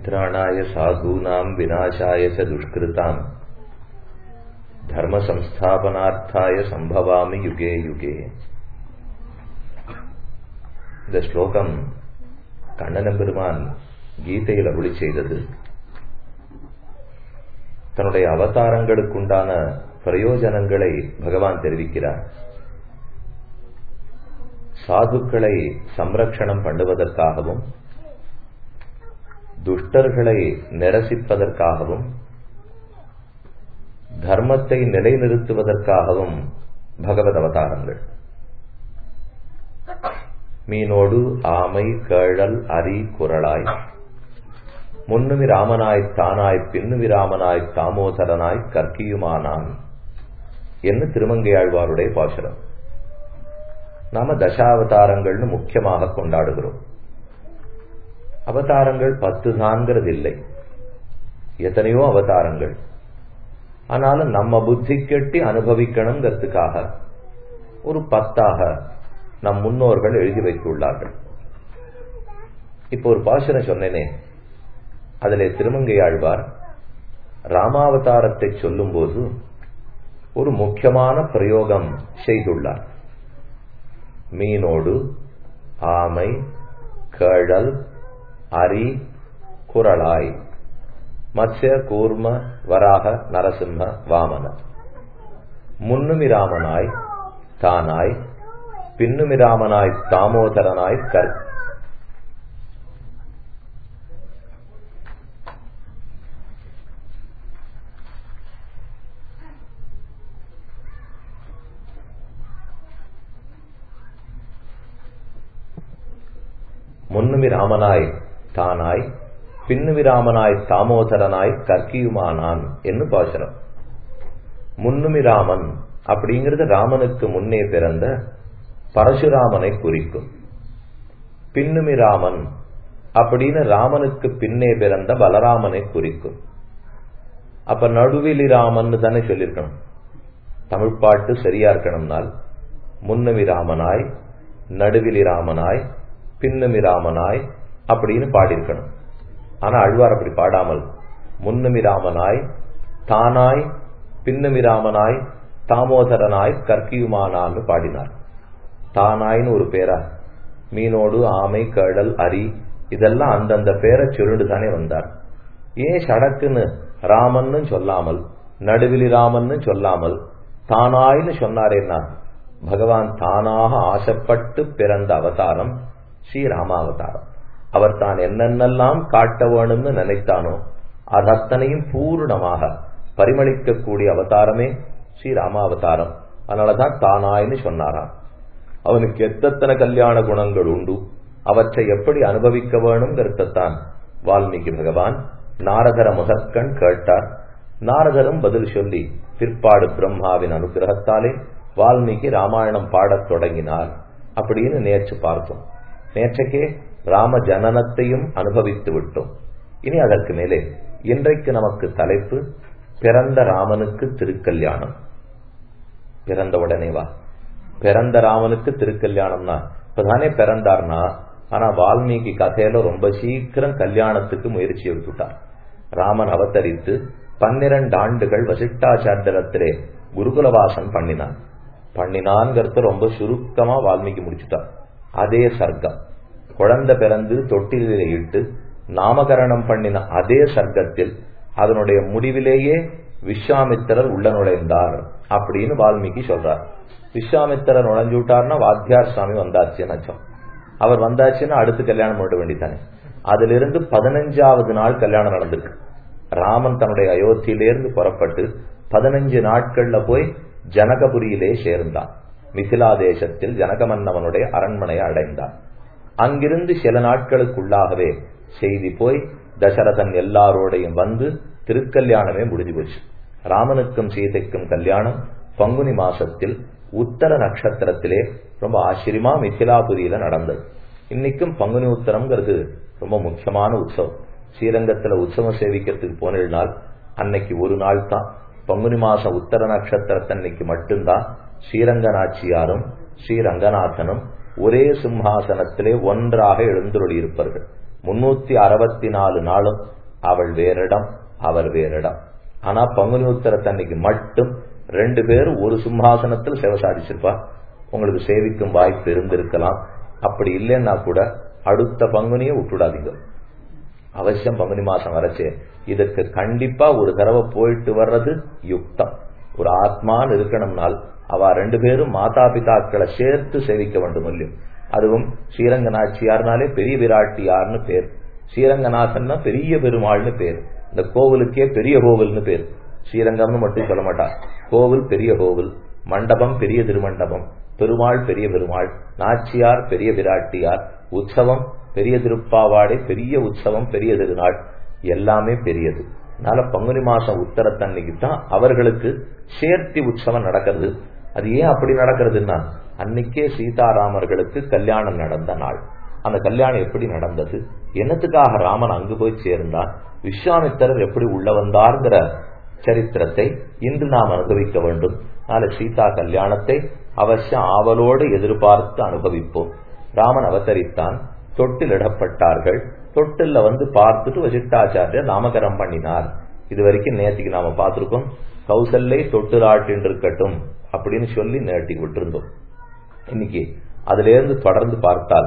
परित्राणाय साधूनां विनाशाय च दुष्कृताम् धर्मसंस्थापनार्थाय सम्भवामि युगे युगे இந்த ஸ்லோகம் கண்ணனம்பெருமான் கீதையில் அருளி செய்தது தன்னுடைய அவதாரங்களுக்குண்டான பிரயோஜனங்களை பகவான் தெரிவிக்கிறார் சாதுக்களை சம்ரக்ஷணம் பண்ணுவதற்காகவும் துஷ்டர்களை நிரசிப்பதற்காகவும் தர்மத்தை நிலைநிறுத்துவதற்காகவும் பகவத் அவதாரங்கள் மீனோடு ஆமை கேழல் அரி குரலாய் முன்னுமி ராமனாய் தானாய் பின்னுமி ராமனாய் தாமோதரனாய் கற்கியுமானான் என்று திருமங்கையாழ்வாருடைய பாசுரம் நாம தசாவதாரங்கள்னு முக்கியமாக கொண்டாடுகிறோம் அவதாரங்கள் பத்து தான்கிறது இல்லை எத்தனையோ அவதாரங்கள் ஆனாலும் நம்ம புத்தி கெட்டி அனுபவிக்கணுங்கிறதுக்காக ஒரு பத்தாக நம் முன்னோர்கள் எழுதி வைத்துள்ளார்கள் இப்போ ஒரு பாசனை சொன்னேனே அதிலே திருமங்கை ஆழ்வார் ராமாவதாரத்தை சொல்லும்போது ஒரு முக்கியமான பிரயோகம் செய்துள்ளார் மீனோடு ஆமை கேழல் அரி குரலாய் மத்ய கூர்ம வராக நரசிம்ம வாமன முன்னுமிராமனாய் தானாய் பின்னுமிராமனாய் தாமோதரனாய் கர் முன்னுமி ராமனாய் தானாய் பின்னுமி ராமனாய் தாமோதரனாய் கற்கியுமானான் என்று பாசனம் முன்னுமி ராமன் அப்படிங்கிறது ராமனுக்கு முன்னே பிறந்த பரசுராமனை குறிக்கும் பின்னுமி ராமன் அப்படின்னு ராமனுக்கு பின்னே பிறந்த பலராமனை குறிக்கும் அப்ப நடுவிலி ராமன் தானே சொல்லியிருக்கணும் தமிழ் பாட்டு சரியா இருக்கணும்னால் முன்னுமி ராமனாய் நடுவிலி ராமனாய் பின்னுமி ராமனாய் அப்படின்னு பாடியிருக்கணும் ஆனா அழ்வார் அப்படி பாடாமல் முன்னுமி ராமனாய் தானாய் பின்னுமி ராமனாய் தாமோதரனாய் கற்கியுமானான்னு பாடினார் தானாய்னு ஒரு பேரா மீனோடு ஆமை கடல் அரி இதெல்லாம் அந்தந்த பேரை சொல்லிட்டு தானே வந்தார் ஏன் சடக்குன்னு ராமன்னு சொல்லாமல் நடுவிலி ராமன்னு சொல்லாமல் தானாய்னு சொன்னாரேன்னா பகவான் தானாக ஆசைப்பட்டு பிறந்த அவதாரம் ஸ்ரீராமாவதாரம் அவர் தான் என்னென்னலாம் காட்ட வேணும்னு நினைத்தானோ அது அத்தனையும் பூர்ணமாக பரிமளிக்கக்கூடிய அவதாரமே ஸ்ரீராமாவதாரம் அதனாலதான் தானாய்னு சொன்னாராம் அவனுக்கு எத்தனை கல்யாண குணங்கள் உண்டு அவற்றை எப்படி அனுபவிக்க வேணுங்கிறதான் வால்மீகி பகவான் நாரதர முதற்கண் கேட்டார் நாரதரும் பதில் சொல்லி பிற்பாடு பிரம்மாவின் அனுகிரகத்தாலே வால்மீகி ராமாயணம் பாடத் தொடங்கினார் அப்படின்னு நேற்று பார்த்தோம் நேற்றைக்கே ராம ஜனனத்தையும் அனுபவித்து விட்டோம் இனி அதற்கு மேலே இன்றைக்கு நமக்கு தலைப்பு பிறந்த ராமனுக்கு திருக்கல்யாணம் பிறந்த உடனே வா பிறந்த ராமனுக்கு திருக்கல்யாணம்னா இப்பதானே பிறந்தார்னா ஆனா வால்மீகி கதையில ரொம்ப சீக்கிரம் கல்யாணத்துக்கு முயற்சி எடுத்துட்டார் ராமன் அவதரித்து பன்னிரண்டு ஆண்டுகள் வசிஷ்டாச்சாரியத்திலே குருகுலவாசம் பண்ணினான் பண்ணினான்ங்கிறத ரொம்ப சுருக்கமா வால்மீகி முடிச்சுட்டார் அதே சர்க்கம் குழந்தை பிறந்து தொட்டிலே இட்டு நாமகரணம் பண்ணின அதே சர்க்கத்தில் அதனுடைய முடிவிலேயே விஸ்வாமித்திரர் உள்ள நுழைந்தார் அப்படின்னு வால்மீகி சொல்றார் விஸ்வாமித்திரர் நுழைஞ்சு விட்டார்னா வாத்தியார் சுவாமி வந்தாச்சுன்னு அச்சம் அவர் வந்தாச்சுன்னா அடுத்து கல்யாணம் பண்ண வேண்டித்தானே அதுல இருந்து பதினஞ்சாவது நாள் கல்யாணம் நடந்திருக்கு ராமன் தன்னுடைய அயோத்தியிலிருந்து புறப்பட்டு பதினஞ்சு நாட்கள்ல போய் ஜனகபுரியிலே சேர்ந்தான் மிசிலா தேசத்தில் ஜனகமன்னவனுடைய அரண்மனையை அடைந்தான் அங்கிருந்து சில நாட்களுக்குள்ளாகவே செய்தி போய் தசரதன் எல்லாரோடையும் வந்து திருக்கல்யாணமே முடிஞ்சு போச்சு ராமனுக்கும் சீதைக்கும் கல்யாணம் பங்குனி மாசத்தில் உத்தர நட்சத்திரத்திலே ரொம்ப ஆச்சரியமா மிथिलाபுரியில நடந்தது இன்னைக்கும் பங்குனி உத்தரம்ங்கிறது ரொம்ப முக்கியமான உற்சவம் ஸ்ரீரங்கத்துல உற்சவம் சேவிக்கிறதுக்கு போனால் அன்னைக்கு ஒரு நாள் தான் பங்குனி மாசம் உத்தர நட்சத்திரத்தன்னைக்கு மட்டும்தான் ஸ்ரீரங்க நாச்சியாரும் ஸ்ரீரங்கநாதனும் ஒரே சிம்ஹாசனத்திலே ஒன்றாக எழுந்துருளி இருப்பார்கள் முன்னூத்தி அறுபத்தி நாலு நாளும் அவள் வேறிடம் அவர் வேறிடம் ஆனா பங்குனி உத்தரத்தன்னைக்கு மட்டும் ரெண்டு பேரும் ஒரு சிம்ஹாசனத்தில் சேவை சாதிச்சிருப்பா உங்களுக்கு சேவிக்கும் வாய்ப்பு இருந்திருக்கலாம் அப்படி இல்லைன்னா கூட அடுத்த பங்குனியை விட்டுடாதீங்க அவசியம் பங்குனி மாசம் வரச்சே இதுக்கு கண்டிப்பா ஒரு தடவை போயிட்டு வர்றது யுக்தம் ஒரு ஆத்மான்னு இருக்கணும்னால் அவ ரெண்டு பேரும் மாதா பிதாக்களை சேர்த்து சேவிக்க வேண்டும் இல்லையும் அதுவும் ஸ்ரீரங்கநாச்சியார்னாலே பெரிய விராட்டியார்னு பேர் ஸ்ரீரங்கநாதன்னா பெரிய பெருமாள்னு பேர் இந்த கோவிலுக்கே பெரிய கோவில்னு பேர் ஸ்ரீரங்கம்னு மட்டும் சொல்ல மாட்டார் கோவில் பெரிய கோவில் மண்டபம் பெரிய திருமண்டபம் பெருமாள் பெரிய பெருமாள் நாச்சியார் பெரிய விராட்டியார் உற்சவம் பெரிய திருப்பாவாடை பெரிய உற்சவம் பெரிய திருநாள் எல்லாமே பெரியது அதனால பங்குனி மாசம் உத்தரத்தன்னைக்கு தான் அவர்களுக்கு சேர்த்தி உற்சவம் நடக்கிறது அது ஏன் அப்படி நடக்கிறதுன்னா அன்னைக்கே சீதாராமர்களுக்கு கல்யாணம் நடந்த நாள் அந்த கல்யாணம் எப்படி நடந்தது என்னத்துக்காக ராமன் அங்கு போய் சேர்ந்தான் விஸ்வாமித்திரர் எப்படி உள்ள வந்தார்ங்கிற சரித்திரத்தை இன்று நாம் அனுபவிக்க வேண்டும் நாளை சீதா கல்யாணத்தை அவசியம் ஆவலோடு எதிர்பார்த்து அனுபவிப்போம் ராமன் அவதரித்தான் தொட்டிலிடப்பட்டார்கள் தொட்டில்ல வந்து பார்த்துட்டு வசிட்டாச்சாரியர் நாமகரம் பண்ணினார் இது வரைக்கும் நேற்றுக்கு நாம பார்த்திருக்கோம் கௌசல்லை தொட்டிலாட்டின் இருக்கட்டும் அப்படின்னு சொல்லி நேட்டி விட்டிருந்தோம் இன்னைக்கு அதுல இருந்து தொடர்ந்து பார்த்தால்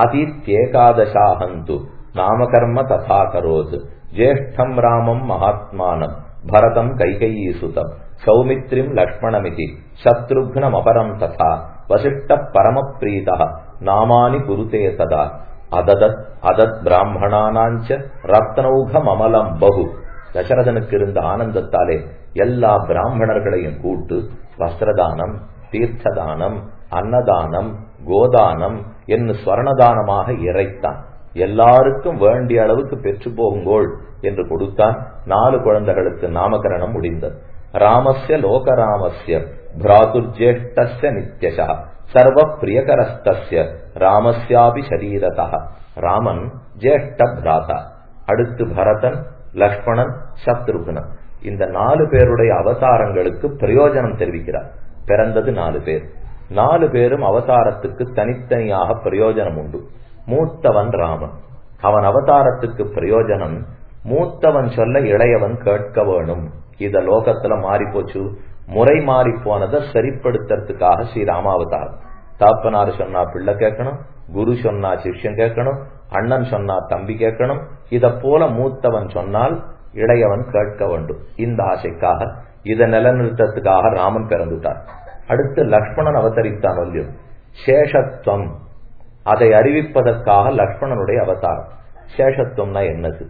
அதித்யேகாதசாஹந்து நாமகர்ம ததா கரோது ஜேஷ்டம் ராமம் மகாத்மானம் பரதம் கைகையீ சுதம் சௌமித்ரிம் லக்ஷ்மணமிதி சத்ருக்னம் அபரம் ததா வசிஷ்ட பரமப்ரீதா நாமானி குருதே சதா அததத் அதத் பிராமணானாஞ்ச ரத்னௌகம் அமலம் பகு தசரதனுக்கு இருந்த ஆனந்தத்தாலே எல்லா பிராமணர்களையும் கூட்டு வஸ்திரதானம் தீர்த்ததானம் அன்னதானம் கோதானம் என்று ஸ்வர்ணதானமாக இறைத்தான் எல்லாருக்கும் வேண்டிய அளவுக்கு பெற்று போகுங்கோள் என்று கொடுத்தான் நாலு குழந்தைகளுக்கு நாமகரணம் முடிந்தது ராமஸ்ய லோகராமஸ்ய பிராதுர்ஜேஷ்டஸ்ய நித்யசா சர்வ பிரியகரஸ்தஸ்ய ராமஸ்யாபி சரீரதா ராமன் ஜேஷ்ட பிராதா அடுத்து பரதன் லக்ஷ்மணன் சத்ருகுணன் இந்த நாலு பேருடைய அவதாரங்களுக்கு பிரயோஜனம் தெரிவிக்கிறார் பிறந்தது நாலு பேர் நாலு பேரும் அவதாரத்துக்கு தனித்தனியாக பிரயோஜனம் உண்டு மூத்தவன் ராமன் அவன் அவதாரத்துக்கு பிரயோஜனம் மூத்தவன் சொல்ல இளையவன் கேட்க வேணும் இத லோகத்துல மாறி போச்சு முறை மாறி போனதை சரிப்படுத்துறதுக்காக ஸ்ரீராமாவதாரம் தாப்பனார் சொன்னா பிள்ளை கேட்கணும் குரு சொன்னா சிஷ்யன் கேட்கணும் அண்ணன் சொன்னா தம்பி கேட்கணும் இத போல மூத்தவன் சொன்னால் இளையவன் கேட்க வேண்டும் இந்த ஆசைக்காக இதை நிலநிறுத்தத்துக்காக ராமன் பிறந்துட்டார் அடுத்து லக்ஷ்மணன் அவதரித்தான் வல்லியம் சேஷத்துவம் அதை அறிவிப்பதற்காக லக்ஷ்மணனுடைய அவதாரம் சேஷத்துவம்னா என்னது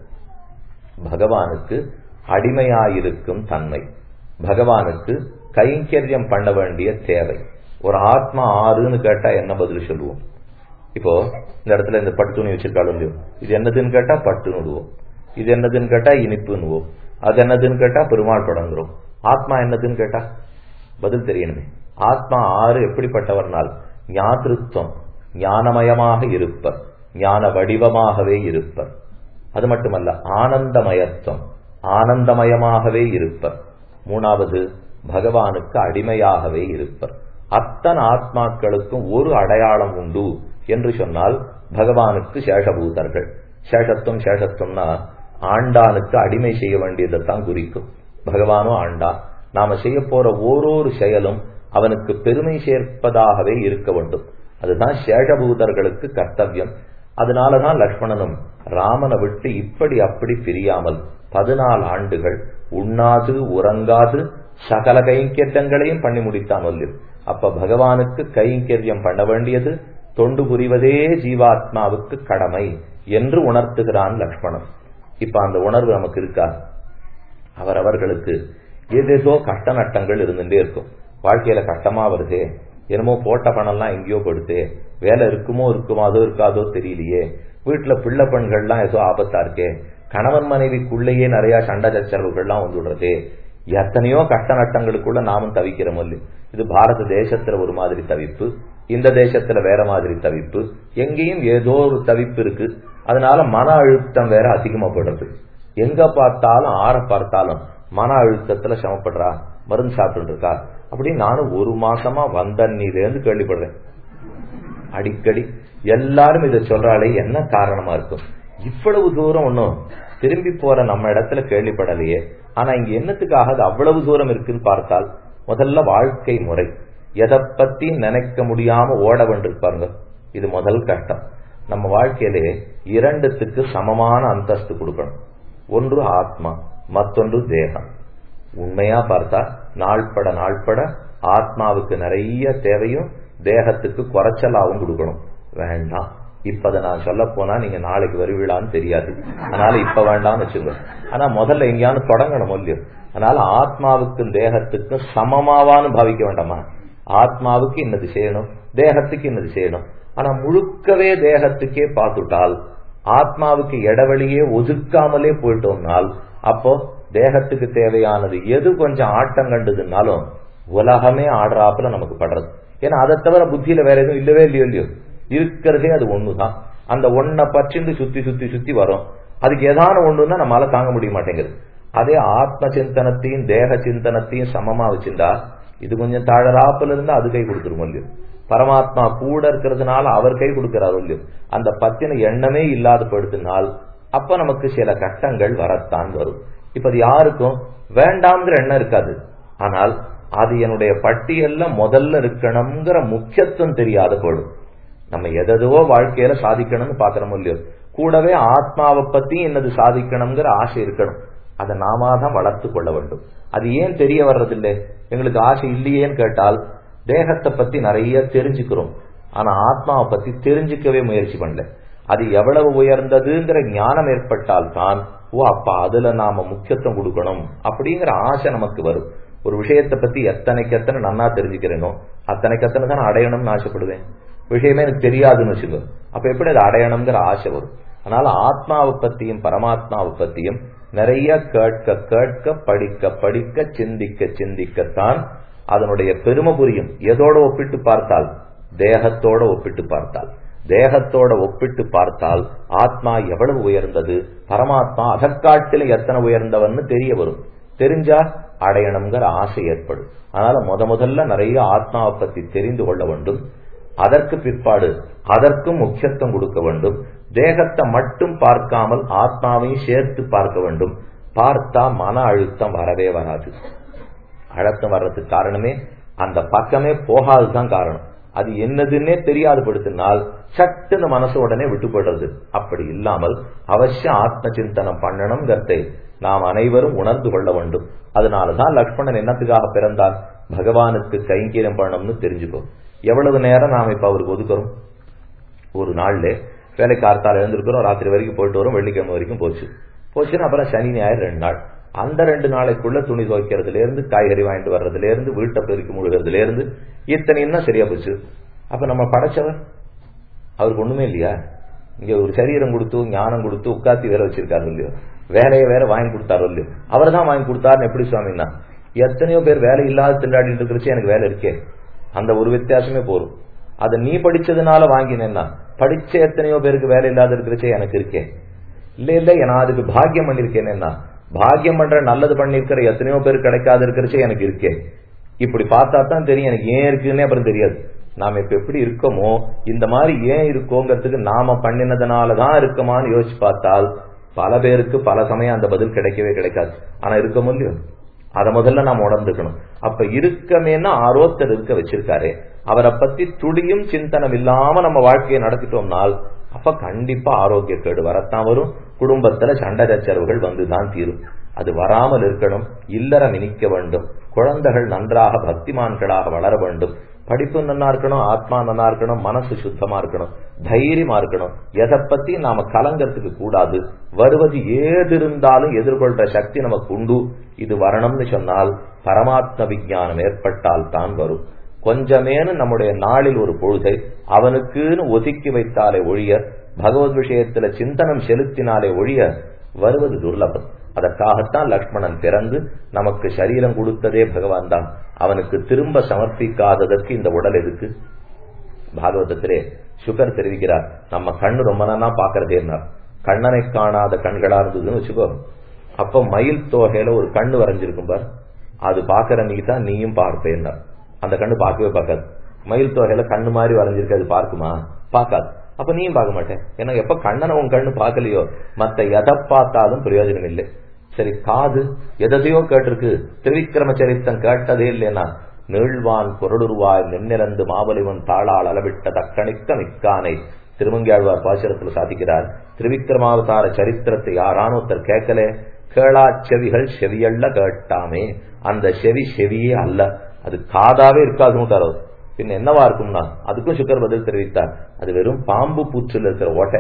பகவானுக்கு அடிமையாயிருக்கும் தன்மை பகவானுக்கு கைங்கரியம் பண்ண வேண்டிய தேவை ஒரு ஆத்மா ஆறுன்னு கேட்டா என்ன பதில் சொல்லுவோம் இப்போ இந்த இடத்துல இந்த பட்டு துணி வச்சிருக்காலும் இது என்னதுன்னு கேட்டா பட்டுன்னு விடுவோம் இது என்னதுன்னு கேட்டா இனிப்புன்னுவோம் அது என்னதுன்னு கேட்டா பெருமாள் படங்குறோம் ஆத்மா என்னதுன்னு கேட்டா பதில் தெரியணுமே ஆத்மா ஆறு எப்படிப்பட்டவர்னால் ஞாதிருத்தம் ஞானமயமாக இருப்பர் ஞான வடிவமாகவே இருப்பர் அது மட்டுமல்ல ஆனந்தமயத்துவம் ஆனந்தமயமாகவே இருப்பர் மூணாவது பகவானுக்கு அடிமையாகவே இருப்பர் அத்தனை ஆத்மாக்களுக்கும் ஒரு அடையாளம் உண்டு என்று சொன்னால் பகவானுக்கு சேஷபூதர்கள் சேஷத்துவம் சேஷத்துவம்னா ஆண்டானுக்கு அடிமை செய்ய வேண்டியதைத்தான் குறிக்கும் பகவானும் ஆண்டான் நாம செய்ய போற ஓரொரு செயலும் அவனுக்கு பெருமை சேர்ப்பதாகவே இருக்க வேண்டும் அதுதான் சேஷபூதர்களுக்கு கர்த்தவியம் அதனாலதான் லக்ஷ்மணனும் ராமனை விட்டு இப்படி அப்படி பிரியாமல் பதினாலு ஆண்டுகள் உண்ணாது உறங்காது சகல கைங்கரியங்களையும் பண்ணி முடித்தான் வல்லு அப்ப பகவானுக்கு கைங்கரியம் பண்ண வேண்டியது தொண்டு புரிவதே ஜீவாத்மாவுக்கு கடமை என்று உணர்த்துகிறான் லக்ஷ்மணன் இப்ப அந்த உணர்வு நமக்கு இருக்கா அவரவர்களுக்கு ஏதேதோ கஷ்ட நட்டங்கள் இருந்துட்டே இருக்கும் வாழ்க்கையில கஷ்டமா வருதே என்னமோ போட்ட பணம்லாம் எங்கேயோ படுத்து வேலை இருக்குமோ இருக்குமோ அதோ இருக்காதோ தெரியலையே வீட்டுல பிள்ளை பெண்கள்லாம் ஏதோ ஆபத்தா இருக்கே கணவன் மனைவிக்குள்ளேயே நிறைய சண்டை சச்சரவுகள்லாம் வந்துடுறதே எத்தனையோ கஷ்ட நட்டங்களுக்குள்ள நாமும் தவிக்கிறோம் இல்ல இது பாரத தேசத்துல ஒரு மாதிரி தவிப்பு இந்த தேசத்துல வேற மாதிரி தவிப்பு எங்கேயும் ஏதோ ஒரு தவிப்பு இருக்கு அதனால மன அழுத்தம் வேற அதிகமாப்படுறது எங்க பார்த்தாலும் ஆற பார்த்தாலும் மன அழுத்தத்துல சமப்படுறா மருந்து சாப்பிட்டு இருக்கா அப்படின்னு நானும் ஒரு மாசமா வந்தன்னிலேருந்து கேள்விப்படுறேன் அடிக்கடி எல்லாரும் இதை சொல்றாளே என்ன காரணமா இருக்கும் இவ்வளவு தூரம் ஒன்றும் திரும்பி போற நம்ம இடத்துல கேள்விப்படலையே ஆனா இங்க என்னத்துக்காக அது அவ்வளவு தூரம் இருக்குன்னு பார்த்தால் முதல்ல வாழ்க்கை முறை எதை பத்தி நினைக்க முடியாம ஓட வேண்டியிருப்பாருங்க இது முதல் கஷ்டம் நம்ம வாழ்க்கையிலே இரண்டுத்துக்கு சமமான அந்தஸ்து கொடுக்கணும் ஒன்று ஆத்மா மற்றொன்று தேகம் உண்மையா பார்த்தா நாள்பட நாள்பட ஆத்மாவுக்கு நிறைய தேவையும் தேகத்துக்கு குறைச்சலாவும் கொடுக்கணும் வேண்டாம் இப்ப அதை நான் சொல்ல போனா நீங்க நாளைக்கு வருவீளான்னு தெரியாது அதனால இப்ப வேண்டாம்னு வச்சுங்க ஆனா முதல்ல எங்கேயானு தொடங்கணும் இல்லையோ அதனால ஆத்மாவுக்கும் தேகத்துக்கும் சமமாவான்னு பாவிக்க வேண்டாமா ஆத்மாவுக்கு இன்னது செய்யணும் தேகத்துக்கு இன்னது செய்யணும் ஆனா முழுக்கவே தேகத்துக்கே பார்த்துட்டால் ஆத்மாவுக்கு இடவெளியே ஒதுக்காமலே போயிட்டோம்னால் அப்போ தேகத்துக்கு தேவையானது எது கொஞ்சம் ஆட்டம் கண்டதுனாலும் உலகமே ஆடுறாப்புல நமக்கு படுறது ஏன்னா அதை தவிர புத்தியில வேற எதுவும் இல்லவே இல்லையோ இல்லையோ இருக்கிறதே அது ஒண்ணுதான் அந்த ஒன்ன பற்றிண்டு சுத்தி சுத்தி சுத்தி வரும் அதுக்கு ஏதான ஒண்ணுன்னா நம்மளால தாங்க முடிய மாட்டேங்குது அதே ஆத்ம சிந்தனத்தையும் தேக சிந்தனத்தையும் சமமா வச்சிருந்தா இது கொஞ்சம் தாழறாப்புல இருந்தா அது கை கொடுத்துருமோ இல்லையோ பரமாத்மா கூட இருக்கிறதுனால அவர் கை கொடுக்கிறார் இல்லையோ அந்த பத்தின எண்ணமே இல்லாத படுத்தினால் அப்ப நமக்கு சில கஷ்டங்கள் வரத்தான் வரும் இப்ப அது யாருக்கும் வேண்டாம்ங்கிற எண்ணம் இருக்காது ஆனால் அது என்னுடைய பட்டியல்ல முதல்ல இருக்கணுங்கிற முக்கியத்துவம் தெரியாத போடும் நம்ம எதோ வாழ்க்கையில சாதிக்கணும்னு பாக்குறோம் இல்லையோ கூடவே ஆத்மாவை பத்தி என்னது சாதிக்கணுங்கிற ஆசை இருக்கணும் அதை நாம தான் வளர்த்து கொள்ள வேண்டும் அது ஏன் தெரிய வர்றதில்லை எங்களுக்கு ஆசை இல்லையேன்னு கேட்டால் தேகத்தை பத்தி நிறைய தெரிஞ்சுக்கிறோம் ஆனா ஆத்மாவை பத்தி தெரிஞ்சுக்கவே முயற்சி பண்ணல அது எவ்வளவு உயர்ந்ததுங்கிற ஞானம் ஏற்பட்டால் தான் ஓ அப்ப அதுல நாம முக்கியத்துவம் கொடுக்கணும் அப்படிங்கிற ஆசை நமக்கு வரும் ஒரு விஷயத்தை பத்தி எத்தனைக்கு எத்தனை நன்னா தெரிஞ்சுக்கிறேனோ அத்தனைக்கு எத்தனை தான் அடையணும்னு ஆசைப்படுவேன் விஷயமே எனக்கு தெரியாதுன்னு வச்சுக்கோ அப்ப எப்படி அது அடையணுங்கிற ஆசை வரும் அதனால ஆத்மாவை பத்தியும் பரமாத்மாவை பத்தியும் நிறைய கேட்க கேட்க படிக்க படிக்க சிந்திக்க சிந்திக்கத்தான் அதனுடைய பெருமை புரியும் எதோட ஒப்பிட்டு பார்த்தால் தேகத்தோட ஒப்பிட்டு பார்த்தால் தேகத்தோட ஒப்பிட்டு பார்த்தால் ஆத்மா எவ்வளவு உயர்ந்தது பரமாத்மா அதற்காட்டிலும் எத்தனை உயர்ந்தவன்னு தெரிய வரும் தெரிஞ்சா அடையணுங்கிற ஆசை ஏற்படும் அதனால முத முதல்ல நிறைய ஆத்மாவை பத்தி தெரிந்து கொள்ள வேண்டும் அதற்கு பிற்பாடு அதற்கும் முக்கியத்துவம் கொடுக்க வேண்டும் தேகத்தை மட்டும் பார்க்காமல் ஆத்மாவையும் சேர்த்து பார்க்க வேண்டும் பார்த்தா மன அழுத்தம் வரவே வராது அழுத்தம் வர்றதுக்கு காரணமே அந்த பக்கமே போகாதுதான் காரணம் அது என்னதுன்னே தெரியாது படுத்தினால் சட்டுன்னு மனசு உடனே விட்டு போடுறது அப்படி இல்லாமல் அவசியம் ஆத்ம சிந்தனம் பண்ணணுங்கிறதை நாம் அனைவரும் உணர்ந்து கொள்ள வேண்டும் அதனாலதான் லக்ஷ்மணன் என்னத்துக்காக பிறந்தான் பகவானுக்கு கைங்கரியம் பண்ணணும்னு தெரிஞ்சுக்கோ எவ்வளவு நேரம் நாம இப்ப அவருக்கு ஒதுக்குறோம் ஒரு நாள்ல வேலை கார்த்தால எழுந்திருக்கிறோம் ராத்திரி வரைக்கும் போயிட்டு வரும் வெள்ளிக்கிழமை வரைக்கும் போச்சு போச்சுன்னா அப்புறம் சனி ஞாயிறு ரெண்டு நாள் அந்த ரெண்டு நாளைக்குள்ள துணி துவைக்கிறதுல இருந்து காய்கறி வாங்கிட்டு வர்றதுல இருந்து வீட்டை பெருக்கி முழுகிறதுல இருந்து இத்தனையும் தான் சரியா போச்சு அப்ப நம்ம படைச்சவர் அவருக்கு ஒண்ணுமே இல்லையா இங்க ஒரு சரீரம் கொடுத்து ஞானம் கொடுத்து உட்காத்தி வேற வச்சிருக்காரு இல்லையோ வேலையை வேற வாங்கி கொடுத்தாரோ இல்லையோ அவர் தான் வாங்கி கொடுத்தாருன்னு எப்படி சுவாமின்னா எத்தனையோ பேர் வேலை இல்லாத திண்டாடிட்டு இருக்கிறச்சு எனக்கு வேலை இருக்கே அந்த ஒரு வித்தியாசமே போரும் அதை நீ படிச்சதுனால வாங்கினேன்னா படிச்ச எத்தனையோ பேருக்கு வேலை இல்லாத இருக்கிறச்சே எனக்கு இருக்கே இல்ல இல்ல நான் அதுக்கு பாக்கியம் பண்ணிருக்கேன்னா பாக்கியம் பண்ற நல்லது பண்ணிருக்கிற எத்தனையோ பேர் கிடைக்காத இருக்கிறச்சே எனக்கு இருக்கே இப்படி பார்த்தா தான் தெரியும் எனக்கு ஏன் இருக்குன்னே அப்புறம் தெரியாது நாம இப்ப எப்படி இருக்கோமோ இந்த மாதிரி ஏன் இருக்கோங்கிறதுக்கு நாம பண்ணினதுனாலதான் இருக்கமான்னு யோசிச்சு பார்த்தால் பல பேருக்கு பல சமயம் அந்த பதில் கிடைக்கவே கிடைக்காது ஆனா இருக்க முடியும் அத முதல்ல நாம் உணர்ந்துக்கணும் அப்ப இருக்கமேன்னா ஆரோத்தர் இருக்க வச்சிருக்காரு அவரை பத்தி துளியும் சிந்தனம் இல்லாம நம்ம வாழ்க்கையை நடத்திட்டோம்னால் அப்ப கண்டிப்பா ஆரோக்கிய கேடு வரத்தான் வரும் குடும்பத்துல சண்டை சச்சரவுகள் வந்துதான் தீரும் அது வராமல் இருக்கணும் இல்லறம் இனிக்க வேண்டும் குழந்தைகள் நன்றாக பக்திமான்களாக வளர வேண்டும் படிப்பு நன்னா இருக்கணும் ஆத்மா நன்னா இருக்கணும் மனசு சுத்தமா இருக்கணும் தைரியமா இருக்கணும் எதை பத்தி நாம கலங்கறதுக்கு கூடாது வருவது ஏது இருந்தாலும் எதிர்கொள்ற சக்தி நமக்கு உண்டு இது வரணும்னு சொன்னால் பரமாத்ம விஞ்ஞானம் ஏற்பட்டால் தான் வரும் கொஞ்சமேனு நம்முடைய நாளில் ஒரு பொழுதை அவனுக்குன்னு ஒதுக்கி வைத்தாலே ஒழிய பகவத் விஷயத்துல சிந்தனம் செலுத்தினாலே ஒழிய வருவது துர்லபம் அதற்காகத்தான் லக்ஷ்மணன் பிறந்து நமக்கு சரீரம் கொடுத்ததே பகவான் தான் அவனுக்கு திரும்ப சமர்ப்பிக்காததற்கு இந்த உடல் எதுக்கு பாகவதத்திலே சுகர் தெரிவிக்கிறார் நம்ம கண்ணு ரொம்ப நாளா பாக்குறதே என்ன கண்ணனை காணாத கண்களா இருந்ததுன்னு வச்சுக்கோ அப்ப மயில் தோகையில ஒரு கண்ணு வரைஞ்சிருக்கும் பார் அது பாக்குற நீ தான் நீயும் பார்ப்பேன் அந்த கண்ணு பார்க்கவே பார்க்காது மயில் தொகையில கண்ணு மாதிரி வரைஞ்சிருக்கு அது பார்க்குமா பார்க்காது அப்ப நீயும் பார்க்க மாட்டேன் ஏன்னா எப்ப கண்ணனை உன் கண்ணு பார்க்கலையோ மத்த எதை பார்த்தாலும் பிரயோஜனம் இல்லை சரி காது எதையோ கேட்டிருக்கு திரிவிக்ரம சரித்தம் கேட்டதே இல்லைன்னா நீழ்வான் பொருளுருவாய் நின்னிறந்து மாவலிவன் தாளால் அளவிட்ட தக்கணிக்க மிக்கானை திருமங்கியாழ்வார் பாசுரத்தில் சாதிக்கிறார் திருவிக்ரமாவதார சரித்திரத்தை யாரான ஒருத்தர் கேட்கலே கேளா செவிகள் செவியல்ல கேட்டாமே அந்த செவி செவியே அல்ல அது காதாவே இருக்காதுன்னு தரவு பின் என்னவா இருக்கும்னா அதுக்கும் சுக்கர் பதில் தெரிவித்தார் அது வெறும் பாம்பு பூச்சில் இருக்கிற ஓட்டை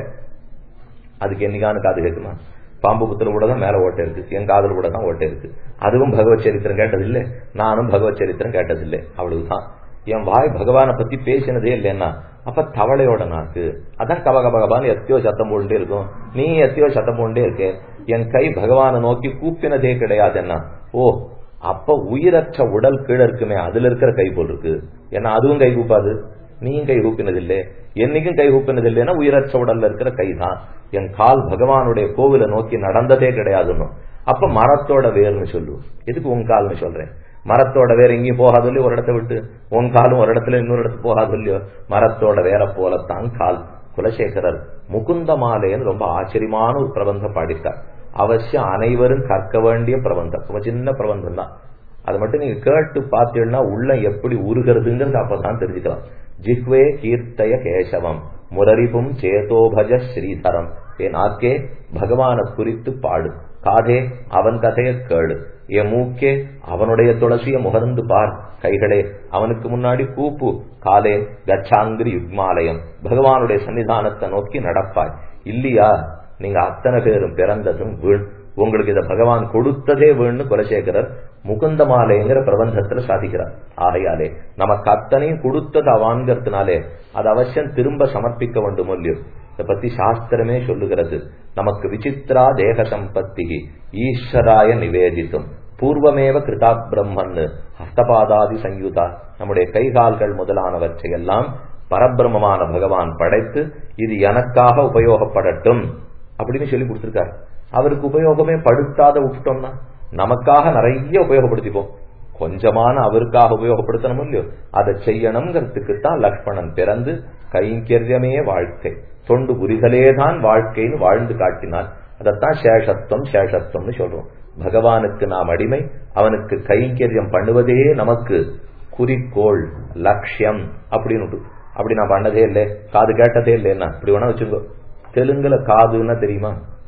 அதுக்கு என்னைக்கான காது கேட்குமா பாம்பு புத்துல கூட தான் மேல ஓட்டை இருக்கு என் காதல் கூட தான் ஓட்டை இருக்கு அதுவும் பகவத் சரித்திரம் கேட்டதில்லை நானும் பகவத் சரித்திரம் கேட்டதில்லை அவ்வளவுதான் என் வாய் பகவானை பத்தி பேசினதே இல்லைன்னா அப்ப தவளையோட நாக்கு அதான் கப கபகபான்னு எத்தையோ சத்தம் போண்டே இருக்கும் நீ எத்தையோ சத்தம் போண்டே இருக்கே என் கை பகவானை நோக்கி கூப்பினதே கிடையாது என்ன ஓ அப்ப உயிரற்ற உடல் கீழே இருக்குமே அதுல இருக்கிற கை போல் இருக்கு ஏன்னா அதுவும் கை கூப்பாது நீயும் கை கூப்பினதில்லை என்னைக்கும் கை கூப்பினதில்லைன்னா உயிரற்ற உடல்ல இருக்கிற கை தான் என் கால் பகவானுடைய கோவிலை நோக்கி நடந்ததே கிடையாதுன்னு அப்ப மரத்தோட வேர்னு சொல்லு எதுக்கு உன் கால்னு சொல்றேன் மரத்தோட வேற எங்கேயும் போகாது இல்லையோ ஒரு இடத்த விட்டு உன் காலும் ஒரு இடத்துல இன்னொரு இடத்துக்கு போகாது இல்லையோ மரத்தோட வேற போலத்தான் கால் குலசேகரர் முகுந்த மாலைன்னு ரொம்ப ஆச்சரியமான ஒரு பிரபந்தம் பாடிட்டார் அவசியம் அனைவரும் கற்க வேண்டிய பிரபந்தம் ரொம்ப சின்ன பிரபந்தம் தான் அது மட்டும் நீங்க கேட்டு பார்த்தீங்கன்னா உள்ள எப்படி உருகிறதுங்கிறது அப்பதான் தெரிஞ்சுக்கலாம் ஜிஹ்வே கீர்த்தய கேசவம் முரரிபும் சேதோபஜ ஸ்ரீதரம் என் ஆக்கே பகவானை குறித்து பாடு காதே அவன் கதைய கேளு என் மூக்கே அவனுடைய துளசிய முகர்ந்து பார் கைகளே அவனுக்கு முன்னாடி கூப்பு காலே கச்சாங்கிரி யுக்மாலயம் பகவானுடைய சன்னிதானத்தை நோக்கி நடப்பாய் இல்லையா நீங்க அத்தனை பேரும் பிறந்ததும் வீண் உங்களுக்கு இதை பகவான் கொடுத்ததே வீண்னு குலசேகரர் முகுந்த மாலைங்கிற பிரபந்தத்துல சாதிக்கிறார் ஆகையாலே நமக்கு அத்தனையும் கொடுத்தது அவான்கிறதுனாலே அது அவசியம் திரும்ப சமர்ப்பிக்க வேண்டும் இல்லையோ இதை பத்தி சாஸ்திரமே சொல்லுகிறது நமக்கு விசித்ரா தேக சம்பத்தி ஈஸ்வராய நிவேதித்தும் பூர்வமேவ கிருதா பிரம்மன் ஹஸ்தபாதாதி சயுதா நம்முடைய கைகால்கள் முதலானவற்றை எல்லாம் பரபிரமமான பகவான் படைத்து இது எனக்காக உபயோகப்படட்டும் அப்படின்னு சொல்லி கொடுத்திருக்காரு அவருக்கு உபயோகமே படுத்தாத விட்டோம்னா நமக்காக நிறைய உபயோகப்படுத்திப்போம் கொஞ்சமான அவருக்காக உபயோகப்படுத்தணும் இல்லையோ அதை செய்யணுங்கிறதுக்கு தான் லக்ஷ்மணன் பிறந்து கைங்கரியமே வாழ்க்கை தொண்டு புரிதலே தான் வாழ்க்கைன்னு வாழ்ந்து காட்டினான் அதைத்தான் சேஷத்துவம் சேஷத்துவம்னு சொல்றோம் பகவானுக்கு நாம் அடிமை அவனுக்கு கைங்கரியம் பண்ணுவதே நமக்கு குறிக்கோள் லட்சியம் அப்படின்னு அப்படி நான் பண்ணதே இல்லை காது கேட்டதே இல்லைன்னா இப்படி வேணா வச்சுக்கோ தெலுங்குல காதுன்னா தெரியுமா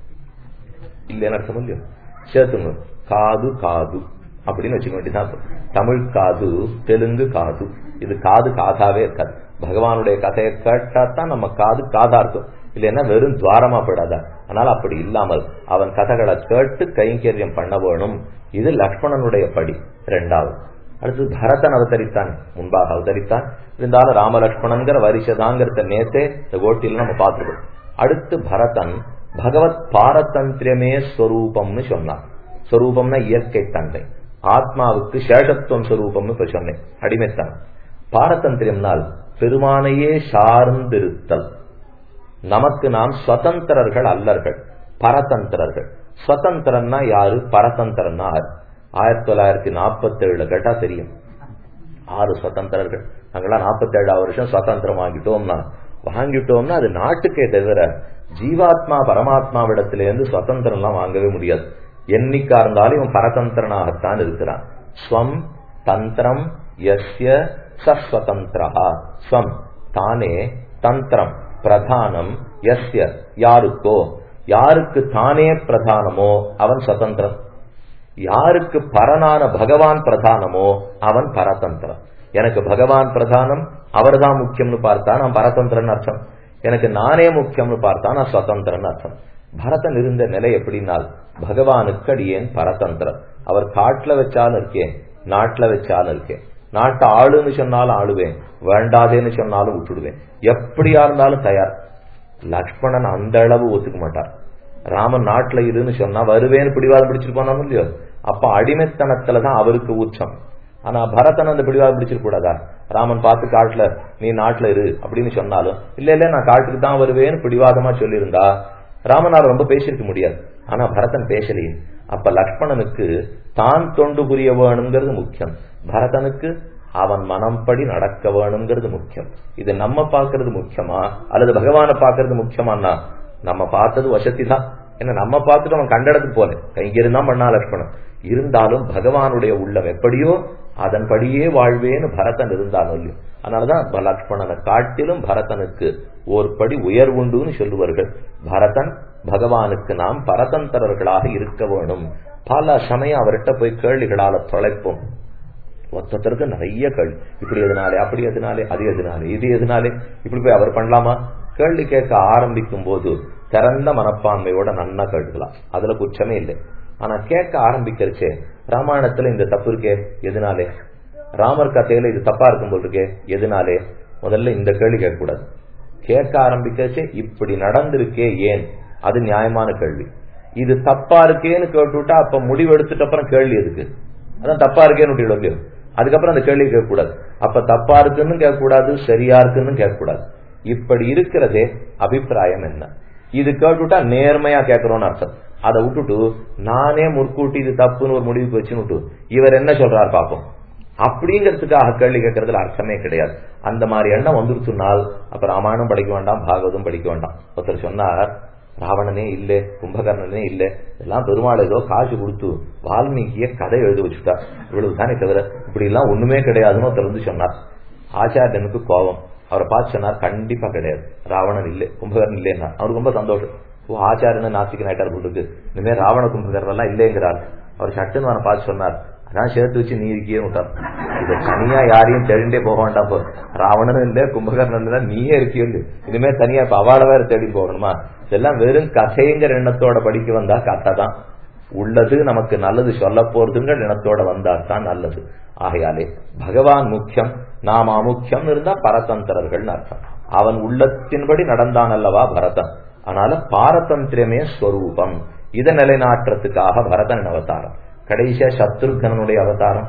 இல்லைன்னு அர்த்தம் இல்லையோ சேர்த்துங்க காது காது அப்படின்னு வச்சுக்க வேண்டியதான் தமிழ் காது தெலுங்கு காது இது காது காதாவே இருக்காது பகவானுடைய கதையை கேட்டா தான் நம்ம காது காதா இருக்கும் இல்லைன்னா வெறும் துவாரமா போயிடாதா அதனால அப்படி இல்லாமல் அவன் கதைகளை கேட்டு கைங்கரியம் பண்ண வேணும் இது லக்ஷ்மணனுடைய படி ரெண்டாவது அடுத்து பரதன் அவதரித்தான் முன்பாக அவதரித்தான் இருந்தாலும் ராமலட்சுமணன்கிற வரிசைதாங்கிறத நேத்தே இந்த கோட்டில நம்ம பார்த்துருக்கோம் அடுத்து பரதன் பகவத் பாரதந்திரமே ஸ்வரூபம்னு சொன்னான் ஸ்வரூபம்னா இயற்கை தன்மை ஆத்மாவுக்கு சேஷத்துவம் ஸ்வரூபம்னு இப்ப சொன்னேன் அடிமைத்தான் பாரதந்திரம்னால் பெருமானையே சார்ந்திருத்தல் நமக்கு நாம் சுதந்திரர்கள் அல்லர்கள் பரதந்திரர்கள் சுதந்திரன்னா யாரு பரதந்திரன்னா யாரு ஆயிரத்தி தொள்ளாயிரத்தி நாற்பத்தி ஏழுல கேட்டா தெரியும் ஆறு சுதந்திரர்கள் நாங்களாம் நாற்பத்தி ஏழாவது வருஷம் சுதந்திரம் வாங்கிட்டோம்னா வாங்கிட்டோம்னா அது நாட்டுக்கே தவிர ஜீவாத்மா பரமாத்மாவிடத்திலிருந்து சுதந்திரம் எல்லாம் வாங்கவே முடியாது என்னைக்கா இருந்தாலும் இவன் பரதந்திரனாகத்தான் இருக்கிறான் ஸ்வம் தந்திரம் எஸ்ய சஸ்வதந்திரா ஸ்வம் தானே தந்திரம் பிரதானம் எஸ்ய யாருக்கோ யாருக்கு தானே பிரதானமோ அவன் சுதந்திரம் யாருக்கு பரனான பகவான் பிரதானமோ அவன் பரதந்திரம் எனக்கு பகவான் பிரதானம் அவர் தான் முக்கியம்னு பார்த்தா நான் பரதந்திரன் அர்த்தம் எனக்கு நானே முக்கியம்னு பார்த்தா நான் சுதந்திரன் அர்த்தம் பரதன் இருந்த நிலை எப்படின்னால் பகவானுக்கு அடியேன் பரதந்திரம் அவர் காட்டுல வச்சாலும் இருக்கேன் நாட்டுல வச்சாலும் இருக்கேன் நாட்டை ஆளுன்னு சொன்னாலும் ஆளுவேன் வேண்டாதேன்னு சொன்னாலும் விட்டுடுவேன் எப்படியா இருந்தாலும் தயார் லக்ஷ்மணன் அந்த அளவு ஒத்துக்க மாட்டார் ராமன் நாட்டுல இருன்னு சொன்னா வருவேன்னு பிடிவாதம் பிடிச்சிட்டு போனாலும் இல்லையோ அப்ப அடிமைத்தனத்துலதான் அவருக்கு உச்சம் ஆனா பரதன் அந்த பிடிவாதம் பிடிச்சிருக்க கூடாதா ராமன் பார்த்து காட்டுல நீ நாட்டுல இரு அப்படின்னு சொன்னாலும் இல்ல இல்ல நான் காட்டுக்கு தான் வருவேன்னு பிடிவாதமா சொல்லியிருந்தா ராமனார் ரொம்ப பேசியிருக்க முடியாது ஆனா பரதன் பேசலையே அப்ப லக்ஷ்மணனுக்கு தான் தொண்டு புரிய வேணுங்கிறது முக்கியம் பரதனுக்கு அவன் மனம்படி நடக்க வேணுங்கிறது முக்கியம் இது நம்ம பார்க்கறது முக்கியமா அல்லது பகவானை பார்க்கறது முக்கியமானா நம்ம பார்த்தது வசதி தான் ஏன்னா நம்ம பார்த்துட்டு அவன் கண்ட இடத்துக்கு போல கைங்கிருந்தான் பண்ணா லட்சணம் இருந்தாலும் பகவானுடைய உள்ளம் எப்படியோ அதன்படியே வாழ்வேன்னு பரதன் இருந்தாலும் இல்லையோ அதனாலதான் லக்ஷ்மணனை காட்டிலும் பரதனுக்கு ஓர் படி உயர்வுண்டுன்னு சொல்லுவார்கள் பரதன் பகவானுக்கு நாம் பரதந்தரர்களாக இருக்க வேணும் பல சமயம் அவர்கிட்ட போய் கேள்விகளால தொலைப்போம் ஒத்தொத்தருக்கு நிறைய கேள்வி இப்படி எதுனாலே அப்படி எதுனாலே அது எதுனாலே இது எதுனாலே இப்படி போய் அவர் பண்ணலாமா கேள்வி கேட்க ஆரம்பிக்கும் போது திறந்த மனப்பான்மையோட நன்னா கேட்கலாம் அதுல குற்றமே இல்லை ஆனா கேட்க ஆரம்பிக்கிறச்சே ராமாயணத்துல இந்த தப்பு இருக்கே எதுனாலே ராமர் கதையில இது தப்பா இருக்கும் போல் இருக்கே எதுனாலே முதல்ல இந்த கேள்வி கேட்கக்கூடாது கேட்க ஆரம்பிக்கிறச்சே இப்படி நடந்திருக்கே ஏன் அது நியாயமான கேள்வி இது தப்பா இருக்கேன்னு கேட்டுவிட்டா அப்ப முடிவு எடுத்துட்டு அப்புறம் கேள்வி எதுக்கு அதான் தப்பா இருக்கேன்னு விட்டுவிடும் அதுக்கப்புறம் அந்த கேள்வி கேட்கக்கூடாது அப்ப தப்பா இருக்குன்னு கேட்கக்கூடாது சரியா இருக்குன்னு கேட்கக்கூடாது இப்படி இருக்கிறதே அபிப்பிராயம் என்ன இது கேட்டுட்டா நேர்மையா கேட்கிறோம்னு அர்த்தம் அதை விட்டுட்டு நானே முற்கூட்டி இது தப்புன்னு ஒரு முடிவுக்கு வச்சுன்னு இவர் என்ன சொல்றாரு பாப்போம் அப்படிங்கிறதுக்காக கேள்வி கேட்கறதுல அர்த்தமே கிடையாது அந்த மாதிரி எண்ணம் வந்துருச்சுனால் அப்ப ராமாயணம் படிக்க வேண்டாம் பாகவதம் படிக்க வேண்டாம் ஒருத்தர் சொன்னார் ராவணனே இல்ல கும்பகர்ணனே இல்ல இதெல்லாம் பெருமாள் ஏதோ காசு கொடுத்து வால்மீகிய கதை எழுதி வச்சுட்டா இவ்வளவு தானே தவிர இப்படி எல்லாம் ஒண்ணுமே கிடையாதுன்னு ஒருத்தர் வந்து சொன்னார் ஆச்சாரியனுக்கு கோபம் அவரை பார்த்து சொன்னார் கண்டிப்பா கிடையாது ராவணன் இல்லை கும்பகர்ணன் இல்லைன்னா அவருக்கு ரொம்ப சந்தோஷம் ஓ ஆச்சாரியன் நாசிக்கு நாயிட்டார் போட்டுருக்கு இனிமே ராவண கும்பகர்ணன் எல்லாம் இல்லைங்கிறார் அவர் சட்டுன்னு அவனை பார்த்து சொன்னார் அதான் சேர்த்து வச்சு நீ இருக்கியே விட்டார் இது தனியா யாரையும் தெரிண்டே போக வேண்டாம் போ ராவணனும் இல்ல கும்பகர்ணன் இல்ல நீயே இருக்கியோ இனிமே தனியா இப்ப அவாட வேற தேடி போகணுமா இதெல்லாம் வெறும் கதைங்கிற எண்ணத்தோட படிக்க வந்தா கதை தான் உள்ளது நமக்கு நல்லது சொல்ல போறதுங்கிற எண்ணத்தோட வந்தா தான் நல்லது ஆகையாலே பகவான் முக்கியம் நாம் அமுக்கியம் இருந்தா பரதந்திரர்கள் அர்த்தம் அவன் உள்ளத்தின்படி நடந்தான் அல்லவா பரதன் அதனால பாரதந்திரமே ஸ்வரூபம் இதை நிலைநாட்டுறதுக்காக பரதன் அவதாரம் கடைசியா சத்ருகனுடைய அவதாரம்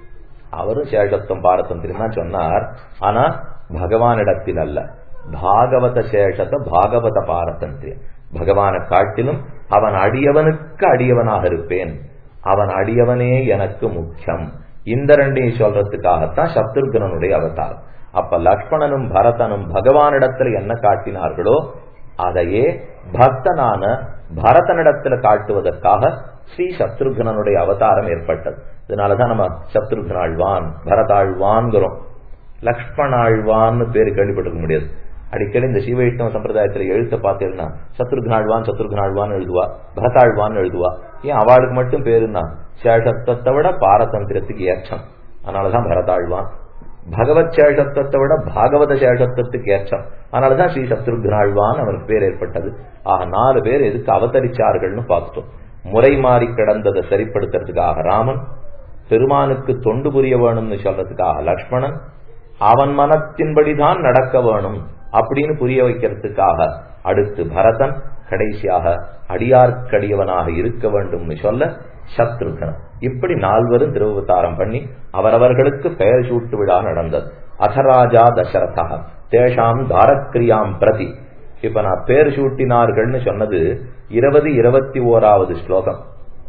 அவரும் சேஷத்துவம் பாரதந்திரம் தான் சொன்னார் ஆனா பகவானிடத்தில் அல்ல பாகவத சேஷத பாகவத பாரதந்திரியம் பகவானை காட்டிலும் அவன் அடியவனுக்கு அடியவனாக இருப்பேன் அவன் அடியவனே எனக்கு முக்கியம் இந்த ரெண்டையும் சொல்றதுக்காகத்தான் சத்ருகனுடைய அவதாரம் அப்ப லக்ஷ்மணனும் பரதனும் பகவானிடத்துல என்ன காட்டினார்களோ அதையே பக்தனான பரதனிடத்துல காட்டுவதற்காக ஸ்ரீ சத்ருகனுடைய அவதாரம் ஏற்பட்டது இதனாலதான் நம்ம சத்ருகனாழ்வான் பரதாழ்வான்கிறோம் லக்ஷ்மணாழ்வான்னு பேரு கேள்விப்பட்டிருக்க முடியாது அடிக்கடி இந்த சிவவைஷ்ணவ சம்பிரதாயத்துல எழுத்த பார்த்தேன்னா சத்ருகனாழ்வான் சத்ருகனாழ்வான் எழுதுவா பரதாழ்வான் எழுதுவா ஏன் அவளுக்கு மட்டும் பேருன்னா சேஷத்துவத்தை விட பாரதந்திரத்துக்கு ஏற்றம் அதனாலதான் பரதாழ்வான் பகவத் சேஷத்துவத்தை விட பாகவத சேஷத்துவத்துக்கு ஏற்றம் அதனாலதான் ஸ்ரீ சத்ருகனாழ்வான் அவருக்கு பேர் ஏற்பட்டது ஆக நாலு பேர் எதுக்கு அவதரிச்சார்கள்னு பார்த்துட்டோம் முறை மாறி கிடந்ததை சரிப்படுத்துறதுக்காக ராமன் பெருமானுக்கு தொண்டு புரிய வேணும்னு சொல்றதுக்காக லக்ஷ்மணன் அவன் மனத்தின்படிதான் நடக்க வேணும் அப்படின்னு புரிய வைக்கிறதுக்காக அடுத்து பரதன் கடைசியாக அடியார்க்கடியவனாக இருக்க வேண்டும்னு சொல்ல சத்ருகன் இப்படி நால்வரும் திருவதாரம் பண்ணி அவரவர்களுக்கு பெயர் சூட்டு விழா நடந்தது அதராஜா தசரதா தேஷாம் தாரக்கிரியாம் பிரதி இப்ப நான் பேர் சூட்டினார்கள்னு சொன்னது இருபது இருபத்தி ஓராவது ஸ்லோகம்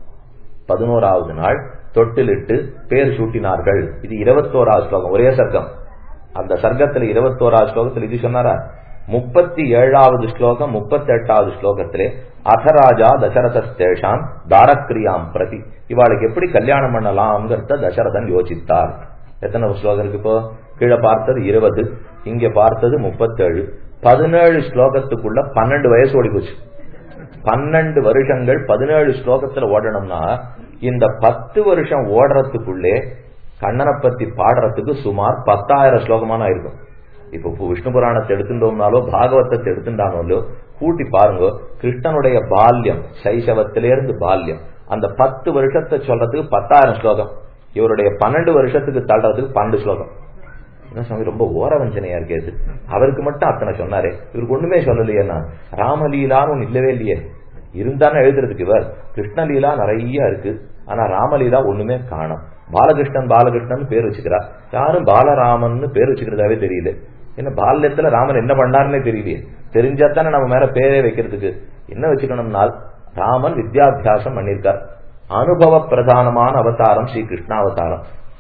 பதினோராவது நாள் தொட்டிலிட்டு பேர் சூட்டினார்கள் இது இருபத்தோராவது ஸ்லோகம் ஒரே சர்க்கம் அந்த சர்க்கத்துல இருபத்தோராவது ஸ்லோகத்தில் இது சொன்னாரா முப்பத்தி ஏழாவது ஸ்லோகம் முப்பத்தி எட்டாவது ஸ்லோகத்திலே அசராஜா தசரதேஷாம் தாரக்கிரியாம் பிரதி இவாளுக்கு எப்படி கல்யாணம் பண்ணலாம்ங்கிறத தசரதன் யோசித்தார் எத்தனை ஸ்லோகம் இருக்கு இப்போ கீழே பார்த்தது இருபது இங்க பார்த்தது முப்பத்தேழு பதினேழு ஸ்லோகத்துக்குள்ள பன்னெண்டு வயசு ஓடி போச்சு பன்னெண்டு வருஷங்கள் பதினேழு ஸ்லோகத்துல ஓடணும்னா இந்த பத்து வருஷம் ஓடுறதுக்குள்ளே கண்ணனை பத்தி பாடுறதுக்கு சுமார் பத்தாயிரம் ஸ்லோகமான இருக்கும் இப்ப விஷ்ணு புராணத்தை எடுத்துட்டோம்னாலோ பாகவதத்தை எடுத்துட்டானோலோ கூட்டி பாருங்க கிருஷ்ணனுடைய பால்யம் சைசவத்திலிருந்து பால்யம் அந்த பத்து வருஷத்தை சொல்றதுக்கு பத்தாயிரம் ஸ்லோகம் இவருடைய பன்னெண்டு வருஷத்துக்கு தள்ளுறதுக்கு பன்னெண்டு ஸ்லோகம் என்ன சுவாமி ரொம்ப ஓரவஞ்சனையா இருக்கேது அவருக்கு மட்டும் அத்தனை சொன்னாரே இவருக்கு ஒண்ணுமே சொல்லலையேன்னா ராமலீலான்னு ஒண்ணு இல்லவே இல்லையே இருந்தானே எழுதுறதுக்கு இவர் கிருஷ்ணலீலா நிறைய இருக்கு ஆனா ராமலீலா ஒண்ணுமே காணும் பாலகிருஷ்ணன் பாலகிருஷ்ணன் பேர் வச்சுக்கிறார் யாரும் பாலராமன் பேர் வச்சுக்கிறதாவே தெரியல ஏன்னா பால்யத்துல ராமன் என்ன பண்ணாருன்னே தெரியலையே தெரிஞ்சாத்தானே நம்ம மேல பேரே வைக்கிறதுக்கு என்ன வச்சுக்கணும்னால் ராமன் வித்யாபியாசம் பண்ணியிருக்கார் அனுபவ பிரதானமான அவதாரம் ஸ்ரீ கிருஷ்ணாவதாரம்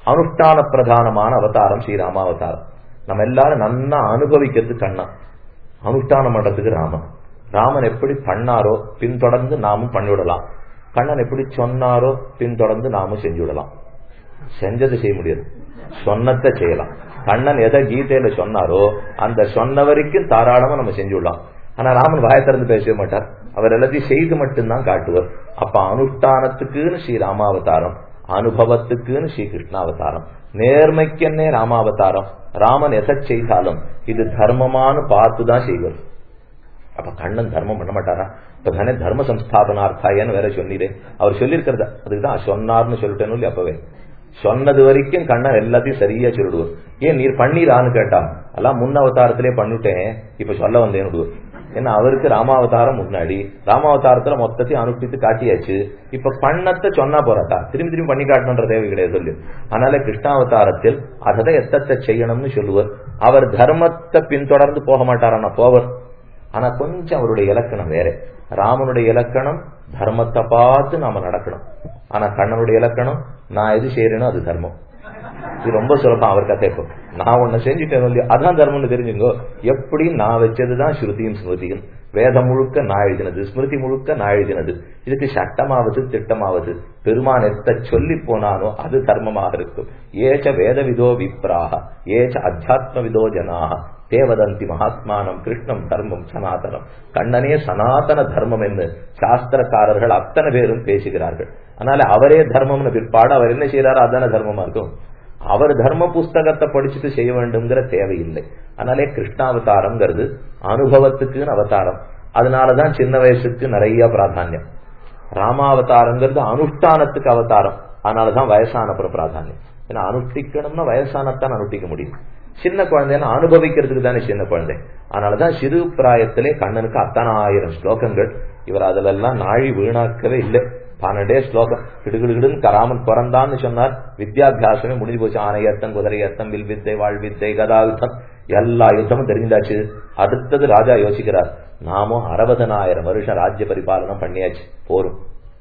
அனுஷ்டான பிரதானமான அவதாரம் ஸ்ரீராமாவதாரம் நம்ம எல்லாரும் நன்னா அனுபவிக்கிறது கண்ணன் அனுஷ்டானம் பண்றதுக்கு ராமன் ராமன் எப்படி பண்ணாரோ பின்தொடர்ந்து நாமும் பண்ணிவிடலாம் கண்ணன் எப்படி சொன்னாரோ பின்தொடர்ந்து நாமும் செஞ்சு விடலாம் செஞ்சது செய்ய முடியாது சொன்னத்தை செய்யலாம் கண்ணன் எதை கீதையில சொன்னாரோ அந்த சொன்ன வரைக்கும் தாராளமா நம்ம செஞ்சு விடலாம் ஆனா ராமன் வாய திறந்து பேசவே மாட்டார் அவர் எல்லாத்தையும் செய்து மட்டும்தான் காட்டுவார் அப்ப அனுஷ்டானத்துக்குன்னு ஸ்ரீ ராமாவதாரம் அனுபவத்துக்குன்னு ஸ்ரீ கிருஷ்ணாவதாரம் நேர்மைக்கென்னே ராமாவதாரம் ராமன் எதை செய்தாலும் இது தர்மமானு பார்த்துதான் செய்வார் அப்ப கண்ணன் தர்மம் பண்ண மாட்டாரா இப்ப தானே தர்ம சம்ஸ்தாபனார்த்தாயன்னு வேற சொன்னீரே அவர் சொல்லியிருக்கிறத அதுக்குதான் சொன்னார்னு சொல்லிட்டேன்னு இல்லையா அப்பவே சொன்னது வரைக்கும் கண்ணன் எல்லாத்தையும் சரியா சொல்லிடுவார் ஏன் நீர் பண்ணீரான்னு கேட்டா எல்லாம் முன் அவதாரத்திலே பண்ணிட்டேன் இப்ப சொல்ல வந்தேன் விடுவார் ஏன்னா அவருக்கு ராமாவதாரம் முன்னாடி ராமாவதாரத்துல மொத்தத்தையும் அனுப்பித்து காட்டியாச்சு இப்ப பண்ணத்தை சொன்னா போறாட்டா திரும்பி திரும்பி பண்ணி காட்டணுன்ற தேவை கிடையாது சொல்லு அதனால கிருஷ்ணாவதாரத்தில் அதை எத்தத்தை செய்யணும்னு சொல்லுவார் அவர் தர்மத்தை பின்தொடர்ந்து போக மாட்டாரான போவர் ஆனா கொஞ்சம் அவருடைய இலக்கணம் வேற ராமனுடைய இலக்கணம் தர்மத்தை பார்த்து நாம நடக்கணும் ஆனா கண்ணனுடைய இலக்கணம் நான் எது செய்யறேனோ அது தர்மம் இது ரொம்ப சுலபம் அவர் கதைப்போம் நான் ஒண்ணு செஞ்சுட்டேன் இல்லையா அதான் தர்மம்னு தெரிஞ்சுங்கோ எப்படி நான் வச்சதுதான் ஸ்ருதியும் ஸ்மிருதியும் வேதம் முழுக்க நான் எழுதினது ஸ்மிருதி முழுக்க நான் எழுதினது இதுக்கு சட்டமாவது திட்டமாவது பெருமான் எத்த சொல்லி போனானோ அது தர்மமாக இருக்கும் ஏச்ச வேத விதோ விப்ராக ஏச்ச அத்தியாத்ம விதோ ஜனாக தேவதந்தி மகாத்மானம் கிருஷ்ணம் தர்மம் சனாதனம் கண்ணனே சனாதன தர்மம் என்று சாஸ்திரக்காரர்கள் அத்தனை பேரும் பேசுகிறார்கள் அதனால அவரே தர்மம்னு பிற்பாடு அவர் என்ன செய்யறாரோ அதான தர்மமா இருக்கும் அவர் தர்ம புஸ்தகத்தை படிச்சுட்டு செய்ய வேண்டும்ங்கிற தேவையில்லை அதனாலே கிருஷ்ணாவதாரம்ங்கிறது அனுபவத்துக்குன்னு அவதாரம் அதனாலதான் சின்ன வயசுக்கு நிறைய பிராதானியம் ராமாவதாரங்கிறது அனுஷ்டானத்துக்கு அவதாரம் அதனாலதான் வயசான பிராதானியம் ஏன்னா அனுஷ்டிக்கணும்னா வயசானத்தான் அனுஷ்டிக்க முடியும் சின்ன குழந்தைன்னா அனுபவிக்கிறதுக்கு தானே சின்ன குழந்தை அதனாலதான் சிறு பிராயத்திலே கண்ணனுக்கு அத்தனை ஆயிரம் ஸ்லோகங்கள் இவர் அதுல எல்லாம் நாழி வீணாக்கவே இல்லை பன்னெண்டே ஸ்லோகம் கிடுகிடுகிடுன்னு கராமன் பிறந்தான்னு சொன்னார் வித்யாபியாசமே முடிஞ்சு போச்சு ஆனையத்தம் குதிரையத்தம் வில் வித்தை வாழ் வித்தை கதாயுத்தம் எல்லா யுத்தமும் தெரிஞ்சாச்சு அடுத்தது ராஜா யோசிக்கிறார் நாமும் அறுபதனாயிரம் வருஷம் ராஜ்ய பரிபாலனம் பண்ணியாச்சு போரும்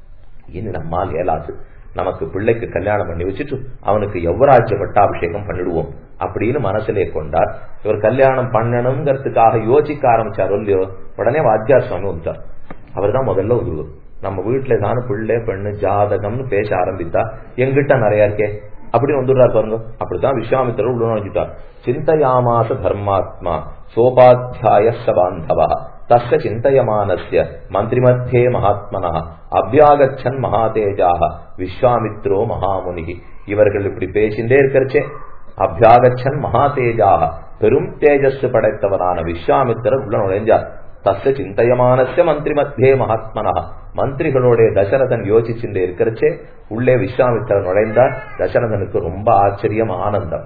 இனி நம்மால் இயலாது நமக்கு பிள்ளைக்கு கல்யாணம் பண்ணி வச்சுட்டு அவனுக்கு யுவராஜ்ய பட்டாபிஷேகம் பண்ணிடுவோம் அப்படின்னு மனசிலே கொண்டார் இவர் கல்யாணம் பண்ணணுங்கிறதுக்காக யோசிக்க ஆரம்பிச்சார் இல்லையோ உடனே வாத்தியார் சுவாமி வந்துட்டார் அவர் தான் முதல்ல உதவுவர் நம்ம வீட்டுல ஏதாவது பிள்ளை பெண்ணு ஜாதகம்னு பேச ஆரம்பித்தா எங்கிட்ட நிறைய இருக்கே அப்படின்னு வந்துடுறாரு பாருங்க அப்படித்தான் விஸ்வாமித்திரர் உள்ள நுழைஞ்சிட்டார் சிந்தையாமாச தர்மாத்மா சோபாத்தியாய பாந்தவா தஸ்ய சிந்தயமானஸ்ய மந்திரிமத்தியே மகாத்மனா அபியாகச்சன் மகாதேஜாக விஸ்வாமித்ரோ மகாமுனி இவர்கள் இப்படி பேசிண்டே இருக்கிறச்சே அபியாகச்சன் மகாதேஜாக பெரும் தேஜஸ் படைத்தவரான விஸ்வாமித்திரர் உள்ள நுழைஞ்சார் தஸ்ய சிந்தயமானஸ்ய மந்திரி மத்தியே மகாத்மனா மந்திரிகளோட தசரதன் யோசிச்சுட்டே இருக்கிறச்சே உள்ளே விஸ்வாமித்திரன் நுழைந்தார் தசரதனுக்கு ரொம்ப ஆச்சரியம் ஆனந்தம்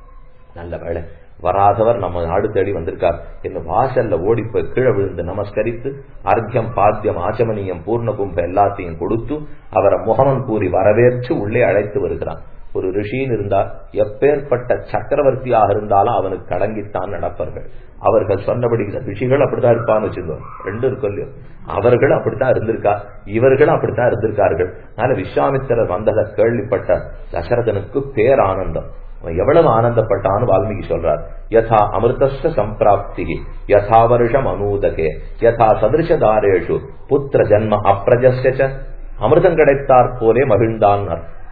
நல்ல வேலை வராதவர் நம்ம நாடு தேடி வந்திருக்கார் என்ன வாசல்ல ஓடி போய் கீழே விழுந்து நமஸ்கரித்து அர்த்தியம் பாத்தியம் ஆச்சமனியம் பூர்ண கும்ப எல்லாத்தையும் கொடுத்து அவரை முகமன் கூறி வரவேற்று உள்ளே அழைத்து வருகிறான் ஒரு ரிஷின்னு இருந்தால் எப்பேற்பட்ட சக்கரவர்த்தியாக இருந்தாலும் அவனுக்கு கடங்கித்தான் நடப்பார்கள் அவர்கள் சொன்னபடி ரிஷிகள் அப்படித்தான் இருப்பான்னு வச்சிருந்தோம் ரெண்டு இருக்கும் இல்லையோ அவர்கள் அப்படித்தான் இருந்திருக்கா இவர்களும் அப்படித்தான் இருந்திருக்கார்கள் அதனால விஸ்வாமித்திரர் வந்ததை கேள்விப்பட்ட தசரதனுக்கு பேரானந்தம் அவன் எவ்வளவு ஆனந்தப்பட்டான்னு வால்மீகி சொல்றார் யதா அமிர்தஸ்ய சம்பிராப்தி யதா வருஷம் அனூதகே யதா சதிருஷதாரேஷு புத்திர ஜன்ம அப்பிரஜஸ்ய அமிர்தம் கிடைத்தாற் போலே மகிழ்ந்தான்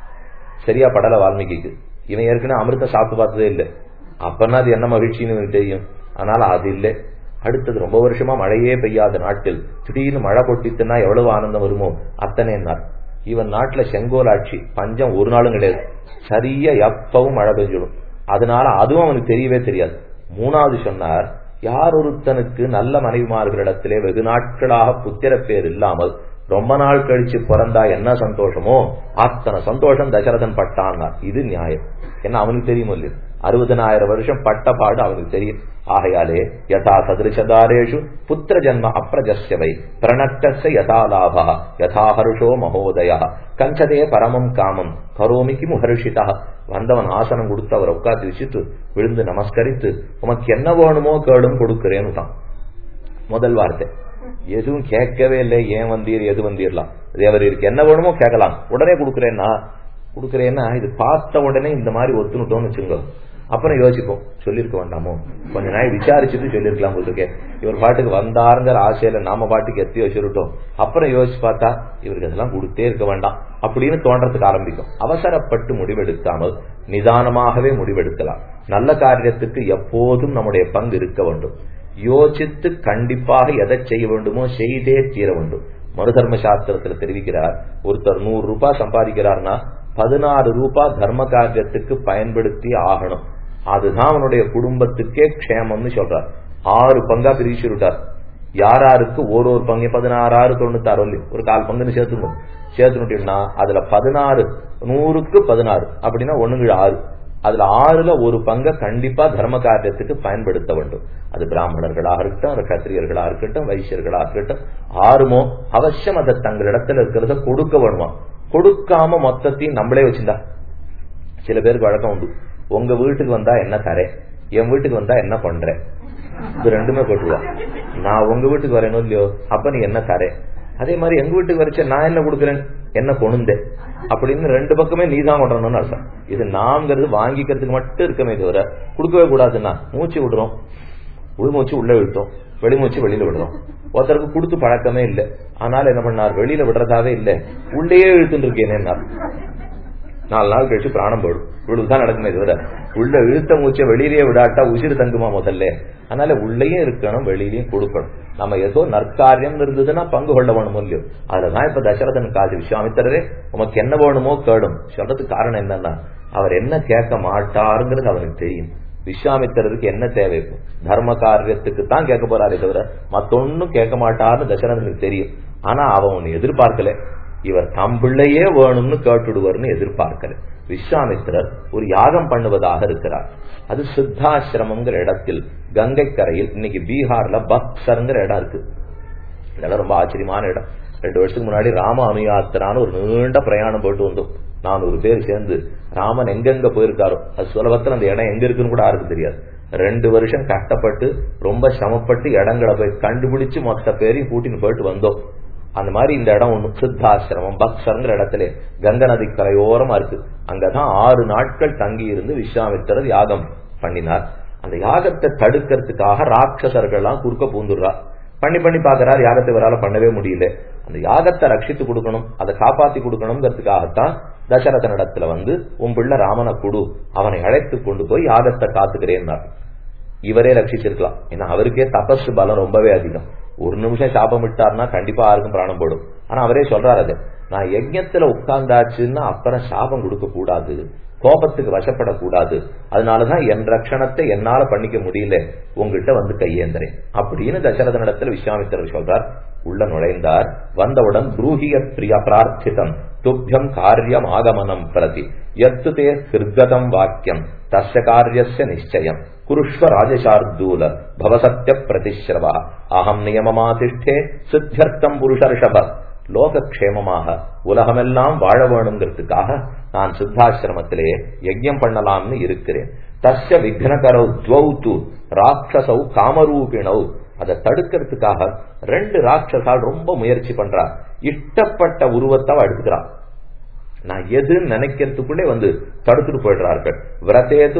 சரியா படல வால்மீகிக்கு இவன் ஏற்கனவே அமிர்தம் சாப்பிட்டு பார்த்ததே இல்லை அப்பன்னா அது என்ன மகிழ்ச்சின்னு எனக்கு தெரியும் அதனால அது இல்லை அடுத்தது ரொம்ப வருஷமா மழையே பெய்யாத நாட்டில் திடீர்னு மழை கொட்டித்துனா எவ்வளவு ஆனந்தம் வருமோ அத்தனை நாள் இவன் நாட்டுல செங்கோலாட்சி பஞ்சம் ஒரு நாளும் கிடையாது சரியா எப்பவும் மழை பெஞ்சிடும் அதனால அதுவும் அவனுக்கு தெரியவே தெரியாது மூணாவது சொன்னார் யார் ஒருத்தனுக்கு நல்ல மனைவிமார்களிடத்திலே வெகு நாட்களாக புத்திர பேர் இல்லாமல் ரொம்ப நாள் கழிச்சு பிறந்தா என்ன சந்தோஷமோ அத்தனை சந்தோஷம் தசரதன் பட்டான் இது நியாயம் என்ன அவனுக்கு தெரியுமோ இல்லையோ அறுபதனாயிரம் வருஷம் பட்ட பாடு அவனுக்கு தெரியும் ஆகையாலே யதா சதிருஷதாரேஷு புத்திர ஜன்ம அப்பிரஜஸ்யவை பிரணக்தஸ்ய யதா லாபா யதா ஹருஷோ மகோதய கஞ்சதே பரமம் காமம் கரோமிக்கு முஹர்ஷிதா வந்தவன் ஆசனம் கொடுத்து அவரை உட்காந்து வச்சுட்டு விழுந்து நமஸ்கரித்து உமக்கு என்ன வேணுமோ கேளும் கொடுக்கிறேன்னு தான் முதல் வார்த்தை எதுவும் கேட்கவே இல்லை ஏன் வந்தீர் எது வந்தீர்லாம் தேவர் இருக்கு என்ன வேணுமோ கேட்கலாம் உடனே கொடுக்குறேன்னா கொடுக்குறேன்னா இது பார்த்த உடனே இந்த மாதிரி ஒத்துனுட்டோம்னு வச்சுக்கோ அப்புறம் யோசிப்போம் சொல்லியிருக்க வேண்டாமோ கொஞ்ச நாள் விசாரிச்சுட்டு சொல்லியிருக்கலாம் போட்டுருக்கே இவர் பாட்டுக்கு வந்தாருங்கிற ஆசையில நாம பாட்டுக்கு எத்தியோ சொல்லிட்டோம் அப்புறம் யோசிச்சு பார்த்தா இவருக்கு அதெல்லாம் கொடுத்தே இருக்க வேண்டாம் அப்படின்னு தோன்றதுக்கு ஆரம்பிக்கும் அவசரப்பட்டு முடிவெடுக்காமல் நிதானமாகவே முடிவெடுக்கலாம் நல்ல காரியத்துக்கு எப்போதும் நம்முடைய பங்கு இருக்க வேண்டும் யோசித்து கண்டிப்பாக எதை செய்ய வேண்டுமோ செய்தே தீர வேண்டும் மனுதர்ம சாஸ்திரத்துல தெரிவிக்கிறார் ஒருத்தர் நூறு ரூபாய் சம்பாதிக்கிறார்னா பதினாறு ரூபாய் தர்ம காரியத்துக்கு பயன்படுத்தி ஆகணும் அதுதான் அவனுடைய குடும்பத்துக்கே க்ஷேமம்னு சொல்றார் ஆறு பங்கா பிரிச்சு விட்டார் யாராருக்கு ஒரு ஒரு பங்கு பதினாறு ஆறு தொண்ணூத்தாறு ஒல்லி ஒரு கால் பங்குன்னு சேர்த்துக்கணும் சேர்த்துனுட்டீங்கன்னா அதுல பதினாறு நூறுக்கு பதினாறு அப்படின்னா ஒண்ணுங்க ஆறு அதுல ஆறுல ஒரு பங்கை கண்டிப்பா தர்ம காரியத்துக்கு பயன்படுத்த வேண்டும் அது பிராமணர்களாக இருக்கட்டும் அது கத்திரியர்களாக இருக்கட்டும் வைசியர்களாக இருக்கட்டும் ஆறுமோ அவசியம் அதை தங்களிடத்துல இருக்கிறத கொடுக்க வேணுமா கொடுக்காம மொத்தத்தையும் நம்மளே வச்சிருந்தா சில பேருக்கு வழக்கம் உண்டு உங்க வீட்டுக்கு வந்தா என்ன தரேன் என் வீட்டுக்கு வந்தா என்ன பண்றேன் இது ரெண்டுமே போட்டுருவா நான் உங்க வீட்டுக்கு வரேனும் இல்லையோ அப்ப நீ என்ன தரேன் அதே மாதிரி எங்க வீட்டுக்கு வரைச்ச நான் என்ன கொடுக்குறேன் என்ன கொணுந்தேன் அப்படின்னு ரெண்டு பக்கமே நீ தான் கொண்டணும்னு அர்த்தம் இது நாங்கிறது வாங்கிக்கிறதுக்கு மட்டும் இருக்கமே தவிர கொடுக்கவே கூடாதுன்னா மூச்சு விடுறோம் உள்மூச்சு உள்ள விட்டோம் வெளிமூச்சு வெளியில விடுறோம் ஒருத்தருக்கு கொடுத்து பழக்கமே இல்லை ஆனால் என்ன பண்ணார் வெளியில விடுறதாவே இல்லை உள்ளேயே இழுத்துட்டு இருக்கேன் நாலு நாள் கழிச்சு பிராணம் போயிடும் இவ்வளவுதான் நடக்குமே தவிர உள்ள இழுத்த மூச்சை வெளியிலேயே விடாட்டா உசிறு தங்குமா முதல்ல அதனால உள்ளேயும் இருக்கணும் வெளியிலயும் கொடுக்கணும் நம்ம ஏதோ நற்காரியம் இருந்ததுன்னா பங்கு கொள்ள வேணுமோ இல்லையோ அதுலதான் இப்ப தசரதன் காது விஸ்வாமித்தரே உமக்கு என்ன வேணுமோ கேடும் சொல்றதுக்கு காரணம் என்னன்னா அவர் என்ன கேட்க மாட்டாருங்கிறது அவனுக்கு தெரியும் விஸ்வாமித்திரருக்கு என்ன தேவை தர்ம காரியத்துக்கு தான் கேட்க போறாரே தவிர மத்தொன்னும் கேட்க மாட்டாருன்னு தசரதனுக்கு தெரியும் ஆனா அவன் ஒன்னு எதிர்பார்க்கல இவர் தம் பிள்ளையே வேணும்னு கேட்டுடுவார்னு எதிர்பார்க்கல விஸ்வாமித்திரர் ஒரு யாகம் பண்ணுவதாக இருக்கிறார் அது சித்தாசிரமங்கிற இடத்தில் கங்கை கரையில் இன்னைக்கு பீகார்ல பக்சர்ங்கிற இடம் இருக்கு இதெல்லாம் ரொம்ப ஆச்சரியமான இடம் ரெண்டு வருஷத்துக்கு முன்னாடி ராம அனுயாத்திரான்னு ஒரு நீண்ட பிரயாணம் போயிட்டு வந்தோம் நானூறு பேர் சேர்ந்து ராமன் எங்கெங்க போயிருக்காரோ அது சுலபத்துல அந்த இடம் எங்க இருக்குன்னு கூட யாருக்கும் தெரியாது ரெண்டு வருஷம் கஷ்டப்பட்டு ரொம்ப சிரமப்பட்டு இடங்களை போய் கண்டுபிடிச்சு மொத்த பேரையும் கூட்டின்னு போயிட்டு வந்தோம் அந்த மாதிரி இந்த இடம் ஒண்ணு சித்தாசிரமம் பக்சர்ங்கிற இடத்துல கங்கை நதி கரையோரமா இருக்கு அங்கதான் ஆறு நாட்கள் தங்கி இருந்து விஸ்வாமித்திரர் யாகம் பண்ணினார் அந்த யாகத்தை தடுக்கிறதுக்காக ராட்சசர்கள்லாம் குறுக்க பூந்துடுறா பண்ணி பண்ணி பாக்குறாரு யாகத்தை இவரால பண்ணவே முடியல அந்த யாகத்தை ரட்சித்து கொடுக்கணும் அதை காப்பாத்தி கொடுக்கணுங்கிறதுக்காகத்தான் தசரதனிடத்துல வந்து உன் பிள்ளை ராமனை குடு அவனை அழைத்து கொண்டு போய் யாகத்தை காத்துக்கிறேன்னார் இவரே ரட்சிச்சிருக்கலாம் ஏன்னா அவருக்கே தபஸ் பலம் ரொம்பவே அதிகம் ஒரு நிமிஷம் சாபம் விட்டார்னா கண்டிப்பா யாருக்கும் பிராணம் போடும் ஆனா அவரே சொல்றாரு அது நான் யஜ்யத்துல உட்கார்ந்தாச்சுன்னா அப்புறம் சாபம் கொடுக்க கூடாது கோபத்துக்கு வசப்படக்கூடாது அதனாலதான் என் ரட்சணத்தை என்னால பண்ணிக்க முடியல உங்ககிட்ட வந்து கையேந்திரேன் அப்படின்னு தசரதனிடத்துல விஸ்வாமித்திரர் சொல்றார் உள்ள நுழைந்தார் வந்தவுடன் ப்ரூஹிய பிரியா பிரார்த்திதம் துப்பியம் காரியம் ஆகமனம் பிரதி எத்து தே ஹிருகதம் வாக்கியம் தஸ்ய காரியஸ்ய நிச்சயம் குருஷ்வ ராஜசார்தூல பவசத்திய பிரதிஸ்ரவா அகம் நியமமாதிஷ்டே சித்தியர்த்தம் புருஷர்ஷப லோகக்ஷேமமாக உலகமெல்லாம் வாழ வேணுங்கிறதுக்காக நான் சித்தாசிரமத்திலே யஜ்யம் பண்ணலாம்னு இருக்கிறேன் தஸ்ய விக்னகரௌ துவௌத்து ராட்சசௌ காமரூபிணௌ அதை தடுக்கிறதுக்காக ரெண்டு ராட்சசால் ரொம்ப முயற்சி பண்றா இஷ்டப்பட்ட உருவத்தை எடுத்துக்கிறான் நான் எதுன்னு நினைக்கிறதுக்குள்ளே வந்து தடுத்துட்டு போயிடுறார்கள் விரதேது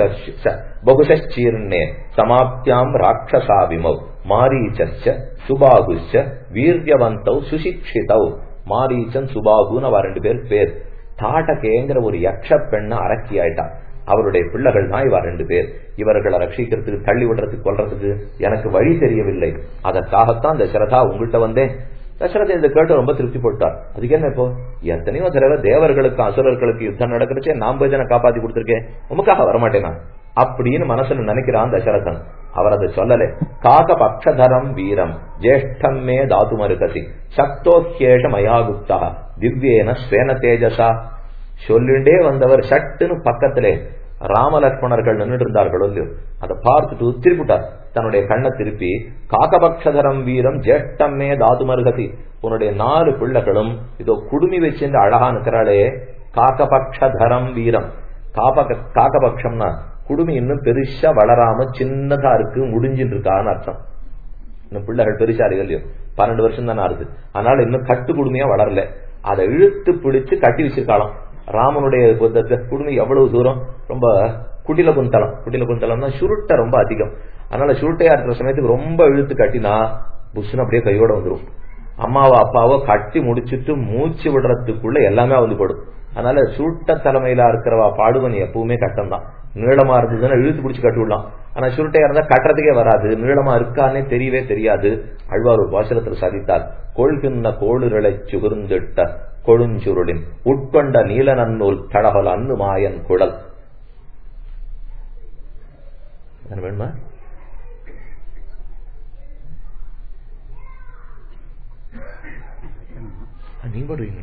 பகுஷீர்ணே சமாப்தியாம் ராட்சசா விமௌ மாரீச்ச சுபாகுச்ச வீரியவந்தௌ சுசிக்ஷிதௌ மாரீச்சன் சுபாகுன்னு அவ ரெண்டு பேர் பேர் தாட்டகேங்கிற ஒரு யக்ஷ பெண்ண அரக்கி ஆயிட்டான் அவருடைய பிள்ளைகள் தான் இவ ரெண்டு பேர் இவர்களை ரட்சிக்கிறதுக்கு தள்ளி விடுறதுக்கு கொல்றதுக்கு எனக்கு வழி தெரியவில்லை அதற்காகத்தான் இந்த சிரதா உங்கள்கிட்ட வந்தேன் தசரதை இந்த கேட்டு ரொம்ப திருப்தி போட்டார் அதுக்கு என்ன இப்போ எத்தனையோ தடவை தேவர்களுக்கு அசுரர்களுக்கு யுத்தம் நடக்கிறச்சே நான் போய் தானே காப்பாத்தி கொடுத்திருக்கேன் உமக்காக வரமாட்டேனா அப்படின்னு மனசுல நினைக்கிறான் தசரதன் அவர் அதை சொல்லல காக பக்ஷதரம் வீரம் ஜேஷ்டம் மே தாத்து மருகசி சக்தோஹேஷ மயாகுப்தா திவ்யேன ஸ்வேன தேஜசா சொல்லிண்டே வந்தவர் சட்டுன்னு பக்கத்திலே ராமலட்சுமணர்கள் நின்றுட்டு இருந்தார்களோ இல்லையோ அதை பார்த்துட்டு திருப்பிட்டார் தன்னுடைய கண்ணை திருப்பி காக்கபக்ஷதரம் வீரம் ஜேஷ்டமே தாது மருகதி உன்னுடைய நாலு பிள்ளைகளும் இதோ குடுமி வச்சிருந்து அழகா நிற்கிறாளே காக்கபக்ஷதரம் வீரம் காபக காக்கபக்ஷம்னா குடுமி இன்னும் பெருசா வளராம சின்னதா இருக்கு முடிஞ்சிட்டு இருக்கான்னு அர்த்தம் இன்னும் பிள்ளைகள் பெருசா இருக்கு இல்லையோ பன்னெண்டு வருஷம் தானே ஆகுது அதனால இன்னும் கட்டு குடுமையா வளரல அதை இழுத்து பிடிச்சு கட்டி வச்சிருக்காளாம் ராமனுடைய குடுமி எவ்வளவு தூரம் ரொம்ப குட்டில குந்தலம் குட்டில குந்தலம்னா சுருட்டை ரொம்ப அதிகம் அதனால சுருட்டையா இருக்கிற சமயத்துக்கு ரொம்ப இழுத்து கட்டினா புஷ்னு அப்படியே கையோட வந்துடும் அம்மாவோ அப்பாவோ கட்டி முடிச்சுட்டு மூச்சு விடுறதுக்குள்ள எல்லாமே வந்து போடும் அதனால சுருட்ட தலைமையில இருக்கிறவா பாடுவன் எப்பவுமே கட்டம் தான் நீளமா இருந்ததுன்னா இழுத்து பிடிச்சு கட்டி விடலாம் ஆனா சுருட்டையா இருந்தா கட்டுறதுக்கே வராது நீளமா இருக்கானே தெரியவே தெரியாது அழ்வார் ஒரு பாசனத்தில் சாதித்தார் கொள்கின்ற கோளுகளை சுகுர்ந்திட்ட கொழுஞ்சுருளின் உட்கொண்ட நீல நன்னூல் தடகல் அன்னு மாயன் குடல் வேணுமா நீங்க போடுவீங்க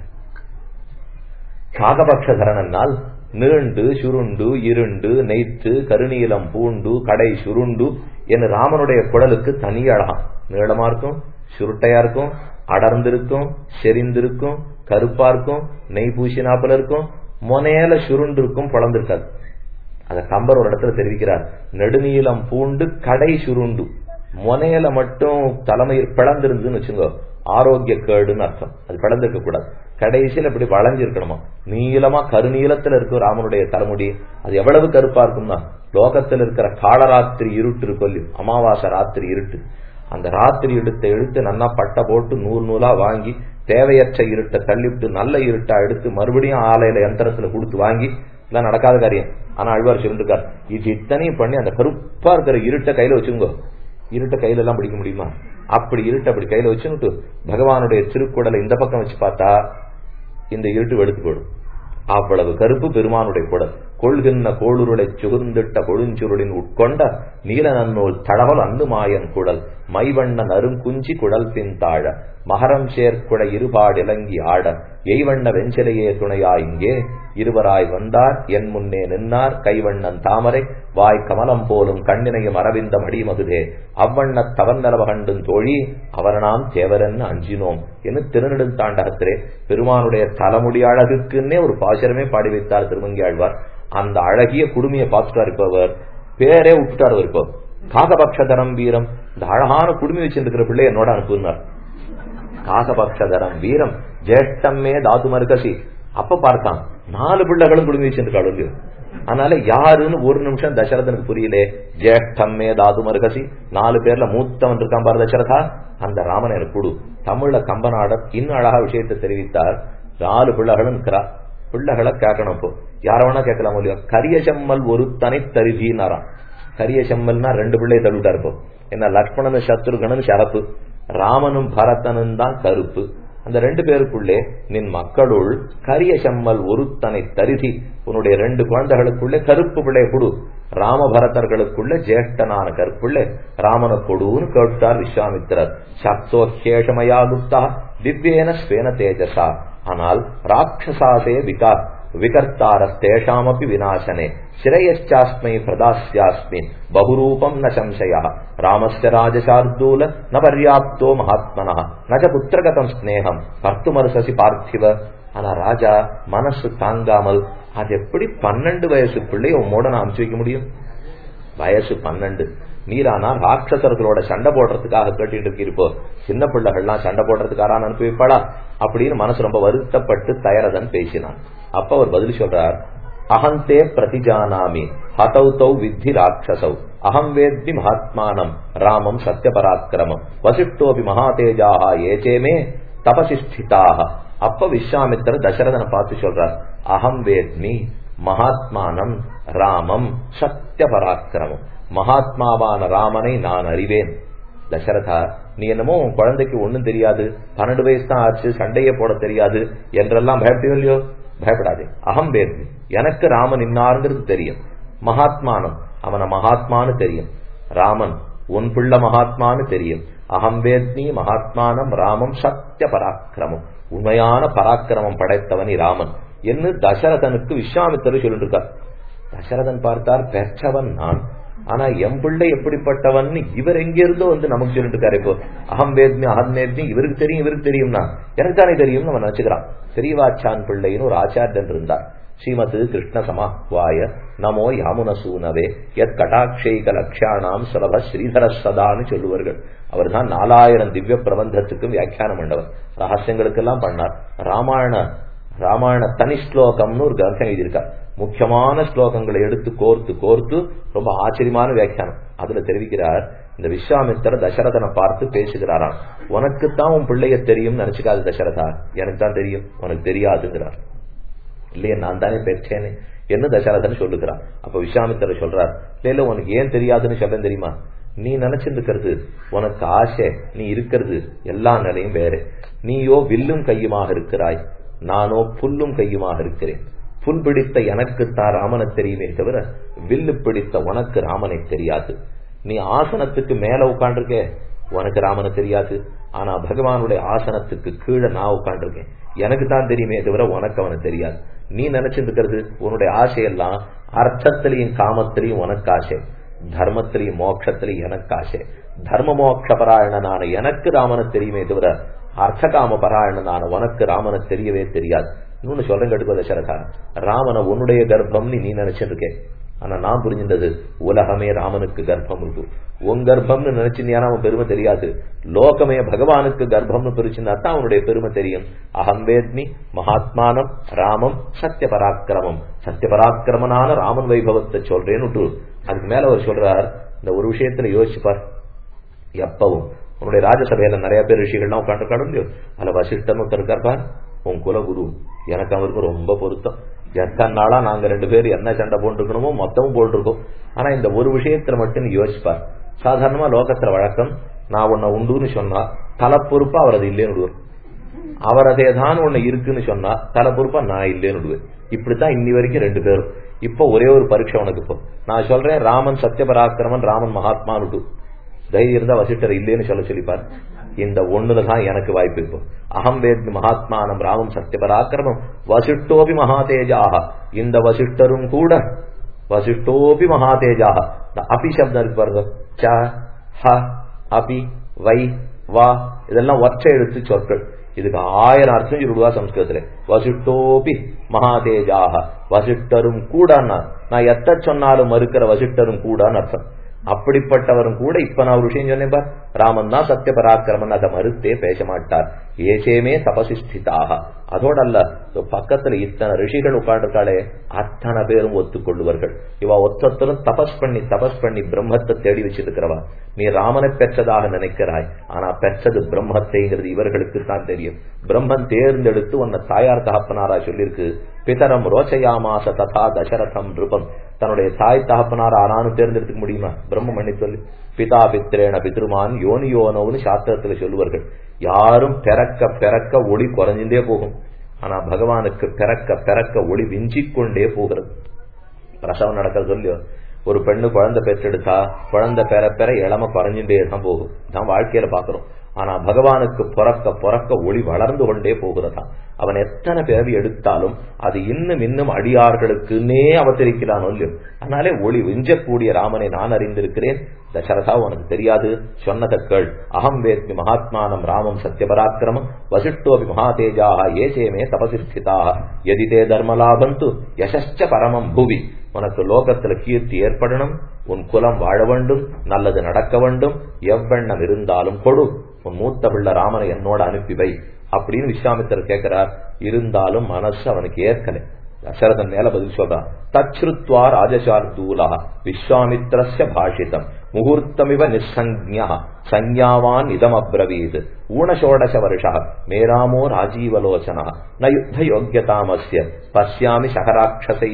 காகபக்ஷதரனால் நீண்டு சுருண்டு இருண்டு நெய்த்து கருநீலம் பூண்டு கடை சுருண்டு என்று ராமனுடைய குடலுக்கு தனி அழகாம் நீளமா இருக்கும் சுருட்டையா இருக்கும் அடர்ந்திருக்கும் செறிந்திருக்கும் கருப்பா இருக்கும் நெய் பூசினாப்புல இருக்கும் மொனையில சுருண்டு இருக்கும் பிளந்திருக்காது அத கம்பர் ஒரு இடத்துல தெரிவிக்கிறார் நெடுநீளம் பூண்டு கடை சுருண்டு மொனையில மட்டும் தலைமையில் பிளந்திருந்துன்னு வச்சுங்க ஆரோக்கிய கேடுன்னு அர்த்தம் அது பிளந்திருக்க கூடாது கடைசியில் இப்படி வளைஞ்சிருக்கணுமா நீளமா கருநீளத்துல இருக்கும் ராமனுடைய தலைமுடி அது எவ்வளவு கருப்பா இருக்கும்னா லோகத்தில் இருக்கிற காலராத்திரி இருட்டு இருக்கும் அமாவாசை ராத்திரி இருட்டு அந்த ராத்திரி எடுத்த எடுத்து நன்னா பட்டை போட்டு நூல் நூலா வாங்கி தேவையற்ற இருட்டை தள்ளிவிட்டு நல்ல இருட்டா எடுத்து மறுபடியும் ஆலையில யந்திரத்துல கொடுத்து வாங்கி இதெல்லாம் நடக்காத காரியம் ஆனா அழ்வார் சொல்லிருக்கார் இது இத்தனையும் பண்ணி அந்த கருப்பா இருக்கிற இருட்டை கையில வச்சுங்க இருட்ட கையில எல்லாம் பிடிக்க முடியுமா அப்படி இருட்டு அப்படி கையில வச்சுட்டு பகவானுடைய திருக்குடலை இந்த பக்கம் வச்சு பார்த்தா இந்த இருட்டு வெளுத்து போடும் அவ்வளவு கருப்பு பெருமானுடைய குடல் கொள்கின்ற கோளுருளை சுகுந்திட்ட கொழுஞ்சுருளின் உட்கொண்ட நீல நன்னூல் தடவல் அந்து மாயன் குடல் மைவண்ண நறுங்குஞ்சி குடல் பின் தாழ மகரம் சேர்க்குட இருபாடிலங்கி ஆட எய்வண்ண வெஞ்சிலையே துணையா இங்கே இருவராய் வந்தார் என் முன்னே நின்னார் கைவண்ணன் தாமரை வாய் கமலம் போலும் கண்ணினையும் அரவிந்தம் அடிமகுதே அவ்வண்ண தவந்தளவ கண்டும் தோழி அவரனாம் தேவரன்னு அஞ்சினோம் என்று திருநெடுந்தாண்டகத்திலே பெருமானுடைய தலைமுடி அழகுக்குன்னே ஒரு பாசுரமே பாடி வைத்தார் திருமங்கி ஆழ்வார் அந்த அழகிய குடுமையை பார்த்துட்டார் இப்பவர் பேரே விட்டுட்டார் இப்போ காகபக்ஷதரம் வீரம் இந்த அழகான குடுமி வச்சிருக்கிற பிள்ளை என்னோட அனுப்புனார் காகபக்ஷதரம் வீரம் ஜேஷ்டமே தாது மருகசி அப்ப பார்த்தான் நாலு பிள்ளைகளும் குடுமி வச்சிருக்காள் இல்லையோ அதனால யாருன்னு ஒரு நிமிஷம் தசரதனுக்கு புரியல ஜேஷ்டமே தாது மருகசி நாலு பேர்ல மூத்தவன் இருக்கான் பாரு தசரதா அந்த ராமன் எனக்கு கொடு தமிழ்ல கம்பநாடர் இன்னும் அழகா விஷயத்தை தெரிவித்தார் நாலு பிள்ளைகளும் இருக்கிறா பிள்ளைகளை கேட்கணும் இப்போ யார வேணா கேட்கலாம் இல்லையோ கரிய செம்மல் ஒரு தனி தருதினாராம் கரிய செம்மல்னா ரெண்டு பிள்ளையை தள்ளிவிட்டார் இப்போ என்ன லக்ஷ்மணன் சத்ருகனன் சரப்பு ராமனும் பரதனும் தான் கருப்பு அந்த ரெண்டு பேருக்குள்ளே நின் மக்களுள் கரிய செம்மல் ஒருத்தனை தருதி உன்னுடைய ரெண்டு குழந்தைகளுக்குள்ளே கருப்பு பிள்ளை கொடு ராமபரதர்களுக்குள்ள ஜேஷ்டனான கருப்புள்ளே ராமன கொடுன்னு கேட்டார் விஸ்வாமித்திரர் சக்தோஹேஷமயா குப்தா திவ்யேன ஸ்வேன தேஜசா ஆனால் ராட்சசாசே விகா விகர்த்தாரஸ்தேஷாமப்பி விநாசனே சிரயச்சாஸ்மை பிரதாஸ்யாஸ்மி பகுரூபம் ந சம்சய ராமஸ்ய ராஜசார்தூல ந பர்யாப்தோ மகாத்மனா நஜ புத்திரகதம் ஸ்நேகம் கர்த்துமருசசி பார்த்திவ ஆனா ராஜா மனசு தாங்காமல் அது எப்படி பன்னெண்டு வயசு பிள்ளை உம்மோட நான் அனுப்பிச்சு வைக்க முடியும் வயசு பன்னெண்டு நீரானா ராட்சசர்களோட சண்டை போடுறதுக்காக கேட்டுட்டு இருக்கிருப்போ சின்ன பிள்ளைகள்லாம் சண்டை போடுறதுக்காரான் அனுப்பி வைப்பாளா அப்படின்னு மனசு ரொம்ப வருத்தப்பட்டு தயரதன் பேசினான் அப்ப அவர் பதில் சொல்றார் அகந்தே பிரதிஜானாமி ஹதௌ தௌ வித்தி ராட்சசௌ அகம் வேத்தி மகாத்மானம் ராமம் சத்யபராக்கிரமம் வசிஷ்டோபி மகாதேஜாக ஏச்சேமே தபசிஷ்டிதாக அப்ப விஸ்வாமித்திர தசரதனை பார்த்து சொல்றார் அகம் வேத்மி மகாத்மானம் ராமம் சத்திய பராக்கிரமம் மகாத்மாவான ராமனை நான் அறிவேன் தசரதா நீ என்னமோ உன் குழந்தைக்கு ஒண்ணும் தெரியாது பன்னெண்டு வயசு தான் ஆச்சு சண்டையே போட தெரியாது என்றெல்லாம் பயப்படியோ இல்லையோ பயப்படாதே அகம் வேத்மி எனக்கு ராமன் இன்னாருங்கிறது தெரியும் மகாத்மானம் அவனை மகாத்மான்னு தெரியும் ராமன் உன் பிள்ளை மகாத்மான்னு தெரியும் அகம் வேத்மி மகாத்மானம் ராமம் சத்திய பராக்கிரமம் உண்மையான பராக்கிரமம் படைத்தவனி ராமன் என்று தசரதனுக்கு விஸ்வாமித்தர் சொல்லிட்டு இருக்கார் தசரதன் பார்த்தார் பெற்றவன் நான் ஆனா எம் பிள்ளை எப்படிப்பட்டவன் இவர் எங்க இருந்தோ வந்து நமக்கு சொல்லிட்டு இருக்காரு இப்போ அகம் வேத்மி அகம் வேத்மி இவருக்கு தெரியும் இவருக்கு தெரியும்னா எனக்கு தானே தெரியும் நம்ம நினைச்சுக்கிறான் பெரியவாச்சான் பிள்ளைன்னு ஒரு ஆச்சாரியன் இருந்தார் ஸ்ரீமது கிருஷ்ண சமாஹ்வாய நமோ யாமுன சூனவே எத் கட்டாட்சைக லட்சியானாம் சுலப ஸ்ரீதர சதான்னு சொல்லுவார்கள் அவர் தான் நாலாயிரம் திவ்ய பிரபந்தத்துக்கும் வியாக்கியானம் பண்ணவர் ரகசியங்களுக்கெல்லாம் பண்ணார் ராமாயண ராமாயண தனி ஸ்லோகம்னு ஒரு கிரந்தம் எழுதியிருக்கார் முக்கியமான ஸ்லோகங்களை எடுத்து கோர்த்து கோர்த்து ரொம்ப ஆச்சரியமான வியாக்கியானம் அதுல தெரிவிக்கிறார் இந்த விஸ்வாமித்தர் தசரதனை பார்த்து பேசுகிறாராம் உனக்குத்தான் உன் பிள்ளைய தெரியும் நினைச்சுக்காது தசரதா எனக்கு தான் தெரியும் உனக்கு தெரியாதுங்கிறார் இல்லையே நான் தானே பெற்றேனே என்ன தசரதன் சொல்லுகிறார் அப்ப விஸ்வாமித்தர் சொல்றார் இல்ல உனக்கு ஏன் தெரியாதுன்னு சொல்ல தெரியுமா நீ நினைச்சிருக்கிறது உனக்கு ஆசை நீ இருக்கிறது எல்லா நிலையும் வேற நீயோ வில்லும் கையுமாக இருக்கிறாய் நானோ புல்லும் கையுமாக இருக்கிறேன் புல் பிடித்த எனக்குத்தான் ராமனை தெரியுமே தவிர வில்லு பிடித்த உனக்கு ராமனை தெரியாது நீ ஆசனத்துக்கு மேல உட்காண்டிருக்க உனக்கு ராமனை தெரியாது ஆனா பகவானுடைய ஆசனத்துக்கு கீழே நான் உட்காண்டிருக்கேன் எனக்கு தான் தெரியுமே தவிர உனக்கு அவனை தெரியாது நீ நினைச்சிருக்கிறது உன்னுடைய ஆசையெல்லாம் அர்த்தத்திலையும் காமத்திலையும் உனக்கு ஆசை தர்மத்திலையும் மோட்சத்திலையும் எனக்கு ஆசை தர்ம மோட்ச பராயணனான எனக்கு ராமனை தெரியுமே தவிர அர்த்த காம பராயணனான உனக்கு ராமனை தெரியவே தெரியாது இன்னொன்னு சொல்றேன் கட்டுக்கோ தசரதா ராமனை உன்னுடைய கர்ப்பம்னு நீ நினைச்சிருக்கேன் ஆனா நான் புரிஞ்சின்றது உலகமே ராமனுக்கு கர்ப்பம் இருக்கு உன் கர்ப்பம்னு நினைச்சிருந்தா அவன் பெருமை தெரியாது லோகமே பகவானுக்கு கர்ப்பம்னு பிரிச்சுனா தான் அவனுடைய பெருமை தெரியும் அகம் வேத்மி மகாத்மானம் ராமம் சத்திய பராக்கிரமம் சத்திய பராக்கிரமனான ராமன் வைபவத்தை சொல்றேன்னு அதுக்கு மேல அவர் சொல்றார் இந்த ஒரு விஷயத்துல யோசிச்சுப்பார் எப்பவும் உன்னுடைய ராஜசபையில நிறைய பேர் ரிஷிகள்லாம் உட்காந்துருக்காடு இல்லையோ அதுல வசிஷ்டன் ஒருத்தர் இருக்காருப்பா உன் குலகுரு எனக்கு அவருக்கு ரொம்ப பொருத்தம் எத்தனை நாளா நாங்க ரெண்டு பேரும் என்ன சண்டை போட்டுருக்கணுமோ மொத்தமும் போட்டிருக்கோம் ஆனா இந்த ஒரு விஷயத்துல மட்டும் நீ யோசிப்பார் சாதாரணமா லோகத்துல வழக்கம் நான் உன்னை உண்டுன்னு சொன்னா தலை பொறுப்பா அவர் அது இல்லைன்னு விடுவார் அவர் அதே தான் ஒண்ணு இருக்குன்னு சொன்னா தலை பொறுப்பா நான் இல்லைன்னு விடுவேன் இப்படித்தான் இன்னி வரைக்கும் ரெண்டு பேரும் இப்போ ஒரே ஒரு பரீட்சை உனக்கு இப்போ நான் சொல்றேன் ராமன் சத்தியபராக்கிரமன் ராமன் மகாத்மானுட்டு தைரியம் இருந்தா வசிட்டர் இல்லைன்னு சொல்ல சொல்லிப்பார் இந்த ஒண்ணுலதான் எனக்கு வாய்ப்பு இப்போ அகம் வேத்மி மகாத்மானம் ராமம் சத்தியபராக்கிரமம் வசிஷ்டோபி மகாதேஜாக இந்த வசிஷ்டரும் கூட வசிஷ்டோபி மகாதேஜாக இந்த அபி சப்தம் இருக்கு பாருங்க ச ஹ அபி வை வா இதெல்லாம் ஒற்றை எழுத்து சொற்கள் இதுக்கு ஆயிரம் அர்த்தம் சொல்லுவா சம்ஸ்கிருதத்துல வசிஷ்டோபி மகாதேஜாக வசிஷ்டரும் கூட நான் எத்த சொன்னாலும் மறுக்கிற வசிஷ்டரும் கூடான்னு அர்த்தம் அப்படிப்பட்டவரும் கூட இப்ப நான் ஒரு விஷயம் சொன்னேன் பார் ராமன் தான் சத்திய பராக்கிரமன் அதை மறுத்தே பேச மாட்டார் ஏசேமே தபசிஸ்திதாக அதோட அல்ல பக்கத்துல இத்தனை ரிஷிகள் உட்காந்துருக்காளே அத்தனை பேரும் ஒத்துக்கொள்ளுவார்கள் இவ ஒத்தத்தரும் தபஸ் பண்ணி தபஸ் பண்ணி பிரம்மத்தை தேடி வச்சிருக்கிறவா நீ ராமனை பெற்றதாக நினைக்கிறாய் ஆனா பெற்றது பிரம்மத்தைங்கிறது இவர்களுக்கு தான் தெரியும் பிரம்மன் தேர்ந்தெடுத்து உன்னை தாயார் தகப்பனாரா சொல்லியிருக்கு பிதரம் ரோச்சயாமாச ததா தசரதம் நிருபம் தன்னுடைய தாய் தகப்பனார் ஆனாலும் தேர்ந்தெடுத்துக்க முடியுமா பிரம்ம மணி சொல்லி பிதா பித்திரேன பித்ருமான் யோனி யோனோன்னு சாஸ்திரத்துல சொல்லுவார்கள் யாரும் பிறக்க பிறக்க ஒளி குறைஞ்சுட்டே போகும் ஆனா பகவானுக்கு பிறக்க பிறக்க ஒளி விஞ்சிக் கொண்டே போகிறது பிரசவம் நடக்கிறது இல்லையோ ஒரு பெண்ணு குழந்தை பெற்றெடுத்தா குழந்தை பெற பெற இளம குறைஞ்சுட்டே தான் போகும் தான் வாழ்க்கையில பாக்குறோம் ஆனா பகவானுக்கு பிறக்க பிறக்க ஒளி வளர்ந்து கொண்டே போகிறதா அவன் எத்தனை பிறவி எடுத்தாலும் அது இன்னும் இன்னும் அடியார்களுக்குன்னே அவதரிக்கிறானோ இல்லையோ அதனாலே ஒளி விஞ்சக்கூடிய ராமனை நான் அறிந்திருக்கிறேன் தசரதா உனக்கு தெரியாது சொன்னதக்கள் அகம் வேத்மி மகாத்மானம் ராமம் சத்தியபராக்கிரமம் வசிஷ்டோபி மகாதேஜாக ஏசேமே தபசிஸ்திதாக எதிதே தர்மலாபந்து யசச்ச பரமம் புவி உனக்கு லோகத்துல கீர்த்தி ஏற்படணும் உன் குலம் வாழ வேண்டும் நல்லது நடக்க வேண்டும் எவ்வெண்ணம் இருந்தாலும் கொடு உன் மூத்த பிள்ளை ராமனை என்னோட அனுப்பி வை அப்படின்னு விஸ்வாமித்தர் கேட்கிறார் இருந்தாலும் மனசு அவனுக்கு ஏற்கலை தசரதன் மேல பதில் சொல்றான் தச்ருத்வா ராஜசார்தூலா விஸ்வாமித்ரஸ்ய பாஷிதம் முகூர்த்தமிவ நிசஞ்ஞா சஞ்ஞாவான் இதம் அப்ரவீத் ஊனஷோடச வருஷா மேராமோ ராஜீவலோச்சனா ந யுத்த யோக்கியதாமஸ்ய பசியாமி சகராட்சசை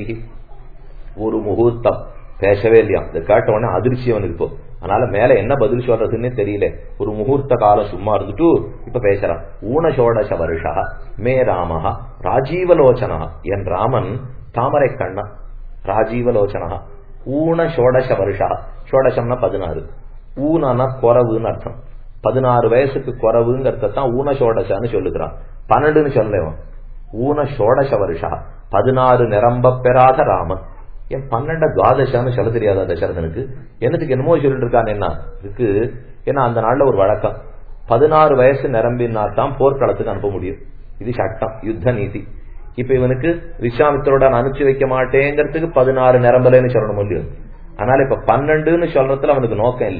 ஒரு முகூர்த்தம் பேசவே இல்லையா இதை கேட்ட உடனே அதிர்ச்சி அவனுக்கு இப்போ அதனால மேல என்ன பதில் சொல்றதுன்னே தெரியல ஒரு முகூர்த்த காலம் சும்மா இருந்துட்டு இப்ப பேசுறான் ஊனசோடச வருஷா மே ராமஹா ராஜீவலோச்சனா என் ராமன் தாமரை கண்ணா ராஜீவலோச்சனா ஊன ஷோடச வருஷா ஷோடசம்னா பதினாறு ஊனனா குறவுன்னு அர்த்தம் பதினாறு வயசுக்கு குறவுங்கிறதான் ஊன ஷோடசான்னு சொல்லுகிறான் பன்னெண்டுன்னு சொல்லவன் ஊன ஷோடச வருஷா பதினாறு நிரம்ப பெறாத ராமன் என் பன்னெண்ட துவாதசான்னு சொல்ல தெரியாதா தசரதனுக்கு என்னத்துக்கு என்னமோ சொல்லிட்டு இருக்கான் என்ன இதுக்கு ஏன்னா அந்த நாள்ல ஒரு வழக்கம் பதினாறு வயசு நிரம்பினா தான் போர்க்களத்துக்கு அனுப்ப முடியும் இது சட்டம் யுத்த நீதி இப்ப இவனுக்கு விஸ்வாமித்தரோட அனுப்பிச்சு வைக்க மாட்டேங்கிறதுக்கு பதினாறு நிரம்பலன்னு சொல்லணும் முடியும் அதனால இப்ப பன்னெண்டுன்னு சொல்றதுல அவனுக்கு நோக்கம் இல்லை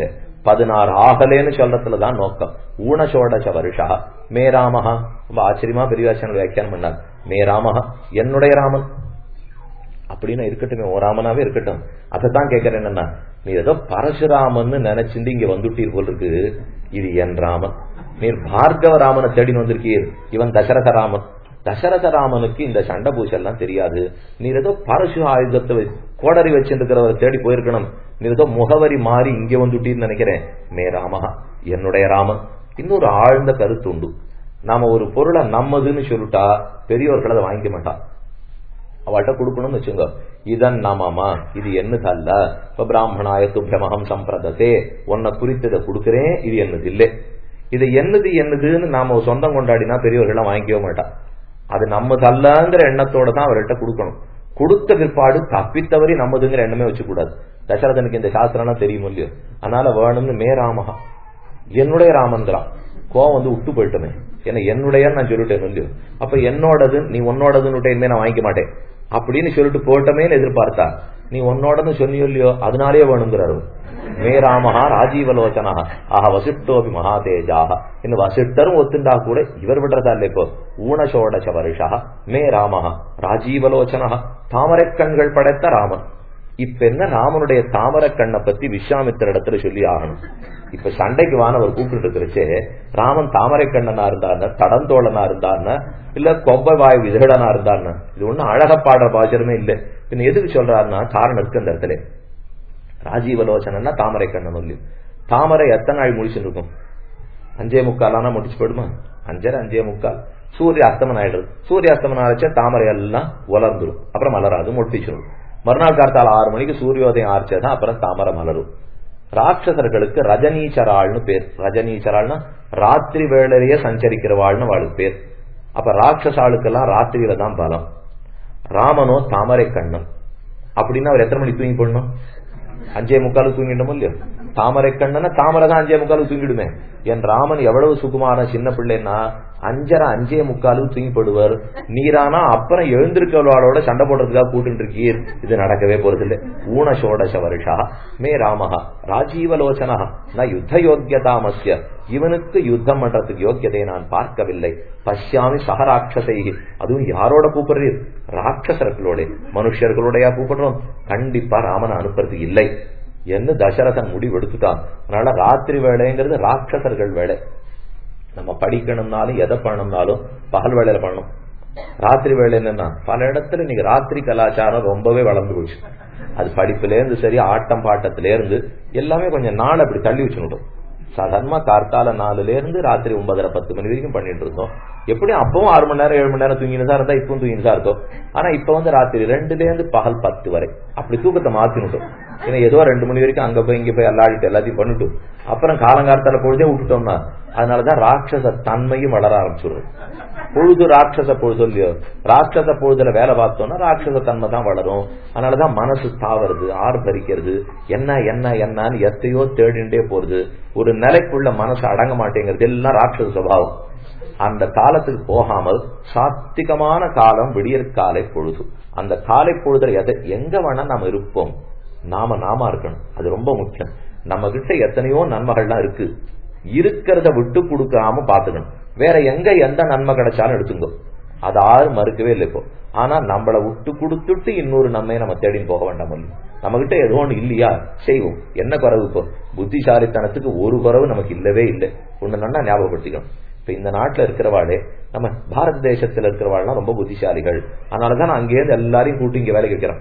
பதினாறு ஆகலேன்னு சொல்றதுலதான் நோக்கம் ஊனசோடச வருஷா மே ராமஹா ரொம்ப ஆச்சரியமா பெரியவாசன் வியாக்கியானம் பண்ணார் மே ராமஹா என்னுடைய ராமன் அப்படின்னு இருக்கட்டும் ஓ ராமனாவே இருக்கட்டும் அதைத்தான் கேட்கறேன் என்னன்னா நீ ஏதோ பரசுராமன் நினைச்சுட்டு இங்க வந்துட்டீர் போல் இருக்கு இது என் ராமன் நீர் பார்கவ ராமனை தேடின்னு வந்திருக்கீர் இவன் தசரத ராமன் தசரத ராமனுக்கு இந்த சண்டை பூசெல்லாம் தெரியாது நீர் ஏதோ பரசு ஆயுதத்தை கோடரி வச்சிருக்கிறவரை தேடி போயிருக்கணும் நீர் ஏதோ முகவரி மாறி இங்க வந்துட்டீர்னு நினைக்கிறேன் மே ராமஹா என்னுடைய ராமன் இன்னொரு ஆழ்ந்த கருத்து உண்டு நாம ஒரு பொருளை நம்மதுன்னு சொல்லிட்டா பெரியவர்கள் அதை வாங்கிக்க மாட்டான் அவள்கிட்ட கொடுக்கணும்னு வச்சுங்க இதன் நாமாமா இது என்னதல்ல இப்ப பிராமணாய துப்பியமகம் சம்பிரதத்தே உன்னை குறித்து இதை கொடுக்கிறேன் இது என்னது இல்லை இது என்னது என்னதுன்னு நாம சொந்தம் கொண்டாடினா பெரியவர்கள்லாம் வாங்கிக்கவே மாட்டான் அது நம்மதல்லங்கிற எண்ணத்தோட தான் அவர்கிட்ட கொடுக்கணும் கொடுத்த பிற்பாடு தப்பித்தவரி நம்மதுங்கிற எண்ணமே வச்சுக்கூடாது தசரதனுக்கு இந்த சாஸ்திரம்னா தெரியும் இல்லையோ அதனால வேணும்னு மே ராமகா என்னுடைய ராமந்திரான் கோவம் வந்து விட்டு போயிட்டோமே ஏன்னா என்னுடைய நான் சொல்லிட்டேன் இல்லையோ அப்ப என்னோடது நீ உன்னோடதுன்னு இனிமே நான் வாங்கிக்க மாட்டேன் அப்படின்னு சொல்லிட்டு போட்டமேன்னு எதிர்பார்த்தா நீ உன்னோடன்னு சொன்னியோ இல்லையோ அதனாலேயே வேணுங்கிறாரு மே ராமஹா ராஜீவலோச்சனா ஆஹா வசிஷ்டோபி மகாதேஜாக இன்னும் வசிஷ்டரும் ஒத்துண்டா கூட இவர் விடுறதா இல்ல இப்போ ஊனசோடச வருஷா மே ராமஹா ராஜீவலோச்சனா தாமரை கண்கள் படைத்த ராமன் இப்ப என்ன ராமனுடைய தாமரை கண்ணை பத்தி விஸ்வாமித்திர இடத்துல சொல்லி ஆகணும் இப்ப சண்டைக்கு வானவர் கூப்பிட்டு இருக்கிறச்சே ராமன் தாமரை கண்ணனா இருந்தார்னா தடந்தோழனா இருந்தார்னா இல்ல கொப்பை வாய் விதடனா இருந்தார்னா இது ஒண்ணும் அழக பாடுற பாஜரமே இல்லை பின்ன எதுக்கு சொல்றாருன்னா காரணம் இருக்கு அந்த இடத்துல ராஜீவலோசனா தாமரை கண்ணன் சொல்லி தாமரை எத்தனை நாள் முடிச்சுட்டு இருக்கும் அஞ்சே முக்கால் ஆனா முடிச்சு போயிடுமா அஞ்சரை அஞ்சே முக்கால் சூரிய அஸ்தமனம் ஆயிடுது சூரிய அஸ்தமனம் ஆச்சா தாமரை எல்லாம் உலர்ந்துடும் அப்புறம் மலராது மொட்டிச்சிடும் மறுநாள் கார்த்தால ஆறு மணிக்கு சூரியோதயம் ஆர்ச்சதான் அப்புறம் தாமரை மலரும் ராட்சசர்களுக்கு ரஜனீச்சராள்னு பேர் ரஜனீச்சராள்னா ராத்திரி வேளையிலேயே சஞ்சரிக்கிறவாள்னு வாளுக்கு பேர் அப்ப ராட்சசாளுக்கெல்லாம் ராத்திரியில தான் பலம் ராமனோ தாமரை கண்ணன் அப்படின்னு அவர் எத்தனை மணிக்கு தூங்கி போடணும் அஞ்சே முக்காலுக்கு தூங்கிட்டோமோ இல்லையோ தாமரை கண்ணன தாமரை தான் அஞ்சே முக்காலுக்கு தூங்கிடுமே என் ராமன் எவ்வளவு சுகுமார சின்ன பிள்ளைன்னா அஞ்சரை அஞ்சே முக்காலுக்கு தூங்கி போடுவார் நீரானா அப்புறம் எழுந்திருக்கவளோட சண்டை போடுறதுக்காக கூட்டு இருக்கீர் இது நடக்கவே போறது இல்லை ஊனசோடச வருஷா மே ராமஹா ராஜீவலோச்சனா நான் யுத்த யோக்கியதாமஸ்ய இவனுக்கு யுத்தம் பண்றதுக்கு யோக்கியதையை நான் பார்க்கவில்லை பஷ்யாமி சகராட்சசை அதுவும் யாரோட கூப்பிடுறீர் ராட்சசர்களோட மனுஷர்களோடயா கூப்பிடுறோம் கண்டிப்பா ராமனை அனுப்புறது இல்லை என்று தசரதன் முடிவெடுத்துட்டான் அதனால ராத்திரி வேலைங்கிறது ராட்சசர்கள் வேலை நம்ம படிக்கணும்னாலும் எதை பண்ணணும்னாலும் பகல் வேலையில பண்ணணும் ராத்திரி வேலை என்னன்னா பல இடத்துல இன்னைக்கு ராத்திரி கலாச்சாரம் ரொம்பவே வளர்ந்து போச்சு அது படிப்புல இருந்து சரி ஆட்டம் பாட்டத்தில இருந்து எல்லாமே கொஞ்சம் நாள் அப்படி தள்ளி வச்சுட்டோம் சாதாரணமா கார்த்தால நாலுல இருந்து ராத்திரி ஒன்பதரை பத்து மணி வரைக்கும் பண்ணிட்டு இருந்தோம் எப்படியும் அப்பவும் ஆறு மணி நேரம் ஏழு மணி நேரம் தூங்கினதா இருந்தா இப்பவும் தூங்கினதா இருக்கும் ஆனா இப்ப வந்து ராத்திரி ரெண்டுல இருந்து பகல் பத்து வரை அப்படி தூக்கத்தை மாத்தினுட்டோம் ஏன்னா ஏதோ ரெண்டு மணி வரைக்கும் அங்க போய் இங்க போய் எல்லாடிட்டு எல்லாத்தையும் பண்ணிட்டு அப்புறம் காலங்காலத்தால பொழுதே விட்டுட்டோம்னா அதனாலதான் ராட்சச தன்மையும் வளர ஆரம்பிச்சிடும் பொழுது ராட்சச பொழுது இல்லையோ ராட்சச பொழுதுல வேலை பார்த்தோம்னா ராட்சச தன்மை தான் வளரும் அதனாலதான் மனசு தாவறது ஆர்ப்பரிக்கிறது என்ன என்ன என்னன்னு எத்தையோ தேடிண்டே போறது ஒரு நிலைக்குள்ள மனசு அடங்க மாட்டேங்கிறது எல்லாம் ராட்சச சுபாவம் அந்த காலத்துக்கு போகாமல் சாத்திகமான காலம் விடியற் காலை பொழுது அந்த காலை பொழுதுல எதை எங்க வேணா நாம இருப்போம் நாம நாம இருக்கணும் அது ரொம்ப முக்கியம் நம்ம கிட்ட எத்தனையோ நன்மைகள்லாம் இருக்கு இருக்கிறத விட்டு கொடுக்காம பாத்துக்கணும் வேற எங்க எந்த நன்மை கிடைச்சாலும் எடுத்துங்க அது யாரும் மறுக்கவே இல்லை இப்போ ஆனா நம்மள விட்டு கொடுத்துட்டு இன்னொரு நன்மையை நம்ம தேடின்னு போக வேண்டாம் நம்ம கிட்ட ஏதோ ஒண்ணு இல்லையா செய்வோம் என்ன குறவு இப்போ புத்திசாலித்தனத்துக்கு ஒரு குறவு நமக்கு இல்லவே இல்லை ஒண்ணு நல்லா ஞாபகப்படுத்திக்கணும் இப்ப இந்த நாட்டுல இருக்கிறவாளே நம்ம பாரத தேசத்துல இருக்கிறவாள்லாம் ரொம்ப புத்திசாலிகள் அதனாலதான் நான் அங்கேயிருந்து எல்லாரையும் கூட்டி இங்க வேலைக்கு வைக்கிறோம்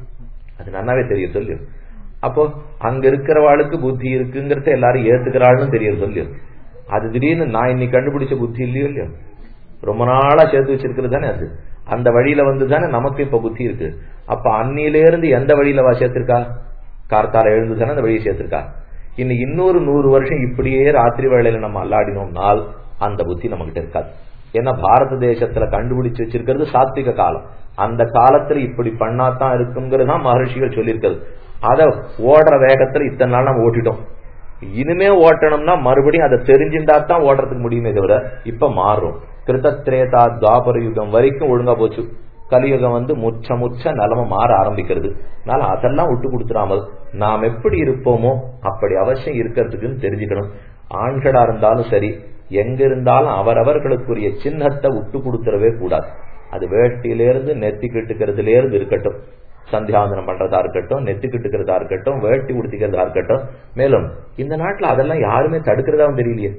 அது நல்லாவே தெரியும் சொல்லு அப்போ அங்க இருக்கிறவாளுக்கு புத்தி இருக்குங்கிறத எல்லாரும் ஏத்துக்கிறாள்னு தெரியும் சொல்லு அது திடீர்னு நான் இன்னைக்கு கண்டுபிடிச்ச புத்தி இல்லையோ இல்லையோ ரொம்ப நாளா சேர்த்து வச்சிருக்கிறது தானே அது அந்த வழியில வந்து தானே நமக்கு இப்ப புத்தி இருக்கு அப்ப அன்னில இருந்து எந்த வழியில வா சேர்த்திருக்கா கார்த்தால எழுந்து தானே அந்த வழியை சேர்த்திருக்கா இன்னும் இன்னொரு நூறு வருஷம் இப்படியே ராத்திரி வேளையில நம்ம அல்லாடினோம்னால் அந்த புத்தி நம்ம கிட்ட இருக்காது ஏன்னா பாரத தேசத்துல கண்டுபிடிச்சு வச்சிருக்கிறது சாத்விக காலம் அந்த காலத்துல இப்படி பண்ணாதான் இருக்குங்கிறது தான் மகர்ஷிகள் சொல்லியிருக்கிறது அத ஓடுற வேகத்துல இத்தனை நாள் நம்ம ஓட்டிட்டோம் இனிமே ஓட்டணும்னா மறுபடியும் அதை தெரிஞ்சிருந்தா தான் ஓடுறதுக்கு முடியுமே தவிர இப்ப மாறும் கிருத்தத்ரேதா துவாபர யுகம் வரைக்கும் ஒழுங்கா போச்சு கலியுகம் வந்து முச்ச முச்ச நிலம மாற ஆரம்பிக்கிறது அதனால அதெல்லாம் விட்டு கொடுத்துடாமல் நாம் எப்படி இருப்போமோ அப்படி அவசியம் இருக்கிறதுக்குன்னு தெரிஞ்சுக்கணும் ஆண்களா இருந்தாலும் சரி எங்க இருந்தாலும் அவரவர்களுக்குரிய சின்னத்தை விட்டு கொடுத்துடவே கூடாது அது வேட்டியிலிருந்து நெத்தி கிட்டுக்கிறதுல இருந்து இருக்கட்டும் சந்தியாவந்தனம் பண்றதா இருக்கட்டும் நெத்தி கிட்டுக்கிறதா இருக்கட்டும் வேட்டி உடுத்திக்கிறதா இருக்கட்டும் மேலும் இந்த நாட்டுல அதெல்லாம் யாருமே தடுக்கிறதாவும் தெரியலையே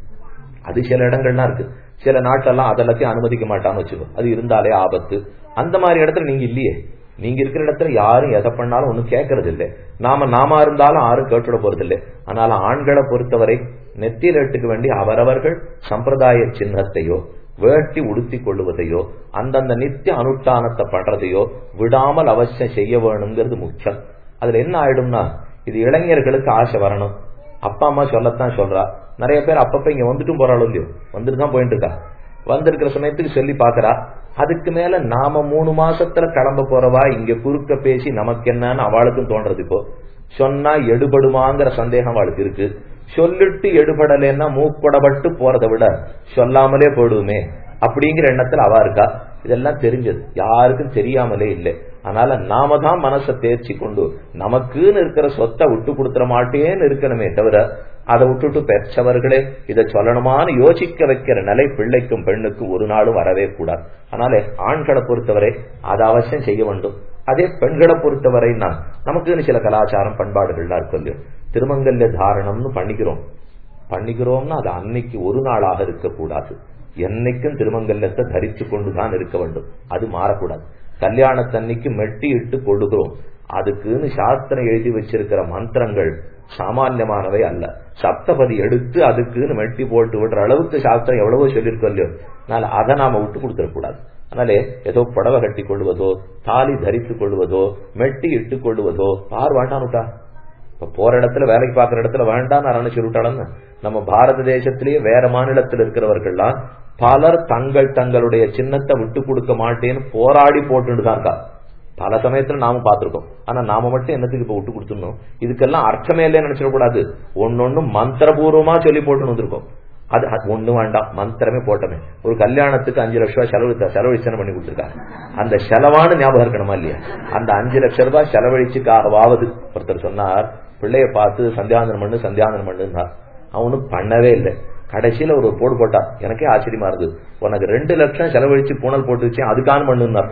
அது சில இடங்கள்லாம் இருக்கு சில நாட்டெல்லாம் அதெல்லாத்தையும் அனுமதிக்க மாட்டான்னு வச்சுக்கோ அது இருந்தாலே ஆபத்து அந்த மாதிரி இடத்துல நீங்க இல்லையே நீங்க இருக்கிற இடத்துல யாரும் எதை பண்ணாலும் ஒண்ணும் கேட்கறது இல்லை நாம நாம இருந்தாலும் யாரும் கேட்டுட போறது இல்லை அதனால ஆண்களை பொறுத்தவரை நெத்தியில் எட்டுக்க வேண்டிய அவரவர்கள் சம்பிரதாய சின்னத்தையோ வேட்டி உடுத்தி கொள்ளுவதையோ அந்தந்த நித்திய அனுஷ்டானத்தை பண்றதையோ விடாமல் அவசியம் செய்ய வேணுங்கிறது முக்கியம் அதுல என்ன ஆயிடும்னா இது இளைஞர்களுக்கு ஆசை வரணும் அப்பா அம்மா சொல்லத்தான் சொல்றா நிறைய பேர் அப்பப்ப இங்க வந்துட்டும் போறாளோ இல்லையோ வந்துட்டு தான் போயிட்டு இருக்கா வந்திருக்கிற சமயத்துக்கு சொல்லி பாக்குறா அதுக்கு மேல நாம மூணு மாசத்துல கிளம்ப போறவா இங்க குறுக்க பேசி நமக்கு என்னன்னு அவளுக்கும் தோன்றது இப்போ சொன்னா எடுபடுமாங்கிற சந்தேகம் அவளுக்கு இருக்கு சொல்லிட்டு எடுபடலைன்னா மூப்படப்பட்டு போறதை விட சொல்லாமலே போடுவோமே அப்படிங்கிற எண்ணத்துல அவ இருக்கா இதெல்லாம் தெரிஞ்சது யாருக்கும் தெரியாமலே இல்லை அதனால நாம தான் மனசை தேர்ச்சி கொண்டு நமக்குன்னு இருக்கிற சொத்தை விட்டு கொடுத்துட மாட்டேன்னு இருக்கணுமே தவிர அதை விட்டுட்டு பெற்றவர்களே இதை சொல்லணுமான்னு யோசிக்க வைக்கிற நிலை பிள்ளைக்கும் பெண்ணுக்கும் ஒரு நாளும் வரவே கூடாது அதனால ஆண்களை பொறுத்தவரை அதை அவசியம் செய்ய வேண்டும் அதே பெண்களை பொறுத்தவரைன்னா நமக்குன்னு சில கலாச்சாரம் பண்பாடுகள்லாம் இருக்கும் இல்லையோ திருமங்கல்ய தாரணம்னு பண்ணிக்கிறோம் பண்ணிக்கிறோம்னா அது அன்னைக்கு ஒரு நாளாக இருக்கக்கூடாது என்னைக்கும் திருமங்கல்யத்தை தரித்து கொண்டுதான் இருக்க வேண்டும் அது மாறக்கூடாது கல்யாணத்தன்னைக்கு மெட்டி இட்டு கொடுக்கிறோம் அதுக்குன்னு சாஸ்திரம் எழுதி வச்சிருக்கிற மந்திரங்கள் சாமான்யமானவை அல்ல சப்தபதி எடுத்து அதுக்குன்னு மெட்டி போட்டு விடுற அளவுக்கு சாஸ்திரம் எவ்வளவோ சொல்லியிருக்கோம் இல்லையோ அதனால அதை நாம விட்டு கொடுத்துடக்கூடாது அதனாலே ஏதோ புடவை கட்டி கொள்வதோ தாலி தரித்து கொள்வதோ மெட்டி இட்டு கொள்வதோ பார் வேண்டாம்னுட்டா இப்ப போற இடத்துல வேலைக்கு பாக்குற இடத்துல வேண்டாம் நான் சொல்லிட்டாளன்னு நம்ம பாரத தேசத்திலேயே வேற மாநிலத்தில் இருக்கிறவர்கள்லாம் பலர் தங்கள் தங்களுடைய சின்னத்தை விட்டு கொடுக்க மாட்டேன்னு போராடி போட்டுட்டு தான் இருக்கா பல சமயத்துல நாம பார்த்திருக்கோம் ஆனா நாம மட்டும் என்னத்துக்கு இப்ப விட்டு கொடுத்துடணும் இதுக்கெல்லாம் அர்த்தமே இல்லைன்னு நினைச்சிடக்கூடாது ஒன்னொன்னு மந்திரபூர்வமா சொல்லி போட்டு வந்திருக்கோம் அது ஒண்ணு வேண்டாம் மந்திரமே போட்டமே ஒரு கல்யாணத்துக்கு அஞ்சு லட்சம் ரூபாய் செலவு செலவழிச்சனை பண்ணி கொடுத்துருக்காங்க அந்த செலவான ஞாபகம் இருக்கணுமா இல்லையா அந்த அஞ்சு லட்சம் ரூபாய் செலவழிச்சுக்காகவாவது ஒருத்தர் சொன்னார் பிள்ளைய பார்த்து சந்தியாந்தனம் பண்ணு சந்தியாந்தனம் பண்ணுன்னார் அவனும் பண்ணவே இல்லை கடைசியில ஒரு போடு போட்டா எனக்கே ஆச்சரியமா இருக்கு உனக்கு ரெண்டு லட்சம் செலவழிச்சு பூனல் போட்டு வச்சேன் அதுக்கான பண்ணுனார்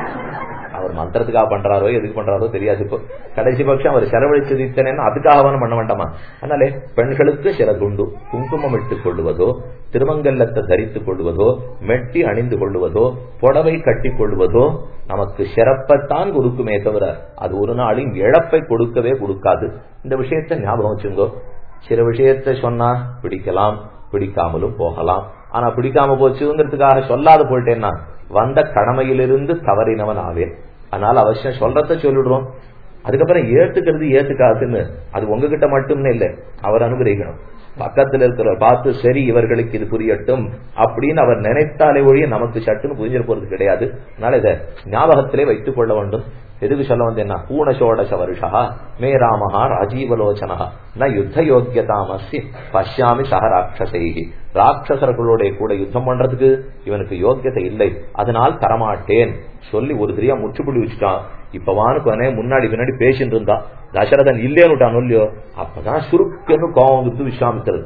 அவர் மந்திரத்துக்காக பண்றாரோ எதுக்கு பண்றாரோ தெரியாது இப்போ கடைசி பட்சம் அவர் செலவழிச்சது இத்தனைன்னு அதுக்காகவான பண்ண வேண்டாமா அதனாலே பெண்களுக்கு சில துண்டு குங்குமம் இட்டுக் கொள்வதோ திருமங்கல்லத்தை தரித்துக் கொள்வதோ மெட்டி அணிந்து கொள்வதோ புடவை கட்டி கொள்வதோ நமக்கு சிறப்பத்தான் கொடுக்குமே தவிர அது ஒரு நாளின் இழப்பை கொடுக்கவே கொடுக்காது இந்த விஷயத்தை ஞாபகம் வச்சுங்கோ சில விஷயத்தை சொன்னா பிடிக்கலாம் பிடிக்காமலும் போகலாம் ஆனா பிடிக்காம போச்சுங்கிறதுக்காக சொல்லாத போயிட்டேன்னா வந்த கடமையிலிருந்து தவறினவன் ஆவேன் அதனால அவசியம் சொல்றத சொல்லிடுறோம் அதுக்கப்புறம் ஏத்துக்கிறது ஏத்துக்காதுன்னு அது உங்ககிட்ட மட்டும்னு இல்லை அவர் அனுகிரகிக்கணும் பக்கத்துல இருக்கிறவர் பார்த்து சரி இவர்களுக்கு இது புரியட்டும் அப்படின்னு அவர் நினைத்தாலே ஒழிய நமக்கு சட்டுன்னு புரிஞ்சிட போறது கிடையாது அதனால இதை ஞாபகத்திலே வைத்துக் கொள்ள வேண்டும் எதுக்கு சொல்ல வந்தேன்னா பூனசோடச வருஷா மே ராமஹா ராஜீவலோச்சனா ந யுத்த யோக்கியதாமசி பஷ்யாமி சக ராட்சசைகி ராட்சசர்களுடைய கூட யுத்தம் பண்றதுக்கு இவனுக்கு யோக்கியத்தை இல்லை அதனால் தரமாட்டேன் சொல்லி ஒரு தெரியா முற்றுப்புள்ளி வச்சுட்டான் இப்பவானுக்கு முன்னாடி பின்னாடி பேசிட்டு இருந்தான் தசரதன் இல்லேன்னு விட்டான் இல்லையோ அப்பதான் சுருக்குன்னு கோவம் வந்துட்டு விஸ்வாமித்திரது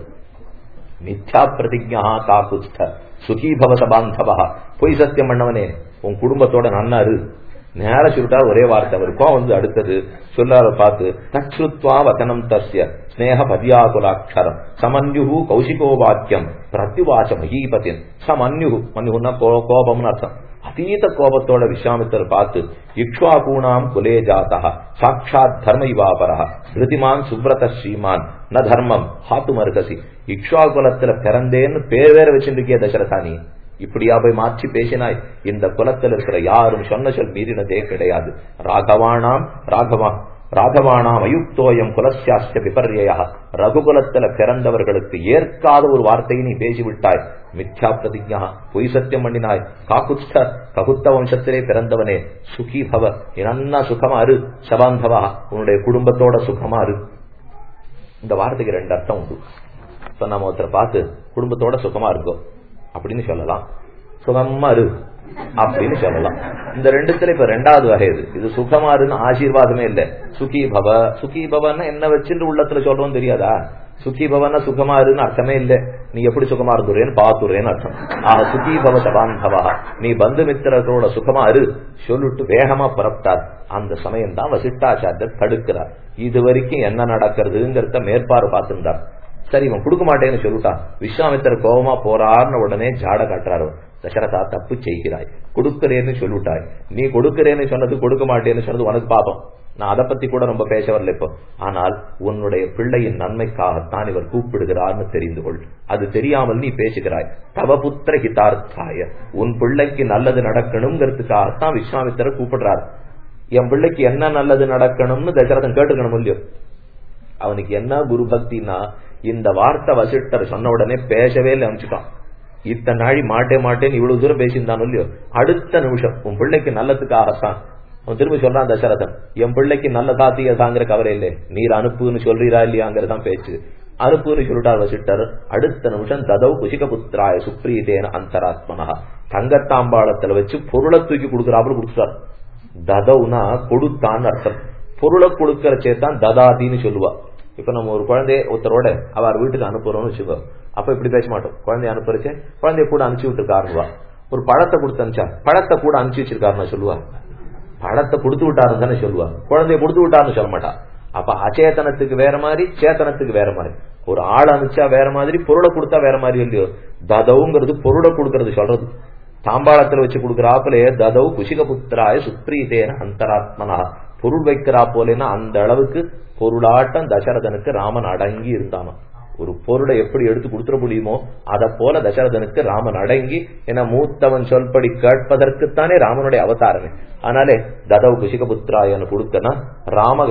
மித்யா பிரதிஜா காக்குஸ்த சுகி பவச பாந்தவா பொய் சத்தியம் பண்ணவனே உன் குடும்பத்தோட நன்னாரு நேர சொல்லிட்டா ஒரே வார்த்தை அவருக்கும் வந்து அடுத்தது சொல்லார பார்த்து தச்சுத்வா வசனம் தஸ்ய ஸ்னேக பதியாகுலாட்சரம் சமன்யு கௌசிகோ வாக்கியம் பிரத்யுவாச மகீபதின் சமன்யு மன்யுன்னா கோபம்னு அர்த்தம் அதீத கோபத்தோட விஸ்வாமித்தர் பார்த்து இக்ஷ்வாகூணாம் குலே ஜாத்தா சாட்சாத் தர்மைவாபரா ரிதிமான் சுப்ரத ஸ்ரீமான் ந தர்மம் ஹாத்து மருகசி இக்ஷ்வாகுலத்துல பிறந்தேன்னு பேர் வேற வச்சிருக்கே தசரதானி இப்படியா போய் மாற்றி பேசினாய் இந்த குலத்தில் இருக்கிற யாரும் சொன்ன சொல் மீறினதே கிடையாது ராகவானாம் ராகவா ராகவானாம் அயுக்தோயம் குலசியாஸ்ய விபர்யா ரகுகுலத்துல பிறந்தவர்களுக்கு ஏற்காத ஒரு வார்த்தையை நீ பேசிவிட்டாய் மித்யா பிரதிஜா பொய் சத்தியம் பண்ணினாய் காக்குஸ்த ககுத்த வம்சத்திலே பிறந்தவனே சுகி பவ நன்னா சுகமா இரு சபாந்தவா உன்னுடைய குடும்பத்தோட சுகமா இரு இந்த வார்த்தைக்கு ரெண்டு அர்த்தம் உண்டு இப்ப நம்ம ஒருத்தரை பார்த்து குடும்பத்தோட சுகமா இருக்கும் அப்படின்னு சொல்லலாம் சுகமா இரு அப்படின்னு சொல்லலாம் இந்த ரெண்டுத்துல இப்ப ரெண்டாவது வகை இது இது சுகமாருன்னு ஆசீர்வாதமே இல்ல சுகி பவ சுகி பவன்னா என்ன வச்சுட்டு உள்ளத்துல சொல்றோம் தெரியாதா சுகி பவன்னா சுகமா இருன்னு அர்த்தமே இல்ல நீ எப்படி சுகமா இருந்துறேன்னு பாத்துறேன்னு அர்த்தம் ஆக சுகி பவ சபாந்தவா நீ பந்து மித்திரர்களோட சுகமா இரு சொல்லிட்டு வேகமா புறப்பட்டார் அந்த சமயம் தான் வசிஷ்டாச்சாரியர் தடுக்கிறார் இது வரைக்கும் என்ன நடக்கிறதுங்கிறத மேற்பார்வை பார்த்திருந்தார் சரி இவன் கொடுக்க மாட்டேன்னு சொல்லிட்டான் விஸ்வாமித்திர கோபமா போறாருன்னு உடனே ஜாட காட்டுறாரு தசரதா தப்பு செய்கிறாய் கொடுக்கிறேன்னு சொல்லிவிட்டாய் நீ கொடுக்கிறேன்னு சொன்னது கொடுக்க மாட்டேன்னு சொன்னது உனக்கு பாப்பம் நான் அதை பத்தி கூட ரொம்ப பேச வரல இப்போ ஆனால் உன்னுடைய பிள்ளையின் நன்மைக்காகத்தான் இவர் கூப்பிடுகிறார்னு தெரிந்து கொள் அது தெரியாமல் நீ பேசுகிறாய் தவபுத்திர ஹிதார்த்தாய உன் பிள்ளைக்கு நல்லது நடக்கணுங்கிறதுக்காகத்தான் விஸ்வாமித்திரர் கூப்பிடுறார் என் பிள்ளைக்கு என்ன நல்லது நடக்கணும்னு தசரதன் கேட்டுக்கணும் இல்லையோ அவனுக்கு என்ன குரு பக்தினா இந்த வார்த்தை வசிட்டர் சொன்ன உடனே பேசவே இல்லை அனுப்பிச்சுட்டான் இத்தனை நாழி மாட்டே மாட்டேன்னு இவ்வளவு தூரம் பேசியிருந்தான் இல்லையோ அடுத்த நிமிஷம் உன் பிள்ளைக்கு நல்லதுக்காகத்தான் அவன் திரும்ப சொல்றான் தசரதன் என் பிள்ளைக்கு நல்ல தாத்தியதாங்கிற கவலை இல்லை நீர் அனுப்புன்னு சொல்றீரா இல்லையாங்கிறதான் பேச்சு அனுப்புன்னு சொல்லிட்டார் வசிட்டர் அடுத்த நிமிஷம் ததவ் குசிக புத்திராய சுப்ரீதேன அந்தராத்மனா தங்கத்தாம்பாளத்துல வச்சு பொருளை தூக்கி கொடுக்குறாப்புல கொடுத்துட்டார் ததவுனா கொடுத்தான்னு அர்த்தம் பொருளை கொடுக்கற சேத்தான் ததாதின்னு சொல்லுவா இப்ப நம்ம ஒரு குழந்தைய ஒருத்தரோட அவர் வீட்டுக்கு அனுப்புறோம்னு வச்சுக்கோ அப்ப இப்படி பேச மாட்டோம் குழந்தைய அனுப்புறச்சே குழந்தைய கூட அனுப்பிச்சு விட்டுருக்காருவா ஒரு பழத்தை கொடுத்து அனுப்பிச்சா பழத்தை கூட அனுப்பிச்சு வச்சிருக்காருன்னு சொல்லுவா பழத்தை கொடுத்து விட்டாருன்னு தானே சொல்லுவா குழந்தைய கொடுத்து விட்டாருன்னு சொல்ல மாட்டா அப்ப அச்சேதனத்துக்கு வேற மாதிரி சேத்தனத்துக்கு வேற மாதிரி ஒரு ஆள் அனுப்பிச்சா வேற மாதிரி பொருளை கொடுத்தா வேற மாதிரி இல்லையோ ததவுங்கிறது பொருளை கொடுக்கறது சொல்றது தாம்பாளத்துல வச்சு கொடுக்குறாப்புலே ததவு குஷிக புத்திராய சுப்ரீதேன அந்தராத்மனா பொருள் வைக்கிறா போலேன்னா அந்த அளவுக்கு பொருளாட்டம் தசரதனுக்கு ராமன் அடங்கி இருந்தானோ ஒரு பொருளை எப்படி எடுத்து கொடுத்துட முடியுமோ அதை போல தசரதனுக்கு ராமன் அடங்கி என மூத்தவன் சொல்படி கேட்பதற்குத்தானே ராமனுடைய அவதாரமே ஆனாலே ததவ் குஷிகபுத்திராயன்னு கொடுத்தனா ராம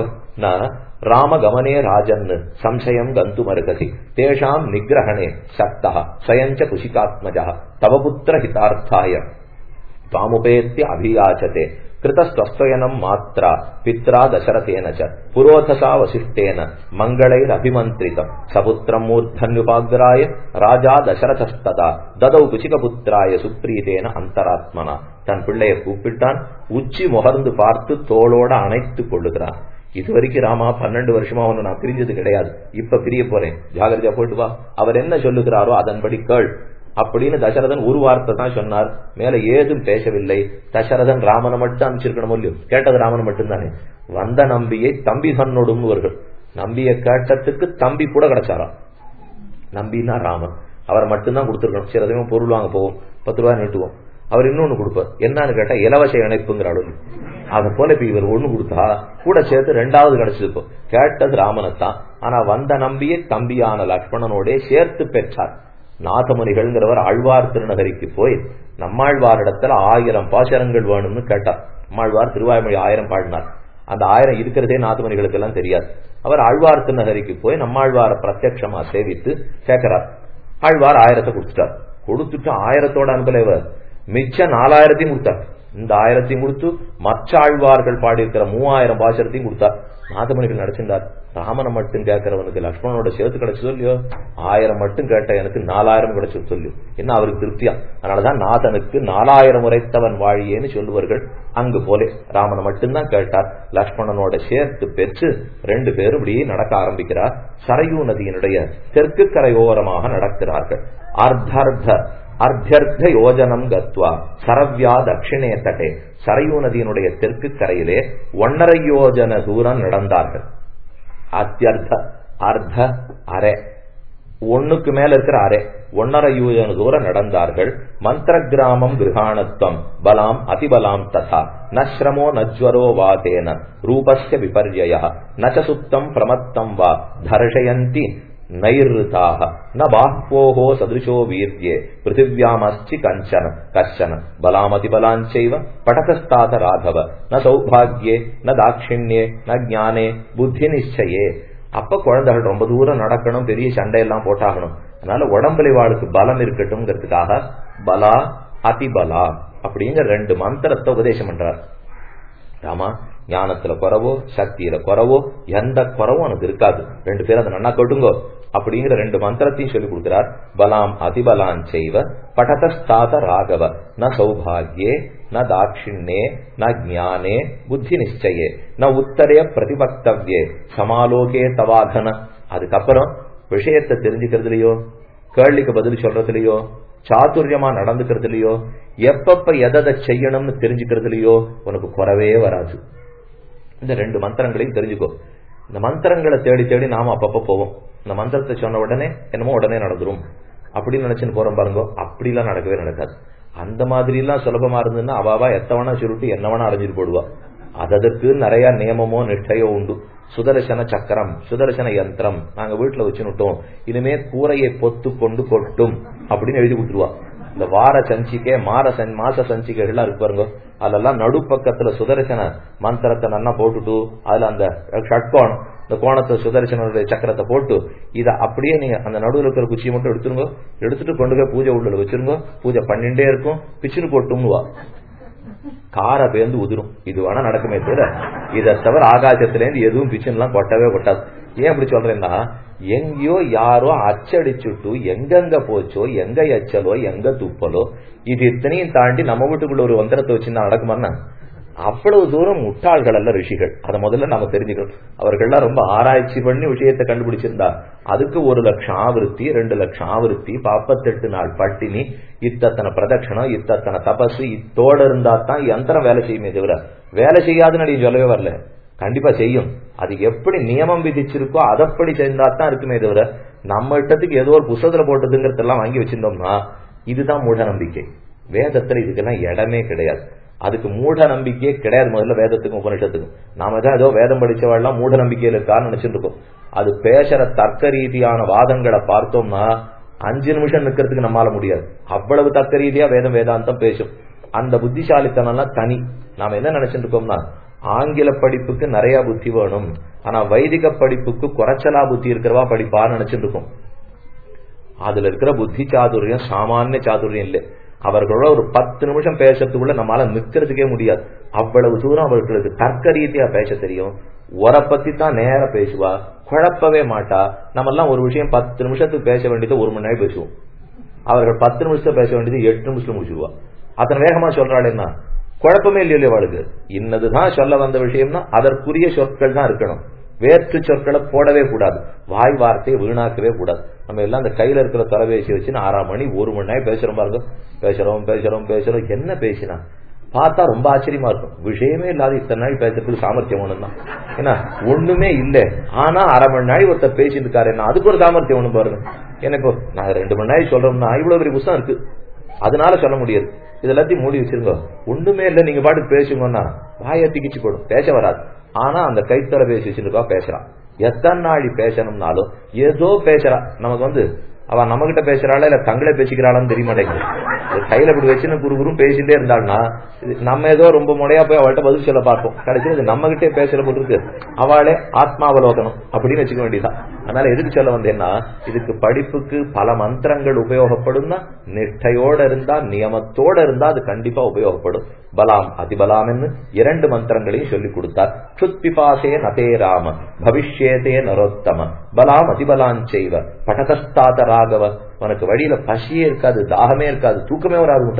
ராமகமனே ராஜன் சம்சயம் கந்து மருகசி தேஷாம் நிகிரகணே சக்தா ஸ்வயஞ்ச குஷிகாத்மஜா தவபுத்திர ஹிதார்த்தாய தாமுபேத்திய அபியாச்சதே கிருதஸ்வஸ்தயனம் மாத்ரா பித்ரா தசரதேன ச புரோதசா வசிஷ்டேன மங்களைர் அபிமந்திரிதம் சபுத்திரம் மூர்த்தன்யுபாகிராய ராஜா தசரதஸ்ததா ததௌ குச்சிகபுத்திராய சுப்ரீதேன அந்தராத்மனா தன் பிள்ளைய கூப்பிட்டான் உச்சி முகர்ந்து பார்த்து தோளோட அணைத்துக் கொள்ளுகிறான் இது வரைக்கும் ராமா பன்னெண்டு வருஷமா அவனை நான் பிரிஞ்சது கிடையாது இப்ப பிரிய போறேன் ஜாகிரதையா போயிட்டு வா அவர் என்ன சொல்லுகிறாரோ அதன்படி கேள் அப்படின்னு தசரதன் ஒரு வார்த்தை தான் சொன்னார் மேல ஏதும் பேசவில்லை தசரதன் ராமனை மட்டும் அனுப்பிச்சிருக்கணும் இல்லையோ கேட்டது ராமன் மட்டும்தானே வந்த நம்பியை தம்பி தன்னோடுங்குவர்கள் நம்பிய கேட்டதுக்கு தம்பி கூட கிடைச்சாராம் நம்பினா ராமன் அவர் மட்டும்தான் கொடுத்துருக்கணும் சில சமயம் பொருள் வாங்க போவோம் பத்து ரூபாய் நீட்டுவோம் அவர் இன்னொன்னு கொடுப்பார் என்னன்னு கேட்டா இலவச இணைப்புங்கிற அளவு அதை போல இப்ப இவர் ஒண்ணு கொடுத்தா கூட சேர்த்து ரெண்டாவது கிடைச்சது கேட்டது ராமனைத்தான் ஆனா வந்த நம்பியை தம்பியான லக்ஷ்மணனோட சேர்த்து பெற்றார் நாதமுனிகள்ங்கிறவர் ஆழ்வார் திருநகரிக்கு போய் நம்மாழ்வாரிடத்துல ஆயிரம் பாசரங்கள் வேணும்னு கேட்டார் நம்மாழ்வார் திருவாய்மொழி ஆயிரம் பாடினார் அந்த ஆயிரம் இருக்கிறதே நாதமுனிகளுக்கு எல்லாம் தெரியாது அவர் ஆழ்வார் திருநகரிக்கு போய் நம்மாழ்வார பிரத்யட்சமா சேவித்து கேட்கிறார் ஆழ்வார் ஆயிரத்தை கொடுத்துட்டார் கொடுத்துட்டு ஆயிரத்தோட அனுப்பலைவர் மிச்ச நாலாயிரத்தையும் கொடுத்தார் இந்த ஆயிரத்தையும் கொடுத்து மற்ற ஆழ்வார்கள் பாடியிருக்கிற மூவாயிரம் பாசரத்தையும் கொடுத்தார் நாதமணிகள் நடிச்சிருந்தார் ராமனை மட்டும் கேட்கிறவனுக்கு லக்ஷ்மணனோட சேர்த்து கிடைச்சதோ இல்லையோ ஆயிரம் மட்டும் கேட்ட எனக்கு நாலாயிரம் கிடைச்சது சொல்லு என்ன அவருக்கு திருப்தியா அதனாலதான் நாதனுக்கு நாலாயிரம் உரைத்தவன் வாழியேன்னு சொல்லுவார்கள் அங்கு போலே ராமனை மட்டும்தான் கேட்டார் லக்ஷ்மணனோட சேர்த்து பெற்று ரெண்டு பேரும் இப்படி நடக்க ஆரம்பிக்கிறார் சரையூ நதியினுடைய தெற்கு கரையோரமாக நடக்கிறார்கள் அர்த்தர்த்த அர்த்தர்த்த யோஜனம் கத்வா சரவ்யா தட்சிணே தட்டே சரையூ நதியினுடைய தெற்கு கரையிலே ஒன்னரை யோஜன தூரம் நடந்தார்கள் அத்தியர்த்த அர்த்த அரை ஒண்ணுக்கு மேல இருக்கிற அரை ஒன்னரை யூஜன தூரம் நடந்தார்கள் மந்திர கிராமம் கிரகாணத்துவம் பலாம் அதிபலாம் ததா நஸ்ரமோ நஜ்வரோ வாதேன ரூபஸ்ய விபர்யய நச்சசுப்தம் பிரமத்தம் வா தர்ஷயந்தி நைருதாக ந பாஹ்வோஹோ சதுஷோ வீர்யே பிருத்திவியாமஸ்தி கஞ்சன கஷ்டன பலாமதிபலாஞ்சைவ படகஸ்தாத ராகவ ந சௌபாகியே ந தாட்சிண்யே ந ஜானே புத்தி நிச்சயே அப்ப குழந்தைகள் ரொம்ப தூரம் நடக்கணும் பெரிய சண்டையெல்லாம் போட்டாகணும் அதனால உடம்புல வாழ்க்கு பலம் இருக்கட்டும்ங்கிறதுக்காக பலா அதிபலா அப்படிங்கிற ரெண்டு மந்திரத்தை உபதேசம் பண்றார் ராமா ஞானத்துல குறவோ சக்தியில குறவோ எந்த குறவும் உனக்கு இருக்காது ரெண்டு பேரும் அதை நன்னா கொட்டுங்கோ அப்படிங்கிற ரெண்டு மந்திரத்தையும் சொல்லி கொடுக்கிறார் பலாம் அதிபலான் செய்வ படதஸ்தாத ராகவ ந சௌபாகியே ந தாட்சிண்ணே ந ஜானே புத்தி நிச்சயே ந உத்தரே பிரதிபக்தவ்யே சமாலோகே தவாகன அதுக்கப்புறம் விஷயத்தை தெரிஞ்சுக்கிறதுலயோ கேள்விக்கு பதில் சொல்றதுலயோ சாதுரியமா நடந்துக்கிறதுலயோ எப்பப்ப எதை செய்யணும்னு தெரிஞ்சுக்கிறதுலயோ உனக்கு குறவே வராது இந்த ரெண்டு மந்திரங்களையும் தெரிஞ்சுக்கோ இந்த மந்திரங்களை தேடி தேடி நாம அப்பப்ப போவோம் இந்த மந்திரத்தை சொன்ன உடனே என்னமோ உடனே நடந்துரும் அப்படின்னு நினைச்சுன்னு போறோம் பாருங்க அப்படிலாம் நடக்கவே நடக்காது அந்த மாதிரி எல்லாம் சுலபமா இருந்ததுன்னா அவாவா எத்தவனா சுருட்டி என்னவனா அரைஞ்சிட்டு போடுவா அதற்கு நிறைய நியமமோ நிஷ்டையோ உண்டு சுதர்சன சக்கரம் சுதர்சன யந்திரம் நாங்க வீட்டுல வச்சுனுட்டோம் இனிமே கூரையை பொத்து கொண்டு கொட்டும் அப்படின்னு எழுதி கொடுத்துருவா இந்த வார சஞ்சிக்கை மார மாச சஞ்சிகைகள்லாம் இருக்கு பாருங்க அதெல்லாம் நடுப்பக்கத்துல சுதர்சன மந்திரத்தை நல்லா போட்டுட்டு அதுல அந்த ஷட்கோணம் இந்த கோணத்தை சுதர்சனுடைய சக்கரத்தை போட்டு இதை அப்படியே நீங்க அந்த நடுவில் இருக்கிற குச்சியை மட்டும் எடுத்துருங்க எடுத்துட்டு கொண்டு போய் பூஜை உள்ள வச்சிருங்க பூஜை பண்ணிட்டே இருக்கும் பிச்சுன்னு போட்டும்னுவா காரை பேர்ந்து உதிரும் இது வேணா நடக்குமே தவிர இதை தவிர ஆகாசத்திலேருந்து எதுவும் பிச்சுன்லாம் கொட்டவே கொட்டாது ஏன் அப்படி சொல்றேன்னா எங்கேயோ யாரோ அச்சடிச்சுட்டு எங்கெங்க போச்சோ எங்க எச்சலோ எங்க துப்பலோ இது இத்தனையும் தாண்டி நம்ம வீட்டுக்குள்ள ஒரு மந்திரத்தை வச்சுன்னா நடக்குமான்னா அவ்வளவு தூரம் முட்டாள்கள் அல்ல ரிஷிகள் அதை முதல்ல நாம தெரிஞ்சுக்கணும் அவர்கள்லாம் ரொம்ப ஆராய்ச்சி பண்ணி விஷயத்தை கண்டுபிடிச்சிருந்தா அதுக்கு ஒரு லட்சம் ஆவருத்தி ரெண்டு லட்சம் ஆவருத்தி பாப்பத்தெட்டு நாள் பட்டினி இத்தனை பிரதட்சணம் இத்தனை தபசு இத்தோட இருந்தா தான் யந்திரம் வேலை செய்யுமே தவிர வேலை செய்யாதுன்னு நீ சொல்லவே வரல கண்டிப்பா செய்யும் அது எப்படி நியமம் விதிச்சிருக்கோ அதப்படி செஞ்சா தான் இருக்குமே தவிர நம்ம இட்டத்துக்கு ஏதோ ஒரு புத்தகத்துல போட்டதுங்கிறதெல்லாம் வாங்கி வச்சிருந்தோம்னா இதுதான் மூட நம்பிக்கை வேதத்துல இதுக்கெல்லாம் இடமே கிடையாது அதுக்கு மூட நம்பிக்கையே கிடையாது முதல்ல வேதத்துக்கும் உபனிஷத்துக்கும் நாம தான் ஏதோ வேதம் படிச்சவாள்லாம் மூட நம்பிக்கையில இருக்கான்னு நினைச்சிட்டு இருக்கோம் அது பேசுற தர்க்க ரீதியான வாதங்களை பார்த்தோம்னா அஞ்சு நிமிஷம் நிக்கிறதுக்கு நம்மால முடியாது அவ்வளவு தர்க்க ரீதியா வேதம் வேதாந்தம் பேசும் அந்த புத்திசாலித்தனம்லாம் தனி நாம என்ன நினைச்சிட்டு இருக்கோம்னா ஆங்கில படிப்புக்கு நிறைய புத்தி வேணும் ஆனா வைதிக படிப்புக்கு குறைச்சலா புத்தி இருக்கிறவா படிப்பான்னு நினைச்சிட்டு இருக்கோம் அதுல இருக்கிற புத்தி சாதுரியம் சாமானிய சாதுரியம் இல்லை அவர்களோட ஒரு பத்து நிமிஷம் பேசுறதுக்குள்ள நம்மளால நிக்கிறதுக்கே முடியாது அவ்வளவு தூரம் அவர்களுக்கு தர்க்க ரீதியா பேச தெரியும் உரை பத்தி தான் நேர பேசுவா குழப்பவே மாட்டா நம்ம எல்லாம் ஒரு விஷயம் பத்து நிமிஷத்துக்கு பேச வேண்டியது ஒரு மணி நேரம் பேசுவோம் அவர்கள் பத்து நிமிஷம் பேச வேண்டியது எட்டு நிமிஷம் முடிச்சிருவா அத்தனை வேகமா சொல்றாள் என்ன குழப்பமே இல்லையோ அவளுக்கு இன்னதுதான் சொல்ல வந்த விஷயம்னா அதற்குரிய சொற்கள் தான் இருக்கணும் வேற்று சொற்களை போடவே கூடாது வாய் வார்த்தையை வீணாக்கவே கூடாது நம்ம எல்லாம் அந்த கையில இருக்கிற தொலைபேசி வச்சு ஆறாம் மணி ஒரு மணி நேரம் பேசுறோம் பாருங்க பேசுறோம் பேசுறோம் பேசுறோம் என்ன பேசினா பார்த்தா ரொம்ப ஆச்சரியமா இருக்கும் விஷயமே இல்லாத இத்தனை நாள் பேசுறதுக்கு சாமர்த்தியம் ஒண்ணு தான் ஏன்னா ஒண்ணுமே இல்ல ஆனா அரை மணி நாள் ஒருத்தர் பேசிட்டு இருக்காரு என்ன அதுக்கு ஒரு சாமர்த்தியம் ஒண்ணு பாருங்க ஏன்னா இப்போ நான் ரெண்டு மணி நேரம் சொல்றோம்னா இவ்வளவு பெரிய புத்தகம் இருக்கு அதனால சொல்ல முடியாது இது எல்லாத்தையும் மூடி வச்சிருங்க ஒண்ணுமே இல்ல நீங்க பாட்டுக்கு பேசுங்கன்னா வாயை திக்கிச்சு போடும் பேச வராது ஆனா அந்த கைத்தொலை பேசி வச்சிருக்கா பேசுறான் எத்தனை நாளி பேசணும்னாலும் ஏதோ பேசுறா நமக்கு வந்து அவ நம்ம கிட்ட பேசுறாளா இல்ல தங்களே பேசிக்கிறாளான்னு தெரிய மாட்டேங்குது கையில இப்படி வச்சுன்னு குரு குரும் பேசிட்டே இருந்தாள்னா நம்ம ஏதோ ரொம்ப முறையா போய் அவள்கிட்ட பதில் சொல்ல பார்ப்போம் கடைசியில் இது நம்ம கிட்டே பேசுற போது இருக்கு அவளே ஆத்மாவலோகனம் அப்படின்னு வச்சுக்க வேண்டியதான் அதனால எதுக்கு சொல்ல வந்தேன்னா இதுக்கு படிப்புக்கு பல மந்திரங்கள் உபயோகப்படும்னா நிஷ்டையோட இருந்தா நியமத்தோட இருந்தா அது கண்டிப்பா உபயோகப்படும் பலாம் அதிபலாம்னு இரண்டு மந்திரங்களையும் சொல்லி கொடுத்தார் சுத்பிபாசே நதே ராம பவிஷ்யேதே நரோத்தம பலாம் அதிபலான் செய்வ படதஸ்தாத ராகவ உனக்கு வழியில பசியே இருக்காது தாகமே இருக்காது தூக்கமே வராது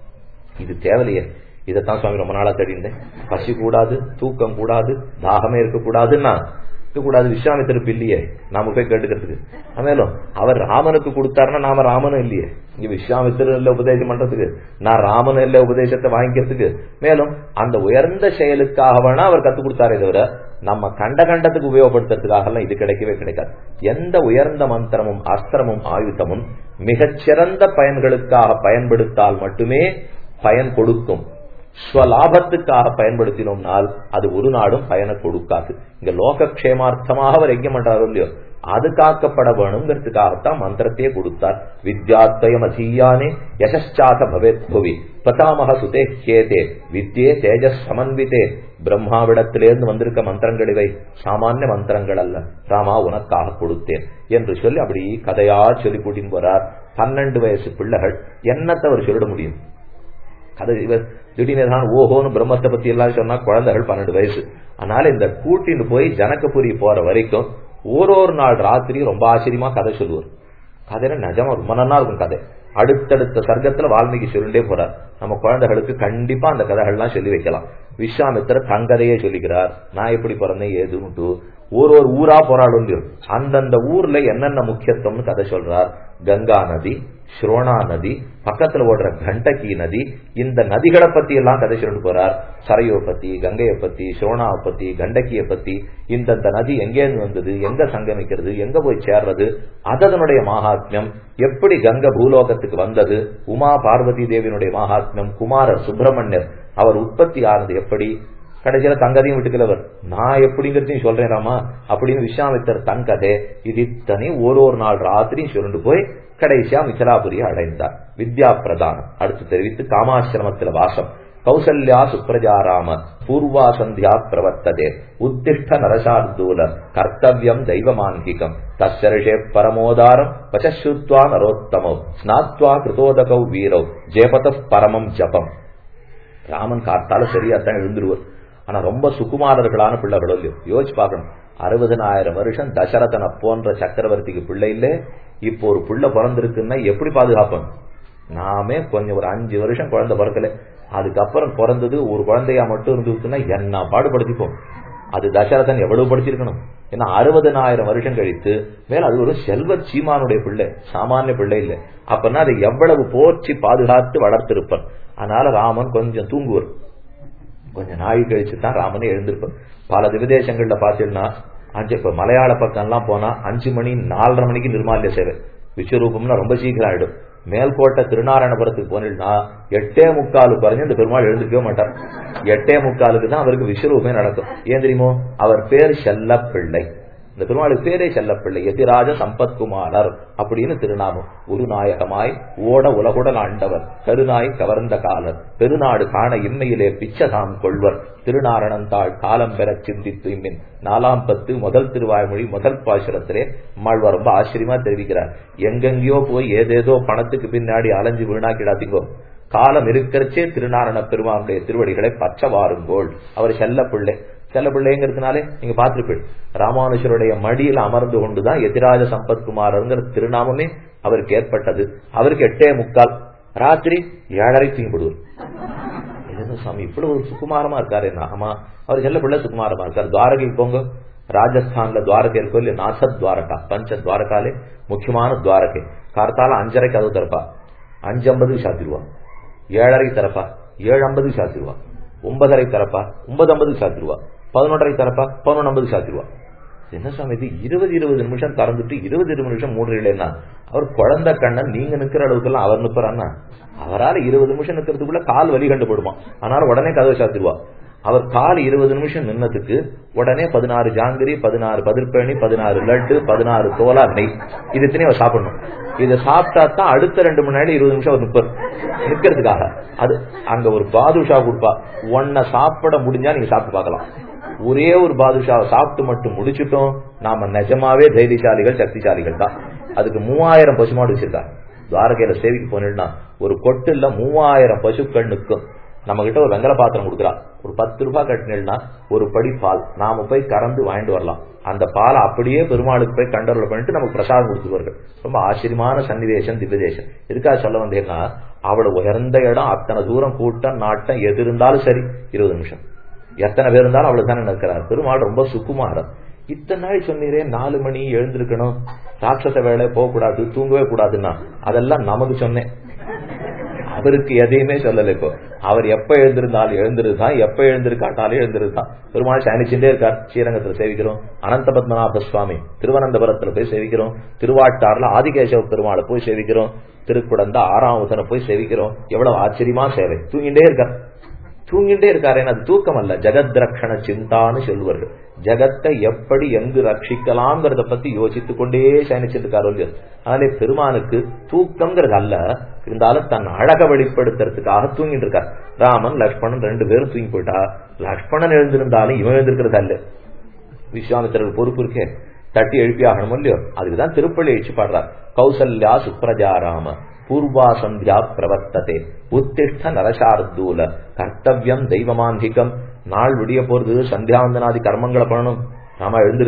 இது தேவையில்லையே இதைத்தான் சுவாமி ரொம்ப நாளா தெரிந்தேன் பசி கூடாது தூக்கம் கூடாது தாகமே இருக்கக்கூடாதுன்னா இருக்கக்கூடாது விஸ்வாமித்திருப்பு இல்லையே நாம போய் கேட்டுக்கிறதுக்கு மேலும் அவர் ராமனுக்கு கொடுத்தாருன்னா நாம ராமனும் இல்லையே இங்க விஸ்வாமித்திரன் இல்ல உபதேசம் பண்றதுக்கு நான் ராமன் இல்ல உபதேசத்தை வாங்கிக்கிறதுக்கு மேலும் அந்த உயர்ந்த செயலுக்காக வேணா அவர் கத்துக் கொடுத்தாரே தவிர நம்ம கண்ட கண்டத்துக்கு உபயோகப்படுத்துறதுக்காக இது கிடைக்கவே கிடைக்காது எந்த உயர்ந்த மந்திரமும் அஸ்திரமும் ஆயுதமும் மிகச்சிறந்த பயன்களுக்காக பயன்படுத்தால் மட்டுமே பயன் கொடுக்கும் ஸ்வலாபத்துக்காக பயன்படுத்தினோம்னால் அது ஒரு நாடும் பயனை கொடுக்காது இங்க லோகக்ஷேமார்த்தமாக அவர் யஜ்யம் பண்றாரோ இல்லையோ அது காக்கப்பட வேணுங்கிறதுக்காகத்தான் மந்திரத்தையே கொடுத்தார் வித்யாத்வயம் அசீயானே யசாத பவேத் புவி பதாமக சுதேஹேதே வித்யே தேஜஸ் சமன்விதே பிரம்மாவிடத்திலிருந்து வந்திருக்க மந்திரங்கள் இவை சாமானிய மந்திரங்கள் அல்ல ராமா உனக்காக கொடுத்தேன் என்று சொல்லி அப்படி கதையா சொல்லி கூட்டின்னு போறார் பன்னெண்டு வயசு பிள்ளைகள் என்னத்தை அவர் சொல்லிட முடியும் கதை இவர் திடீர்னு தான் ஓஹோன்னு பிரம்மத்தை பத்தி எல்லாம் சொன்னா குழந்தைகள் பன்னெண்டு வயசு அதனால இந்த கூட்டின்னு போய் ஜனகபுரி போற வரைக்கும் ஒரு ஒரு நாள் ராத்திரி ரொம்ப ஆச்சரியமா கதை சொல்லுவார் கதையில நிஜமா ரொம்ப நல்லா இருக்கும் கதை அடுத்தடுத்த சர்க்கத்துல வால்மீகி சொல்லிட்டே போறார் நம்ம குழந்தைகளுக்கு கண்டிப்பா அந்த கதைகள்லாம் சொல்லி வைக்கலாம் விஸ்வாமித்திரர் தங்கதையே சொல்லிக்கிறார் நான் எப்படி பிறந்தேன் ஏதுன்னுட்டு ஒரு ஒரு ஊரா போராடும் அந்தந்த ஊர்ல என்னென்ன முக்கியத்துவம்னு கதை சொல்றார் கங்கா நதி ஸ்ரோணா நதி பக்கத்துல ஓடுற கண்டகி நதி இந்த நதிகளை பத்தி எல்லாம் கதை சொல்லிட்டு போறார் சரையோ பத்தி கங்கையை பத்தி ஸ்ரோணாவை பத்தி கண்டகியை பத்தி இந்தந்த நதி எங்கேருந்து வந்தது எங்க சங்கமிக்கிறது எங்க போய் சேர்றது அதனுடைய மகாத்மியம் எப்படி கங்க பூலோகத்துக்கு வந்தது உமா பார்வதி தேவியினுடைய மகாத்மியம் குமாரர் சுப்பிரமணியர் அவர் உற்பத்தி ஆனது எப்படி கடைசியில தங்கதையும் விட்டுக்கிறவர் நான் எப்படிங்கிறதையும் சொல்றேனாமா அப்படின்னு விஸ்வாமித்தர் தன் கதை இது இத்தனை ஒரு ஒரு நாள் ராத்திரியும் சொல்லிட்டு போய் கடைசியா மிथिलाபுரியை அடைந்தார் வித்யா பிரதானம் அடுத்து தெரிவித்து காமாசிரமத்தில் வாசம் கௌசல்யா சுப்ரஜாராம பூர்வா சந்தியா பிரவர்த்ததே உத்திஷ்ட நரசார்தூல கர்த்தவியம் தெய்வமான்கிகம் தஸ்யரிஷே பரமோதாரம் வச்சுத்வா நரோத்தமோ ஸ்நாத்வா கிருதோதகௌ வீரோ ஜேபத பரமம் ஜபம் ராமன் காத்தால சரியா தான் எழுந்துருவார் ஆனா ரொம்ப சுகுமாரர்களான பிள்ளைகளோ இல்லையோ யோசிச்சு பார்க்கணும் அறுபதனாயிரம் வருஷம் தசரதனை போன்ற சக்கரவர்த்திக்கு பிள்ளை இல்ல இப்போ ஒரு பிள்ளை பிறந்திருக்குன்னா எப்படி பாதுகாப்பணும் நாமே கொஞ்சம் ஒரு அஞ்சு வருஷம் குழந்தை பிறக்கல அதுக்கப்புறம் பிறந்தது ஒரு குழந்தையா மட்டும் இருந்துச்சுன்னா என்ன பாடுபடுத்திப்போம் அது தசரதன் எவ்வளவு படிச்சிருக்கணும் ஏன்னா அறுபதனாயிரம் வருஷம் கழித்து மேல அது ஒரு செல்வ சீமானுடைய பிள்ளை சாமானிய பிள்ளை இல்லை அப்பன்னா அதை எவ்வளவு போற்றி பாதுகாத்து வளர்த்திருப்பன் அதனால ராமன் கொஞ்சம் தூங்குவார் கொஞ்ச நாய் கழிச்சு தான் ராமனே எழுந்திருப்பார் பல விதேசங்கள்ல பாத்தீங்கன்னா அஞ்சு இப்ப மலையாள பக்கம் எல்லாம் போனா அஞ்சு மணி நாலரை மணிக்கு நிர்மால்ய சேவை விஸ்வரூபம்னா ரொம்ப சீக்கிரம் ஆயிடும் மேல்கோட்டை திருநாராயணபுரத்துக்கு போனீங்கன்னா எட்டே முக்காலு குறைஞ்சு இந்த பெருமாள் எழுந்திருக்கவே மாட்டார் எட்டே முக்காலுக்கு தான் அவருக்கு விஸ்வரூபமே நடக்கும் ஏன் தெரியுமோ அவர் பேர் செல்ல பிள்ளை இந்த பெருமாளுக்கு பேரே செல்லப்பிள்ளை எதிராஜ சம்பத்குமாரர் அப்படின்னு திருநாமம் உருநாயகமாய் ஓட உலகுடல் ஆண்டவர் கருநாய் கவர்ந்த காலர் பெருநாடு காண இம்மையிலே பிச்சதாம் கொள்வர் திருநாரணந்தாள் காலம் பெற சிந்தித்து இம்மின் நாலாம் பத்து முதல் திருவாய்மொழி முதல் பாசுரத்திலே மாழ்வார் ரொம்ப ஆச்சரியமா தெரிவிக்கிறார் எங்கெங்கயோ போய் ஏதேதோ பணத்துக்கு பின்னாடி அலைஞ்சு வீணாக்கிடாதீங்கோ காலம் இருக்கிறச்சே திருநாரண பெருமானுடைய திருவடிகளை பச்ச வாருங்கோள் அவர் செல்ல பிள்ளை செல்ல பிள்ளைங்கிறதுனாலே நீங்க பார்த்திருப்பீள் ராமானுஷருடைய மடியில் அமர்ந்து கொண்டுதான் எதிராஜ சம்பத்குமாரங்கிற திருநாமமே அவருக்கு ஏற்பட்டது அவருக்கு எட்டே முக்கால் ராத்திரி ஏழரை தூங்கிவிடுவார் என்ன சாமி இவ்வளவு ஒரு சுகுமாரமா இருக்காரு என்ன ஆமா அவர் செல்ல பிள்ளை சுகுமாரமா இருக்காரு துவாரகை போங்க ராஜஸ்தான்ல துவாரகை இருக்கோ இல்லையா நாசத் துவாரகா பஞ்ச துவாரகாலே முக்கியமான துவாரகை கார்த்தால அஞ்சரை கதவு திறப்பா அஞ்சு ஐம்பது சாத்திருவா ஏழரை திறப்பா ஏழு ஐம்பது சாத்திருவா ஒன்பதரை தரப்பா ஒன்பது ஐம்பது சாத்திருவா பதினொன்றரை தரப்பா பதினொன்று ஐம்பது சாத்திருவா என்ன சாமி இது இருபது இருபது நிமிஷம் திறந்துட்டு இருபது இருபது நிமிஷம் மூடுறீங்களேன்னா அவர் குழந்தை கண்ணன் நீங்க நிக்கிற அளவுக்குலாம் அவர் நிற்கிறான்னா அவரால் இருபது நிமிஷம் நிக்கிறதுக்குள்ள கால் வலி கண்டுபிடுமா அதனால உடனே கதவை சாத்திருவா அவர் கால் இருபது நிமிஷம் நின்னதுக்கு உடனே பதினாறு ஜாங்கிரி பதினாறு பதிர்பேணி பதினாறு லட்டு பதினாறு தோலா நெய் இது இத்தனையும் அவர் சாப்பிடணும் இதை சாப்பிட்டா தான் அடுத்த ரெண்டு மணி நேரம் இருபது நிமிஷம் அவர் நிற்பார் நிக்கிறதுக்காக அது அங்க ஒரு பாதுஷா கொடுப்பா ஒன்ன சாப்பிட முடிஞ்சா நீங்க சாப்பிட்டு பார்க்கலாம் ஒரே ஒரு பாதுஷாவை சாப்பிட்டு மட்டும் முடிச்சுட்டோம் நாம நிஜமாவே தைரியசாலிகள் சக்திசாலிகள் தான் அதுக்கு மூவாயிரம் பசுமாடு வச்சிருக்காங்க துவாரகையில சேவிக்கு போனீங்கன்னா ஒரு கொட்டுல மூவாயிரம் பசுக்கள் நிற்கும் நம்ம கிட்ட ஒரு வெங்கல பாத்திரம் கொடுக்குறா ஒரு பத்து ரூபாய் கட்டினா ஒரு படி பால் நாம போய் கறந்து வாங்கிட்டு வரலாம் அந்த பாலை அப்படியே பெருமாளுக்கு போய் கண்டரோல் பண்ணிட்டு நமக்கு பிரசாதம் கொடுத்துருவார்கள் ரொம்ப ஆச்சரியமான சன்னிவேசம் திவ்யதேசம் எதுக்காக சொல்ல வந்தேன்னா அவ்வளவு உயர்ந்த இடம் அத்தனை தூரம் கூட்டம் நாட்டம் எது இருந்தாலும் சரி இருபது நிமிஷம் எத்தனை பேர் இருந்தாலும் அவ்வளவு தானே நிற்கிறார் பெருமாள் ரொம்ப சுக்குமாரம் இத்தனை நாள் சொன்னீரே நாலு மணி எழுந்திருக்கணும் ராட்சச வேலை போகக்கூடாது தூங்கவே கூடாதுன்னா அதெல்லாம் நமக்கு சொன்னேன் அவருக்கு எதையுமே சொல்லல இப்போ அவர் எப்ப எழுந்திருந்தாலும் எழுந்திருந்தான் எப்ப எழுந்திருக்காட்டாலும் எழுந்திருந்தான் பெருமாள் சயனிச்சுட்டே இருக்கார் ஸ்ரீரங்கத்துல சேவிக்கிறோம் அனந்த பத்மநாப சுவாமி திருவனந்தபுரத்துல போய் சேவிக்கிறோம் திருவாட்டாறுல ஆதிகேசவ பெருமாளை போய் சேவிக்கிறோம் திருக்குடந்த ஆறாவதனை போய் சேவிக்கிறோம் எவ்வளவு ஆச்சரியமா சேவை தூங்கிட்டே இருக்கார் தூங்கிட்டே இருக்காரு அது தூக்கம் அல்ல ஜெகத் ரக்ஷண சிந்தான்னு சொல்லுவார்கள் ஜெகத்தை எப்படி எங்கு ரட்சிக்கலாம்ங்கிறத பத்தி யோசித்து கொண்டே சயனிச்சிருக்காரோ இல்லையோ அதனாலே பெருமானுக்கு தூக்கம்ங்கிறது அல்ல இருந்தாலும் தன் அழக வெளிப்படுத்துறதுக்காக தூங்கிட்டு இருக்கார் ராமன் லக்ஷ்மணன் ரெண்டு பேரும் தூங்கி போயிட்டா லக்ஷ்மணன் எழுந்திருந்தாலும் இவன் எழுந்திருக்கிறது அல்ல விஸ்வாமித்திரர் பொறுப்பு இருக்கே தட்டி எழுப்பி ஆகணும் இல்லையோ அதுக்குதான் திருப்பள்ளி எழுச்சி பாடுறார் கௌசல்யா சுப்ரஜாராம பூர்வா சந்தியா பிரவர்த்ததே உத்திஷ்ட நரசார்தூல கர்த்தவியம் தெய்வமாந்திகம் நாள் விடிய போறது சந்தியாவந்தனாதி கர்மங்களை பண்ணணும் நாம எழுந்துருது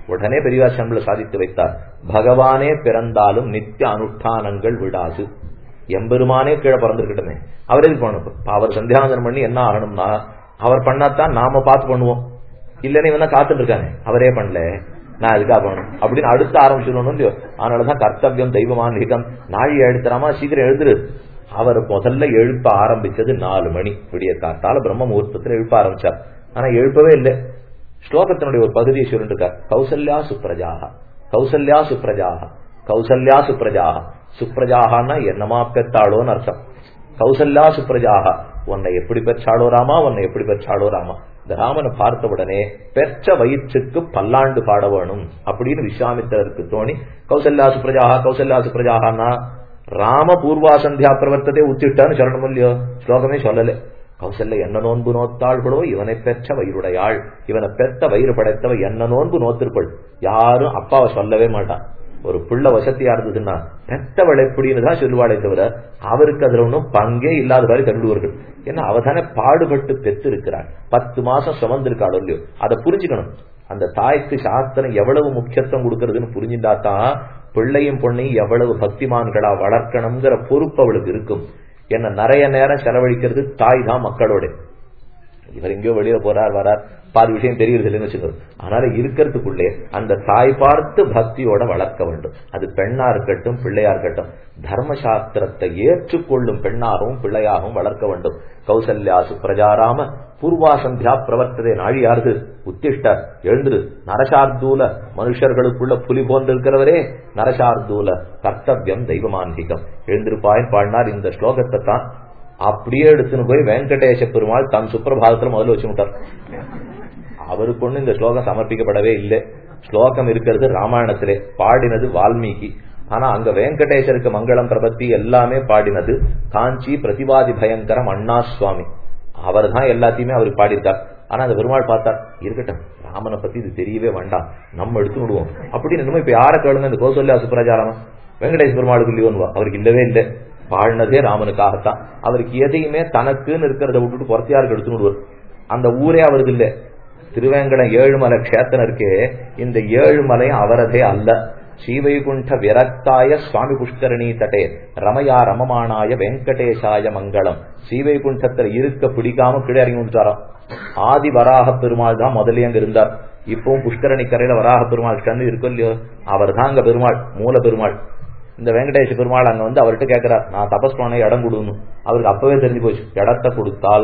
உடனே பெரியவாசம்பள சாதித்து வைத்தார் பகவானே பிறந்தாலும் நித்திய அனுஷ்டானங்கள் விடாது எம்பெருமானே கீழே பிறந்திருக்கட்டுமே அவர் எதுக்கு பண்ணணும் அவர் சந்தியாவந்தனம் பண்ணி என்ன ஆகணும்னா அவர் பண்ணாதான் நாம பார்த்து பண்ணுவோம் இல்லன்னு இவன் காத்துட்டு இருக்கானே அவரே பண்ணல நான் அதுக்காக பண்ணணும் அப்படின்னு அடுத்து ஆரம்பிச்சிடணும் இல்லையோ அதனாலதான் கர்த்தவியம் தெய்வமான ஹிதம் நாழி எழுத்துறாமா சீக்கிரம் எழுதுரு அவர் முதல்ல எழுப்ப ஆரம்பிச்சது நாலு மணி விடிய காத்தால பிரம்ம முகூர்த்தத்துல எழுப்ப ஆரம்பிச்சார் ஆனா எழுப்பவே இல்லை ஸ்லோகத்தினுடைய ஒரு பகுதியை சொல்லிருக்கார் கௌசல்யா சுப்ரஜாக கௌசல்யா சுப்ரஜாக கௌசல்யா சுப்ரஜாக சுப்ரஜாகனா என்னமா பெத்தாளோன்னு அர்த்தம் கௌசல்யா சுப்ரஜாக உன்னை எப்படி பெற்றாளோ ராமா உன்னை எப்படி பெற்றாளோ ராமா இந்த ராமனை பார்த்த உடனே பெற்ற வயிற்றுக்கு பல்லாண்டு பாட வேணும் அப்படின்னு விஸ்வாமித்திரருக்கு தோணி கௌசல்யா சுப்ரஜாக கௌசல்யா சுப்ரஜாகனா ராம பூர்வா சந்தியா பிரவர்த்தத்தை உத்திட்டான்னு சொல்லணும் இல்லையோ ஸ்லோகமே சொல்லல கௌசல்ல என்ன நோன்பு நோத்தாள்களோ இவனை பெற்ற வயிறுடையாள் இவனை பெற்ற வயிறு படைத்தவ என்ன நோன்பு நோத்திருப்பள் யாரும் அப்பாவை சொல்லவே மாட்டான் ஒரு புள்ள வசதியா இருந்ததுன்னா பெத்தவள் எப்படின்னு தான் சொல்லுவாளே தவிர அவருக்கு அதுல ஒன்றும் பங்கே இல்லாத மாதிரி தள்ளுவார்கள் ஏன்னா அவ தானே பாடுபட்டு பெத்து இருக்கிறாள் பத்து மாசம் சுமந்திருக்காளோ இல்லையோ அதை புரிஞ்சுக்கணும் அந்த தாய்க்கு சாஸ்திரம் எவ்வளவு முக்கியத்துவம் கொடுக்கறதுன்னு புரிஞ்சுட்டா தான் பிள்ளையும் பொண்ணையும் எவ்வளவு பக்திமான்களா வளர்க்கணுங்கிற பொறுப்பு அவளுக்கு இருக்கும் என்ன நிறைய நேரம் செலவழிக்கிறது தாய் தான் மக்களோட இவர் எங்கேயோ வெளியில போறார் வரார் பாதி விஷயம் தெரியுது இல்லைன்னு வச்சுக்கோங்க அதனால இருக்கிறதுக்குள்ளே அந்த தாய் பார்த்து பக்தியோட வளர்க்க வேண்டும் அது பெண்ணா இருக்கட்டும் பிள்ளையா இருக்கட்டும் தர்மசாஸ்திரத்தை ஏற்றுக்கொள்ளும் பெண்ணாகவும் பிள்ளையாகவும் வளர்க்க வேண்டும் கௌசல்யா சுப்ரஜாராம பூர்வா சந்தியா பிரவர்த்ததை நாழியாருது உத்திஷ்ட எழுந்துரு நரசார்தூல மனுஷர்களுக்குள்ள புலி போன்று இருக்கிறவரே நரசார்தூல கர்த்தவியம் தெய்வமான்கிகம் எழுந்திருப்பாய் பாடினார் இந்த ஸ்லோகத்தை தான் அப்படியே எடுத்துன்னு போய் வெங்கடேச பெருமாள் தன் சுப்பிரபாதத்துல முதல்ல வச்சு விட்டார் அவருக்கு ஒண்ணு இந்த ஸ்லோகம் சமர்ப்பிக்கப்படவே இல்லை ஸ்லோகம் இருக்கிறது ராமாயணத்திலே பாடினது வால்மீகி ஆனா அங்க வெங்கடேசருக்கு மங்களம் பிரபத்தி எல்லாமே பாடினது காஞ்சி பிரதிவாதி பயங்கரம் அண்ணா சுவாமி அவர் தான் எல்லாத்தையுமே அவர் பாடியிருக்கார் ஆனா அந்த பெருமாள் பார்த்தார் இருக்கட்டும் ராமனை பத்தி இது தெரியவே வேண்டாம் நம்ம எடுத்து விடுவோம் அப்படின்னு இன்னும் இப்ப யார கேளுங்க இந்த கோசல்யா சுப்ராஜாராம வெங்கடேஷ் பெருமாளுக்கு இல்லையோன்னு அவருக்கு இல்லவே இல்லை பாடினதே ராமனுக்காகத்தான் அவருக்கு எதையுமே தனக்குன்னு இருக்கிறத விட்டுட்டு புறத்தியாருக்கு எடுத்து விடுவார் அந்த ஊரே அவருக்கு இல்லை திருவேங்கடம் ஏழுமலை கஷேத்திரம் இருக்கே இந்த ஏழுமலையும் அவரதே அல்ல ஸ்ரீவைகுண்ட விரக்தாய சுவாமி புஷ்கரணி தட்டே ரமயா ரமமானாய வெங்கடேசாய மங்களம் ஸ்ரீவைகுண்டத்துல இருக்க பிடிக்காம கீழே இறங்கி வந்துட்டாராம் ஆதி வராக பெருமாள் தான் முதலே அங்க இருந்தார் இப்பவும் புஷ்கரணி கரையில வராக பெருமாள் கண்ணு இருக்கும் இல்லையோ அவர் தான் அங்க பெருமாள் மூல பெருமாள் இந்த வெங்கடேஷ பெருமாள் அங்க வந்து அவர்கிட்ட கேட்கிறார் நான் தபஸ் பண்ண இடம் கொடுன்னு அவருக்கு அப்பவே தெரிஞ்சு போச்சு இடத்த கொடுத்தால்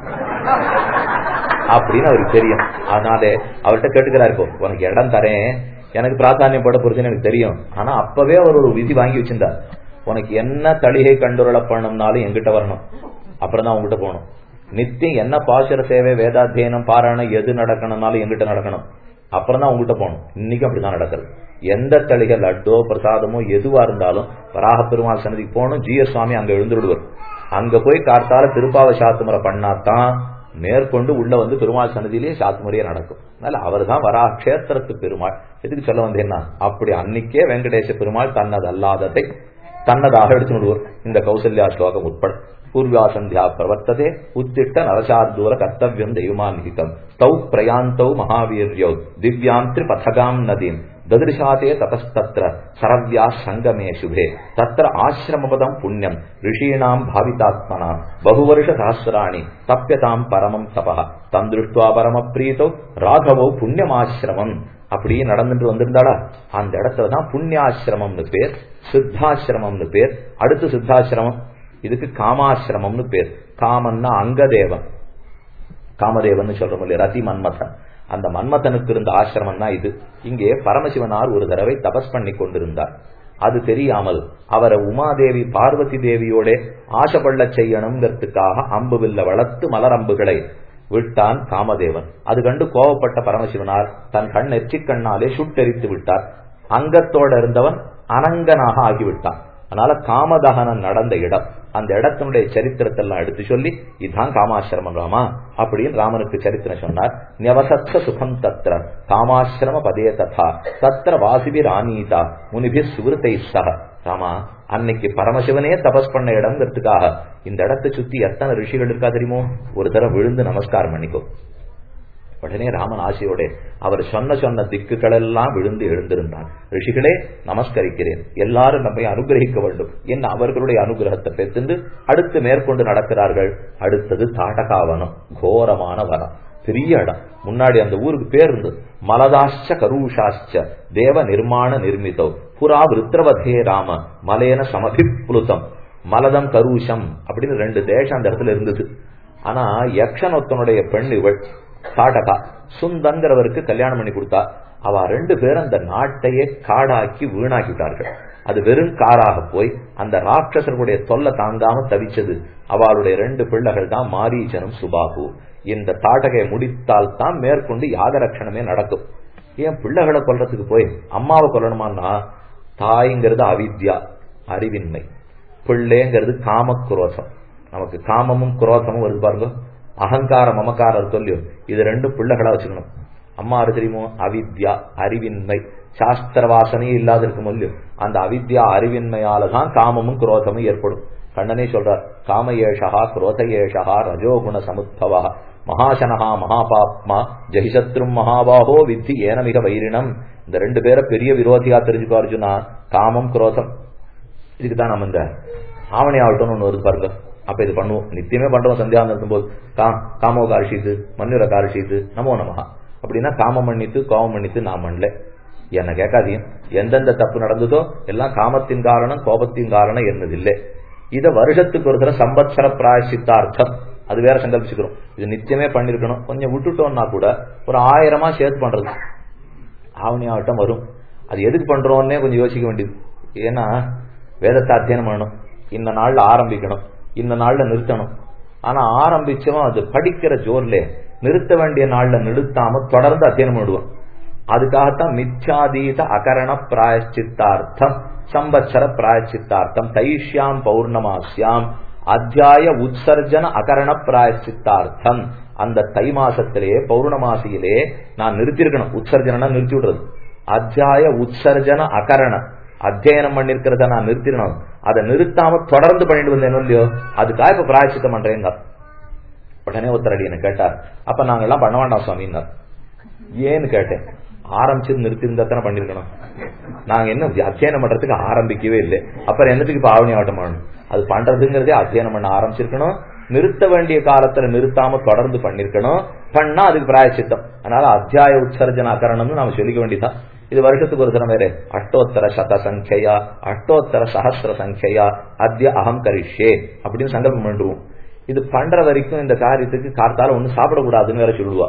அப்படின்னு அவருக்கு தெரியும் அதனால அவர்கிட்ட கேட்டுக்கிறாரு இப்போ உனக்கு இடம் தரேன் எனக்கு பிராதானியம் பட பொறுத்துன்னு எனக்கு தெரியும் ஆனா அப்பவே அவர் ஒரு விதி வாங்கி வச்சிருந்தார் உனக்கு என்ன தளிகை கண்டுரள பண்ணணும்னாலும் எங்கிட்ட வரணும் அப்புறம் தான் உங்ககிட்ட போகணும் நித்தியம் என்ன பாசுர சேவை வேதாத்தியனம் பாராயணம் எது நடக்கணும்னாலும் எங்கிட்ட நடக்கணும் அப்புறம் தான் உங்ககிட்ட போகணும் இன்னைக்கு அப்படிதான் நடக்கிறது எந்த தளிகை லட்டோ பிரசாதமோ எதுவா இருந்தாலும் வராக பெருமாள் சன்னதிக்கு போகணும் ஜி எஸ் சுவாமி அங்க எழுந்துடுவார் அங்க போய் காத்தால திருப்பாவ சாத்துமுறை பண்ணாதான் மேற்கொண்டு உள்ள வந்து பெருமாள் சன்னதியிலேயே சாத்துமுறையே நடக்கும் அதனால அவர் தான் வரா கஷேத்திரத்து பெருமாள் எதுக்கு சொல்ல வந்தேன்னா அப்படி அன்னைக்கே வெங்கடேச பெருமாள் தன்னது அல்லாததை தன்னதாக எடுத்து விடுவார் இந்த கௌசல்யா ஸ்லோகம் உட்பட பூர்வா சந்தியா பிரவர்த்ததே உத்திட்ட நரசார்தூர கர்த்தவியம் தெய்வமான்கிதம் தௌ பிரயாந்தௌ மகாவீரியௌ திவ்யாம் திரிபதகாம் நதீம் ததிருஷாதே ததஸ்தத்ர சரவ்யா சங்கமே சுபே தத்திர ஆசிரமபதம் புண்ணியம் ரிஷீணாம் பாவிதாத்மனா பகுவருஷ சஹசிராணி தப்பியதாம் பரமம் தபா தம் திருஷ்டுவா பரம பிரீதோ ராகவோ புண்ணியமாசிரமம் அப்படியே நடந்துட்டு வந்திருந்தாளா அந்த இடத்துல தான் புண்ணியாசிரமம்னு பேர் சித்தாசிரமம்னு பேர் அடுத்து சித்தாசிரமம் இதுக்கு காமாசிரமம்னு பேர் காமன்னா அங்கதேவன் காமதேவன் சொல்றோம் இல்லையா ரதி மன்மதன் அந்த மன்மதனுக்கு இருந்த ஆசிரமம் தான் இது இங்கே பரமசிவனார் ஒரு தடவை தபஸ் பண்ணி கொண்டிருந்தார் அது தெரியாமல் அவரை உமாதேவி பார்வதி தேவியோட ஆசைப்பள்ள செய்யணுங்கிறதுக்காக அம்பு வில்ல வளர்த்து மலரம்புகளை விட்டான் காமதேவன் அது கண்டு கோவப்பட்ட பரமசிவனார் தன் கண் எச்சிக் கண்ணாலே சுட்டெரித்து விட்டார் அங்கத்தோட இருந்தவன் அனங்கனாக ஆகிவிட்டான் அதனால காமதகனம் நடந்த இடம் அந்த இடத்தினுடைய சரித்திரத்தை எல்லாம் எடுத்து சொல்லி இதுதான் காமாசிரமம் ராமா அப்படின்னு ராமனுக்கு சரித்திரம் சொன்னார் நியவசத்த சுகம் தத்திர காமாசிரம பதே ததா தத்திர வாசிபி ராணீதா முனிபி சுகிருத்தை சக ராமா அன்னைக்கு பரமசிவனே தபஸ் பண்ண இடம்ங்கிறதுக்காக இந்த இடத்தை சுத்தி எத்தனை ரிஷிகள் இருக்கா தெரியுமோ ஒரு தடவை விழுந்து நமஸ்காரம் பண்ணிக்கோ உடனே ராமன் ஆசையோட அவர் சொன்ன சொன்ன திக்குகள் எல்லாம் விழுந்து எழுந்திருந்தான் ரிஷிகளே நமஸ்கரிக்கிறேன் எல்லாரும் நம்மை அனுகிரகிக்க வேண்டும் என்ன அவர்களுடைய அனுகிரகத்தை பெற்று அடுத்து மேற்கொண்டு நடக்கிறார்கள் அடுத்தது தாடகாவனம் கோரமான வனம் பெரிய இடம் முன்னாடி அந்த ஊருக்கு பேர் இருந்தது மலதாச்ச கரூஷாச்ச தேவ நிர்மாண நிர்மிதோ புறா விருத்ரவதே ராம மலேன சமபிப்ளுதம் மலதம் கரூஷம் அப்படின்னு ரெண்டு தேசம் அந்த இடத்துல இருந்தது ஆனா யக்ஷனொத்தனுடைய பெண் இவள் தாட்டகா சுந்தங்கிறவருக்கு கல்யாணம் பண்ணி கொடுத்தா அவ ரெண்டு பேரும் அந்த நாட்டையே காடாக்கி வீணாக்கிட்டார்கள் அது வெறும் காராக போய் அந்த ராட்சசர்களுடைய தொல்லை தாங்காம தவிச்சது அவளுடைய ரெண்டு பிள்ளைகள் தான் மாரீச்சனும் சுபாகு இந்த தாட்டகையை முடித்தால் தான் மேற்கொண்டு யாகரட்சணமே நடக்கும் ஏன் பிள்ளைகளை கொல்றதுக்கு போய் அம்மாவை கொல்லணுமான்னா தாய்ங்கிறது அவித்யா அறிவின்மை பிள்ளைங்கிறது காமக்குரோசம் நமக்கு காமமும் குரோசமும் வருது பாருங்க அகங்காரம் மமக்காரம் சொல்லியோ இது ரெண்டு பிள்ளைகளா வச்சுக்கணும் அம்மா தெரியுமோ அவித்யா அறிவின்மை சாஸ்திர வாசனையே இல்லாத இருக்கும் இல்லையோ அந்த அவித்யா அறிவின்மையால தான் காமமும் குரோதமும் ஏற்படும் கண்ணனே சொல்றார் காமயேஷா குரோதயேஷா ரஜோகுண சமுத்பவா மகாசனஹா மகாபாப்மா ஜெகிசத்ரும் மகாபாகோ வித்தி ஏனமிக வைரினம் இந்த ரெண்டு பேரை பெரிய விரோதியா தெரிஞ்சுக்கோ அர்ஜுனா காமம் குரோதம் இதுக்கு தான் நம்ம இந்த ஆவணி ஆகட்டும்னு ஒன்று வருது பாருங்க அப்ப இது பண்ணுவோம் நித்தியமே பண்றோம் சந்தியாவந்தம் போது கா காமோ காரிஷித்து மன்னிர காரிஷித்து நமோ நமஹா அப்படின்னா காமம் மன்னித்து கோபம் மன்னித்து நான் பண்ணல என்ன கேட்காதீங்க எந்தெந்த தப்பு நடந்ததோ எல்லாம் காமத்தின் காரணம் கோபத்தின் காரணம் என்னதில்லை இத வருஷத்துக்கு ஒரு தடவை சம்பத்சர பிராயசித்தார்த்தம் அது வேற சங்கல்பிச்சுக்கிறோம் இது நித்தியமே பண்ணிருக்கணும் கொஞ்சம் விட்டுட்டோம்னா கூட ஒரு ஆயிரமா சேர்த்து பண்றது ஆவணி ஆகட்டம் வரும் அது எதுக்கு பண்றோம்னே கொஞ்சம் யோசிக்க வேண்டியது ஏன்னா வேதத்தை அத்தியனம் பண்ணணும் இந்த நாள்ல ஆரம்பிக்கணும் இந்த நாள்ல நிறுத்தணும் ஆனா ஆரம்பிச்சவன் அது படிக்கிற ஜோர்ல நிறுத்த வேண்டிய நாள்ல நிறுத்தாம தொடர்ந்து அத்தியனம் பண்ணுவான் அதுக்காகத்தான் மிச்சாதீத அகரண பிராயச்சித்தார்த்தம் சம்பத்சர பிராயச்சித்தார்த்தம் தைஷ்யாம் பௌர்ணமாஸ்யாம் அத்தியாய உற்சர்ஜன அகரண பிராயச்சித்தார்த்தம் அந்த தை மாசத்திலே பௌர்ணமாசியிலே நான் நிறுத்திருக்கணும் உற்சர்ஜனா நிறுத்தி விடுறது அத்தியாய உற்சர்ஜன அகரண அத்தியனம் பண்ணிருக்கிறத நான் நிறுத்திடணும் அதை நிறுத்தாம தொடர்ந்து பண்ணிட்டு வந்தேன் இல்லையோ அதுக்காக இப்ப பிராயச்சித்தம் பண்றேங்க உடனே ஒருத்தரடி என்ன கேட்டார் அப்ப நாங்கெல்லாம் பண்ண வேண்டாம் சுவாமின்னார் ஏன்னு கேட்டேன் ஆரம்பிச்சது நிறுத்தி இருந்தா தானே பண்ணிருக்கணும் நாங்க என்ன அத்தியனம் பண்றதுக்கு ஆரம்பிக்கவே இல்லை அப்புறம் என்னத்துக்கு இப்ப ஆவணி ஆட்டம் பண்ணணும் அது பண்றதுங்கிறதே அத்தியனம் பண்ண ஆரம்பிச்சிருக்கணும் நிறுத்த வேண்டிய காலத்துல நிறுத்தாம தொடர்ந்து பண்ணிருக்கணும் பண்ணா அதுக்கு பிராயச்சித்தம் அதனால அத்தியாய உற்சர்ஜன அகரணம்னு நாம சொல்லிக்க வேண்டியதான் இது வருஷத்துக்கு ஒரு தினம் வேற அஷ்டோத்தர சத சங்கையா அஷ்டோத்தர சஹசிர சங்கையா அத்திய அகம் கரிஷே அப்படின்னு சங்கல்பம் பண்ணுவோம் இது பண்ற வரைக்கும் இந்த காரியத்துக்கு கார்த்தால ஒண்ணு சாப்பிடக்கூடாதுன்னு வேற சொல்லுவா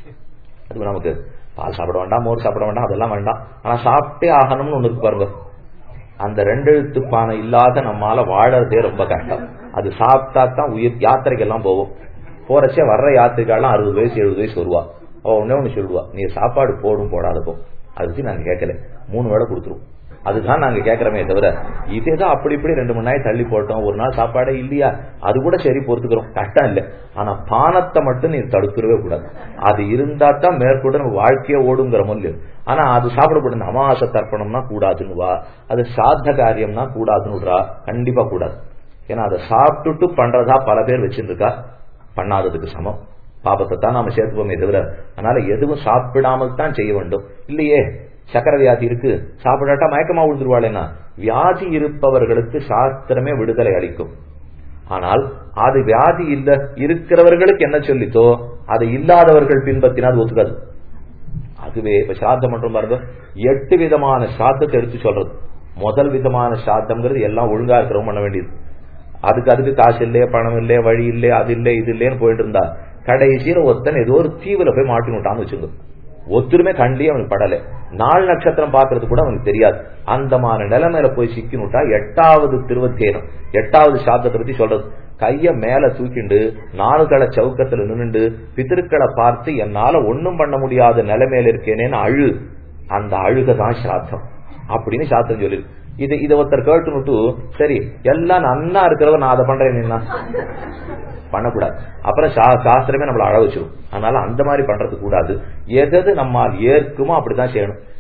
அது நமக்கு பால் சாப்பிட வேண்டாம் மோர் சாப்பிட வேண்டாம் அதெல்லாம் வேண்டாம் ஆனா சாப்பிட்டே ஆகணும்னு ஒண்ணு இருக்கு பாருங்க அந்த ரெண்டு எழுத்து பானை இல்லாத நம்மால வாழறதே ரொம்ப கஷ்டம் அது சாப்பிட்டா தான் உயிர் யாத்திரைக்கெல்லாம் போவோம் போறச்சே வர்ற யாத்திரைக்கெல்லாம் அறுபது வயசு எழுபது வயசு வருவா அவ ஒன்னே ஒண்ணு சொல்லுவா நீ சாப்பாடு போடும் போடாதப்போ அதுக்கு நாங்க கேட்கல மூணு வேளை கொடுத்துருவோம் அதுதான் நாங்க கேட்கறோமே தவிர இதேதான் அப்படி இப்படி ரெண்டு மணி நாள் தள்ளி போட்டோம் ஒரு நாள் சாப்பாடே இல்லையா அது கூட சரி பொறுத்துக்கிறோம் கஷ்டம் இல்லை ஆனா பானத்தை மட்டும் நீ தடுத்துடவே கூடாது அது இருந்தா தான் மேற்கொண்டு நம்ம வாழ்க்கையே ஓடுங்கிற மூலியம் ஆனா அது சாப்பிடக்கூடாது அமாவாசை தர்ப்பணம்னா கூடாதுன்னு வா அது சாத்த காரியம்னா கூடாதுன்னு விடுறா கண்டிப்பா கூடாது ஏன்னா அதை சாப்பிட்டுட்டு பண்றதா பல பேர் வச்சிருக்கா பண்ணாததுக்கு சமம் பாபத்தை தான் நாம சேர்த்துப்போமே தவிர அதனால எதுவும் சாப்பிடாமல் தான் செய்ய வேண்டும் இல்லையே சக்கர வியாதி இருக்கு சாப்பிடாட்டா மயக்கமா விழுந்துருவாளேனா வியாதி இருப்பவர்களுக்கு சாஸ்திரமே விடுதலை அளிக்கும் ஆனால் அது வியாதி இல்ல இருக்கிறவர்களுக்கு என்ன சொல்லித்தோ அது இல்லாதவர்கள் பின்பற்றினால் ஒத்துக்காது அதுவே இப்ப சாத்தம் மட்டும் பாருங்க எட்டு விதமான சாத்தத்தை எடுத்து சொல்றது முதல் விதமான சாத்தம்ங்கிறது எல்லாம் ஒழுங்கா இருக்கிறவங்க பண்ண வேண்டியது அதுக்கு அதுக்கு காசு இல்லையே பணம் இல்லையே வழி இல்லையே அது இல்லை இது இல்லைன்னு போயிட்டு இருந்தா கடைசியில ஒருத்தன் ஏதோ ஒரு தீவுல போய் மாட்டி விட்டான்னு வச்சுங்க ஒத்துருமே கண்டி அவனுக்கு படல நாள் நட்சத்திரம் பாக்குறது கூட அவனுக்கு தெரியாது அந்த மாதிரி நிலைமையில போய் சிக்கினுட்டா எட்டாவது திருவத்தேரம் எட்டாவது சாத்தத்தை பத்தி சொல்றது கைய மேல தூக்கிண்டு நாலு களை சவுக்கத்துல நின்னுண்டு பித்திருக்களை பார்த்து என்னால ஒண்ணும் பண்ண முடியாத நிலைமையில இருக்கேனேன்னு அழு அந்த அழுக தான் சாத்தம் அப்படின்னு சாத்தம் சொல்லிருக்கு இது இதை ஒருத்தர் கேட்டுனுட்டு சரி எல்லாம் நன்னா இருக்கிறவ நான் அதை பண்றேன் என்ன பண்ணக்கூடாது அப்புறம் சாஸ்திரமே நம்மள அழ வச்சிடும் அதனால அந்த மாதிரி பண்றது கூடாது எது நம்மால் ஏற்குமோ அப்படித்தான் செய்யணும்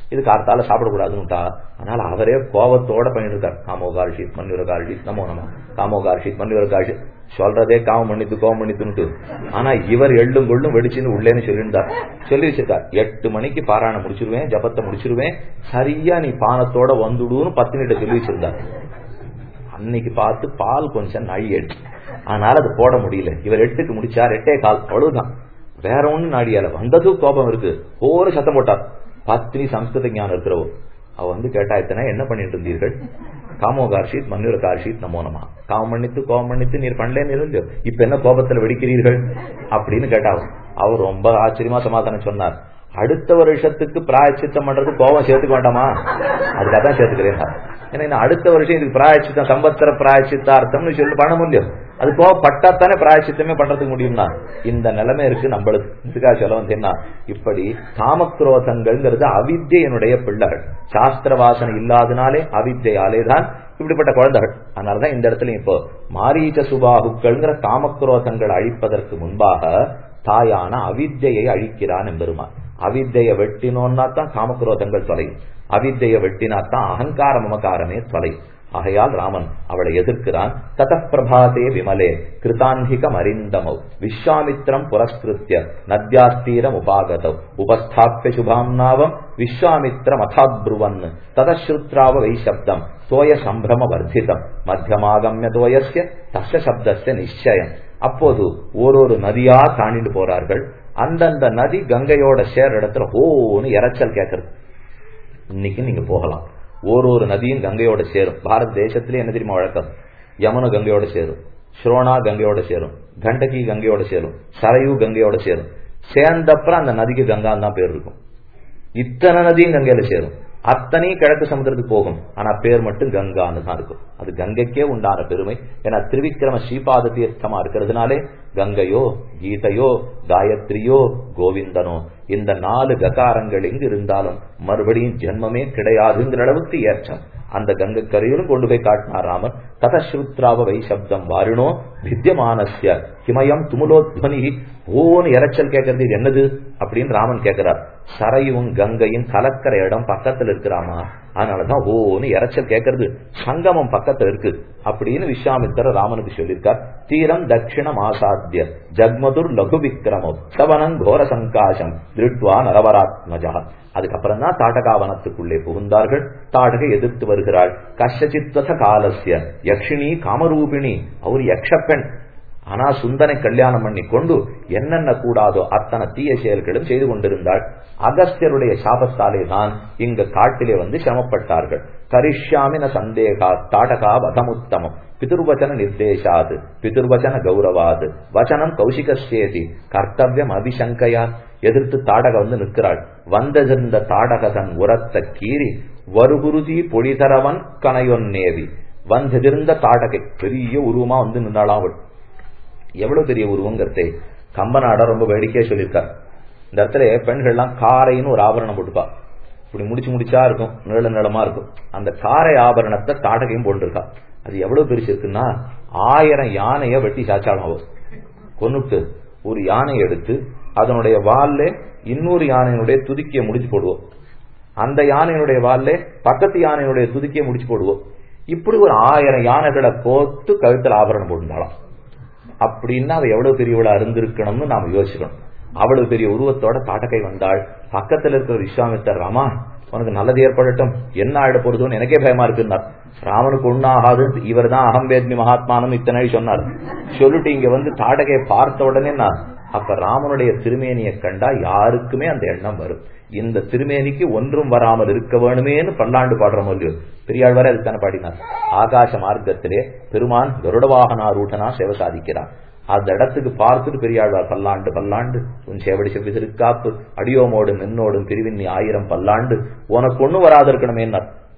இது கார்த்தால சாப்பிடக்கூடாதுன்னுட்டா அதனால அவரே கோபத்தோட பண்ணிட்டு இருக்கார் காமோகார்ஷித் மன்னிவரகார்ஷித் நமோ நம காமோகார்ஷித் மன்னிவரகார்ஷித் சொல்றதே காமம் பண்ணித்து கோபம் பண்ணித்துன்னுட்டு ஆனா இவர் எள்ளும் கொள்ளும் வெடிச்சுன்னு உள்ளேன்னு சொல்லியிருந்தார் சொல்லி வச்சிருக்கார் எட்டு மணிக்கு பாராயணம் முடிச்சிருவேன் ஜபத்தை முடிச்சிருவேன் சரியா நீ பானத்தோட வந்துடுன்னு பத்தினிட்ட சொல்லி வச்சிருந்தார் அன்னைக்கு பார்த்து பால் கொஞ்சம் நழி எடுத்து அதனால அது போட முடியல இவர் எட்டுக்கு முடிச்சார் எட்டே கால் அவ்வளவுதான் வேற ஒண்ணு நாடியால வந்ததும் கோபம் இருக்கு ஒரு சத்தம் போட்டார் பத்தினி சம்ஸ்கிருத ஞானம் இருக்கிறவோ அவ வந்து கேட்டா இத்தனை என்ன பண்ணிட்டு இருந்தீர்கள் காமோ கார்ஷித் மன்னிர கார்ஷித் நமோ நம காமம் பண்ணித்து கோபம் பண்ணித்து நீர் பண்ணலே இல்லையோ இப்ப என்ன கோபத்துல வெடிக்கிறீர்கள் அப்படின்னு கேட்டா அவர் ரொம்ப ஆச்சரியமா சமாதானம் சொன்னார் அடுத்த வருஷத்துக்கு பிராயச்சித்தம் பண்றது கோபம் சேர்த்துக்க வேண்டாமா அதுக்காக தான் சேர்த்துக்கிறேன் ஏன்னா அடுத்த வருஷம் இதுக்கு பிராயச்சித்தம் சம்பத்திர பிராயச்சித்தார்த்தம்னு சொல்லி பண்ண முடியும் அது கோவப்பட்டாத்தானே பிராயச்சித்தமே பண்றதுக்கு முடியும்னா இந்த நிலைமை இருக்கு நம்மளுக்கு இதுக்காக சொல்ல வந்தேன்னா இப்படி காமக்ரோதங்கள்ங்கிறது அவித்தியனுடைய பிள்ளைகள் சாஸ்திர வாசனை இல்லாதனாலே அவித்தியாலே தான் இப்படிப்பட்ட குழந்தைகள் அதனாலதான் இந்த இடத்துல இப்போ மாரீச்ச சுபாகுக்கள்ங்கிற காமக்ரோதங்கள் அழிப்பதற்கு முன்பாக தாயான அவித்தையை அழிக்கிறான் எம்பெருமான் அவித்தைய வெட்டினோன்னா தான் காமக்ரோதங்கள் தொலையும் அவித்தைய வெட்டினா தான் அகங்கார மமகாரமே தொலையும் ஆகையால் ராமன் அவளை எதிர்க்கிறான் தத பிரபாதே விமலே கிருதாந்திகம் அறிந்தமௌ விஸ்வாமித்ரம் புரஸ்கிருத்திய நத்யாஸ்தீரம் உபாகதவ் உபஸ்தாபிய சுபாம்னாவம் விஸ்வாமித்ரம் அதாப்ருவன் ததஸ்ருத்ராவ வைசப்தம் தோய சம்பிரம வர்த்திதம் மத்தியமாகமிய தோயசிய தச சப்தஸ்ய நிச்சயம் அப்போது ஓரொரு நதியா தாண்டிட்டு போறார்கள் அந்தந்த நதி கங்கையோட சேர இடத்துல ஓன்னு இறைச்சல் கேட்கறது இன்னைக்கு நீங்க போகலாம் ஒரு ஒரு நதியும் கங்கையோட சேரும் பாரத தேசத்திலே என்ன தெரியுமா வழக்கம் யமுன கங்கையோட சேரும் ஸ்ரோனா கங்கையோட சேரும் கண்டகி கங்கையோட சேரும் சரையு கங்கையோட சேரும் சேர்ந்தப்புறம் அந்த நதிக்கு கங்கான்னு தான் பேர் இருக்கும் இத்தனை நதியும் கங்கையில சேரும் அத்தனையும் கிழக்கு சமுதிரத்துக்கு போகும் ஆனா பேர் மட்டும் கங்கான்னு தான் இருக்கும் அது கங்கைக்கே உண்டான பெருமை ஏன்னா திருவிக்கிரம ஸ்ரீபாத தீர்த்தமா இருக்கிறதுனாலே கங்கையோ கீதையோ காயத்ரியோ கோவிந்தனோ இந்த நாலு ககாரங்கள் எங்கு இருந்தாலும் மறுபடியும் ஜென்மமே கிடையாதுங்கிற அளவுக்கு ஏற்றம் அந்த கங்கை கரையிலும் கொண்டு போய் காட்டினார் ராமன் ததஸ்ருத்ராவ வைசப்தம் வாரினோ வித்தியமானசிய ஹிமயம் துமுலோத்வனி ஓன்னு இறைச்சல் கேட்கறது இது என்னது அப்படின்னு ராமன் கேட்கிறார் சரையும் கங்கையும் கலக்கிற இடம் பக்கத்துல இருக்கிறாமா அதனாலதான் ஓன்னு இறைச்சல் கேட்கறது சங்கமம் பக்கத்துல இருக்கு அப்படின்னு விஸ்வாமித்திர ராமனுக்கு சொல்லியிருக்கார் தீரம் தட்சிணம் ஆசாத்திய ஜக்மதுர் லகு விக்ரமோ சவனங் கோர சங்காசம் திருட்வா நரவராத்மஜா அதுக்கப்புறம் தான் தாட்டகாவனத்துக்குள்ளே புகுந்தார்கள் தாடகை எதிர்த்து வருகிறாள் கஷ்டச்சித்வச காலசிய யக்ஷினி காமரூபிணி அவர் யக்ஷப்பெண் ஆனா சுந்தனை கல்யாணம் பண்ணி கொண்டு என்னென்ன கூடாதோ அத்தனை தீய செயல்களும் செய்து கொண்டிருந்தாள் அகஸ்தியருடைய சாபத்தாலே தான் இங்க காட்டிலே வந்து சிரமப்பட்டார்கள் கரிஷ்யாமின சந்தேகா தாடகா வதமுத்தமம் பிதுர்வச்சன நிர்தேசாது பிதுர்வச்சன கௌரவாது வச்சனம் கௌசிகஸ்யேதி கர்த்தவியம் அபிசங்கையா எதிர்த்து தாடக வந்து நிற்கிறாள் வந்ததிருந்த தாடகதன் உரத்த கீறி வருகுருதி பொழிதரவன் கணையொன்னேவி வந்தெதிர்ந்த தாடகை பெரிய உருவமா வந்து நின்றாளாம் அவள் எவ்வளவு பெரிய உருவங்கிறதே கம்பநாட ரொம்ப வேடிக்கையா சொல்லியிருக்கார் இந்த இடத்துல பெண்கள்லாம் காரைன்னு ஒரு ஆபரணம் போட்டுப்பா இப்படி முடிச்சு முடிச்சா இருக்கும் நீள நீளமா இருக்கும் அந்த காரை ஆபரணத்தை தாடகையும் போட்டுருக்கா அது எவ்வளவு பெருசு இருக்குன்னா ஆயிரம் யானைய வெட்டி சாச்சாலும் ஆகும் கொன்னுட்டு ஒரு யானை எடுத்து அதனுடைய வால்ல இன்னொரு யானையினுடைய துதிக்கிய முடிச்சு போடுவோம் அந்த யானையினுடைய வால்ல பக்கத்து யானையினுடைய துதிக்கிய முடிச்சு போடுவோம் இப்படி ஒரு ஆயிரம் யானைகளை கோத்து கழுத்துல ஆபரணம் போட்டுருந்தாலாம் அப்படின்னா அவ எவ்வளவு பெரியவளா இருந்திருக்கணும்னு நாம யோசிக்கணும் அவ்வளவு பெரிய உருவத்தோட தாட்டக்கை வந்தாள் பக்கத்துல இருக்கிற விஸ்வாமித்தர் ராமா உனக்கு நல்லது ஏற்படட்டும் என்ன ஆயிட போறதுன்னு எனக்கே பயமா இருக்குன்னார் ராமனுக்கு ஒண்ணாகாது இவர் தான் அகம்பேத்மி மகாத்மானம் இத்தனை சொன்னார் சொல்லிட்டு இங்க வந்து தாடகையை பார்த்த உடனே நான் அப்ப ராமனுடைய திருமேனியை கண்டா யாருக்குமே அந்த எண்ணம் வரும் இந்த திருமேனிக்கு ஒன்றும் வராமல் இருக்க வேணுமேனு பல்லாண்டு பாடுறோம் இல்லையோ பெரியாள் வரை அதுதானே பாடினார் ஆகாச மார்க்கத்திலே பெருமான் கருடவாகனாரூட்டனா சேவை சாதிக்கிறார் அந்த இடத்துக்கு பார்த்துட்டு பெரியாழ்வார் பல்லாண்டு பல்லாண்டு உன் சேவடி செவ்வி திருக்காப்பு அடியோமோடும் மென்னோடும் பிரிவின்னி ஆயிரம் பல்லாண்டு உனக்கு ஒண்ணு வராது இருக்கணுமே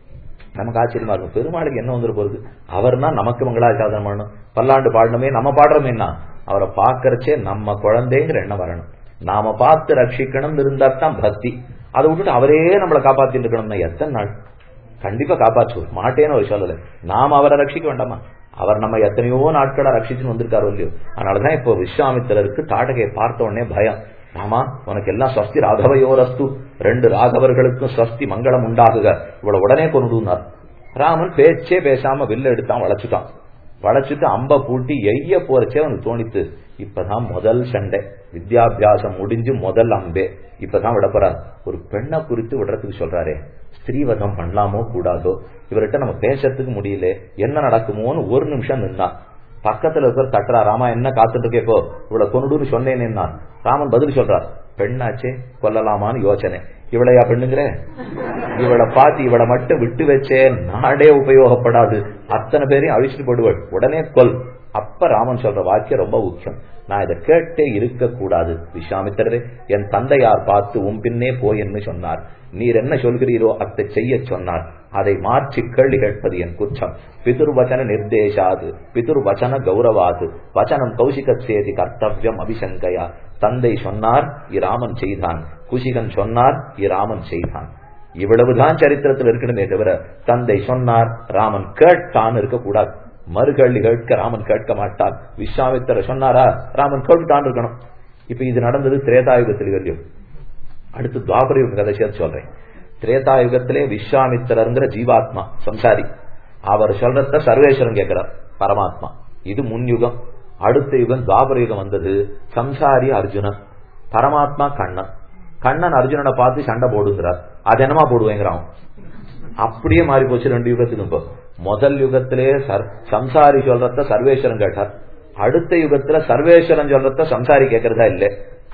நமக்கு ஆச்சரியமா இருக்கும் பெருமாளுக்கு என்ன வந்துட போறது அவர்னா நமக்கு மங்களாசாதனம் பண்ணணும் பல்லாண்டு பாடணுமே நம்ம பாடுறோமேனா அவரை பாக்கறச்சே நம்ம குழந்தைங்கிற எண்ணம் வரணும் நாம பார்த்து ரட்சிக்கணும் இருந்தா தான் பக்தி அதை விட்டுட்டு அவரே நம்மளை காப்பாத்திட்டு இருக்கணும்னா எத்தனை நாள் கண்டிப்பா காப்பாற்றுவோம் மாட்டேன்னு ஒரு சொல்லல நாம அவரை ரட்சிக்க வேண்டாமா அவர் நம்ம எத்தனையோ நாட்களா ரட்சிச்சுன்னு வந்திருக்காரு இல்லையோ அதனாலதான் இப்போ விஸ்வாமித்திரருக்கு தாடகையை பார்த்த உடனே பயம் ராமா உனக்கு எல்லாம் ஸ்வஸ்தி ராகவையோரஸ்து ரெண்டு ராகவர்களுக்கும் ஸ்வஸ்தி மங்களம் உண்டாகுக இவ்வளவு உடனே கொண்டுனார் ராமன் பேச்சே பேசாம வில்ல எடுத்தான் வளைச்சுட்டான் வளைச்சிட்டு அம்ப பூட்டி எய்ய போறச்சே அவனுக்கு தோணித்து இப்பதான் முதல் சண்டை வித்யாபியாசம் முடிஞ்சு முதல் அம்பே இப்பதான் விட போறார் ஒரு பெண்ணை குறித்து விடுறதுக்கு சொல்றாரே ஸ்திரீவதம் பண்ணலாமோ கூடாதோ இவர்கிட்ட நம்ம பேசுறதுக்கு முடியல என்ன நடக்குமோன்னு ஒரு நிமிஷம் நின்னா பக்கத்துல இருக்கிற தட்டுறா ராமா என்ன காத்துட்டு இருக்கே இப்போ இவ்வளவு கொண்டுன்னு சொன்னேன் நான் ராமன் பதில் சொல்றார் பெண்ணாச்சே கொல்லலாமான்னு யோசனை இவளையா பெண்ணுங்கிற இவளை பார்த்து இவளை மட்டும் விட்டு வச்சே நாடே உபயோகப்படாது அத்தனை பேரையும் அழிச்சுட்டு போடுவள் உடனே கொல் அப்ப ராமன் சொல்ற வாக்கியம் ரொம்ப முக்கியம் நான் இதை கேட்டே இருக்க கூடாது விஸ்வாமித்திரரே என் தந்தையார் பார்த்து உன் பின்னே போயன்னு சொன்னார் நீர் என்ன சொல்கிறீரோ அதை செய்ய சொன்னார் அதை மாற்றி கேள்வி கேட்பது என் குற்றம் பிதுர்வச்சன நிர்தேசாது பிதுர்வச்சன கௌரவாது வச்சனம் கௌசிகச்சேதி கர்த்தவியம் அபிசங்கையா தந்தை சொன்னார் இராமன் செய்தான் குஷிகன் சொன்னார் இராமன் செய்தான் இவ்வளவுதான் சரித்திரத்தில் இருக்கணுமே தவிர தந்தை சொன்னார் ராமன் கேட்டான் இருக்கக்கூடாது மறுகள்ளி கேட்க ராமன் கேட்க மாட்டார் விஸ்வாமித்திர சொன்னாரா ராமன் கேட்டுட்டான் இருக்கணும் இப்ப இது நடந்தது திரேதாயுகத்தில் இல்லையோ அடுத்து துவாபர யுக கதை சேர்த்து சொல்றேன் திரேதாயுகத்திலே விஸ்வாமித்திரங்கிற ஜீவாத்மா சம்சாரி அவர் சொல்றத சர்வேஸ்வரன் கேட்கிறார் பரமாத்மா இது முன் யுகம் அடுத்த யுகம் துவாபர யுகம் வந்தது சம்சாரி அர்ஜுனன் பரமாத்மா கண்ணன் கண்ணன் அர்ஜுனனை பார்த்து சண்டை போடுங்கிறார் அது என்னமா போடுவேங்கிறான் அப்படியே மாறி போச்சு ரெண்டு யுகத்துக்கும் இப்போ முதல் யுகத்திலே சம்சாரி சொல்றத சர்வேஸ்வரன் கேட்டார் அடுத்த யுகத்துல சர்வேஸ்வரன் சொல்றத சம்சாரி கேட்கறதா இல்ல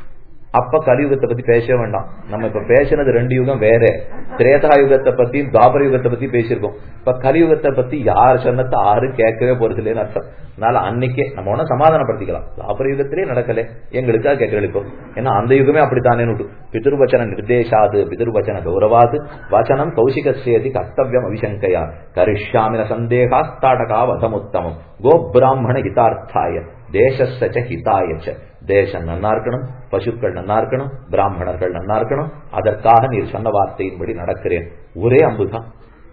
அப்ப கலியுகத்தை பத்தி பேசவே வேண்டாம் நம்ம இப்ப பேசினது ரெண்டு யுகம் வேற திரேதா யுகத்தை பத்தி துவாபர யுகத்தை பத்தி பேசியிருக்கோம் இப்ப கலியுகத்தை பத்தி யார் சொன்னத்தை யாரும் கேட்கவே போறது இல்லைன்னு அர்த்தம் அதனால அன்னைக்கே நம்ம ஒன்னும் சமாதானப்படுத்திக்கலாம் துவாபர யுகத்திலே நடக்கல எங்களுக்காக கேட்கறது இப்போ ஏன்னா அந்த யுகமே அப்படித்தானே பிதுர்வச்சன நிர்தேசாது பிதுர்வச்சன கௌரவாது வச்சனம் கௌசிகசேதி கர்த்தவியம் அவிசங்கையா கரிஷ்யாமின சந்தேகாஸ்தாடகா வதமுத்தமம் கோ பிராமண ஹிதார்த்தாய தேசஸ்ஸ ஹிதாயச்ச தேசம் நன்னா இருக்கணும் பசுக்கள் நன்னா இருக்கணும் பிராமணர்கள் நன்னா இருக்கணும் அதற்காக நீர் சொன்ன வார்த்தையின்படி நடக்கிறேன் ஒரே அம்புதான்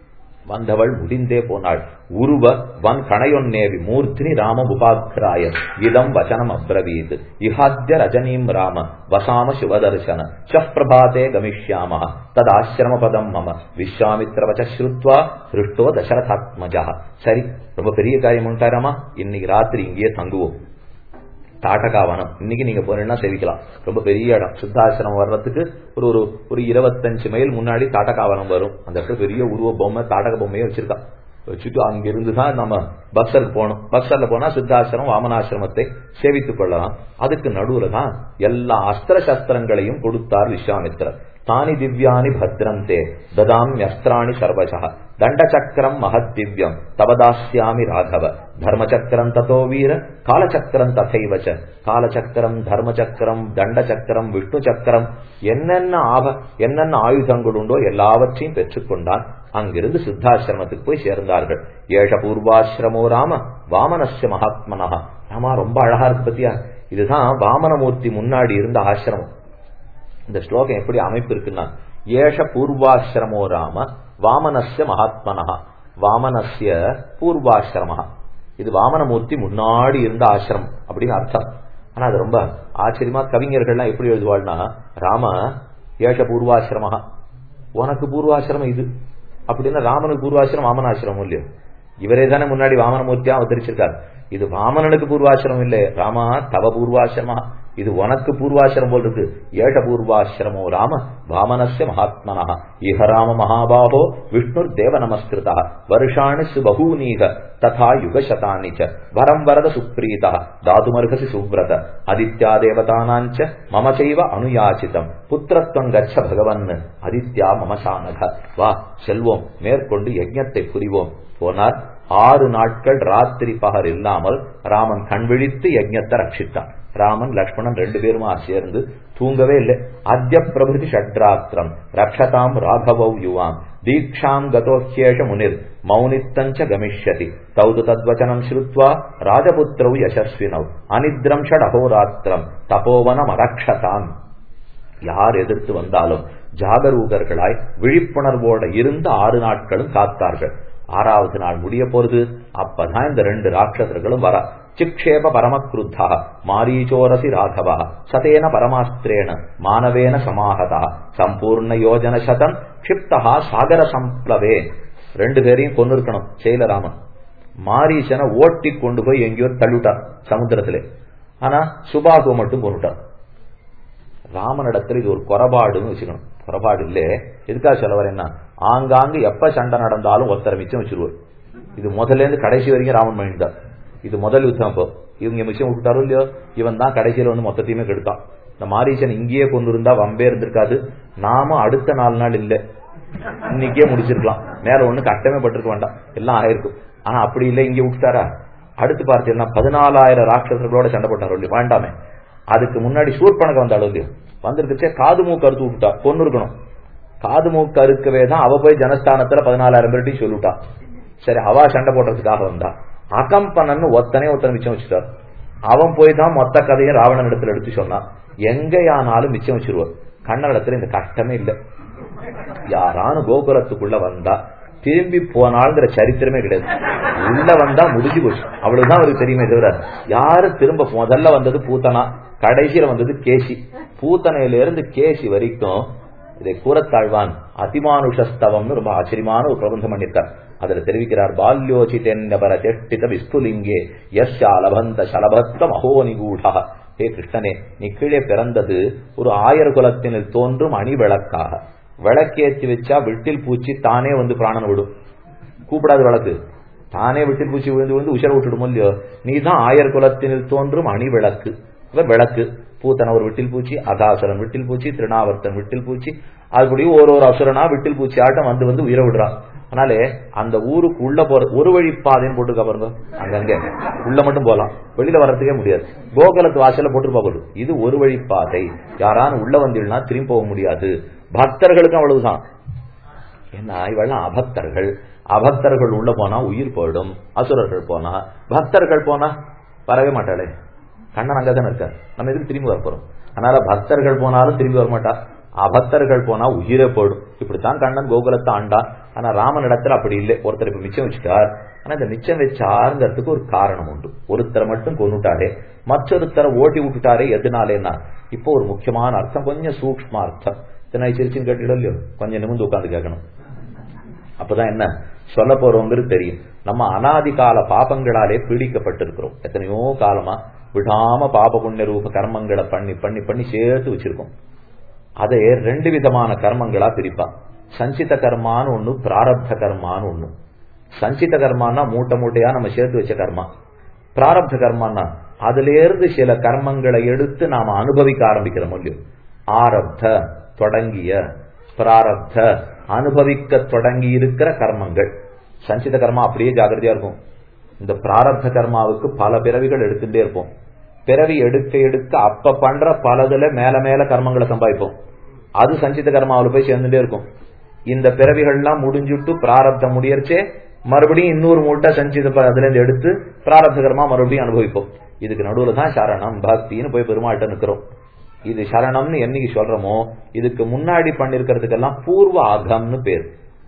வந்தவள் முடிந்தே போனாள் உருவ வன் கணையொன்னேவி மூர்த்தினி ராம உபாக்கிராய இதம் வச்சனம் அப்ரவீத் இஹாத்ய ரஜனீம் ராம வசாம சிவதர்சன சப்பிரபாதே கமிஷ்யாம ததாசிரம பதம் மம விஸ்வாமித்திர வச்ச ஸ்ருத்வா ஹிருஷ்டோ தசரதாத்மஜா சரி ரொம்ப பெரிய காரியம் உண்டாராமா இன்னைக்கு ராத்திரி இங்கேயே தங்குவோம் தாட்டகாவனம் இன்னைக்கு நீங்க போனீங்கன்னா சேவிக்கலாம் ரொம்ப பெரிய இடம் சித்தாசிரமம் வர்றதுக்கு ஒரு ஒரு ஒரு இருபத்தஞ்சு மைல் முன்னாடி தாட்டகாவனம் வரும் அந்த இடத்துல பெரிய உருவ பொம்மை தாட்டக பொம்மையே வச்சிருக்கா வச்சுட்டு அங்கிருந்து தான் நம்ம பக்சருக்கு போகணும் பக்சர்ல போனா சித்தாசிரமம் வாமனாசிரமத்தை சேவித்துக் கொள்ளலாம் அதுக்கு நடுவுல தான் எல்லா அஸ்திர சஸ்திரங்களையும் கொடுத்தார் விஸ்வாமித்திரர் தானி திவ்யானி பத்ரந்தே ததாமி அஸ்திராணி சர்வசா தண்டச்சக்கரம் மகத் திவ்யம் தவதாஸ்யாமி ராகவ தர்மச்சக்கரம் ததோ வீர காலச்சக்கரம் தசைவச்ச காலச்சக்கரம் தர்மச்சக்கரம் தண்டச்சக்கரம் விஷ்ணு சக்கரம் என்னென்ன ஆப என்னென்ன ஆயுதங்கள் உண்டோ எல்லாவற்றையும் பெற்றுக்கொண்டான் அங்கிருந்து சித்தாசிரமத்துக்கு போய் சேர்ந்தார்கள் ஏஷ பூர்வாசிரமோ ராம வாமனஸ்ய மகாத்மனா ராமா ரொம்ப அழகா இருக்கு பத்தியா இதுதான் வாமனமூர்த்தி முன்னாடி இருந்த ஆசிரமம் இந்த ஸ்லோகம் எப்படி அமைப்பு இருக்குன்னா ஏஷ பூர்வாசிரமோ ராம வாமனஸ்ய மகாத்மனா வாமனஸ்ய பூர்வாசிரம இது வாமனமூர்த்தி முன்னாடி இருந்த ஆசிரமம் அப்படின்னு அர்த்தம் ஆனா அது ரொம்ப ஆச்சரியமா கவிஞர்கள்லாம் எப்படி எழுதுவாள்னா ராம ஏஷ பூர்வாசிரம உனக்கு பூர்வாசிரமம் இது அப்படின்னா ராமனுக்கு பூர்வாசிரம் வாமனாசிரமம் இல்லையோ இவரே தானே முன்னாடி வாமனமூர்த்தியா அவதரிச்சிருக்காரு இது வாமனனுக்கு பூர்வாசிரமம் இல்ல ராமா தவ பூர்வாசிரமா இது உனக்கு பூர்வாசிரம் போல் இருக்கு ஏஷ பூர்வாசிரமோ ராம வாமனஸ்ய மகாத்மனா இஹ ராம மகாபாகோ விஷ்ணுர் தேவ நமஸ்கிருதா வருஷாணி சுபகூனீக ததா யுகசதானி ச வரம் வரத சுப்ரீதா தாதுமர்ஹசி சுவ்ரத அதித்யா தேவதானாஞ்ச மம செய்வ அனுயாச்சிதம் புத்திரத்வம் கச்ச பகவன் அதித்யா மமசானக வா செல்வோம் மேற்கொண்டு யஜ்ஞத்தை புரிவோம் போனார் ஆறு நாட்கள் ராத்திரி பகர் இல்லாமல் ராமன் கண் விழித்து யஜ்ஞத்தை ரட்சித்தான் ராமன் லக்ஷ்மணன் ரெண்டு பேருமா சேர்ந்து தூங்கவே இல்லை அத்திய பிரபுதி ஷட்ராத்திரம் ரக்ஷதாம் ராகவௌ யுவாம் தீக்ஷாம் கதோஹ்யேஷ முனிர் மௌனித்தஞ்ச கமிஷ்யதி தௌது தத்வச்சனம் ஸ்ருத்வா ராஜபுத்திரௌ யசஸ்வினௌ அனித்ரம் ஷட் அகோராத்திரம் தபோவனம் அரக்ஷதாம் யார் எதிர்த்து வந்தாலும் ஜாகரூகர்களாய் விழிப்புணர்வோட இருந்த ஆறு நாட்களும் காத்தார்கள் ஆறாவது நாள் முடிய போறது அப்பதான் இந்த ரெண்டு ராட்சசர்களும் வர சிக்ஷேப பரமக்ருத்தா மாரீச்சோரசி ராகவா சதேன பரமாஸ்திரேன மானவேன சமாகதா சம்பூர்ண யோஜன சதம் க்ஷிப்தா சாகர சம்ப்ளவே ரெண்டு பேரையும் கொண்டு இருக்கணும் செயலராமன் மாரீசனை ஓட்டி கொண்டு போய் எங்கேயோ தள்ளிவிட்டார் சமுத்திரத்திலே ஆனா சுபாகுவை மட்டும் கொண்டுட்டார் ராமனிடத்துல இது ஒரு குறைபாடுன்னு வச்சுக்கணும் குறைபாடு இல்ல எதுக்காக சொல்ல வரேன்னா ஆங்காங்கு எப்ப சண்டை நடந்தாலும் ஒருத்தரை மிச்சம் வச்சிருவார் இது முதல்ல இருந்து கடைசி வரைக்கும் ராமன் பண்ணிட்டார் இது முதல் யுத்தம் அப்போ இவங்க மிச்சம் விட்டுட்டாரோ இல்லையோ இவன் தான் கடைசியில வந்து மொத்தத்தையுமே கெடுத்தான் இந்த மாரீசன் இங்கேயே கொண்டு இருந்தா வம்பே இருந்திருக்காது நாம அடுத்த நாலு நாள் இல்ல இன்னைக்கே முடிச்சிருக்கலாம் மேல ஒண்ணு கட்டமே பட்டிருக்க வேண்டாம் எல்லாம் ஆயிருக்கும் ஆனா அப்படி இல்லை இங்கே விட்டுட்டாரா அடுத்து பார்த்தீங்கன்னா பதினாலாயிரம் ராட்சசர்களோட சண்டை போட்டாரோ இல்லையோ வேண்டாமே அதுக்கு முன்னாடி சூர்பனக வந்தாலும் இல்லையோ வந்திருக்கச்சே காது மூக்கு அறுத்து விட்டுட்டா பொண்ணு இருக்கணும் காது மூக்கு அறுக்கவே தான் அவ போய் ஜனஸ்தானத்துல பதினாலாயிரம் பேர்ட்டையும் சொல்லிவிட்டா சரி அவா சண்டை போடுறதுக்காக வந்தா அகம்பனன்னு ஒத்தனே ஒத்தனை மிச்சம் வச்சுட்டார் அவன் போய் தான் மொத்த கதையை ராவணன் இடத்துல எடுத்து சொன்னான் எங்கேயானாலும் மிச்சம் வச்சிருவார் கண்ணன் இடத்துல இந்த கஷ்டமே இல்லை யாரானு கோகுலத்துக்குள்ள வந்தா திரும்பி போனாள்ங்கிற சரித்திரமே கிடையாது உள்ள வந்தா முடிஞ்சு போச்சு அவ்வளவுதான் அவருக்கு தெரியுமே தவிர யாரு திரும்ப முதல்ல வந்தது பூத்தனா கடைசியில வந்தது கேசி பூத்தனையில இருந்து கேசி வரைக்கும் இதை கூறத்தாழ்வான் அதிமானுஷஸ்தவம்னு ரொம்ப ஆச்சரியமான ஒரு பிரபந்தம் பண்ணிருக்கார் அதுல தெரிவிக்கிறார் பால்யோச்சிதென்னபர செஷ்டித விஸ்புலிங்கே யஸ்யாலபந்த சலபத்த மகோ நிகூடா ஹே கிருஷ்ணனே நீ கீழே பிறந்தது ஒரு ஆயர் குலத்தினில் தோன்றும் அணி விளக்காக விளக்கேற்றி வச்சா விட்டில் பூச்சி தானே வந்து பிராணன் விடும் கூப்பிடாது விளக்கு தானே விட்டில் பூச்சி விழுந்து விழுந்து உஷர விட்டுடும் இல்லையோ நீ தான் ஆயர் குலத்தினில் தோன்றும் அணி விளக்கு விளக்கு பூத்தன ஒரு விட்டில் பூச்சி அகாசுரன் விட்டில் பூச்சி திருநாவர்த்தன் விட்டில் பூச்சி அதுபடி ஒரு ஒரு அசுரனா விட்டில் பூச்சி ஆட்டம் வந்து வந்து உயிரை விடுறான் அதனாலே அந்த ஊருக்கு உள்ள போற ஒரு வழி பாதைன்னு போட்டுருக்கா பாருங்க அங்கங்க உள்ள மட்டும் போலாம் வெளியில வர்றதுக்கே முடியாது கோகுலத்து வாசல்ல போட்டுருப்பா போது இது ஒரு வழி பாதை யாரானு உள்ள வந்தீங்கன்னா திரும்பி போக முடியாது பக்தர்களுக்கும் அவ்வளவுதான் ஏன்னா இவெல்லாம் அபக்தர்கள் அபக்தர்கள் உள்ள போனா உயிர் போயிடும் அசுரர்கள் போனா பக்தர்கள் போனா வரவே மாட்டாளே கண்ணன் அங்கதானே இருக்கார் நம்ம எதுக்கு திரும்பி வர போறோம் அதனால பக்தர்கள் போனாலும் திரும்பி வர மாட்டா அபக்தர்கள் போனா உயிரே போயிடும் இப்படித்தான் கண்ணன் கோகுலத்தை ஆண்டா ஆனா ராமன் இடத்துல அப்படி இல்லை ஒருத்தர் இப்ப மிச்சம் வச்சுட்டார் ஆனா இந்த மிச்சம் வச்சாருங்கிறதுக்கு ஒரு காரணம் உண்டு ஒருத்தரை மட்டும் கொண்டுட்டாரே மற்றொருத்தரை ஓட்டி விட்டுட்டாரே எதுனாலேன்னா இப்போ ஒரு முக்கியமான அர்த்தம் கொஞ்சம் சூக்ஷ்ம அர்த்தம் இத்தனை சிரிச்சுன்னு கேட்டுடும் இல்லையோ கொஞ்சம் நிமிந்து உட்காந்து கேட்கணும் அப்பதான் என்ன சொல்ல போறோங்கிறது தெரியும் நம்ம அனாதி கால பாபங்களாலே பீடிக்கப்பட்டிருக்கிறோம் எத்தனையோ காலமா விடாம பாப புண்ணிய ரூப கர்மங்களை பண்ணி பண்ணி பண்ணி சேர்த்து வச்சிருக்கோம் அதை ரெண்டு விதமான கர்மங்களா பிரிப்பா சஞ்சித கர்மான்னு ஒண்ணு பிராரப்த கர்மான்னு ஒண்ணு சஞ்சித கர்மானா மூட்டை மூட்டையா நம்ம சேர்த்து வச்ச கர்மா பிராரப்த கர்மானா அதுல இருந்து சில கர்மங்களை எடுத்து நாம அனுபவிக்க ஆரம்பிக்கிறோம் இல்லையோ ஆரப்த தொடங்கிய பிராரப்த அனுபவிக்க தொடங்கி இருக்கிற கர்மங்கள் சஞ்சித கர்மா அப்படியே ஜாகிரதையா இருக்கும் இந்த பிராரப்த கர்மாவுக்கு பல பிறவிகள் எடுத்துட்டே இருப்போம் பிறவி எடுக்க எடுக்க அப்ப பண்ற பலதுல மேல மேல கர்மங்களை சம்பாதிப்போம் அது சஞ்சித கர்மாவில் போய் சேர்ந்துட்டே இருக்கும் இந்த பிறவிகள்லாம் முடிஞ்சுட்டு பிராரப்த முடியறச்சே மறுபடியும் இன்னொரு மூட்டை சஞ்சித அதுல இருந்து எடுத்து பிராரப்த கர்மா மறுபடியும் அனுபவிப்போம் இதுக்கு நடுவுல தான் சரணம் பக்தின்னு போய் பெருமாள்கிட்ட நிக்கிறோம் இது சரணம்னு என்னைக்கு சொல்றோமோ இதுக்கு முன்னாடி பண்ணிருக்கிறதுக்கெல்லாம் பூர்வ ஆகம்னு பேர்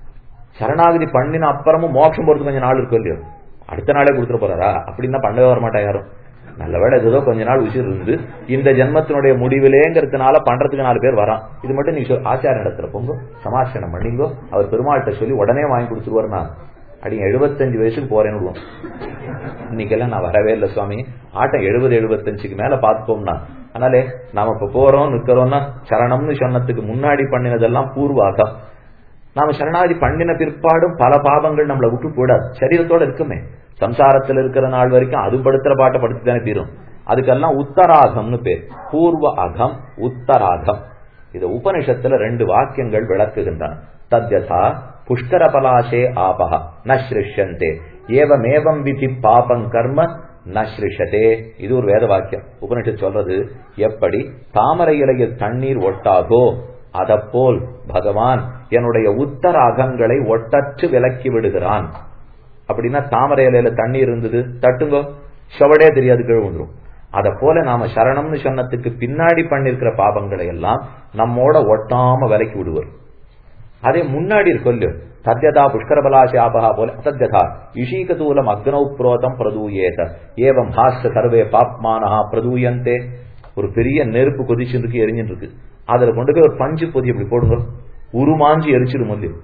சரணாகதி பண்ணின அப்புறமும் மோட்சம் போறது கொஞ்சம் நாள் இருக்கும் இல்லையோ அடுத்த நாளே கொடுத்துட போறாரா அப்படின்னா பண்ணவே வரமாட்டா யாரும் நல்லவேளை ஏதோ கொஞ்ச நாள் உயிர் இருந்து இந்த ஜென்மத்தினுடைய முடிவிலேங்கிறதுனால பண்றதுக்கு நாலு பேர் வரான் இது மட்டும் நீ ஆச்சார இடத்துல போங்க சமாசனம் பண்ணிங்கோ அவர் பெருமாள்கிட்ட சொல்லி உடனே வாங்கி கொடுத்துருவார் அடிங்க எழுபத்தஞ்சு வயசுக்கு போறேன்னு விடுவோம் இன்னைக்கெல்லாம் நான் வரவே இல்லை சுவாமி ஆட்டம் எழுபது எழுபத்தஞ்சுக்கு மேல பார்த்துப்போம்னா அதனாலே நாம இப்ப போறோம் நிக்கிறோம்னா சரணம்னு சொன்னதுக்கு முன்னாடி பண்ணினதெல்லாம் பூர்வாகம் நாம சரணாதி பண்ணின பிற்பாடும் பல பாவங்கள் நம்மளை விட்டு கூடாது சரீரத்தோட இருக்குமே சம்சாரத்தில் இருக்கிற நாள் வரைக்கும் அது படுத்துற பாட்டை படுத்து தானே தீரும் அதுக்கெல்லாம் உத்தராகம்னு பேர் பூர்வ அகம் உத்தராகம் இது உபனிஷத்துல ரெண்டு வாக்கியங்கள் விளக்குகின்றன தத்யதா புஷ்கர பலாசே ஆபஹ நஸ்ரிஷ்யந்தே ஏவமேவம் விதி பாபம் கர்ம நஸ்ரிஷதே இது ஒரு வேத வாக்கியம் உபனிஷத் சொல்றது எப்படி தாமரை இலையில் தண்ணீர் ஒட்டாதோ அதப்போல் பகவான் என்னுடைய உத்தர அகங்களை ஒட்டற்று விலக்கி விடுகிறான் அப்படின்னா தாமரை இலையில தண்ணீர் இருந்தது தட்டுங்கோ செவடே தெரியாது கீழ் வந்துடும் அத போல நாம சரணம்னு சொன்னதுக்கு பின்னாடி பண்ணிருக்கிற பாபங்களை எல்லாம் நம்மோட ஒட்டாம விலக்கி விடுவர் அதே முன்னாடி இருக்கும் இல்லையோ தத்யதா புஷ்கரபலாசாபகா போல அத்தத்யதா இஷீகதூலம் அக்னௌ புரோதம் பிரதூயேத ஏவம் ஹாஸ்ய சர்வே பாப்மானஹா பிரதூயந்தே ஒரு பெரிய நெருப்பு கொதிச்சுட்டு இருக்கு எரிஞ்சுட்டு இருக்கு அதுல கொண்டு போய் ஒரு பஞ்சு பொதி அப்படி போடுங்க உருமாஞ்சி எரிச்சிடும் இல்லையோ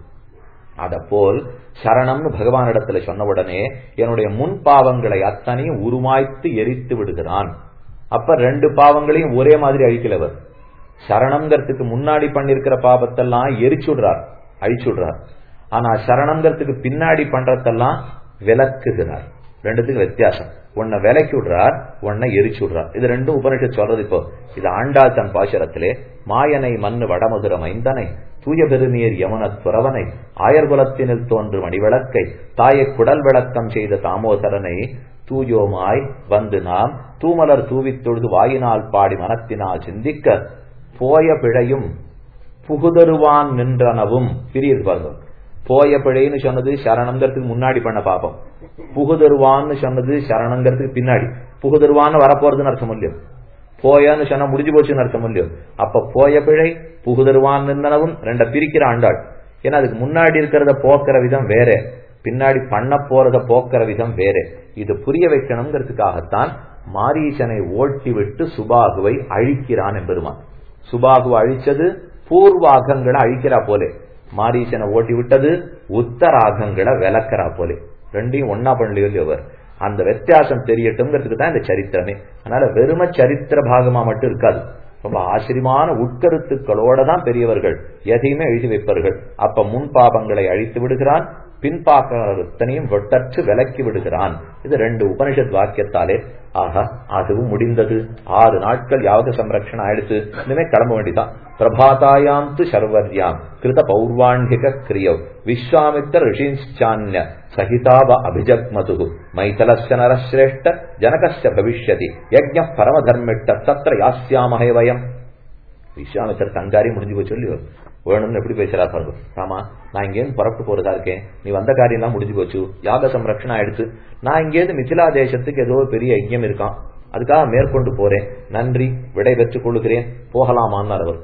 அத போல் சரணம்னு பகவானிடத்துல சொன்ன உடனே என்னுடைய முன் பாவங்களை அத்தனையும் உருமாய்த்து எரித்து விடுகிறான் அப்ப ரெண்டு பாவங்களையும் ஒரே மாதிரி அழிக்கலவர் சரணம்ங்கிறதுக்கு முன்னாடி பண்ணிருக்கிற பாபத்தெல்லாம் எரிச்சு விடுறார் அழிச்சு விடுறார் ஆனா சரணம்ங்கிறதுக்கு பின்னாடி பண்றதெல்லாம் விளக்குகிறார் ரெண்டுத்துக்கு வித்தியாசம் உன்னை விலக்கி விடுறார் உன்னை எரிச்சு விடுறார் இது ரெண்டும் உபனிஷத் சொல்றது இப்போ இது ஆண்டாள் தன் பாசுரத்திலே மாயனை மண்ணு வடமதுர மைந்தனை தூய பெருநீர் யமுன துறவனை ஆயர்குலத்தினில் தோன்று மணிவிளக்கை தாயை குடல் விளக்கம் செய்த தாமோதரனை தூயோமாய் வந்து நாம் தூமலர் தூவித் தொழுது வாயினால் பாடி மனத்தினால் சிந்திக்க போய பிழையும் புகுதருவான் நின்றனவும் பிரியுது பாருங்க போய பிழைன்னு சொன்னது சரணங்கிறதுக்கு முன்னாடி பண்ண பாப்போம் புகுதருவான்னு சொன்னது சரணங்கிறதுக்கு பின்னாடி புகுதருவான்னு வரப்போறதுன்னு அர்த்தம் இல்லையோ போயான்னு சொன்னா முடிஞ்சு போச்சுன்னு அர்த்தம் இல்லையோ அப்ப போய பிழை புகுதருவான் நின்றனவும் ரெண்ட பிரிக்கிற ஆண்டாள் ஏன்னா அதுக்கு முன்னாடி இருக்கிறத போக்குற விதம் வேற பின்னாடி பண்ண போறத போக்குற விதம் வேற இது புரிய வைக்கணுங்கிறதுக்காகத்தான் மாரீசனை ஓட்டி விட்டு சுபாகுவை அழிக்கிறான் என்பெருமான் சுபாகு அழிச்சது பூர்வாகங்களை அழிக்கிறா போலே மாரீசனை ஓட்டி விட்டது உத்தராகங்களை விளக்கிறா போலே ரெண்டையும் ஒன்னா பண்ணலையோ அவர் அந்த வித்தியாசம் தெரியட்டும்ங்கிறதுக்கு தான் இந்த சரித்திரமே அதனால வெறும சரித்திர பாகமா மட்டும் இருக்காது ரொம்ப ஆச்சரியமான உட்கருத்துக்களோட தான் பெரியவர்கள் எதையுமே எழுதி வைப்பார்கள் அப்ப முன் பாபங்களை அழித்து விடுகிறான் பின்பாக்கத்தனையும் வெட்டற்று விலக்கி விடுகிறான் இது ரெண்டு உபனிஷத் வாக்கியத்தாலே ஆஹா அதுவும் முடிந்தது ஆறு நாட்கள் யாக சம்ரக்ஷணம் ஆயிடுச்சு இனிமே கிளம்ப வேண்டிதான் பிரபாதாயாம் து சர்வர்யாம் கிருத பௌர்வாண்டிக கிரியவ் விஸ்வாமித்த ரிஷிஞ்சான்ய சகிதாவ அபிஜக்மது மைதலஸ்ய நரஸ்ரேஷ்ட ஜனகஸ்ய பவிஷ்யதி யஜ்ஞ பரமதர்மிட்ட தத்திர யாஸ்யாமஹே வயம் விஸ்வாமித்தர் தங்காரி முடிஞ்சு போய் சொல்லி வேணும்னு எப்படி பேசுறா பாருங்க ராமா நான் இங்கேருந்து புறப்பட்டு போறதா இருக்கேன் நீ வந்த காரியம் எல்லாம் முடிஞ்சு போச்சு யாக சம்ரக்ஷணம் ஆயிடுச்சு நான் இங்கேருந்து மிथिला தேசத்துக்கு ஏதோ பெரிய யஜ்யம் இருக்கான் அதுக்காக மேற்கொண்டு போறேன் நன்றி விடை பெற்றுக் கொள்ளுகிறேன் போகலாமான்னார் அவர்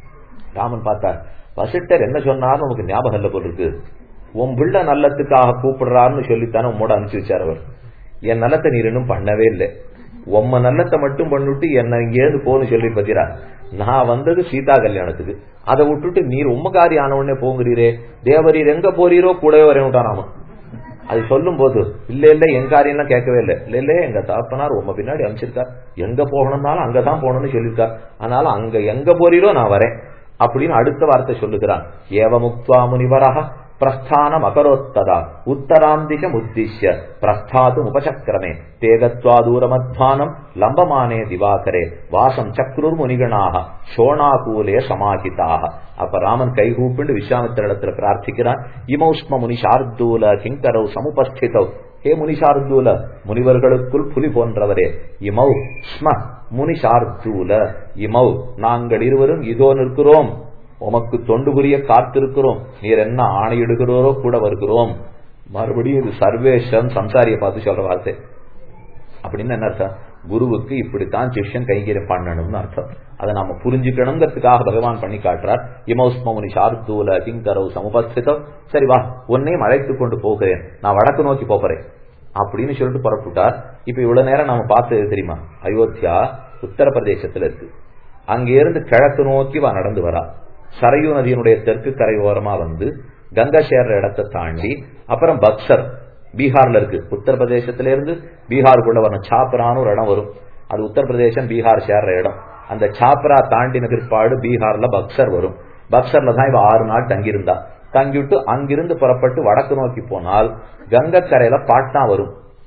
ராமன் பார்த்தார் வசிட்டர் என்ன சொன்னார்னு உனக்கு ஞாபகம் இல்ல போல் இருக்கு உன் பிள்ளை நல்லத்துக்காக கூப்பிடுறாருன்னு சொல்லித்தானே உம்மோட அனுப்பிச்சு வச்சார் அவர் என் நல்லத்தை நீர் இன்னும் பண்ணவே இல்லை உம்ம நல்லத்தை மட்டும் பண்ணிட்டு என்ன இங்கேருந்து போன்னு சொல்லி பத்திரா நான் வந்தது சீதா கல்யாணத்துக்கு அதை விட்டுட்டு நீர் உம்மகாரி ஆன உடனே போங்கிறீரே தேவரீர் எங்க போறீரோ கூடவே வரேன்ட்டாராமா அது சொல்லும் போது இல்ல இல்ல என் காரியம்லாம் கேட்கவே இல்லை இல்ல இல்ல எங்க தாப்பனார் உம்ம பின்னாடி அமைச்சிருக்கார் எங்க போகணும்னாலும் அங்கதான் போகணும்னு சொல்லியிருக்கார் அதனால அங்க எங்க போறீரோ நான் வரேன் அப்படின்னு அடுத்த வார்த்தை சொல்லுகிறான் ஏவமுக்துவா முனிவராக பிரஸ்தானம் அகரோத்ததா உத்தராந்திகம் உத்திஷ்ய பிரஸ்தாதும் உபசக்கிரமே தேகத்வா தூரமத்வானம் லம்பமானே திவாகரே வாசம் சக்ருர் முனிகணாக சோணாகூலே சமாஹிதாக அப்ப ராமன் கைகூப்பிண்டு விஸ்வாமித்திரிடத்துல பிரார்த்திக்கிறான் இமௌஷ்ம முனி சார்தூல கிங்கரவ் சமுபஸ்திதவ் ஹே முனி சார்தூல முனிவர்களுக்குள் புலி போன்றவரே இமௌ ஸ்ம முனி சார்தூல இமௌ நாங்கள் இருவரும் இதோ நிற்கிறோம் உமக்கு தொண்டு புரிய காத்திருக்கிறோம் நீர் என்ன ஆணையிடுகிறோரோ கூட வருகிறோம் மறுபடியும் இது சர்வேஷம் சம்சாரியை பார்த்து சொல்ற வார்த்தை அப்படின்னு என்ன அர்த்தம் குருவுக்கு இப்படித்தான் சிஷ்யன் கைங்கரியம் பண்ணணும்னு அர்த்தம் அதை நாம புரிஞ்சுக்கணுங்கிறதுக்காக பகவான் பண்ணி காட்டுறார் இமௌஸ்மமுனி சார்தூல கிங்கரவ் சமுபஸ்திதம் சரி வா உன்னையும் அழைத்து கொண்டு போகிறேன் நான் வடக்கு நோக்கி போகிறேன் அப்படின்னு சொல்லிட்டு புறப்பட்டுட்டார் இப்ப இவ்வளவு நேரம் நாம பார்த்தது தெரியுமா அயோத்தியா உத்தரப்பிரதேசத்துல இருக்கு அங்கிருந்து கிழக்கு நோக்கி வா நடந்து வரா சரையு நதியினுடைய தெற்கு கரையோரமா வந்து கங்கா சேர்ற இடத்தை தாண்டி அப்புறம் பக்சர் பீகார்ல இருக்கு உத்தரப்பிரதேசத்துல இருந்து பீகாருக்குள்ள வரும் சாப்ரான்னு ஒரு இடம் வரும் அது உத்தரப்பிரதேசம் பீகார் சேர்ற இடம் அந்த சாப்ரா தாண்டின பிற்பாடு பீகார்ல பக்சர் வரும் பக்சர்ல தான் இவ ஆறு நாள் தங்கியிருந்தா தங்கிவிட்டு அங்கிருந்து புறப்பட்டு வடக்கு நோக்கி போனால் கங்கக்கரையில பாட்னா வரும்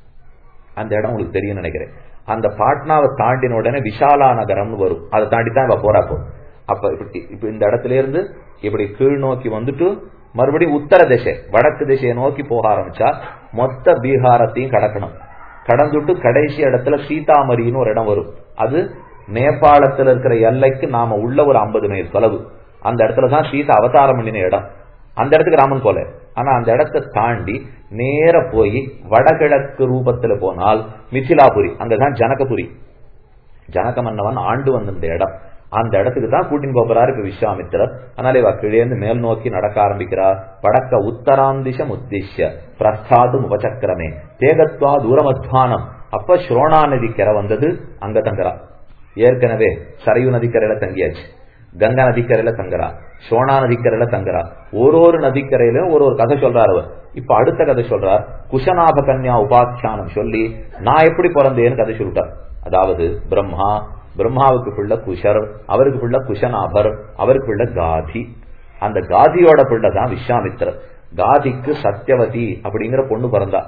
அந்த இடம் உங்களுக்கு தெரியும் நினைக்கிறேன் அந்த பாட்னாவை தாண்டின உடனே விஷாலா நகரம்னு வரும் அதை தாண்டி தான் இவ போறாப்போ அப்ப இப்படி இப்ப இந்த இடத்துல இருந்து இப்படி கீழ் நோக்கி வந்துட்டு மறுபடியும் உத்தர திசை வடக்கு திசையை நோக்கி போக ஆரம்பிச்சா மொத்த பீகாரத்தையும் கடக்கணும் கடந்துட்டு கடைசி இடத்துல சீதாமரின்னு ஒரு இடம் வரும் அது நேபாளத்துல இருக்கிற எல்லைக்கு நாம உள்ள ஒரு ஐம்பது மைல் தொலைவு அந்த இடத்துல தான் சீதா அவதாரம் பண்ணின இடம் அந்த இடத்துக்கு ராமன் போல ஆனா அந்த இடத்தை தாண்டி நேர போய் வடகிழக்கு ரூபத்துல போனால் மிथिलाபுரி அங்கதான் ஜனகபுரி ஜனக மன்னவன் ஆண்டு வந்திருந்த இடம் அந்த இடத்துக்கு தான் கூட்டின்னு போறாரு இப்ப விஸ்வாமித்திரர் அதனால இவ கீழேந்து மேல் நோக்கி நடக்க ஆரம்பிக்கிறா படக்க உத்தராந்திஷம் உத்திஷ்ய பிரஸ்தாதும் உபசக்கிரமே தேகத்வா தூரமத்வானம் அப்ப ஸ்ரோணா நதிக்கரை வந்தது அங்க தங்குறா ஏற்கனவே சரையு நதிக்கரையில தங்கியாச்சு கங்கா நதிக்கரையில தங்குறா சோனா நதிக்கரையில தங்குறா ஒரு ஒரு நதிக்கரையிலும் ஒரு ஒரு கதை சொல்றாரு அவர் இப்ப அடுத்த கதை சொல்றார் குஷநாப கன்யா உபாக்கியானம் சொல்லி நான் எப்படி பிறந்தேன்னு கதை சொல்லிட்டார் அதாவது பிரம்மா பிரம்மாவுக்கு பிள்ளை குஷர் அவருக்கு பிள்ளை குஷநாபர் அவருக்கு பிள்ளை காதி அந்த காதியோட பிள்ளை தான் விஸ்வாமித்திரர் காதிக்கு சத்யவதி அப்படிங்கிற பொண்ணு பிறந்தா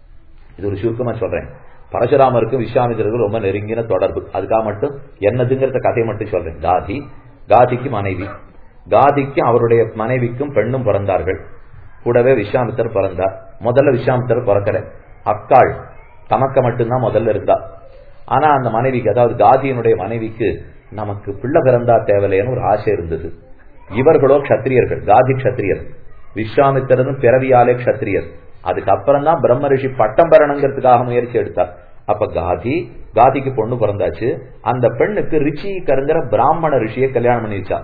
இது ஒரு சுருக்கமா சொல்றேன் பரசுராமருக்கும் விஸ்வாமித்திரருக்கும் ரொம்ப நெருங்கின தொடர்பு அதுக்காக மட்டும் என்னதுங்கிறத கதையை மட்டும் சொல்றேன் காதி காதிக்கு மனைவி காதிக்கு அவருடைய மனைவிக்கும் பெண்ணும் பிறந்தார்கள் கூடவே விஸ்வாமித்தர் பிறந்தார் முதல்ல விஸ்வாமித்தர் பிறக்கல அக்காள் தமக்க மட்டும்தான் முதல்ல இருந்தா ஆனா அந்த மனைவிக்கு அதாவது காதியினுடைய மனைவிக்கு நமக்கு பிள்ளை பிறந்தா தேவையில்லைன்னு ஒரு ஆசை இருந்தது இவர்களோ கத்திரியர்கள் காதி கத்திரியர் விஸ்வாமித்திரனும் பிறவியாலே கத்திரியர் அதுக்கப்புறம் தான் பிரம்ம ரிஷி பட்டம் பெறணுங்கிறதுக்காக முயற்சி எடுத்தார் அப்ப காதி காதிக்கு பொண்ணு பிறந்தாச்சு அந்த பெண்ணுக்கு ரிச்சிகருங்கிற பிராமண ரிஷியை கல்யாணம் பண்ணி வச்சா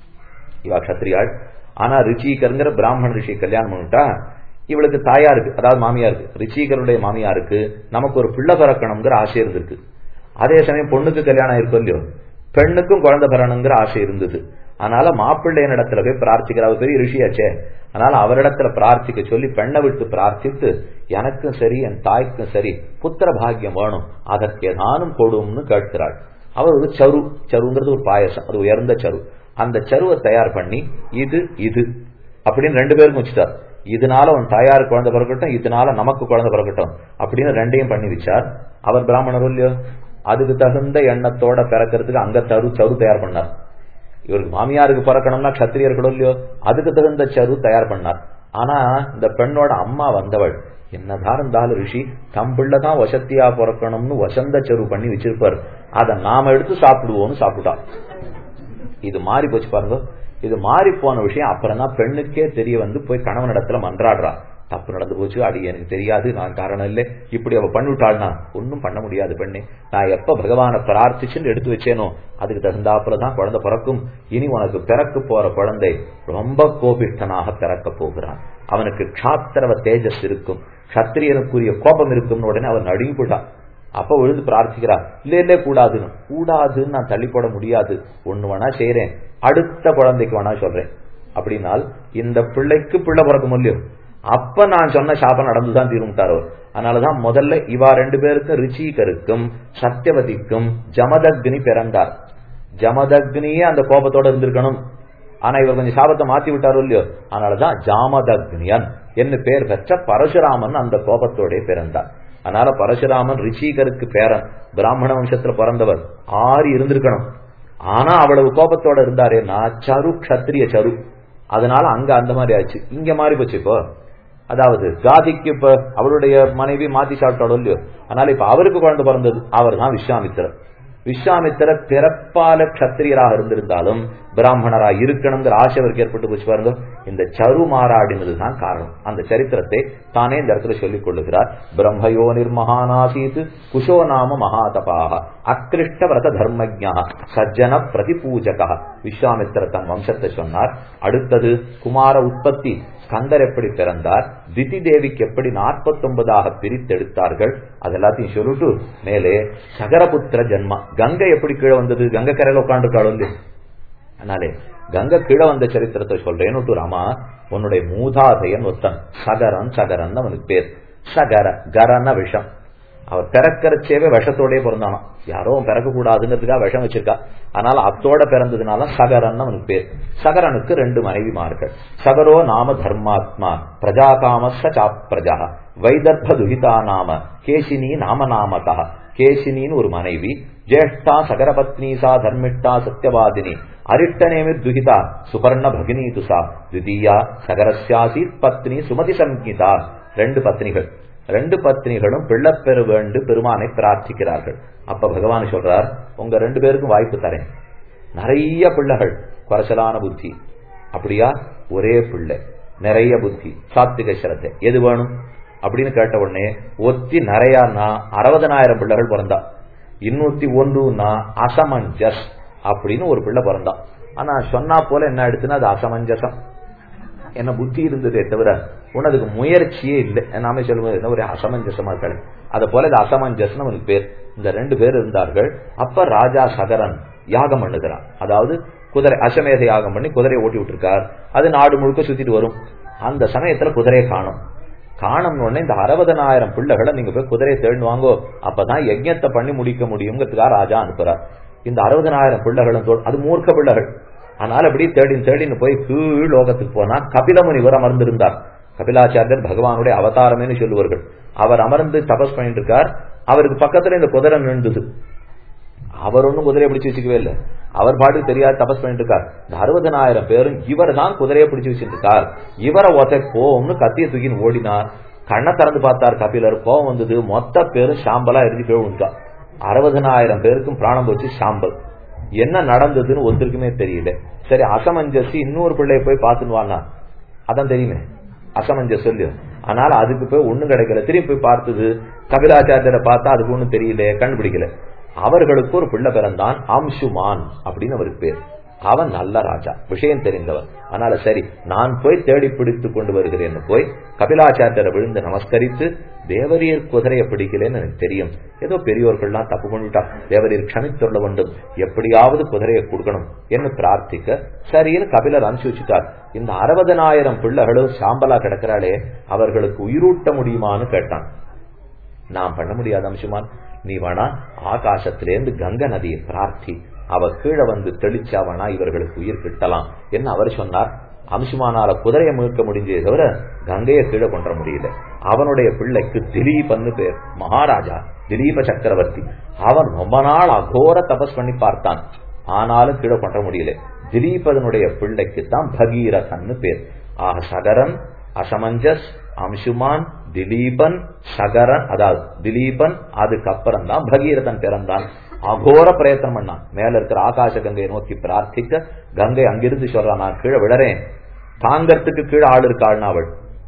இவா கத்திரியாள் ஆனா ரிச்சிகருங்கிற பிராமண ரிஷியை கல்யாணம் பண்ணிட்டா இவளுக்கு தாயா இருக்கு அதாவது மாமியா இருக்கு ரிச்சிகருடைய மாமியா இருக்கு நமக்கு ஒரு பிள்ளை பிறக்கணுங்கிற ஆசை இருந்திருக்கு அதே சமயம் பொண்ணுக்கு கல்யாணம் இருக்கும் இல்லையோ பெண்ணுக்கும் குழந்தை பெறணுங்கிற ஆசை இருந்தது அதனால மாப்பிள்ளையின் இடத்துல போய் பிரார்த்திக்கிற அவர் பெரிய ரிஷியாச்சே அதனால அவரிடத்துல பிரார்த்திக்க சொல்லி பெண்ணை விட்டு பிரார்த்தித்து எனக்கும் சரி என் தாய்க்கும் சரி புத்திர பாக்கியம் வேணும் அதற்கு ஏதானும் கொடும்னு கேட்கிறாள் அவர் ஒரு சரு சருங்கிறது ஒரு பாயசம் அது உயர்ந்த சரு அந்த சருவை தயார் பண்ணி இது இது அப்படின்னு ரெண்டு பேருக்கும் வச்சுட்டார் இதனால உன் தாயார் குழந்தை பிறக்கட்டும் இதனால நமக்கு குழந்தை பிறக்கட்டும் அப்படின்னு ரெண்டையும் பண்ணி வச்சார் அவர் பிராமணர் இல்லையோ அதுக்கு தகுந்த எண்ணத்தோட பிறக்கிறதுக்கு அங்க தரு சரு தயார் பண்ணார் இவருக்கு மாமியாருக்கு பிறக்கணும்னா கத்திரியர்களும் இல்லையோ அதுக்கு தகுந்த சரு தயார் பண்ணார் ஆனா இந்த பெண்ணோட அம்மா வந்தவள் என்னதான் இருந்தாலும் ரிஷி தம் பிள்ளைதான் வசத்தியா பிறக்கணும்னு வசந்த சரு பண்ணி வச்சிருப்பார் அதை நாம எடுத்து சாப்பிடுவோம்னு சாப்பிட்டான் இது மாறி போச்சு பாருங்க இது மாறி போன விஷயம் அப்புறம் தான் பெண்ணுக்கே தெரிய வந்து போய் கணவன் இடத்துல மன்றாடுறா தப்பு நடந்து போச்சு அடி எனக்கு தெரியாது நான் காரணம் இல்லை இப்படி அவ பண்ணிவிட்டாள்னா ஒன்னும் பண்ண முடியாது பெண்ணே நான் எப்ப பகவானை பிரார்த்திச்சுன்னு எடுத்து வச்சேனோ அதுக்கு தகுந்தாப்புல தான் குழந்தை பிறக்கும் இனி உனக்கு பிறக்க போற குழந்தை ரொம்ப கோபிஷ்டனாக பிறக்க போகிறான் அவனுக்கு க்ஷாத்திரவ தேஜஸ் இருக்கும் கத்திரியனுக்குரிய கோபம் இருக்கும்னு உடனே அவன் நடுங்கிவிட்டான் அப்ப விழுந்து பிரார்த்திக்கிறா இல்ல இல்ல கூடாதுன்னு கூடாதுன்னு நான் தள்ளி போட முடியாது ஒண்ணு வேணா செய்யறேன் அடுத்த குழந்தைக்கு வேணா சொல்றேன் அப்படின்னால் இந்த பிள்ளைக்கு பிள்ளை பிறக்கும் இல்லையோ அப்ப நான் சொன்ன சாபம் நடந்துதான் தீரும்ட்டார் அவர் அதனாலதான் முதல்ல இவா ரெண்டு பேருக்கும் ரிச்சிகருக்கும் சத்தியவதிக்கும் ஜமதக்னி பிறந்தார் ஜமதக்னியே அந்த கோபத்தோட இருந்திருக்கணும் ஆனா இவர் கொஞ்சம் சாபத்தை மாத்தி விட்டாரோ இல்லையோ அதனாலதான் ஜாமதக்னியன் என்ன பேர் பெற்ற பரசுராமன் அந்த கோபத்தோட பிறந்தார் அதனால பரசுராமன் ரிஷிகருக்கு பேரன் பிராமண வம்சத்துல பிறந்தவர் ஆறு இருந்திருக்கணும் ஆனா அவ்வளவு கோபத்தோட இருந்தாரேன்னா சரு கத்திரிய சரு அதனால அங்க அந்த மாதிரி ஆச்சு இங்க மாறி போச்சு இப்போ அதாவது காதிக்கு இப்ப அவருடைய மனைவி மாத்தி சாப்பிட்டாலும் இல்லையோ அதனால இப்ப அவருக்கு குழந்தை பிறந்தது அவர் தான் விஸ்வாமித்திரர் விஸ்வாமித்திர பிறப்பால கத்திரியராக இருந்திருந்தாலும் பிராமணரா இருக்கணுங்கிற ஆசை அவருக்கு ஏற்பட்டு போச்சு பாருங்க இந்த சரு மாறாடினதுதான் காரணம் அந்த சரித்திரத்தை தானே இந்த இடத்துல சொல்லிக் கொள்ளுகிறார் பிரம்மயோ நிர்மகானாசீத் குஷோ நாம மகாதபாக அக்கிருஷ்ட விரத தர்மஜா சஜ்ஜன பிரதிபூஜகா விஸ்வாமித்திர தன் வம்சத்தை சொன்னார் அடுத்தது குமார உற்பத்தி ஸ்கந்தர் எப்படி பிறந்தார் திதி தேவிக்கு எப்படி நாற்பத்தி ஒன்பதாக பிரித்தெடுத்தார்கள் அது எல்லாத்தையும் சொல்லிட்டு மேலே சகரபுத்திர ஜென்மா கங்கை எப்படி கீழே வந்தது கங்கை கரையில உட்காந்துருக்காளோ இல்லையா அதனாலே கங்கை கீழே வந்த சரித்திரத்தை சொல்றேன்னு ராமா உன்னுடைய மூதாதையன் ஒருத்தன் சகரன் சகரன் அவனுக்கு பேர் சகர கரன விஷம் அவர் பிறக்கிறச்சேவே விஷத்தோடய பிறந்தானா யாரோ பிறக்க கூடாதுங்கிறதுக்காக விஷம் வச்சிருக்கா அதனால அத்தோட பிறந்ததுனால சகரன் அவனுக்கு பேர் சகரனுக்கு ரெண்டு மனைவிமார்கள் சகரோ நாம தர்மாத்மா பிரஜாகாமஸ்த சாப்பிரஜா வைதர்ப துஹிதா நாம கேசினி நாம நாமதா கேசினின்னு ஒரு மனைவி ஜேஷ்டா சகரபத்னி சா தர்மிஷ்டா சத்யவாதினி அரிஷ்டநேமி துஹிதா சுபர்ண பகினி துசா திதியா சகரஸ்யாசீத் பத்னி சுமதி சங்கீதா ரெண்டு பத்னிகள் ரெண்டு பத்னிகளும் பிள்ளைப்பெரு வேண்டு பெருமானை பிரார்த்திக்கிறார்கள் அப்ப பகவான் சொல்றார் உங்க ரெண்டு பேருக்கும் வாய்ப்பு தரேன் நிறைய பிள்ளைகள் குறைச்சலான புத்தி அப்படியா ஒரே பிள்ளை நிறைய புத்தி சாத்விக சிரத்தை எது வேணும் அப்படின்னு கேட்ட உடனே ஒத்தி நிறையான்னா அறுபதனாயிரம் பிள்ளைகள் பிறந்தா இன்னூத்தி ஒன்றுனா அசமஞ்சஸ் அப்படின்னு ஒரு பிள்ளை பிறந்தான் ஆனா சொன்னா போல என்ன ஆயிடுச்சுன்னா அது அசமஞ்சசம் என்ன புத்தி இருந்ததே தவிர உனதுக்கு முயற்சியே இல்லை நாமே சொல்லுவோம் என்ன ஒரு அசமஞ்சசமா இருக்காரு அது போல இது அசமஞ்சசம் அவனுக்கு பேர் இந்த ரெண்டு பேர் இருந்தார்கள் அப்ப ராஜா சகரன் யாகம் பண்ணுகிறான் அதாவது குதிரை அசமேத யாகம் பண்ணி குதிரையை ஓட்டி விட்டுருக்கார் அது நாடு முழுக்க சுத்திட்டு வரும் அந்த சமயத்துல குதிரையை காணும் காணும் உடனே இந்த அறுபதனாயிரம் பிள்ளைகளை நீங்க போய் குதிரையை தேடி வாங்கோ அப்பதான் யஜ்யத்தை பண்ணி முடிக்க முடியுங்கிறதுக்காக ராஜா அனுப்புறார் இந்த அறுபதனாயிரம் பிள்ளைகளும் தோ- அது மூர்க்க பிள்ளைகள் ஆனால் அப்படி தேடின் தேடின்னு போய் கீழ் லோகத்துக்கு போனா கபில முனிவர் அமர்ந்திருந்தார் கபிலாச்சாரியர் பகவானுடைய அவதாரமேன்னு சொல்லுவார்கள் அவர் அமர்ந்து தபஸ் பண்ணிட்டு இருக்கார் அவருக்கு பக்கத்துல இந்த குதிரை நின்றுது அவர் ஒண்ணும் குதிரையை பிடிச்சு வச்சுக்கவே இல்லை அவர் பாட்டுக்கு தெரியாது தபஸ் பண்ணிட்டு இருக்கார் இந்த அறுபதனாயிரம் பேரும் இவர் தான் குதிரையை பிடிச்சு வச்சுட்டு இருக்கார் இவரை ஒத்தை போம்னு கத்திய தூக்கின்னு ஓடினார் கண்ணை திறந்து பார்த்தார் கபிலர் கோவம் வந்தது மொத்த பேரும் சாம்பலா எரிஞ்சு போய் விழுந்துட்டார் அறுபதனாயிரம் பேருக்கும் பிராணம் போச்சு சாம்பல் என்ன நடந்ததுன்னு ஒருத்தருக்குமே தெரியல சரி அசமஞ்சசி இன்னொரு பிள்ளைய போய் பார்த்துன்னு வாங்க அதான் தெரியுமே அசமஞ்சஸ் சொல்லு அதனால அதுக்கு போய் ஒண்ணும் கிடைக்கல திரும்பி போய் பார்த்தது கபிலாச்சாரியரை பார்த்தா அதுக்கு ஒண்ணும் தெரியல கண்டுபிடிக்கல அவர்களுக்கு ஒரு பிள்ளை பிறந்தான் அம்சுமான் அப்படின்னு அவருக்கு பேர் அவன் நல்ல ராஜா விஷயம் தெரிந்தவன் அதனால சரி நான் போய் தேடி பிடித்து கொண்டு வருகிறேன்னு போய் கபிலாச்சாரியரை விழுந்து நமஸ்கரித்து தேவரீர் குதிரையை பிடிக்கலன்னு எனக்கு தெரியும் ஏதோ பெரியோர்கள்லாம் தப்பு பண்ணிட்டா தேவரீர் க்ஷமித்துள்ள வேண்டும் எப்படியாவது குதிரையை கொடுக்கணும் என்று பிரார்த்திக்க சரின்னு கபிலர் அனுப்பிச்சு வச்சுட்டார் இந்த அறுபதனாயிரம் பிள்ளைகளும் சாம்பலா கிடக்கிறாளே அவர்களுக்கு உயிரூட்ட முடியுமான்னு கேட்டான் நான் பண்ண முடியாத அம்சுமான் நீ வேணா ஆகாசத்திலேருந்து கங்க நதியை பிரார்த்தி அவ கீழே வந்து தெளிச்சாவனா இவர்களுக்கு உயிர் கிட்டலாம் என்ன அவர் சொன்னார் அம்சுமானால குதிரையை மீட்க முடிஞ்சே தவிர கங்கையை கீழே கொண்டு முடியல அவனுடைய பிள்ளைக்கு திலீபன்னு பேர் மகாராஜா திலீப சக்கரவர்த்தி அவன் ரொம்ப நாள் அகோர தபஸ் பண்ணி பார்த்தான் ஆனாலும் கீழே கொண்டு முடியல திலீபதனுடைய பிள்ளைக்கு தான் பகீரதன்னு பேர் ஆக சகரன் அசமஞ்சஸ் அம்சுமான் திலீபன் சகரன் அதாவது திலீபன் அதுக்கப்புறம் தான் பகீரதன் பிறந்தான் அகோர பிரயத்தனம் பண்ணான் மேல இருக்கிற ஆகாச கங்கையை நோக்கி பிரார்த்திக்க கங்கை அங்கிருந்து சொல்றான் நான் கீழே விழறேன் தாங்கறதுக்கு கீழே ஆள் இருக்காள்னா அவள்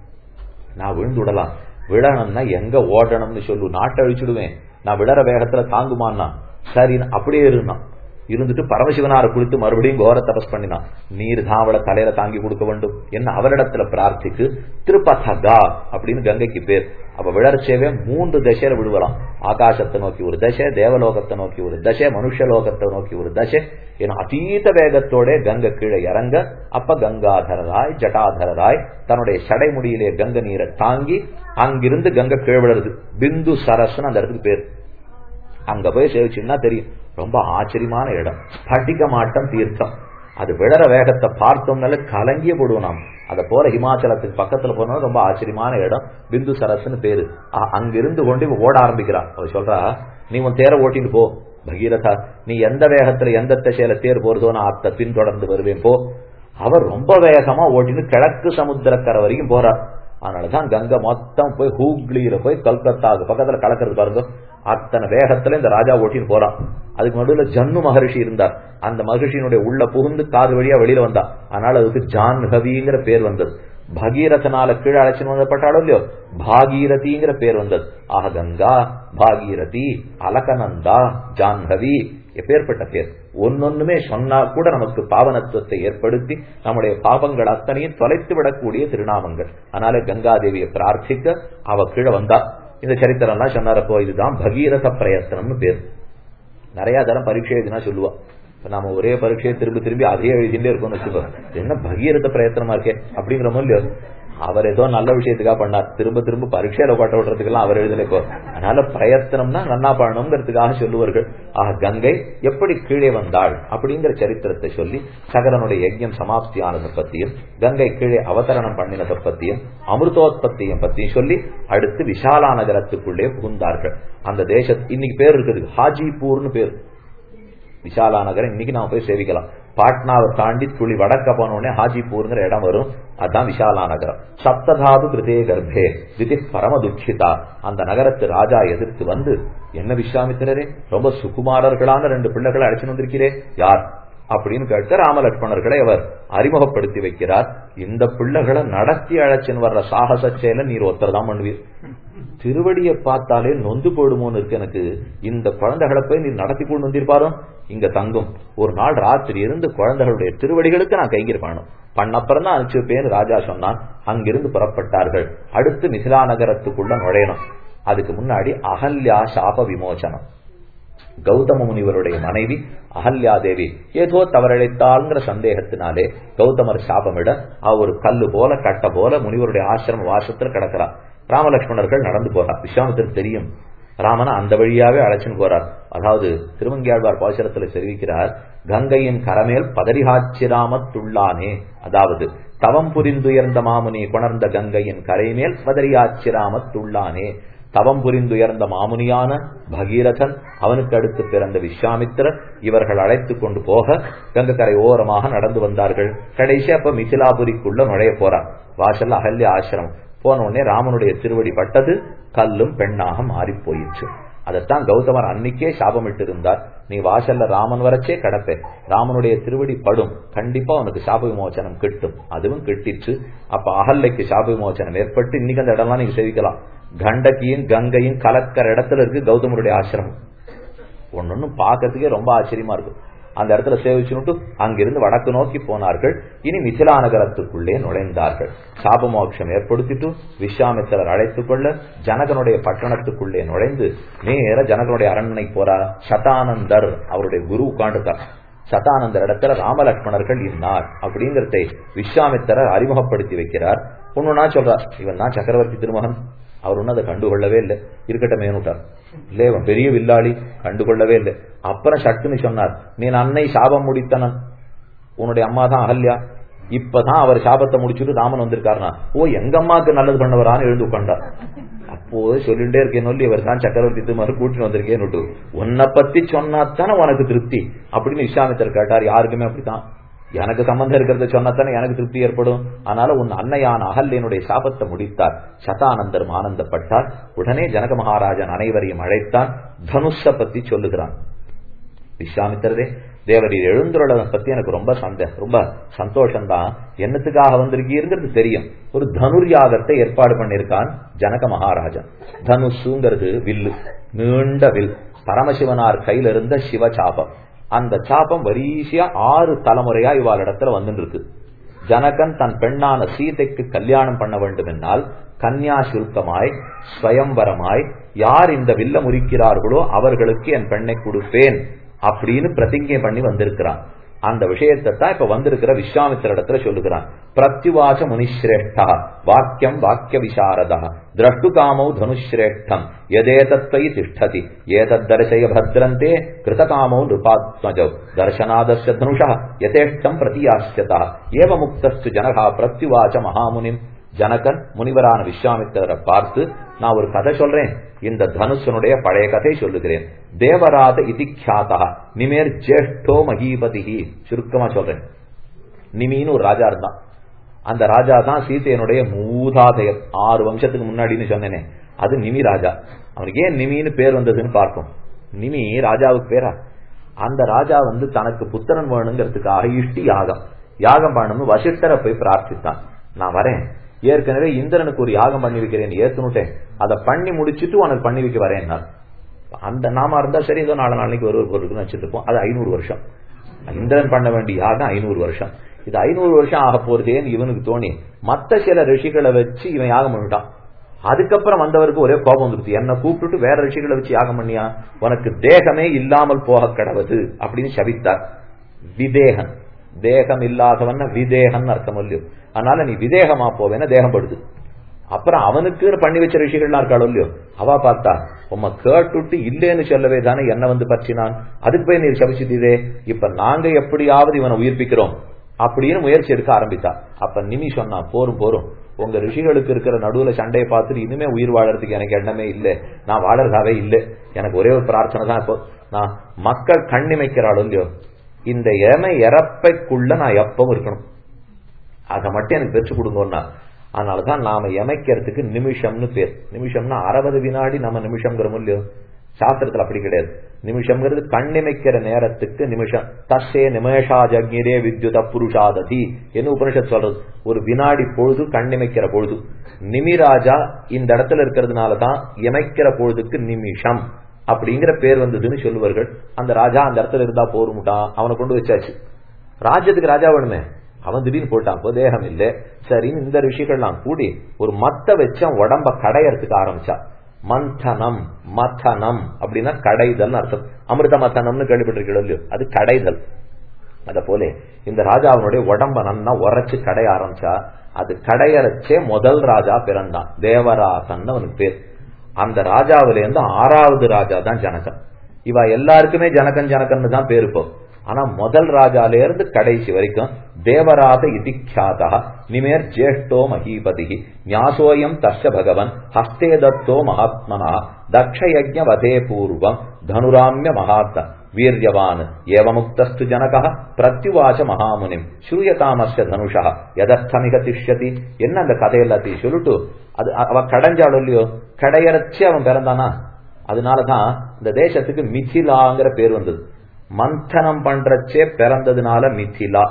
நான் விழுந்து விடலாம் விழணும்னா எங்க ஓடணும்னு சொல்லு நாட்டை அழிச்சுடுவேன் நான் விழற வேகத்துல தாங்குமான்னா சரி அப்படியே இருந்தான் இருந்துட்டு பரமசிவனார குறித்து மறுபடியும் கோர தபஸ் பண்ணினான் நீர் தான் அவளை தலையில தாங்கி கொடுக்க வேண்டும் என்ன அவரிடத்துல பிரார்த்திக்கு திருப்பதகா அப்படின்னு கங்கைக்கு பேர் அப்ப விழர்ச்சேவே மூன்று தசையில விழுவலாம் ஆகாசத்தை நோக்கி ஒரு தசை தேவலோகத்தை நோக்கி ஒரு தசை மனுஷலோகத்தை நோக்கி ஒரு தசை என அதீத வேகத்தோட கங்கை கீழே இறங்க அப்ப கங்காதரராய் ஜட்டாதரராய் தன்னுடைய சடைமுடியிலே கங்கை நீரை தாங்கி அங்கிருந்து கங்கை கீழ் விழுறது பிந்து சரஸ்னு அந்த இடத்துக்கு பேர் அங்க போய் சேவிச்சுன்னா தெரியும் ரொம்ப ஆச்சரியமான இடம் ஸ்பட்டிக மாட்டம் தீர்த்தம் அது விழற வேகத்தை பார்த்தோம்னால கலங்கிய போடுவோம் நாம் அதை போல ஹிமாச்சலத்துக்கு பக்கத்துல போனா ரொம்ப ஆச்சரியமான இடம் பிந்து சரஸ்னு பேரு அ- அங்கிருந்து கொண்டு இவன் ஓட ஆரம்பிக்கிறான் அவ சொல்றா நீ உன் தேரை ஓட்டிட்டு போ பகீரதா நீ எந்த வேகத்துல எந்த திசையில தேர் போறதோ நான் அத்தை பின்தொடர்ந்து வருவேன் போ அவர் ரொம்ப வேகமா ஓட்டின்னு கிழக்கு சமுத்திரக்கரை வரைக்கும் போறார் அதனாலதான் கங்கை மொத்தம் போய் ஹூக்ளியில போய் கல்கத்தாவுக்கு பக்கத்துல கலக்கிறது பாருங்க அத்தனை வேகத்துல இந்த ராஜா ஓட்டின்னு போறான் அதுக்கு நடுவுல ஜன்னு மகரிஷி இருந்தார் அந்த மகரிஷியினுடைய உள்ள புகுந்து காது வழியா வெளியில வந்தா அதனால அதுக்கு ஜான்ஹவிங்கிற பேர் வந்தது பகீரதனால கீழே அழைச்சின்னு வந்தப்பட்டாலும் இல்லையோ பாகீரதிங்கிற பேர் வந்தது ஆக கங்கா பாகீரதி அலகநந்தா ஜான்ஹவி எப்பேற்பட்ட பேர் ஒன்னொன்னுமே சொன்னா கூட நமக்கு பாவனத்துவத்தை ஏற்படுத்தி நம்முடைய பாவங்கள் அத்தனையும் தொலைத்து விடக்கூடிய திருநாமங்கள் அதனால கங்காதேவியை பிரார்த்திக்க அவ கீழே வந்தா இந்த சரித்திரம்லாம் சொன்னாரப்போ இதுதான் பகீரத பிரயத்தனம்னு பேர் நிறைய தரம் பரீட்சை எழுதினா சொல்லுவா இப்ப நாம ஒரே பரீட்சையை திரும்பி திரும்பி அதே எழுதிட்டே இருக்கோம்னு வச்சுக்கோ என்ன பகீரத பிரயத்தனமா இருக்கே அப்படிங்கிற மாதிரி அவர் ஏதோ நல்ல விஷயத்துக்காக பண்ணார் திரும்ப திரும்ப பரீட்சையில கோட்டை விடுறதுக்கெல்லாம் அவர் எழுதல இப்போ அதனால பிரயத்தனம்னா நன்னா பண்ணணுங்கிறதுக்காக சொல்லுவார்கள் ஆக கங்கை எப்படி கீழே வந்தாள் அப்படிங்கிற சரித்திரத்தை சொல்லி சகரனுடைய யஜ்யம் சமாப்தி ஆனதை பத்தியும் கங்கை கீழே அவதரணம் பண்ணினதை பத்தியும் அமிர்தோத்பத்தியும் பத்தியும் சொல்லி அடுத்து விஷாலா நகரத்துக்குள்ளே புகுந்தார்கள் அந்த தேச இன்னைக்கு பேர் இருக்குது ஹாஜிபூர்னு பேர் விஷாலா நகரம் இன்னைக்கு நாம போய் சேவிக்கலாம் பாட்னாவை தாண்டி துளி வடக்க போன உடனே ஹாஜிபூர்ங்கிற இடம் வரும் அதான் விஷாலா நகரம் சப்ததாது கிருதே கர்ப்பே திதி பரம துக்கிதா அந்த நகரத்து ராஜா எதிர்த்து வந்து என்ன விஸ்வாமித்திரரே ரொம்ப சுகுமாரர்களான ரெண்டு பிள்ளைகளை அழைச்சிட்டு வந்திருக்கிறே யார் அப்படின்னு கேட்க ராமலட்சுமணர்களை அவர் அறிமுகப்படுத்தி வைக்கிறார் இந்த பிள்ளைகளை நடத்தி அழைச்சின்னு வர்ற சாகச செயலை நீர் ஒருத்தர் தான் பண்ணுவீர் திருவடியை பார்த்தாலே நொந்து போடுமோன்னு இருக்கு எனக்கு இந்த குழந்தைகளை போய் நீர் நடத்தி கொண்டு வந்திருப்பாரோ இங்க தங்கும் ஒரு நாள் ராத்திரி இருந்து குழந்தைகளுடைய திருவடிகளுக்கு நான் கைங்கர் பண்ணணும் பண்ணப்புறம் தான் அனுப்பிச்சுப்பேன்னு ராஜா சொன்னான் அங்கிருந்து புறப்பட்டார்கள் அடுத்து மிசிலா நகரத்துக்குள்ள நுழையணும் அதுக்கு முன்னாடி அகல்யா சாப விமோசனம் கௌதம முனிவருடைய மனைவி அகல்யா தேவி ஏதோ தவறழைத்தாள்ங்கிற சந்தேகத்தினாலே கௌதமர் சாபமிட அவ ஒரு கல்லு போல கட்ட போல முனிவருடைய ஆசிரம வாசத்துல கிடக்கிறார் ராமலட்சுமணர்கள் நடந்து போறார் விஸ்வாமித்திற்கு தெரியும் ராமனை அந்த வழியாவே அழைச்சுன்னு போறார் அதாவது திருமங்கியாழ்வார் பாசுரத்துல தெரிவிக்கிறார் கங்கையின் கரமேல் பதரிகாச்சிராமத்துள்ளானே அதாவது தவம் புரிந்துயர்ந்த மாமுனி கொணர்ந்த கங்கையின் கரைமேல் பதரியாச்சிராமத்துள்ளானே தவம் புரிந்துயர்ந்த மாமுனியான பகீரதன் அவனுக்கு அடுத்து பிறந்த விஸ்வாமித்திரர் இவர்கள் அழைத்து கொண்டு போக கங்கக்கரை ஓரமாக நடந்து வந்தார்கள் கடைசி அப்ப மிசிலாபுரிக்குள்ள நுழைய போறார் வாசல்ல அகல்ய ஆசிரமம் போன உடனே ராமனுடைய திருவடி பட்டது கல்லும் பெண்ணாக மாறி போயிடுச்சு அதைத்தான் கௌதமர் அன்னைக்கே சாபமிட்டு இருந்தார் நீ வாசல்ல ராமன் வரச்சே கடப்பே ராமனுடைய திருவடி படும் கண்டிப்பா உனக்கு சாப விமோச்சனம் கிட்டும் அதுவும் கிட்டிச்சு அப்ப அகல்லைக்கு சாப விமோச்சனம் ஏற்பட்டு இன்னைக்கு அந்த இடம்லாம் நீங்க சேவிக்கலாம் கண்டகியும் கங்கையும் கலக்கிற இடத்துல இருக்கு கௌதமருடைய ஆசிரமம் ஒன்னொன்னு பாக்கிறதுக்கே ரொம்ப ஆச்சரியமா இருக்கும் அந்த இடத்துல சேவிச்சுட்டு அங்கிருந்து வடக்கு நோக்கி போனார்கள் இனி மிசிலா நகரத்துக்குள்ளே நுழைந்தார்கள் சாபமோட்சம் ஏற்படுத்திட்டு விஸ்வாமித்திரர் அழைத்துக் கொள்ள ஜனகனுடைய பட்டணத்துக்குள்ளே நுழைந்து நேர ஜனகனுடைய அரண்மனை போறார் சதானந்தர் அவருடைய குரு உட்காந்துட்டார் சதானந்தர் இடத்துல ராமலட்சுமணர்கள் இருந்தார் அப்படிங்கறதை விஸ்வாமித்திரர் அறிமுகப்படுத்தி வைக்கிறார் ஒண்ணுனா சொல்றார் இவன் தான் சக்கரவர்த்தி திருமகன் அவர் ஒன்னும் அதை கண்டுகொள்ளவே இல்லை இருக்கட்டும் மேனுட்டார் இல்ல இவன் பெரிய வில்லாளி கண்டுகொள்ளவே இல்லை அப்புறம் சட்டுன்னு சொன்னார் நீ அன்னை சாபம் முடித்தனன் உன்னுடைய அம்மா தான் அகல்யா இப்பதான் அவர் சாபத்தை முடிச்சுட்டு ராமன் வந்திருக்காருனா ஓ எங்க அம்மாக்கு நல்லது பண்ணவரான்னு எழுந்து உட்காண்டார் அப்போது சொல்லிட்டே இருக்கேன் சொல்லி இவர் தான் சக்கரவர்த்தி திருமறு கூட்டிட்டு வந்திருக்கேன்னு உன்னை பத்தி சொன்னாத்தானே உனக்கு திருப்தி அப்படின்னு விஸ்வாமித்தர் கேட்டார் யாருக்குமே அப்படித்தான் எனக்கு சம்பந்தம் இருக்கிறத சொன்னத்தானே எனக்கு திருப்தி ஏற்படும் அதனால உன் அன்னையான அகல்யனுடைய சாபத்தை முடித்தார் சதானந்தரும் ஆனந்தப்பட்டார் உடனே ஜனக மகாராஜன் அனைவரையும் அழைத்தான் தனுஷ பத்தி சொல்லுகிறான் விஸ்வாமித்திரரே தேவரீர் எழுந்துள்ளதை பத்தி எனக்கு ரொம்ப சந்தேகம் ரொம்ப சந்தோஷம்தான் என்னத்துக்காக வந்திருக்கீங்கிறது தெரியும் ஒரு தனுர் யாகத்தை ஏற்பாடு பண்ணிருக்கான் ஜனக மகாராஜன் தனுஷுங்கிறது வில்லு நீண்ட வில் பரமசிவனார் கையில இருந்த சிவ சாபம் அந்த சாபம் வரிசையா ஆறு தலைமுறையா இவாள் இடத்துல வந்துட்டு இருக்கு ஜனகன் தன் பெண்ணான சீதைக்கு கல்யாணம் பண்ண வேண்டும் என்னால் கன்யா சுல்கமாய் ஸ்வயம்பரமாய் யார் இந்த வில்ல முறிக்கிறார்களோ அவர்களுக்கு என் பெண்ணை கொடுப்பேன் அப்படின்னு பிரதிஜை பண்ணி வந்திருக்கிறான் அந்த விஷயத்தை தான் இப்ப வந்திருக்கிற விஸ்வாமித்திர இடத்துல சொல்லுகிறான் பிரத்யுவாச முனிஸ்ரேஷ்டா வாக்கியம் வாக்கிய விசாரதா திரஷ்டு காமௌ தனுஸ்ரேஷ்டம் எதேதத்வை திஷ்டதி ஏதத் தர்சய பத்ரந்தே கிருதகாமௌ நிருபாத்மஜௌ தர்சனாதஸ்ய தனுஷா யதேஷ்டம் பிரதியாசியதா ஏவ முக்தஸ்து ஜனகா பிரத்யுவாச மகாமுனிம் ஜனகன் முனிவரான விஸ்வாமித்திரரை பார்த்து நான் ஒரு கதை சொல்றேன் இந்த தனுஷனுடைய பழைய கதை சொல்லுகிறேன் தேவராத இதிக்யாதா நிமேர் ஜேஷ்டோ மகீபதி சுருக்கமா சொல்றேன் நிமின்னு ஒரு ராஜா இருந்தான் அந்த ராஜா தான் சீதையனுடைய மூதாதையர் ஆறு வருஷத்துக்கு முன்னாடின்னு சொன்னேனே அது நிமி ராஜா அவனுக்கு ஏன் நிமின்னு பேர் வந்ததுன்னு பார்ப்போம் நிமி ராஜாவுக்கு பேரா அந்த ராஜா வந்து தனக்கு புத்திரன் வேணுங்கிறதுக்காக இஷ்டி யாகம் யாகம் பண்ணணும்னு வசிஷ்டரை போய் பிரார்த்தித்தான் நான் வரேன் ஏற்கனவே இந்திரனுக்கு ஒரு யாகம் பண்ணி வைக்கிறேன் ஏத்துனுட்டேன் அதை பண்ணி முடிச்சுட்டு உனக்கு பண்ணி வைக்க வரேன் அந்த நாம இருந்தா சரி ஏதோ நாலு நாளைக்கு ஒரு பொருளுக்கு வச்சுட்டு இருப்போம் அது ஐநூறு வருஷம் இந்திரன் பண்ண வேண்டிய யாகம் ஐநூறு வருஷம் இது ஐநூறு வருஷம் ஆக போறதேன்னு இவனுக்கு தோணி மத்த சில ரிஷிகளை வச்சு இவன் யாகம் பண்ணிட்டான் அதுக்கப்புறம் வந்தவருக்கு ஒரே கோபம் வந்துருச்சு என்ன கூப்பிட்டுட்டு வேற ரிஷிகளை வச்சு யாகம் பண்ணியா உனக்கு தேகமே இல்லாமல் போக கடவுது அப்படின்னு சபித்தார் விதேகன் தேகம் இல்லாதவன் விதேகன் அர்த்தம் இல்லையோ அதனால நீ விதேகமா போவேன்னா தேகம் படுது அப்புறம் அவனுக்கு பண்ணி வச்ச ரிஷிகள்லாம் இருக்காளோ இல்லையோ அவ பார்த்தா உம்ம கேட்டுட்டு இல்லேன்னு சொல்லவே தானே என்ன வந்து பற்றினான் அதுக்கு போய் நீர் சபிச்சுட்டீரே இப்ப நாங்க எப்படியாவது இவனை உயிர்ப்பிக்கிறோம் அப்படின்னு முயற்சி எடுக்க ஆரம்பித்தா அப்ப நிமி சொன்னா போரும் போரும் உங்க ரிஷிகளுக்கு இருக்கிற நடுவுல சண்டையை பார்த்துட்டு இனிமே உயிர் வாழறதுக்கு எனக்கு எண்ணமே இல்லை நான் வாழறதாவே இல்லை எனக்கு ஒரே ஒரு பிரார்த்தனை தான் இப்போ நான் மக்கள் கண்ணிமைக்கிறாளோ இல்லையோ இந்த எமை இறப்பைக்குள்ள நான் எப்பவும் இருக்கணும் அதை மட்டும் எனக்கு பெற்று கொடுங்கன்னா அதனாலதான் நாம எமைக்கிறதுக்கு நிமிஷம்னு பேர் நிமிஷம்னா அறுபது வினாடி நம்ம நிமிஷம்ங்கிறோம் இல்லையோ சாஸ்திரத்துல அப்படி கிடையாது நிமிஷம்ங்கிறது கண்ணிமைக்கிற நேரத்துக்கு நிமிஷம் தஸ்ஸே நிமேஷா ஜக்ஞரே வித்யுத புருஷாததி என்ன உபனிஷத் சொல்றது ஒரு வினாடி பொழுது கண்ணிமைக்கிற பொழுது நிமிராஜா இந்த இடத்துல இருக்கிறதுனாலதான் இமைக்கிற பொழுதுக்கு நிமிஷம் அப்படிங்கிற பேர் வந்ததுன்னு சொல்லுவார்கள் அந்த ராஜா அந்த இடத்துல இருந்தா போருமுட்டான் அவனை கொண்டு வச்சாச்சு ராஜ்யத்துக்கு ராஜா வேணுமே அவன் திடீர்னு போட்டான் இப்போ தேகம் இல்லை சரின்னு இந்த ரிஷிகள்லாம் கூடி ஒரு மத்த வச்ச உடம்ப கடையறதுக்கு ஆரம்பிச்சா மந்தனம் மத்தனம் அப்படின்னா கடைதல் அர்த்தம் அமிர்த மத்தனம்னு கேள்விப்பட்டிருக்கீங்களோ இல்லையோ அது கடைதல் அத போல இந்த ராஜாவினுடைய உடம்ப நன்னா உரைச்சு கடைய ஆரம்பிச்சா அது கடையறச்சே முதல் ராஜா பிறந்தான் தேவராசன் அவனுக்கு பேர் அந்த ராஜாவில இருந்து ஆறாவது ராஜா தான் ஜனகன் இவ எல்லாருக்குமே ஜனகன் ஜனகன் தான் பேரு இப்போ ஆனா முதல் ராஜால இருந்து கடைசி வரைக்கும் தேவராத இதிக்யாதா நிமேர் ஜேஷ்டோ மகீபதி ஞாசோயம் தர்ஷ பகவன் ஹஸ்தே தத்தோ மகாத்மனா தக்ஷயஜ வதே பூர்வம் தனுராமிய மகாத்ம வீரியவான் ஏவமுக்தஸ்து ஜனக பிரத்யுவாச்ச மகாமுனிம் ஸ்ரூயதாமஸ்ய தனுஷா எதர்த்தமிக திஷ்யதி என்ன அந்த கதை எல்லாத்தையும் சொல்லிட்டு அது அவ கடைஞ்சாலும் இல்லையோ கடையறச்சு அவன் பிறந்தானா அதனாலதான் இந்த தேசத்துக்கு மிथिलाங்கிற பேர் வந்தது மந்தனம் பண்றச்சே பிறந்ததுனால மிथिला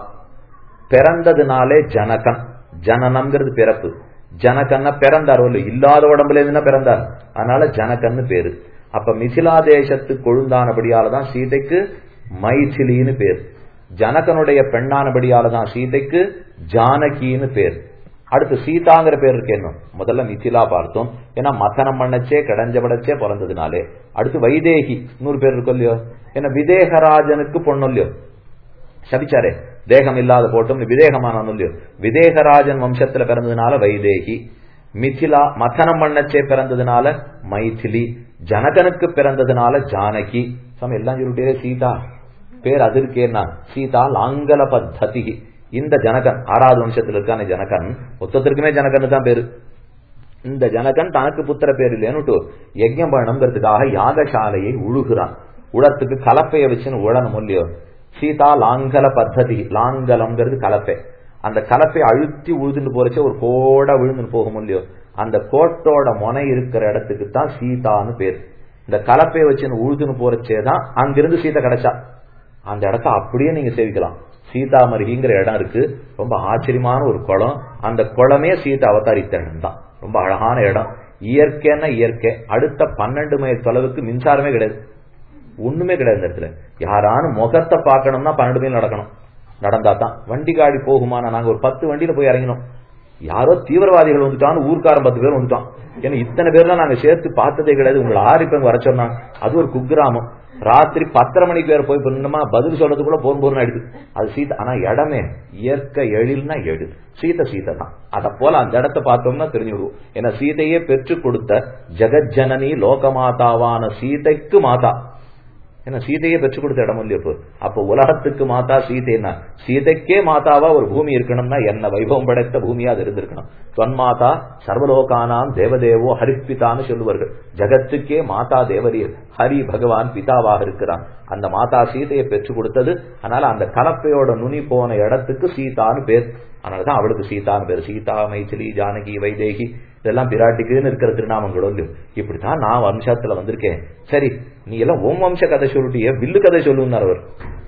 பிறந்ததுனாலே ஜனகன் ஜனனம்ங்கிறது பிறப்பு ஜனகன்னா பிறந்தார் இல்லை இல்லாத உடம்புல இருந்தா பிறந்தார் அதனால ஜனகன்னு பேரு அப்ப மிथिला தேசத்து கொழுந்தானபடியால தான் சீதைக்கு மைथिலின்னு பேர் ஜனகனுடைய பெண்ணானபடியால தான் சீதைக்கு ஜானகின்னு பேர் அடுத்து சீதாங்கிற பேர் இருக்கு என்ன முதல்ல மிथिला பார்த்தோம் ஏன்னா மதனம் பண்ணச்சே கிடைஞ்சபடச்சே பிறந்ததுனாலே அடுத்து வைதேகி நூறு பேர் இருக்கும் இல்லையோ ஏன்னா விதேகராஜனுக்கு பொண்ணு இல்லையோ சபிச்சாரே தேகம் இல்லாத போட்டும் விதேகமான இல்லையோ விதேகராஜன் வம்சத்துல பிறந்ததுனால வைதேகி மிथिला மதனம் பண்ணச்சே பிறந்ததுனால மைथिலி ஜனகனுக்கு பிறந்ததுனால ஜானகி சம எல்லாம் சொல்லிட்டே சீதா பேர் அது இருக்கேன்னா சீதா லாங்கல பத்ததி இந்த ஜனகன் ஆறாவது வம்சத்தில் இருக்கான ஜனகன் மொத்தத்திற்குமே ஜனகன் தான் பேரு இந்த ஜனகன் தனக்கு புத்திர பேர் இல்லைன்னு யஜ்யம் பண்ணணுங்கிறதுக்காக யாகசாலையை உழுகிறான் உழத்துக்கு கலப்பைய வச்சுன்னு உழணும் இல்லையோ சீதா லாங்கல பத்ததி லாங்கலம்ங்கிறது கலப்பை அந்த கலப்பை அழுத்தி உழுதுன்னு போறச்ச ஒரு கோட விழுந்துன்னு போகும் இல்லையோ அந்த கோட்டோட முனை இருக்கிற இடத்துக்கு தான் சீதான்னு பேர் இந்த கலப்பையை வச்சுன்னு உழுதுன்னு போறச்சே தான் அங்கிருந்து சீதை கிடைச்சா அந்த இடத்த அப்படியே நீங்க சேவிக்கலாம் சீதாமருகிங்கிற இடம் இருக்கு ரொம்ப ஆச்சரியமான ஒரு குளம் அந்த குளமே சீதா அவதாரித்த இடம் தான் ரொம்ப அழகான இடம் இயற்கைன்னா இயற்கை அடுத்த பன்னெண்டு மைல் தொலைவுக்கு மின்சாரமே கிடையாது ஒண்ணுமே கிடையாது இந்த இடத்துல யாரானும் முகத்தை பார்க்கணும்னா பன்னெண்டு மைல் நடக்கணும் நடந்தா தான் வண்டி காடி போகுமானா நாங்க ஒரு பத்து வண்டியில போய் இறங்கினோம் யாரோ தீவிரவாதிகள் வந்துட்டான்னு ஊர்க்காரன் பத்து பேர் வந்துட்டான் ஏன்னா இத்தனை பேர்லாம் நாங்க சேர்த்து பார்த்ததே கிடையாது உங்களை ஆறு பேர் வர சொன்னாங்க அது ஒரு குக்கிராமம் ராத்திரி பத்தரை மணிக்கு வேற போய் பண்ணணுமா பதில் சொல்றதுக்குள்ள போன் போர்னு ஆயிடுது அது சீதை ஆனா இடமே இயற்கை எழில்னா எழு சீதை சீதை தான் அத போல அந்த இடத்த பார்த்தோம்னா தெரிஞ்சு விடுவோம் ஏன்னா சீதையே பெற்று கொடுத்த ஜெகஜனனி லோகமாதாவான சீதைக்கு மாதா ஏன்னா சீதையை பெற்றுக் கொடுத்த இடம் இல்லையோ இப்போ அப்போ உலகத்துக்கு மாதா சீதைனா சீதைக்கே மாதாவா ஒரு பூமி இருக்கணும்னா என்ன வைபவம் படைத்த பூமியா அது இருந்திருக்கணும் தொன்மாதா சர்வலோகானாம் தேவதேவோ ஹரிப்பிதான்னு சொல்லுவார்கள் ஜகத்துக்கே மாதா தேவரீர் ஹரி பகவான் பிதாவாக இருக்கிறான் அந்த மாதா சீதையை பெற்றுக் கொடுத்தது அதனால அந்த கலப்பையோட நுனி போன இடத்துக்கு சீதான்னு பேர் அதனாலதான் அவளுக்கு சீதான்னு பேர் சீதா மைथिலி ஜானகி வைதேகி இதெல்லாம் பிராட்டிக்குன்னு இருக்கிற திருநாமங்களும் இல்லையோ இப்படித்தான் நான் வம்சத்துல வந்திருக்கேன் சரி நீ எல்லாம் உன் வம்ச கதை சொல்லிட்டிய வில்லு கதை சொல்லுன்னார் அவர்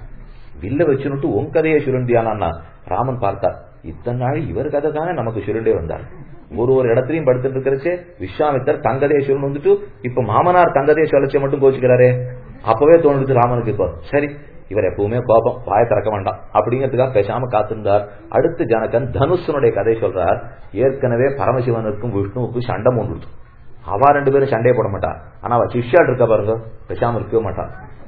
வில்ல வச்சுனுட்டு உன் கதையை சுருண்டியானா ராமன் பார்த்தார் இத்தனை நாள் இவர் கதை தானே நமக்கு சுருண்டே வந்தார் ஒரு ஒரு இடத்துலயும் படுத்துட்டு இருக்கிறச்சே விஸ்வாமித்தர் தங்கதையை சொல்லு வந்துட்டு இப்ப மாமனார் தங்கதையை சொல்லச்சே மட்டும் கோச்சுக்கிறாரே அப்பவே தோணுது ராமனுக்கு இப்போ சரி இவர் எப்பவுமே கோபம் வாய திறக்க வேண்டாம் அப்படிங்கிறதுக்காக பேசாம காத்திருந்தார் அடுத்து ஜனகன் தனுஷனுடைய கதை சொல்றார் ஏற்கனவே பரமசிவனுக்கும் விஷ்ணுவுக்கும் சண்டை மூண்டு அவா ரெண்டு பேரும் சண்டையை போட மாட்டா ஆனா அவ சிஷ்யாள் இருக்கா பாருங்க பேசாம இருக்கவே மாட்டான்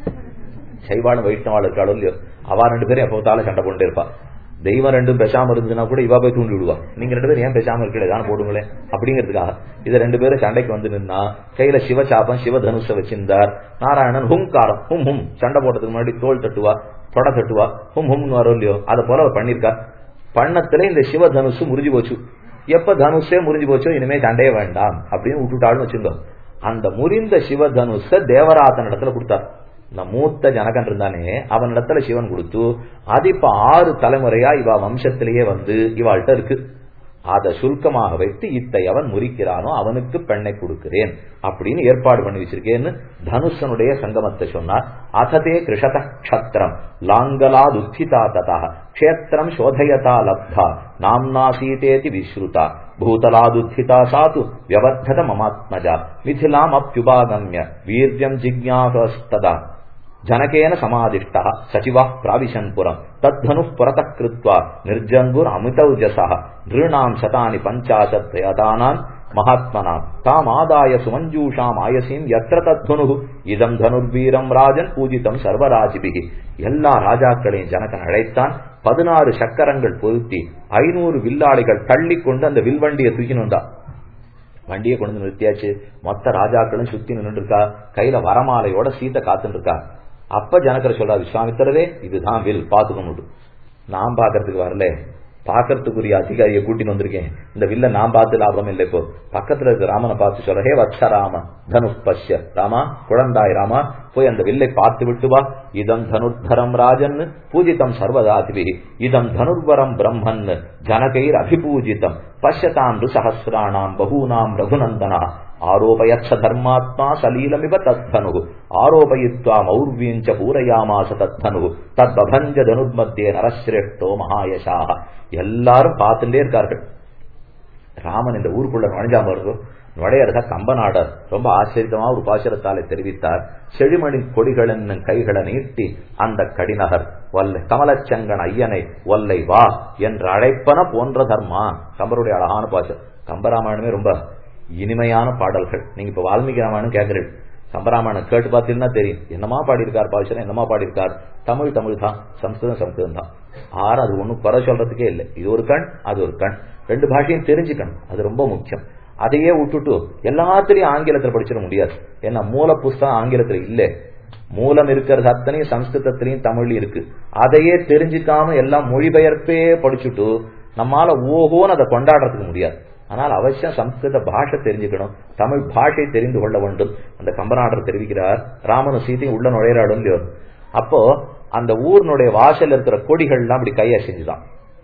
சைவாளும் வைஷ்ணவாள் இருக்காளோ இல்லையோ அவா ரெண்டு பேரும் எப்போத்தாலும் சண்டை போட்டுட்டே இருப்பா தெய்வம் ரெண்டும் பேசாம இருந்ததுன்னா கூட இவா போய் தூண்டி விடுவா நீங்க ரெண்டு பேரும் ஏன் பேசாம இருக்கல ஏதாவது போடுங்களேன் அப்படிங்கிறதுக்காக இது ரெண்டு பேரும் சண்டைக்கு வந்து நின்னா கையில சிவசாபம் சிவதனுஷ வச்சிருந்தார் நாராயணன் ஹுங்காரம் ஹும் ஹும் சண்டை போட்டதுக்கு முன்னாடி தோல் தட்டுவா தொட தட்டுவா ஹும் ஹும்னு வரும் இல்லையோ அதை போல அவர் பண்ணிருக்கா பண்ணத்துல இந்த சிவதனுஷு முறிஞ்சு போச்சு எப்ப தனுஷே முறிஞ்சு போச்சோ இனிமே சண்டையே வேண்டாம் அப்படின்னு விட்டுட்டாள்னு வச்சிருந்தோம் அந்த முறிந்த சிவதனுஷ தேவராசன் இடத்துல கொடுத்தார் இந்த மூத்த ஜனகன் இருந்தானே அவனிடத்துல சிவன் கொடுத்து அது இப்ப ஆறு தலைமுறையா இவ வம்சத்திலேயே வந்து இவாள்கிட்ட இருக்கு அதை சுருக்கமாக வைத்து இத்தை அவன் முறிக்கிறானோ அவனுக்கு பெண்ணை கொடுக்கிறேன் அப்படின்னு ஏற்பாடு பண்ணி வச்சிருக்கேன்னு தனுஷனுடைய சங்கமத்தை சொன்னார் அததே கிருஷத க்ஷத்திரம் லாங்கலாத் உத்திதா ததா க்ஷேத்திரம் சோதயதா லப்தா நாம்னா சீதேதி விஸ்ருதா பூதலாதுத்திதா சாது வியவர்த்தத மமாத்மஜா மிथिलाम् அப்யுபாகம்ய வீர்யம் ஜிக்ஞாசஸ்ததா ஜனகேன சமாதிஷ்ட சச்சிவா பிராவிசன் புறம் தத்தனு புறத்தः கிருத்வா நிர்ஜங்குர் அமிதௌஜசः நிருணாம் சதானி பஞ்சாசத் பிரயதானான் மகாத்மனாம் தாம் ஆதாய சுமஞ்சூஷாம் ஆயசீம் எத்திர தத்வனு இதம் தனுர்வீரம் ராஜன் பூஜிதம் சர்வராஜிபிகி எல்லா ராஜாக்களையும் ஜனகன் அழைத்தான் பதினாறு சக்கரங்கள் பொருத்தி ஐநூறு வில்லாளிகள் தள்ளி கொண்டு அந்த வில்வண்டியை தூக்கின்னு வந்தான் வண்டியை கொண்டு வந்து நிறுத்தியாச்சு மொத்த ராஜாக்களும் சுத்தி நின்று இருக்கா கையில வரமாலையோட சீத்தை காத்துட்டு இருக்கா அப்ப ஜனக்கர் சொல்றா விஸ்வாமித்திரரே இதுதான் வில் பாத்துக்கணும் நான் பாக்குறதுக்கு வரல பாக்கிறதுக்குரிய அதிகாரியை கூட்டின்னு வந்திருக்கேன் இந்த வில்ல நான் பார்த்து லாபம் இல்லை இப்போ பக்கத்துல இருக்க ராமனை பார்த்து சொல்ற ஹே வத்ச ராம தனுஷ் பஷ்ய ராமா குழந்தாய் ராமா போய் அந்த வில்லை பார்த்து விட்டு வா இதம் தனுர்தரம் ராஜன் பூஜிதம் சர்வதாதிபி இதம் தனுர்வரம் பிரம்மன் ஜனகைர் அபிபூஜிதம் பஷ்யதாம் சஹசிராணாம் பகூனாம் ரகுநந்தனா ஆரோபயத்ச தர்மாத்மா சலீலமிவ தத்தனு ஆரோபயித்வா மௌர்வீஞ்ச பூரயாமாச தத்தனு தத்பபஞ்ச தனுர்மத்தியே நரஸ்ரேஷ்டோ மகாயசாக எல்லாரும் பார்த்துட்டே இருக்கார்கள் ராமன் இந்த ஊருக்குள்ள நுழைஞ்சாம இருக்கும் நுழையறத கம்பநாடர் ரொம்ப ஆச்சரியமா ஒரு பாசுரத்தாலே தெரிவித்தார் செழிமணி கொடிகள் என்னும் கைகளை நீட்டி அந்த கடிநகர் வல்லை கமலச்சங்கன் ஐயனை ஒல்லை வா என்று அழைப்பன போன்ற தர்மா கம்பருடைய அழகான பாசம் கம்பராமாயணமே ரொம்ப இனிமையான பாடல்கள் நீங்க இப்ப வால்மீகி ராமாயணம் கேட்கிறீர்கள் கம்பராமாயணம் கேட்டு பார்த்தீங்கன்னா தெரியும் என்னமா பாடியிருக்கார் பாஷன் என்னமா பாடியிருக்கார் தமிழ் தமிழ் தான் சம்ஸ்கிருதம் சம்ஸ்கிருதம் தான் ஆறு அது ஒண்ணும் குறை சொல்றதுக்கே இல்லை இது ஒரு கண் அது ஒரு கண் ரெண்டு பாஷையும் தெரிஞ்சுக்கணும் அது ரொம்ப முக்கியம் அதையே விட்டுட்டு எல்லாத்திலையும் ஆங்கிலத்தில் படிச்சிட முடியாது ஏன்னா மூல புஸ்தகம் ஆங்கிலத்துல இல்லை மூலம் இருக்கிறது அத்தனையும் சம்ஸ்கிருதத்திலையும் தமிழ் இருக்கு அதையே தெரிஞ்சுக்காம எல்லாம் மொழிபெயர்ப்பே படிச்சுட்டு நம்மால ஓஹோன்னு அதை கொண்டாடுறதுக்கு முடியாது ஆனால் அவசியம் சம்ஸ்கிருத பாஷை தெரிஞ்சுக்கணும் தமிழ் பாஷை தெரிந்து கொள்ள வேண்டும் அந்த கம்பநாடர் தெரிவிக்கிறார் ராமனும் சீதையும் உள்ள நுழையிறாடும் இல்லையோ அப்போ அந்த ஊர்னுடைய வாசல் இருக்கிற கொடிகள்லாம் அப்படி கையை செஞ்சுதான்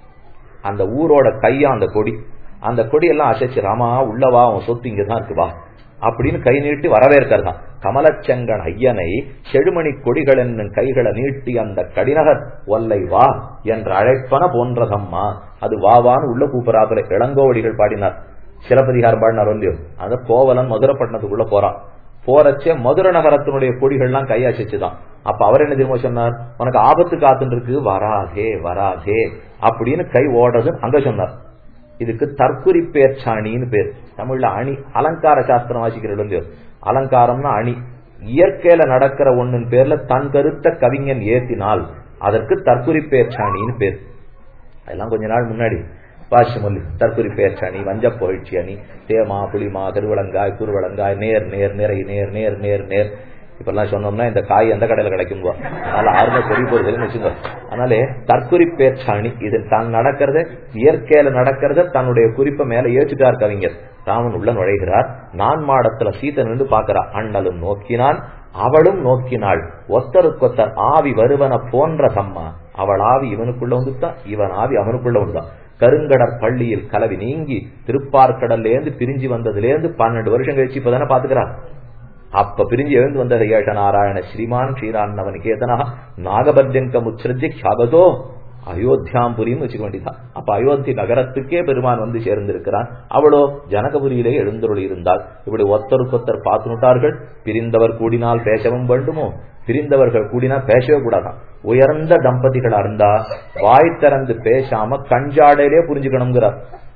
அந்த ஊரோட கையா அந்த கொடி அந்த கொடியெல்லாம் அசைச்சு ராமா உள்ளவா உன் சொத்து இங்கதான் இருக்கு வா அப்படின்னு கை நீட்டி வரவேற்கிறதான் கமலச்சங்கன் ஐயனை செழுமணி கொடிகள் என்னும் கைகளை நீட்டி அந்த கடிநகர் ஒல்லை வா என்ற அழைப்பன போன்றதம்மா அது வாவான்னு உள்ள கூப்பிடாப்புல இளங்கோவடிகள் பாடினார் சிலப்பதிகாரம் பாடினார் இல்லையோ அந்த கோவலன் மதுரைப்பட்டினத்துக்குள்ள போறான் போறச்சே மதுரை நகரத்தினுடைய கொடிகள்லாம் கையாசிச்சுதான் அப்ப அவர் என்ன தெரியுமா சொன்னார் உனக்கு ஆபத்து காத்துட்டு இருக்கு வராதே வராதே அப்படின்னு கை ஓடுறது அங்க சொன்னார் இதுக்கு தற்குறி பேர்ச்சாணின்னு பேர் தமிழ்ல அணி அலங்கார சாஸ்திரம் வாசிக்கிறது இல்லையோ அலங்காரம்னா அணி இயற்கையில நடக்கிற ஒண்ணின் பேர்ல தன் கருத்த கவிஞன் ஏத்தினால் அதற்கு தற்குறி பேர்ச்சாணின்னு பேர் அதெல்லாம் கொஞ்ச நாள் முன்னாடி வாசிமொழி தற்குறி பேர்ச்சாணி வஞ்ச புகழ்ச்சி அணி தேமா புளிமா கருவளங்காய் குருவளங்காய் நேர் நேர் நிறை நேர் நேர் நேர் நேர் இப்பெல்லாம் சொன்னோம்னா இந்த காய் எந்த கடையில கிடைக்கும் அதனால ஆறுமே பெரிய போறதுன்னு வச்சுங்க அதனாலே தற்குறி பேச்சாணி இது தான் நடக்கிறத இயற்கையில நடக்கிறத தன்னுடைய குறிப்பை மேல ஏற்றுட்டார் கவிஞர் ராமன் உள்ள நுழைகிறார் நான் மாடத்துல சீத்தை நின்று பாக்குறா அண்ணலும் நோக்கினான் அவளும் நோக்கினாள் ஒத்தருக்கொத்தர் ஆவி வருவன போன்ற தம்மா அவள் ஆவி இவனுக்குள்ள வந்துதான் இவன் ஆவி அவனுக்குள்ள வந்துதான் கருங்கடற் பள்ளியில் கலவி நீங்கி திருப்பார்கடல்ல இருந்து பிரிஞ்சு வந்ததுல இருந்து பன்னெண்டு வருஷம் கழிச்சு இப்பதானே பாத்துக்கிறான் அப்ப பிரிஞ்சு எழுந்து வந்த ஏஷ நாராயண ஸ்ரீமான் ஸ்ரீரான்னவன் கேதனா நாகபர்ஜங்க முச்சிரஜி க்ஷாபதோ அயோத்தியாம்புரின்னு வச்சுக்க வேண்டியதான் அப்ப அயோத்தி நகரத்துக்கே பெருமான் வந்து சேர்ந்திருக்கிறான் அவளோ ஜனகபுரியிலே எழுந்தருள் இருந்தாள் இப்படி ஒத்தருக்கொத்தர் பார்த்துட்டார்கள் பிரிந்தவர் கூடினால் பேசவும் வேண்டுமோ பிரிந்தவர்கள் கூடினா பேசவே கூடாதான் உயர்ந்த தம்பதிகளா இருந்தா வாய் திறந்து பேசாம கஞ்சாடையிலே புரிஞ்சுக்கணுங்கிறார்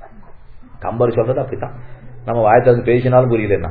கம்பர் சொல்றது அப்படித்தான் நம்ம வாய் திறந்து பேசினாலும் புரியலன்னா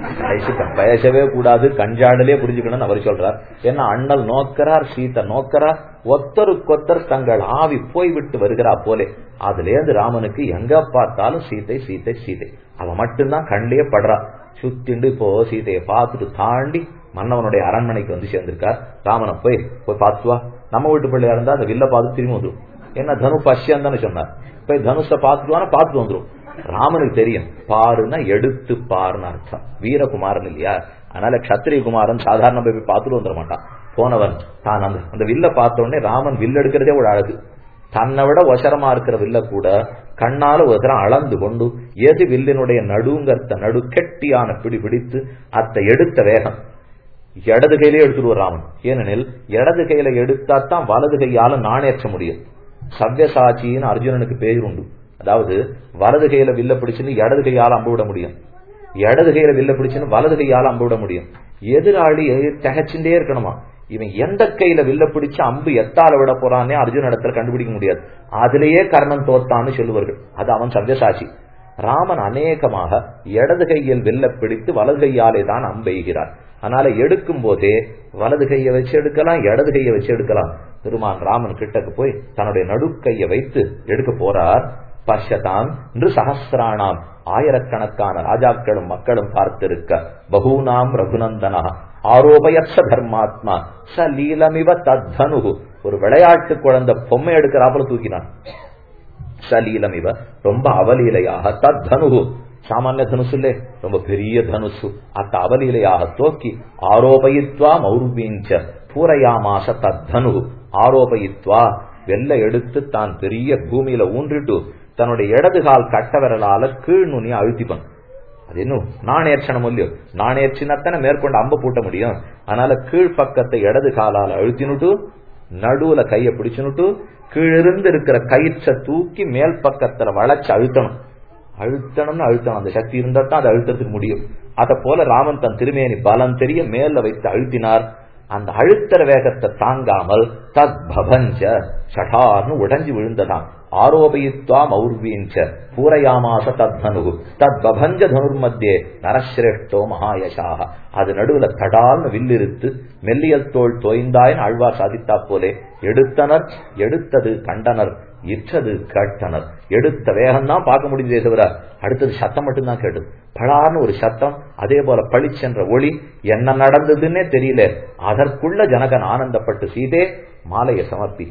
பேசவே கூடாது கஞ்சாடலே புரிஞ்சுக்கணும்னு அவர் சொல்றார் ஏன்னா அண்ணல் நோக்கிறார் சீத்தை நோக்கிறார் ஒத்தருக்கொத்தர் தங்கள் ஆவி போய்விட்டு வருகிறா போலே அதுல இருந்து ராமனுக்கு எங்க பார்த்தாலும் சீத்தை சீத்தை சீத்தை அவன் மட்டும்தான் கண்ணிலேயே படுறா சுத்திண்டு இப்போ சீதையை பார்த்துட்டு தாண்டி மன்னவனுடைய அரண்மனைக்கு வந்து சேர்ந்திருக்கார் ராமனை போய் போய் பார்த்துவா நம்ம வீட்டு பிள்ளையா இருந்தா அந்த வில்ல பார்த்து திரும்பி வந்துடும் என்ன தனு பஷ்யம் தானே சொன்னார் போய் தனுஷ பார்த்துட்டுவானா பார்த்துட்டு வந்துடும் ராமனுக்கு தெரியும் பாருன்னா எடுத்து பாருன்னு அர்த்தம் வீரகுமாரன் இல்லையா அதனால கத்திரிய குமாரன் சாதாரண போய் பார்த்துட்டு வந்துட மாட்டான் போனவன் தான் அந்த அந்த வில்ல பார்த்த உடனே ராமன் வில் எடுக்கிறதே ஒரு அழகு தன்னை விட ஒசரமா இருக்கிற வில்ல கூட கண்ணால ஒரு தரம் அளந்து கொண்டு எது வில்லினுடைய நடுங்கர்த்த நடு கெட்டியான பிடி பிடித்து அத்தை எடுத்த வேகம் இடது கையிலே எடுத்துட்டு ராமன் ஏனெனில் இடது கையில எடுத்தா தான் வலது கையால நாணேற்ற முடியும் சவ்யசாச்சின்னு அர்ஜுனனுக்கு பேர் உண்டு அதாவது வலது கையில வில்ல பிடிச்சுன்னு இடது கையால அம்பு விட முடியும் இடது கையில வில்ல பிடிச்சுன்னு வலது கையால அம்பு விட முடியும் எதிராளி தகச்சுட்டே இருக்கணுமா இவன் எந்த கையில வில்ல பிடிச்சு அம்பு எத்தால விட போறானே அர்ஜுன இடத்துல கண்டுபிடிக்க முடியாது அதிலேயே கர்ணன் தோத்தான்னு சொல்லுவார்கள் அது அவன் சவ்யசாட்சி ராமன் அநேகமாக இடது கையில் வில்ல பிடித்து வலது கையாலே தான் அம்பெய்கிறார் அதனால எடுக்கும் போதே வலது கையை வச்சு எடுக்கலாம் இடது கையை வச்சு எடுக்கலாம் பெருமான் ராமன் கிட்டக்கு போய் தன்னுடைய நடுக்கையை வைத்து எடுக்க போறார் பஷ்யதாம் என்று சகசிராணாம் ஆயிரக்கணக்கான ராஜாக்களும் மக்களும் பார்த்திருக்க பகூனாம் ரகுநந்தனா ஆரோபயற்ற தர்மாத்மா ச லீலமிவ தத்தனு ஒரு விளையாட்டு குழந்தை பொம்மை எடுக்கிறாப்புல தூக்கினான் சலீலம் இவ ரொம்ப அவலீலையாக தத்தனு சாமானிய தனுசு இல்லே ரொம்ப பெரிய தனுசு அத்த அவலீலையாக தோக்கி ஆரோபயித்வா மௌர்வீஞ்ச பூரையாமாச தத்தனு ஆரோபயித்வா வெள்ள எடுத்து தான் பெரிய பூமியில ஊன்றிட்டு தன்னுடைய இடது கால் கட்ட விரலால கீழ் நுனி அழுத்திப்பன் அது இன்னும் நாணேர்ச்சனம் இல்லையோ நாணேர்ச்சினத்தனை மேற்கொண்டு அம்ப பூட்ட முடியும் அதனால கீழ் பக்கத்தை இடது காலால அழுத்தினுட்டு நடுவுல கைய பிடிச்சுனுட்டு கீழிருந்து இருக்கிற கயிற்ற தூக்கி மேல் பக்கத்துல வளைச்சு அழுத்தணும் அழுத்தணும்னு அழுத்தணும் அந்த சக்தி இருந்தா தான் அதை அழுத்தத்துக்கு முடியும் அத போல ராமன் தன் திருமேனி பலம் தெரிய மேல வைத்து அழுத்தினார் அந்த அழுத்தற வேகத்தை தாங்காமல் தத் பபஞ்ச சடார்னு உடைஞ்சு விழுந்ததாம் ஆரோபயித்வா மௌர்வீஞ்ச பூரையாமாச தத்னு தத் பபஞ்ச தனுர்மத்தியே நரசிரேஷ்டோ மகாயசாக அது நடுவுல தடால்னு வில்லிருத்து மெல்லியல் தோல் தோய்ந்தாயின் ஆழ்வார் சாதித்தா போலே எடுத்தனர் எடுத்தது கண்டனர் இற்றது கேட்டனர் எடுத்த வேகம் தான் பார்க்க முடிஞ்சதே தவிர அடுத்தது சத்தம் மட்டும்தான் கேட்டது படார்னு ஒரு சத்தம் அதே போல பளிச்சென்ற ஒளி என்ன நடந்ததுன்னே தெரியல அதற்குள்ள ஜனகன் ஆனந்தப்பட்டு சீதே மாலையை சமர்ப்பி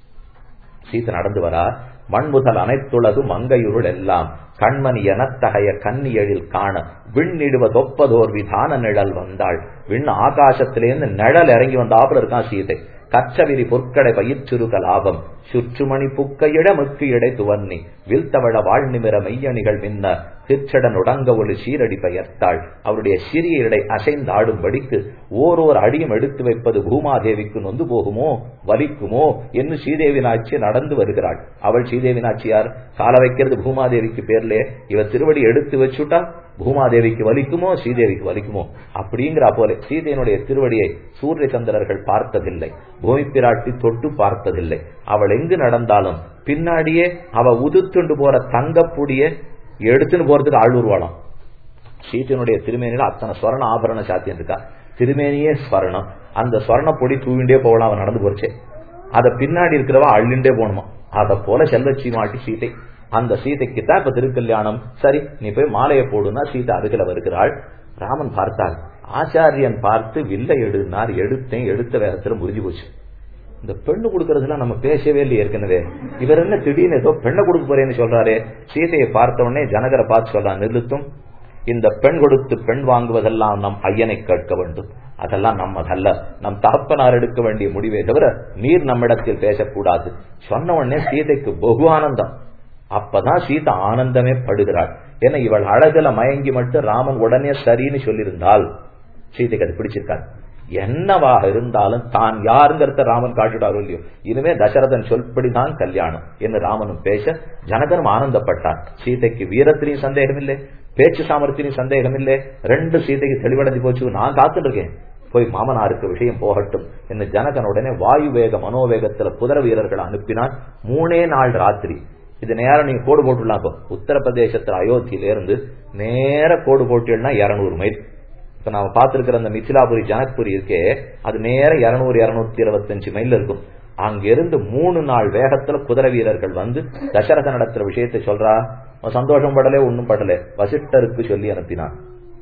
சீதை நடந்து வரா மண்முதல் அனைத்துலகு மங்கையுருள் எல்லாம் கண்மணி எனத்தகைய கன்னியழில் காண விண்ணிடுவ தொப்பதோர் விதான நிழல் வந்தாள் விண் ஆகாசத்திலேருந்து நிழல் இறங்கி வந்தாப்புல இருக்கான் சீதை கச்சவிரி பொற்கடை பயிற்றுருக லாபம் சுற்றுமணி புக்கையிட முக்கு இடை துவன்னி வில்தவள வாழ்நிமிர மெய்யணிகள் மின்ன திருச்சடன் உடங்க ஒளி சீரடி பெயர்த்தாள் அவருடைய சிறிய இடை அசைந்து ஆடும்படிக்கு ஓரோர் அடியும் எடுத்து வைப்பது பூமாதேவிக்கு நொந்து போகுமோ வலிக்குமோ என்று ஸ்ரீதேவி நாச்சி நடந்து வருகிறாள் அவள் ஸ்ரீதேவி நாச்சியார் கால வைக்கிறது பூமாதேவிக்கு பேர்லே இவ திருவடி எடுத்து வச்சுட்டா பூமாதேவிக்கு வலிக்குமோ ஸ்ரீதேவிக்கு வலிக்குமோ அப்படிங்கிற போல சீதையனுடைய திருவடியை சூரிய சந்திரர்கள் பார்த்ததில்லை பூமி பிராட்டி தொட்டு பார்த்ததில்லை அவள் எங்கு நடந்தாலும் பின்னாடியே அவ உதுத்துண்டு போற தங்கப்புடிய எடுத்துன்னு போறதுக்கு ஆள் உருவாளாம் சீதையனுடைய திருமேனியில அத்தனை ஸ்வரண ஆபரண சாத்தியம் இருக்கா திருமேனியே ஸ்வரணம் அந்த ஸ்வரண பொடி தூவிண்டே போகலாம் அவன் நடந்து போச்சே அத பின்னாடி இருக்கிறவ அள்ளிண்டே போகணுமா அத போல செல்வச்சி மாட்டி சீதை அந்த சீதைக்கு தான் இப்ப திருக்கல்யாணம் சரி நீ போய் மாலையை போடுனா சீதை அருகில வருகிறாள் ராமன் பார்த்தாள் ஆச்சாரியன் பார்த்து வில்லை எடுனார் எடுத்தேன் எடுத்த வேகத்துல முறிஞ்சு போச்சு இந்த பெண்ணு கொடுக்கறதுல நம்ம பேசவே இல்லை ஏற்கனவே இவர் என்ன திடீர்னு ஏதோ பெண்ணை கொடுக்க போறேன்னு சொல்றாரு சீதையை பார்த்த உடனே ஜனகரை பார்த்து சொல்றான் நிறுத்தும் இந்த பெண் கொடுத்து பெண் வாங்குவதெல்லாம் நம் ஐயனை கேட்க வேண்டும் அதெல்லாம் நம்மதல்ல நம் தகப்பனார் எடுக்க வேண்டிய முடிவே தவிர நீர் நம்மிடத்தில் பேசக்கூடாது சொன்ன உடனே சீதைக்கு பகு ஆனந்தம் அப்பதான் சீதா ஆனந்தமே படுகிறாள் ஏன்னா இவள் அழகுல மயங்கி மட்டும் ராமன் உடனே சரின்னு சொல்லியிருந்தால் சீதைக்கு அது பிடிச்சிருக்காரு என்னவாக இருந்தாலும் தான் யாருங்கிறத ராமன் காட்டிட்டாரோ இல்லையோ இனிமே தசரதன் சொல்படிதான் கல்யாணம் என்று ராமனும் பேச ஜனகனும் ஆனந்தப்பட்டார் சீதைக்கு வீரத்திலையும் சந்தேகம் இல்லை பேச்சு சாமர்த்தியும் சந்தேகம் இல்லை ரெண்டு சீதைக்கு தெளிவடைஞ்சு போச்சு நான் காத்துட்டு இருக்கேன் போய் மாமனாருக்கு விஷயம் போகட்டும் என்று ஜனகன் உடனே வாயு வேக மனோவேகத்துல குதிரை வீரர்களை அனுப்பினான் மூணே நாள் ராத்திரி இது நேரம் நீங்க கோடு போட்டுலாம் இப்போ உத்தரப்பிரதேசத்துல அயோத்தியில இருந்து நேர கோடு போட்டுனா இருநூறு மைல் இப்ப நாம பார்த்திருக்கிற அந்த மிथिलाபுரி ஜனக்புரி இருக்கே அது நேர இருநூறு இருநூத்தி இருபத்தஞ்சு மைல் இருக்கும் அங்கிருந்து மூணு நாள் வேகத்துல குதிரை வீரர்கள் வந்து தசரத நடத்துற விஷயத்தை சொல்றா சந்தோஷம் படலே ஒன்னும் படல வசிட்டருக்கு சொல்லி அனுப்பினான்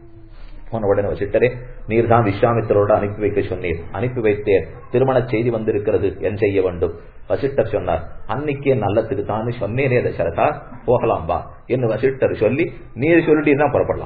போன உடனே வசிட்டரே நீர் தான் விஸ்வாமித்தரோட அனுப்பி வைக்க சொன்னீர் அனுப்பி வைத்தேன் திருமண செய்தி வந்திருக்கிறது என் செய்ய வேண்டும் வசிட்டர் சொன்னார் அன்னைக்கே நல்லத்துக்கு தான் சொன்னேனே தசரதா போகலாம் வா என்று வசிட்டர் சொல்லி நீர் சொல்லிட்டீங்கன்னா புறப்படலாம்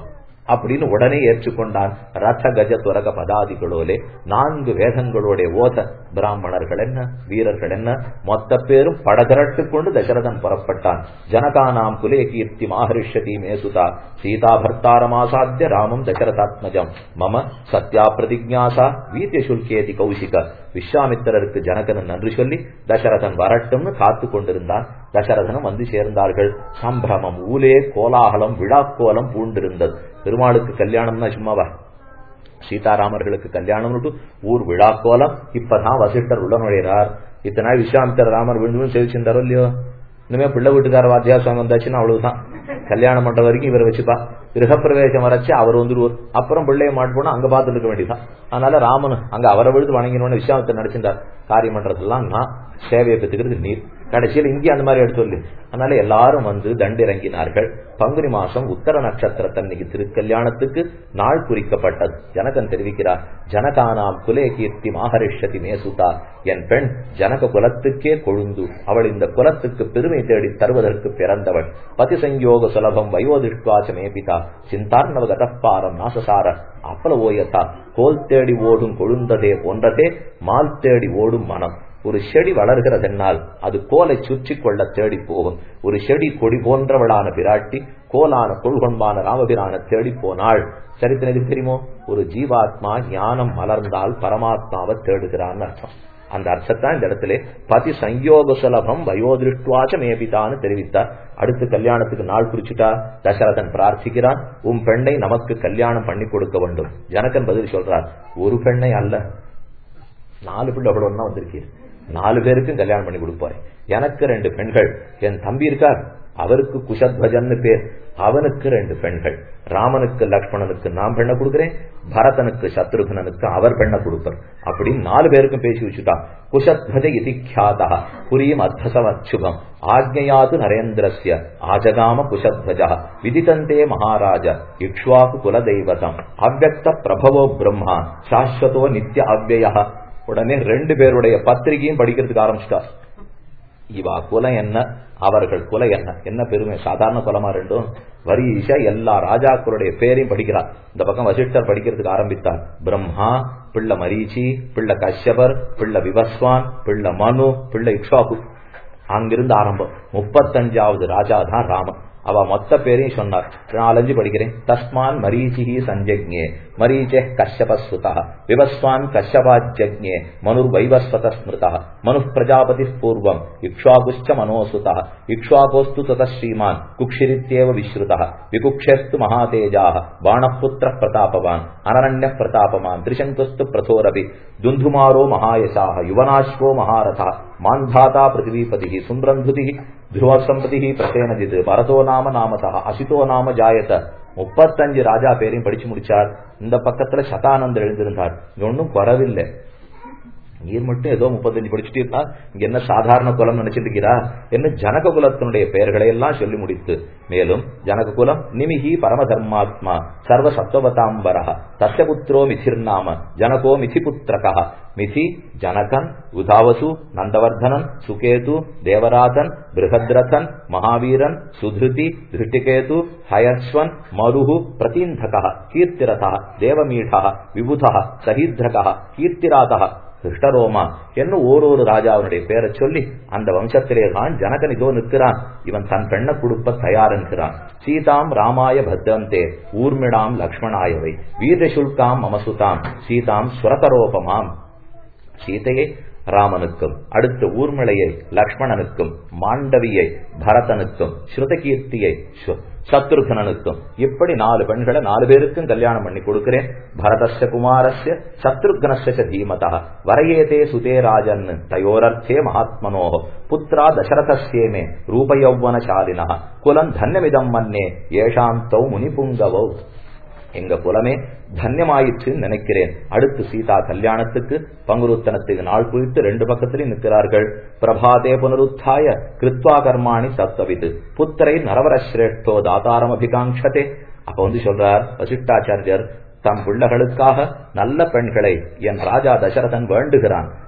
அப்படின்னு உடனே ஏற்றுக்கொண்டான் ரத கஜ துரக பதாதிகளோலே நான்கு வேதங்களோட ஓத பிராமணர்கள் என்ன வீரர்கள் என்ன மொத்த பேரும் படகரட்டு கொண்டு தசரதன் புறப்பட்டான் ஜனகானாம் குலே கீர்த்தி மாஹரிஷதி மேசுதா சீதா பர்த்தாரமாசாத்திய ராமம் தசரதாத்மஜம் மம சத்யா பிரதிஜாசா வீத்திய சுல்கேதி கௌசிக விஸ்வாமித்திரருக்கு ஜனகன் நன்றி சொல்லி தசரதன் வரட்டும்னு காத்து கொண்டிருந்தான் தசரதனும் வந்து சேர்ந்தார்கள் சம்பிரமம் ஊலே கோலாகலம் விழாக்கோலம் பூண்டிருந்தது பெருமாளுக்கு கல்யாணம்னா சும்மாவா சீதாராமர்களுக்கு கல்யாணம் ஊர் விழாக்கோலம் இப்பதான் வசிஷ்டர் உள்ள நுழைகிறார் இத்தனை நாள் விஸ்வாமித்தர் ராமர் விழுந்து சேவிச்சிருந்தாரோ இல்லையோ இனிமே பிள்ளை வீட்டுக்கார வாத்தியா சுவாமி வந்தாச்சுன்னா அவ்வளவுதான் கல்யாணம் பண்ற வரைக்கும் இவரை வச்சுப்பா கிரகப்பிரவேசம் வரைச்சு அவர் வந்துருவார் அப்புறம் பிள்ளைய மாட்டு போனா அங்க பார்த்துட்டு இருக்க வேண்டியதான் அதனால ராமன் அங்க அவரை விழுந்து வணங்கினோன்னு விஸ்வாமித்தர் நடிச்சிருந்தார் காரியம் பண்றதெல்லாம் நான் சேவையை பெற்றுக்கிறது நீர் கடைசியில் இங்கே அந்த மாதிரி எடுத்து சொல்லு அதனால எல்லாரும் வந்து தண்டிறங்கினார்கள் பங்குனி மாசம் உத்தர நட்சத்திரத்தன்னைக்கு திருக்கல்யாணத்துக்கு நாள் குறிக்கப்பட்டது ஜனகன் தெரிவிக்கிறார் ஜனகானாம் குலே கீர்த்தி மாஹரிஷதி மேசுதா என் பெண் ஜனக குலத்துக்கே கொழுந்து அவள் இந்த குலத்துக்கு பெருமை தேடி தருவதற்கு பிறந்தவள் பதி சங்கயோக சுலபம் வயோதிஷ்டுவாச்ச மேபிதா சிந்தார்ணவ கதப்பாரம் நாசசார அப்பல ஓயத்தா கோல் தேடி ஓடும் கொழுந்ததே போன்றதே மால் தேடி ஓடும் மனம் ஒரு செடி வளர்கிறதென்னால் அது கோலை சுற்றி கொள்ள தேடி போகும் ஒரு செடி கொடி போன்றவளான பிராட்டி கோலான கொள்கொன்பான ராமபிரான தேடி போனாள் சரித்திரம் எதுக்கு தெரியுமோ ஒரு ஜீவாத்மா ஞானம் மலர்ந்தால் பரமாத்மாவை தேடுகிறான்னு அர்த்தம் அந்த அர்த்தத்தான் இந்த இடத்துல பதி சங்கயோக சுலபம் வயோதிருஷ்டுவாச்ச மேபிதான்னு தெரிவித்தார் அடுத்து கல்யாணத்துக்கு நாள் குறிச்சுட்டா தசரதன் பிரார்த்திக்கிறான் உன் பெண்ணை நமக்கு கல்யாணம் பண்ணி கொடுக்க வேண்டும் ஜனகன் பதில் சொல்றார் ஒரு பெண்ணை அல்ல நாலு பிள்ளை அவ்வளவு வந்திருக்கீர் நாலு பேருக்கும் கல்யாணம் பண்ணி கொடுப்பாரு எனக்கு ரெண்டு பெண்கள் என் தம்பி இருக்கார் அவருக்கு குஷத்வஜன்னு பேர் அவனுக்கு ரெண்டு பெண்கள் ராமனுக்கு லக்ஷ்மணனுக்கு நான் பெண்ணை கொடுக்கிறேன் பரதனுக்கு சத்ருகனனுக்கு அவர் பெண்ணை கொடுப்பார் அப்படின்னு நாலு பேருக்கும் பேசி வச்சுட்டான் குஷத்வஜ இதி கியாதா புரியும் அர்த்தசமச்சுபம் ஆக்ஞயாது நரேந்திரஸ்ய ஆஜகாம குஷத்வஜ விதிதந்தே மகாராஜ இக்ஷ்வாக்கு குலதெய்வதம் அவ்வக்த பிரபவோ பிரம்மா சாஸ்வதோ நித்திய அவ்வய உடனே ரெண்டு பேருடைய பத்திரிகையும் படிக்கிறதுக்கு ஆரம்பிச்சிட்டார் இவா குலம் என்ன அவர்கள் குல என்ன என்ன பெருமை சாதாரண குலமா ரெண்டும் வரிசா எல்லா ராஜாக்களுடைய பேரையும் படிக்கிறார் இந்த பக்கம் வசிஷ்டர் படிக்கிறதுக்கு ஆரம்பித்தார் பிரம்மா பிள்ளை மரீச்சி பிள்ளை கஷ்யபர் பிள்ளை விவஸ்வான் பிள்ளை மனு பிள்ளை இக்ஷாகு அங்கிருந்து ஆரம்பம் முப்பத்தஞ்சாவது ராஜா தான் ராமன் அவ மொத்த பேரையும் சொன்னார் நாலஞ்சு படிக்கிறேன் தஸ்மான் மரீச்சிஹி சஞ்சக்ஞே மரீச்சே கஷ்யபஸ்வதா விவஸ்வான் கஷ்யபாஜ்ஞே மனுர் வைவஸ்வத ஸ்மிருதா மனு பிரஜாபதி பூர்வம் இக்ஷ்வாகுஷ்ட மனோசுதா இக்ஷ்வாகோஸ்து தத ஸ்ரீமான் குக்ஷிரித்யேவ விஸ்ருதா விகுக்ஷஸ்து மகாதேஜா பாணபுத்திர பிரதாபவான் அனரண்ய பிரதாபமான் திரிசங்குஸ்து பிரதோரபி துந்துமாரோ மகாயசாக யுவனாஸ்வோ மகாரதா மாந்தாதா பிருத்திவிபதி சுந்திரந்துதி துருவசம்பதி பிரசேனஜித் பரதோ நாம நாமதா அசிதோ நாம ஜாயத முப்பத்தஞ்சு ராஜா பேரையும் படிச்சு முடிச்சார் இந்த பக்கத்துல சதானந்தர் எழுந்திருந்தார் ஒன்னும் குறவில்லை நீர் மட்டும் ஏதோ முப்பத்தஞ்சு படிச்சுட்டு இருந்தா இங்க என்ன சாதாரண குலம் நினைச்சிட்டு இருக்கிறா என்ன ஜனக குலத்தினுடைய பெயர்களை எல்லாம் சொல்லி முடித்து மேலும் ஜனக குலம் நிமிகி பரம தர்மாத்மா சர்வ சத்வதாம்பரா தஸ்யபுத்திரோ மிதிர்நாம ஜனகோ மிதிபுத்திரகா மிதி ஜனகன் உதாவசு நந்தவர்தனன் சுகேது தேவராதன் பிருகத்ரதன் மகாவீரன் சுதிருதி திருஷ்டிகேது ஹயஸ்வன் மருகு பிரதீந்தக கீர்த்திரதா தேவமீடா விபுதா சஹீத்ரகா கீர்த்திராதா கிருஷ்ணரோமா என்ன ஓரொரு ராஜாவினுடைய பேரை சொல்லி அந்த வம்சத்திலே தான் ஜனகன் இதோ நிற்கிறான் இவன் தன் பெண்ணை கொடுப்ப தயார் என்கிறான் சீதாம் ராமாய பத்ரந்தே ஊர்மிடாம் லக்ஷ்மணாயவை வீரசுல்காம் மமசுதாம் சீதாம் சுரகரோபமாம் சீதையை ராமனுக்கும் அடுத்து ஊர்மிளையை லக்ஷ்மணனுக்கும் மாண்டவியை பரதனுக்கும் ஸ்ருதகீர்த்தியை சத்ருகனனுக்கும் இப்படி நாலு பெண்களை நாலு பேருக்கும் கல்யாணம் பண்ணி கொடுக்கிறேன் பரதஸ்ய குமாரஸ்ய சத்ருகனஸ்ய தீமதா வரையேதே சுதே ராஜன் தயோரர்த்தே மகாத்மனோ புத்திரா தசரதஸ்யேமே ரூபயௌவனசாலினா குலம் தன்யமிதம் மன்னே ஏஷாம் தௌ முனிபுங்கவௌ எங்க குலமே தன்யமாயிற்றுன்னு நினைக்கிறேன் அடுத்து சீதா கல்யாணத்துக்கு பங்குருத்தனத்துக்கு நாள் குறித்து ரெண்டு பக்கத்திலையும் நிற்கிறார்கள் பிரபாதே புனருத்தாய கிருத்வா கர்மாணி சத்வவிது புத்திரை நரவரஸ்ரேஷ்டோ தாதாரம் அபிகாங்ஷதே அப்ப வந்து சொல்றார் வசிஷ்டாச்சாரியர் தம் பிள்ளைகளுக்காக நல்ல பெண்களை என் ராஜா தசரதன் வேண்டுகிறான்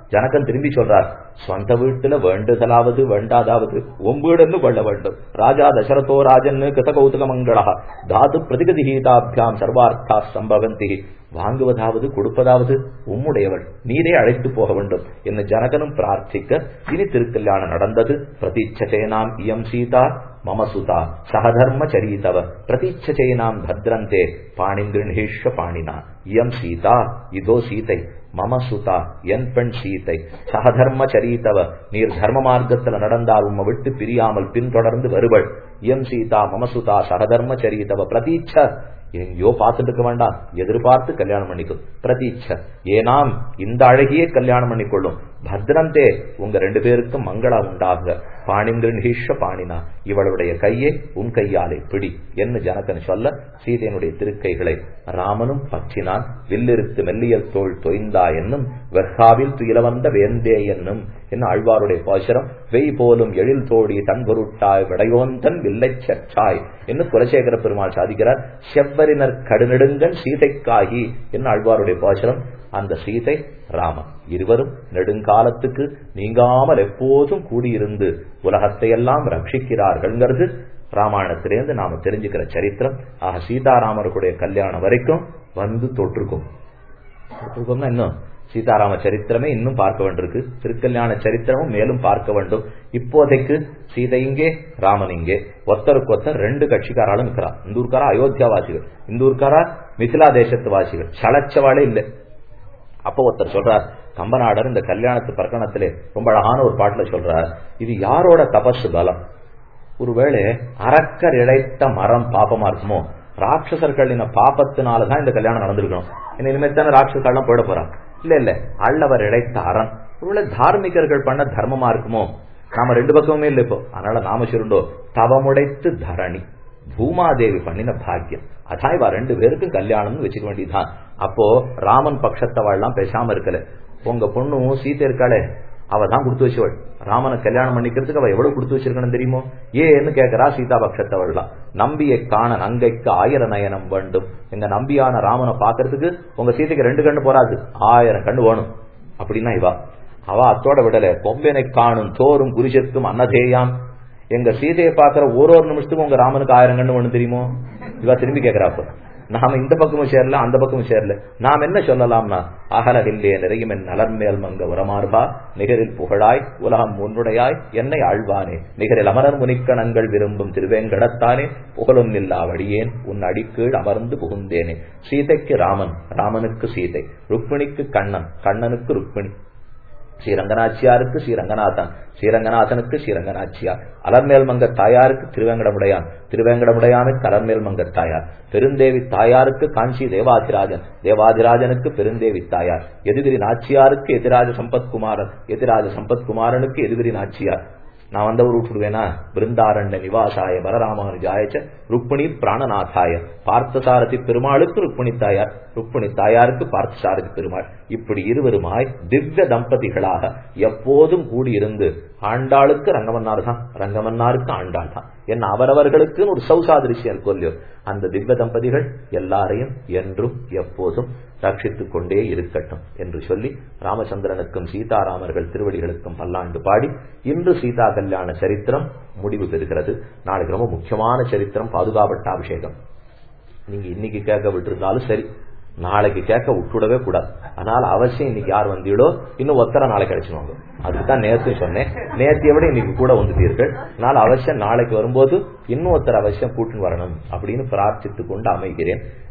ஜனகன் திரும்பி சொல்றார் சொந்த வீட்டுல வேண்டுதலாவது வேண்டாதாவது ஒம்பீடுன்னு கொள்ள வேண்டும் ராஜா தசரதோ ராஜன் கிருத கௌதுக மங்களா தாது பிரதிகதிஹீதாபியாம் சர்வார்த்தா சம்பவந்தி வாங்குவதாவது கொடுப்பதாவது உம்முடையவள் நீரே அழைத்து போக வேண்டும் என்ன ஜனகனும் பிரார்த்திக்க இனி திருக்கல்யாணம் நடந்தது பிரதீட்சசேனாம் இயம் சீதா மம சுதா சகதர்ம சரீதவ பிரதீட்சசேனாம் பத்ரந்தே பாணிங்கிருணீஷ்வ பாணினா இயம் சீதா இதோ சீதை மம சுதா என் பெண் சீதை சகதர்ம சரீதவ நீர் தர்ம மார்க்கத்துல நடந்தால் உம்மை விட்டு பிரியாமல் பின்தொடர்ந்து வருவள் இயம் சீதா மம சுதா சகதர்ம சரீதவ பிரதீட்ச எங்கேயோ பார்த்துட்டு இருக்க வேண்டாம் எதிர்பார்த்து கல்யாணம் பண்ணிக்கும் பிரதீட்ச ஏனாம் இந்த அழகியே கல்யாணம் பண்ணிக்கொள்ளும் பத்ரந்தே உங்க ரெண்டு பேருக்கும் மங்களா உண்டாக பாணிங்கிருஷ்வ பாணினா இவளுடைய கையை உன் கையாலே பிடி என்று ஜனகன் சொல்ல சீதையனுடைய திருக்கைகளை ராமனும் பற்றினான் வில்லிருத்து மெல்லியல் தோல் தொய்ந்தா என்னும் வெர்காவில் துயில வந்த வேந்தே என்னும் என்ன ஆழ்வாருடைய பாசுரம் வெய் போலும் எழில் தோடி தன் பொருட்டாய் விடையோந்தன் வில்லை சற்றாய் என்று குலசேகர பெருமாள் சாதிக்கிறார் செவ்வரினர் கடுநெடுங்கன் சீதைக்காகி என்ன ஆழ்வாருடைய பாசுரம் அந்த சீதை ராமன் இருவரும் நெடுங்காலத்துக்கு நீங்காமல் எப்போதும் கூடியிருந்து உலகத்தை எல்லாம் ரட்சிக்கிறார்கள்ங்கிறது ராமாயணத்திலேருந்து நாம தெரிஞ்சுக்கிற சரித்திரம் ஆக சீதாராமருடைய கல்யாணம் வரைக்கும் வந்து தொற்றுக்கும் தொற்றுக்கோம்னா இன்னும் சீதாராம சரித்திரமே இன்னும் பார்க்க வேண்டியிருக்கு திருக்கல்யாண சரித்திரமும் மேலும் பார்க்க வேண்டும் இப்போதைக்கு சீதை இங்கே ராமன் இங்கே ஒருத்தருக்கு ஒருத்தர் ரெண்டு கட்சிக்காராலும் இருக்கிறா இந்த ஊர்க்காரா அயோத்தியா வாசிகள் இந்த ஊர்க்காரா மிथिला தேசத்து வாசிகள் சளைச்சவாளே இல்லை அப்போ ஒருத்தர் சொல்றார் கம்பநாடர் இந்த கல்யாணத்து பிரகடனத்திலே ரொம்ப அழகான ஒரு பாட்டுல சொல்றார் இது யாரோட தபசு பலம் ஒருவேளை அரக்கர் இழைத்த மரம் பாப்பமா இருக்குமோ ராட்சசர்களின பாப்பத்தினாலதான் இந்த கல்யாணம் நடந்திருக்கணும் இனிமே தானே ராட்சசர்கள்லாம் போயிட போறான் இல்ல இல்ல அள்ளவர் இழைத்த அறம் ஒருவேளை தார்மிகர்கள் பண்ண தர்மமா இருக்குமோ நாம ரெண்டு பக்கமுமே இல்லை இப்போ அதனால நாம சொல்லுண்டோ தவமுடைத்து தரணி பூமாதேவி பண்ணின பாக்கியம் அதான் இவ ரெண்டு பேருக்கும் கல்யாணம்னு வச்சுக்க வேண்டியதுதான் அப்போ ராமன் பட்சத்தவாள்லாம் பேசாம இருக்கல உங்க பொண்ணும் சீத்தை இருக்காளே அவ தான் கொடுத்து வச்சவள் ராமனை கல்யாணம் பண்ணிக்கிறதுக்கு அவ எவ்வளவு கொடுத்து வச்சிருக்கணும் தெரியுமோ ஏன்னு கேட்கிறா சீதா பட்சத்தவள்லாம் நம்பியை காண நங்கைக்கு ஆயிர நயனம் வேண்டும் எங்க நம்பியான ராமனை பாக்குறதுக்கு உங்க சீதைக்கு ரெண்டு கண்ணு போறாது ஆயிரம் கண்ணு வேணும் அப்படின்னா இவா அவ அத்தோட விடல கொம்பெனை காணும் தோறும் குறிச்சத்தும் அன்னதேயாம் எங்க சீதையை பாக்குற ஒரு ஒரு நிமிஷத்துக்கும் உங்க ராமனுக்கு ஆயிரம் கண்ணு ஒண்ணு தெரியுமோ இவா திரும்பி கேக்குறாப்ப நாம இந்த பக்கமும் சேரல அந்த பக்கமும் சேரல நாம் என்ன சொல்லலாம்னா அகலகில்லே நிறையும் என் நலர்மேல் மங்க உரமார்பா நிகரில் புகழாய் உலகம் உன்னுடையாய் என்னை ஆழ்வானே நிகரில் அமரர் முனிக்கணங்கள் விரும்பும் திருவேங்கடத்தானே புகழும் இல்லா வழியேன் உன் அடிக்கீழ் அமர்ந்து புகுந்தேனே சீதைக்கு ராமன் ராமனுக்கு சீதை ருக்மிணிக்கு கண்ணன் கண்ணனுக்கு ருக்மிணி ஸ்ரீரங்கநாச்சியாருக்கு ஸ்ரீரங்கநாதன் ஸ்ரீரங்கநாதனுக்கு ஸ்ரீரங்கநாச்சியார் அலர்மேல் மங்க தாயாருக்கு திருவேங்கடமுடையான் திருவேங்கடமுடையானுக்கு அலர்மேல் மங்க தாயார் பெருந்தேவி தாயாருக்கு காஞ்சி தேவாதிராஜன் தேவாதிராஜனுக்கு பெருந்தேவி தாயார் எதிரி நாச்சியாருக்கு எதிராஜ சம்பத்குமாரன் எதிராஜ சம்பத்குமாரனுக்கு எதிரி நாச்சியார் நான் வந்தவர் விட்டுடுவேனா பிருந்தாரண்ய நிவாசாய பரராமானுஜாயச்ச ருக்மிணி பிராணநாதாய பார்த்தசாரதி பெருமாளுக்கு ருக்மிணி தாயார் ருக்மிணி தாயாருக்கு பார்த்தசாரதி பெருமாள் இப்படி இருவருமாய் திவ்ய தம்பதிகளாக எப்போதும் கூடியிருந்து ஆண்டாளுக்கு ரங்கமன்னார் தான் ரங்கமன்னாருக்கு ஆண்டாள் தான் என்ன அவரவர்களுக்கு ஒரு சௌசாதிருஷ்யம் இருக்கும் இல்லையோ அந்த திவ்ய தம்பதிகள் எல்லாரையும் என்றும் எப்போதும் ரட்சித்துக் கொண்டே இருக்கட்டும் என்று சொல்லி ராமச்சந்திரனுக்கும் சீதாராமர்கள் திருவடிகளுக்கும் பல்லாண்டு பாடி இன்று சீதா கல்யாண சரித்திரம் முடிவு பெறுகிறது நாளைக்கு ரொம்ப முக்கியமான சரித்திரம் பாதுகாப்பட்டாபிஷேகம் நீங்க இன்னைக்கு கேட்க விட்டுருந்தாலும் சரி நாளைக்கு கேட்க விட்டுடவே கூடாது அதனால அவசியம் இன்னைக்கு யார் வந்தீடோ இன்னும் ஒத்தரை நாளைக்கு கிடைச்சிடுவாங்க அதுதான் நேற்று சொன்னேன் நேற்றைய விட இன்னைக்கு கூட வந்துட்டீர்கள் அதனால அவசியம் நாளைக்கு வரும்போது இன்னும் ஒருத்தர் அவசியம் கூட்டின்னு வரணும் அப்படின்னு பிரார்த்தித்துக் கொண்டு அமைகிறேன்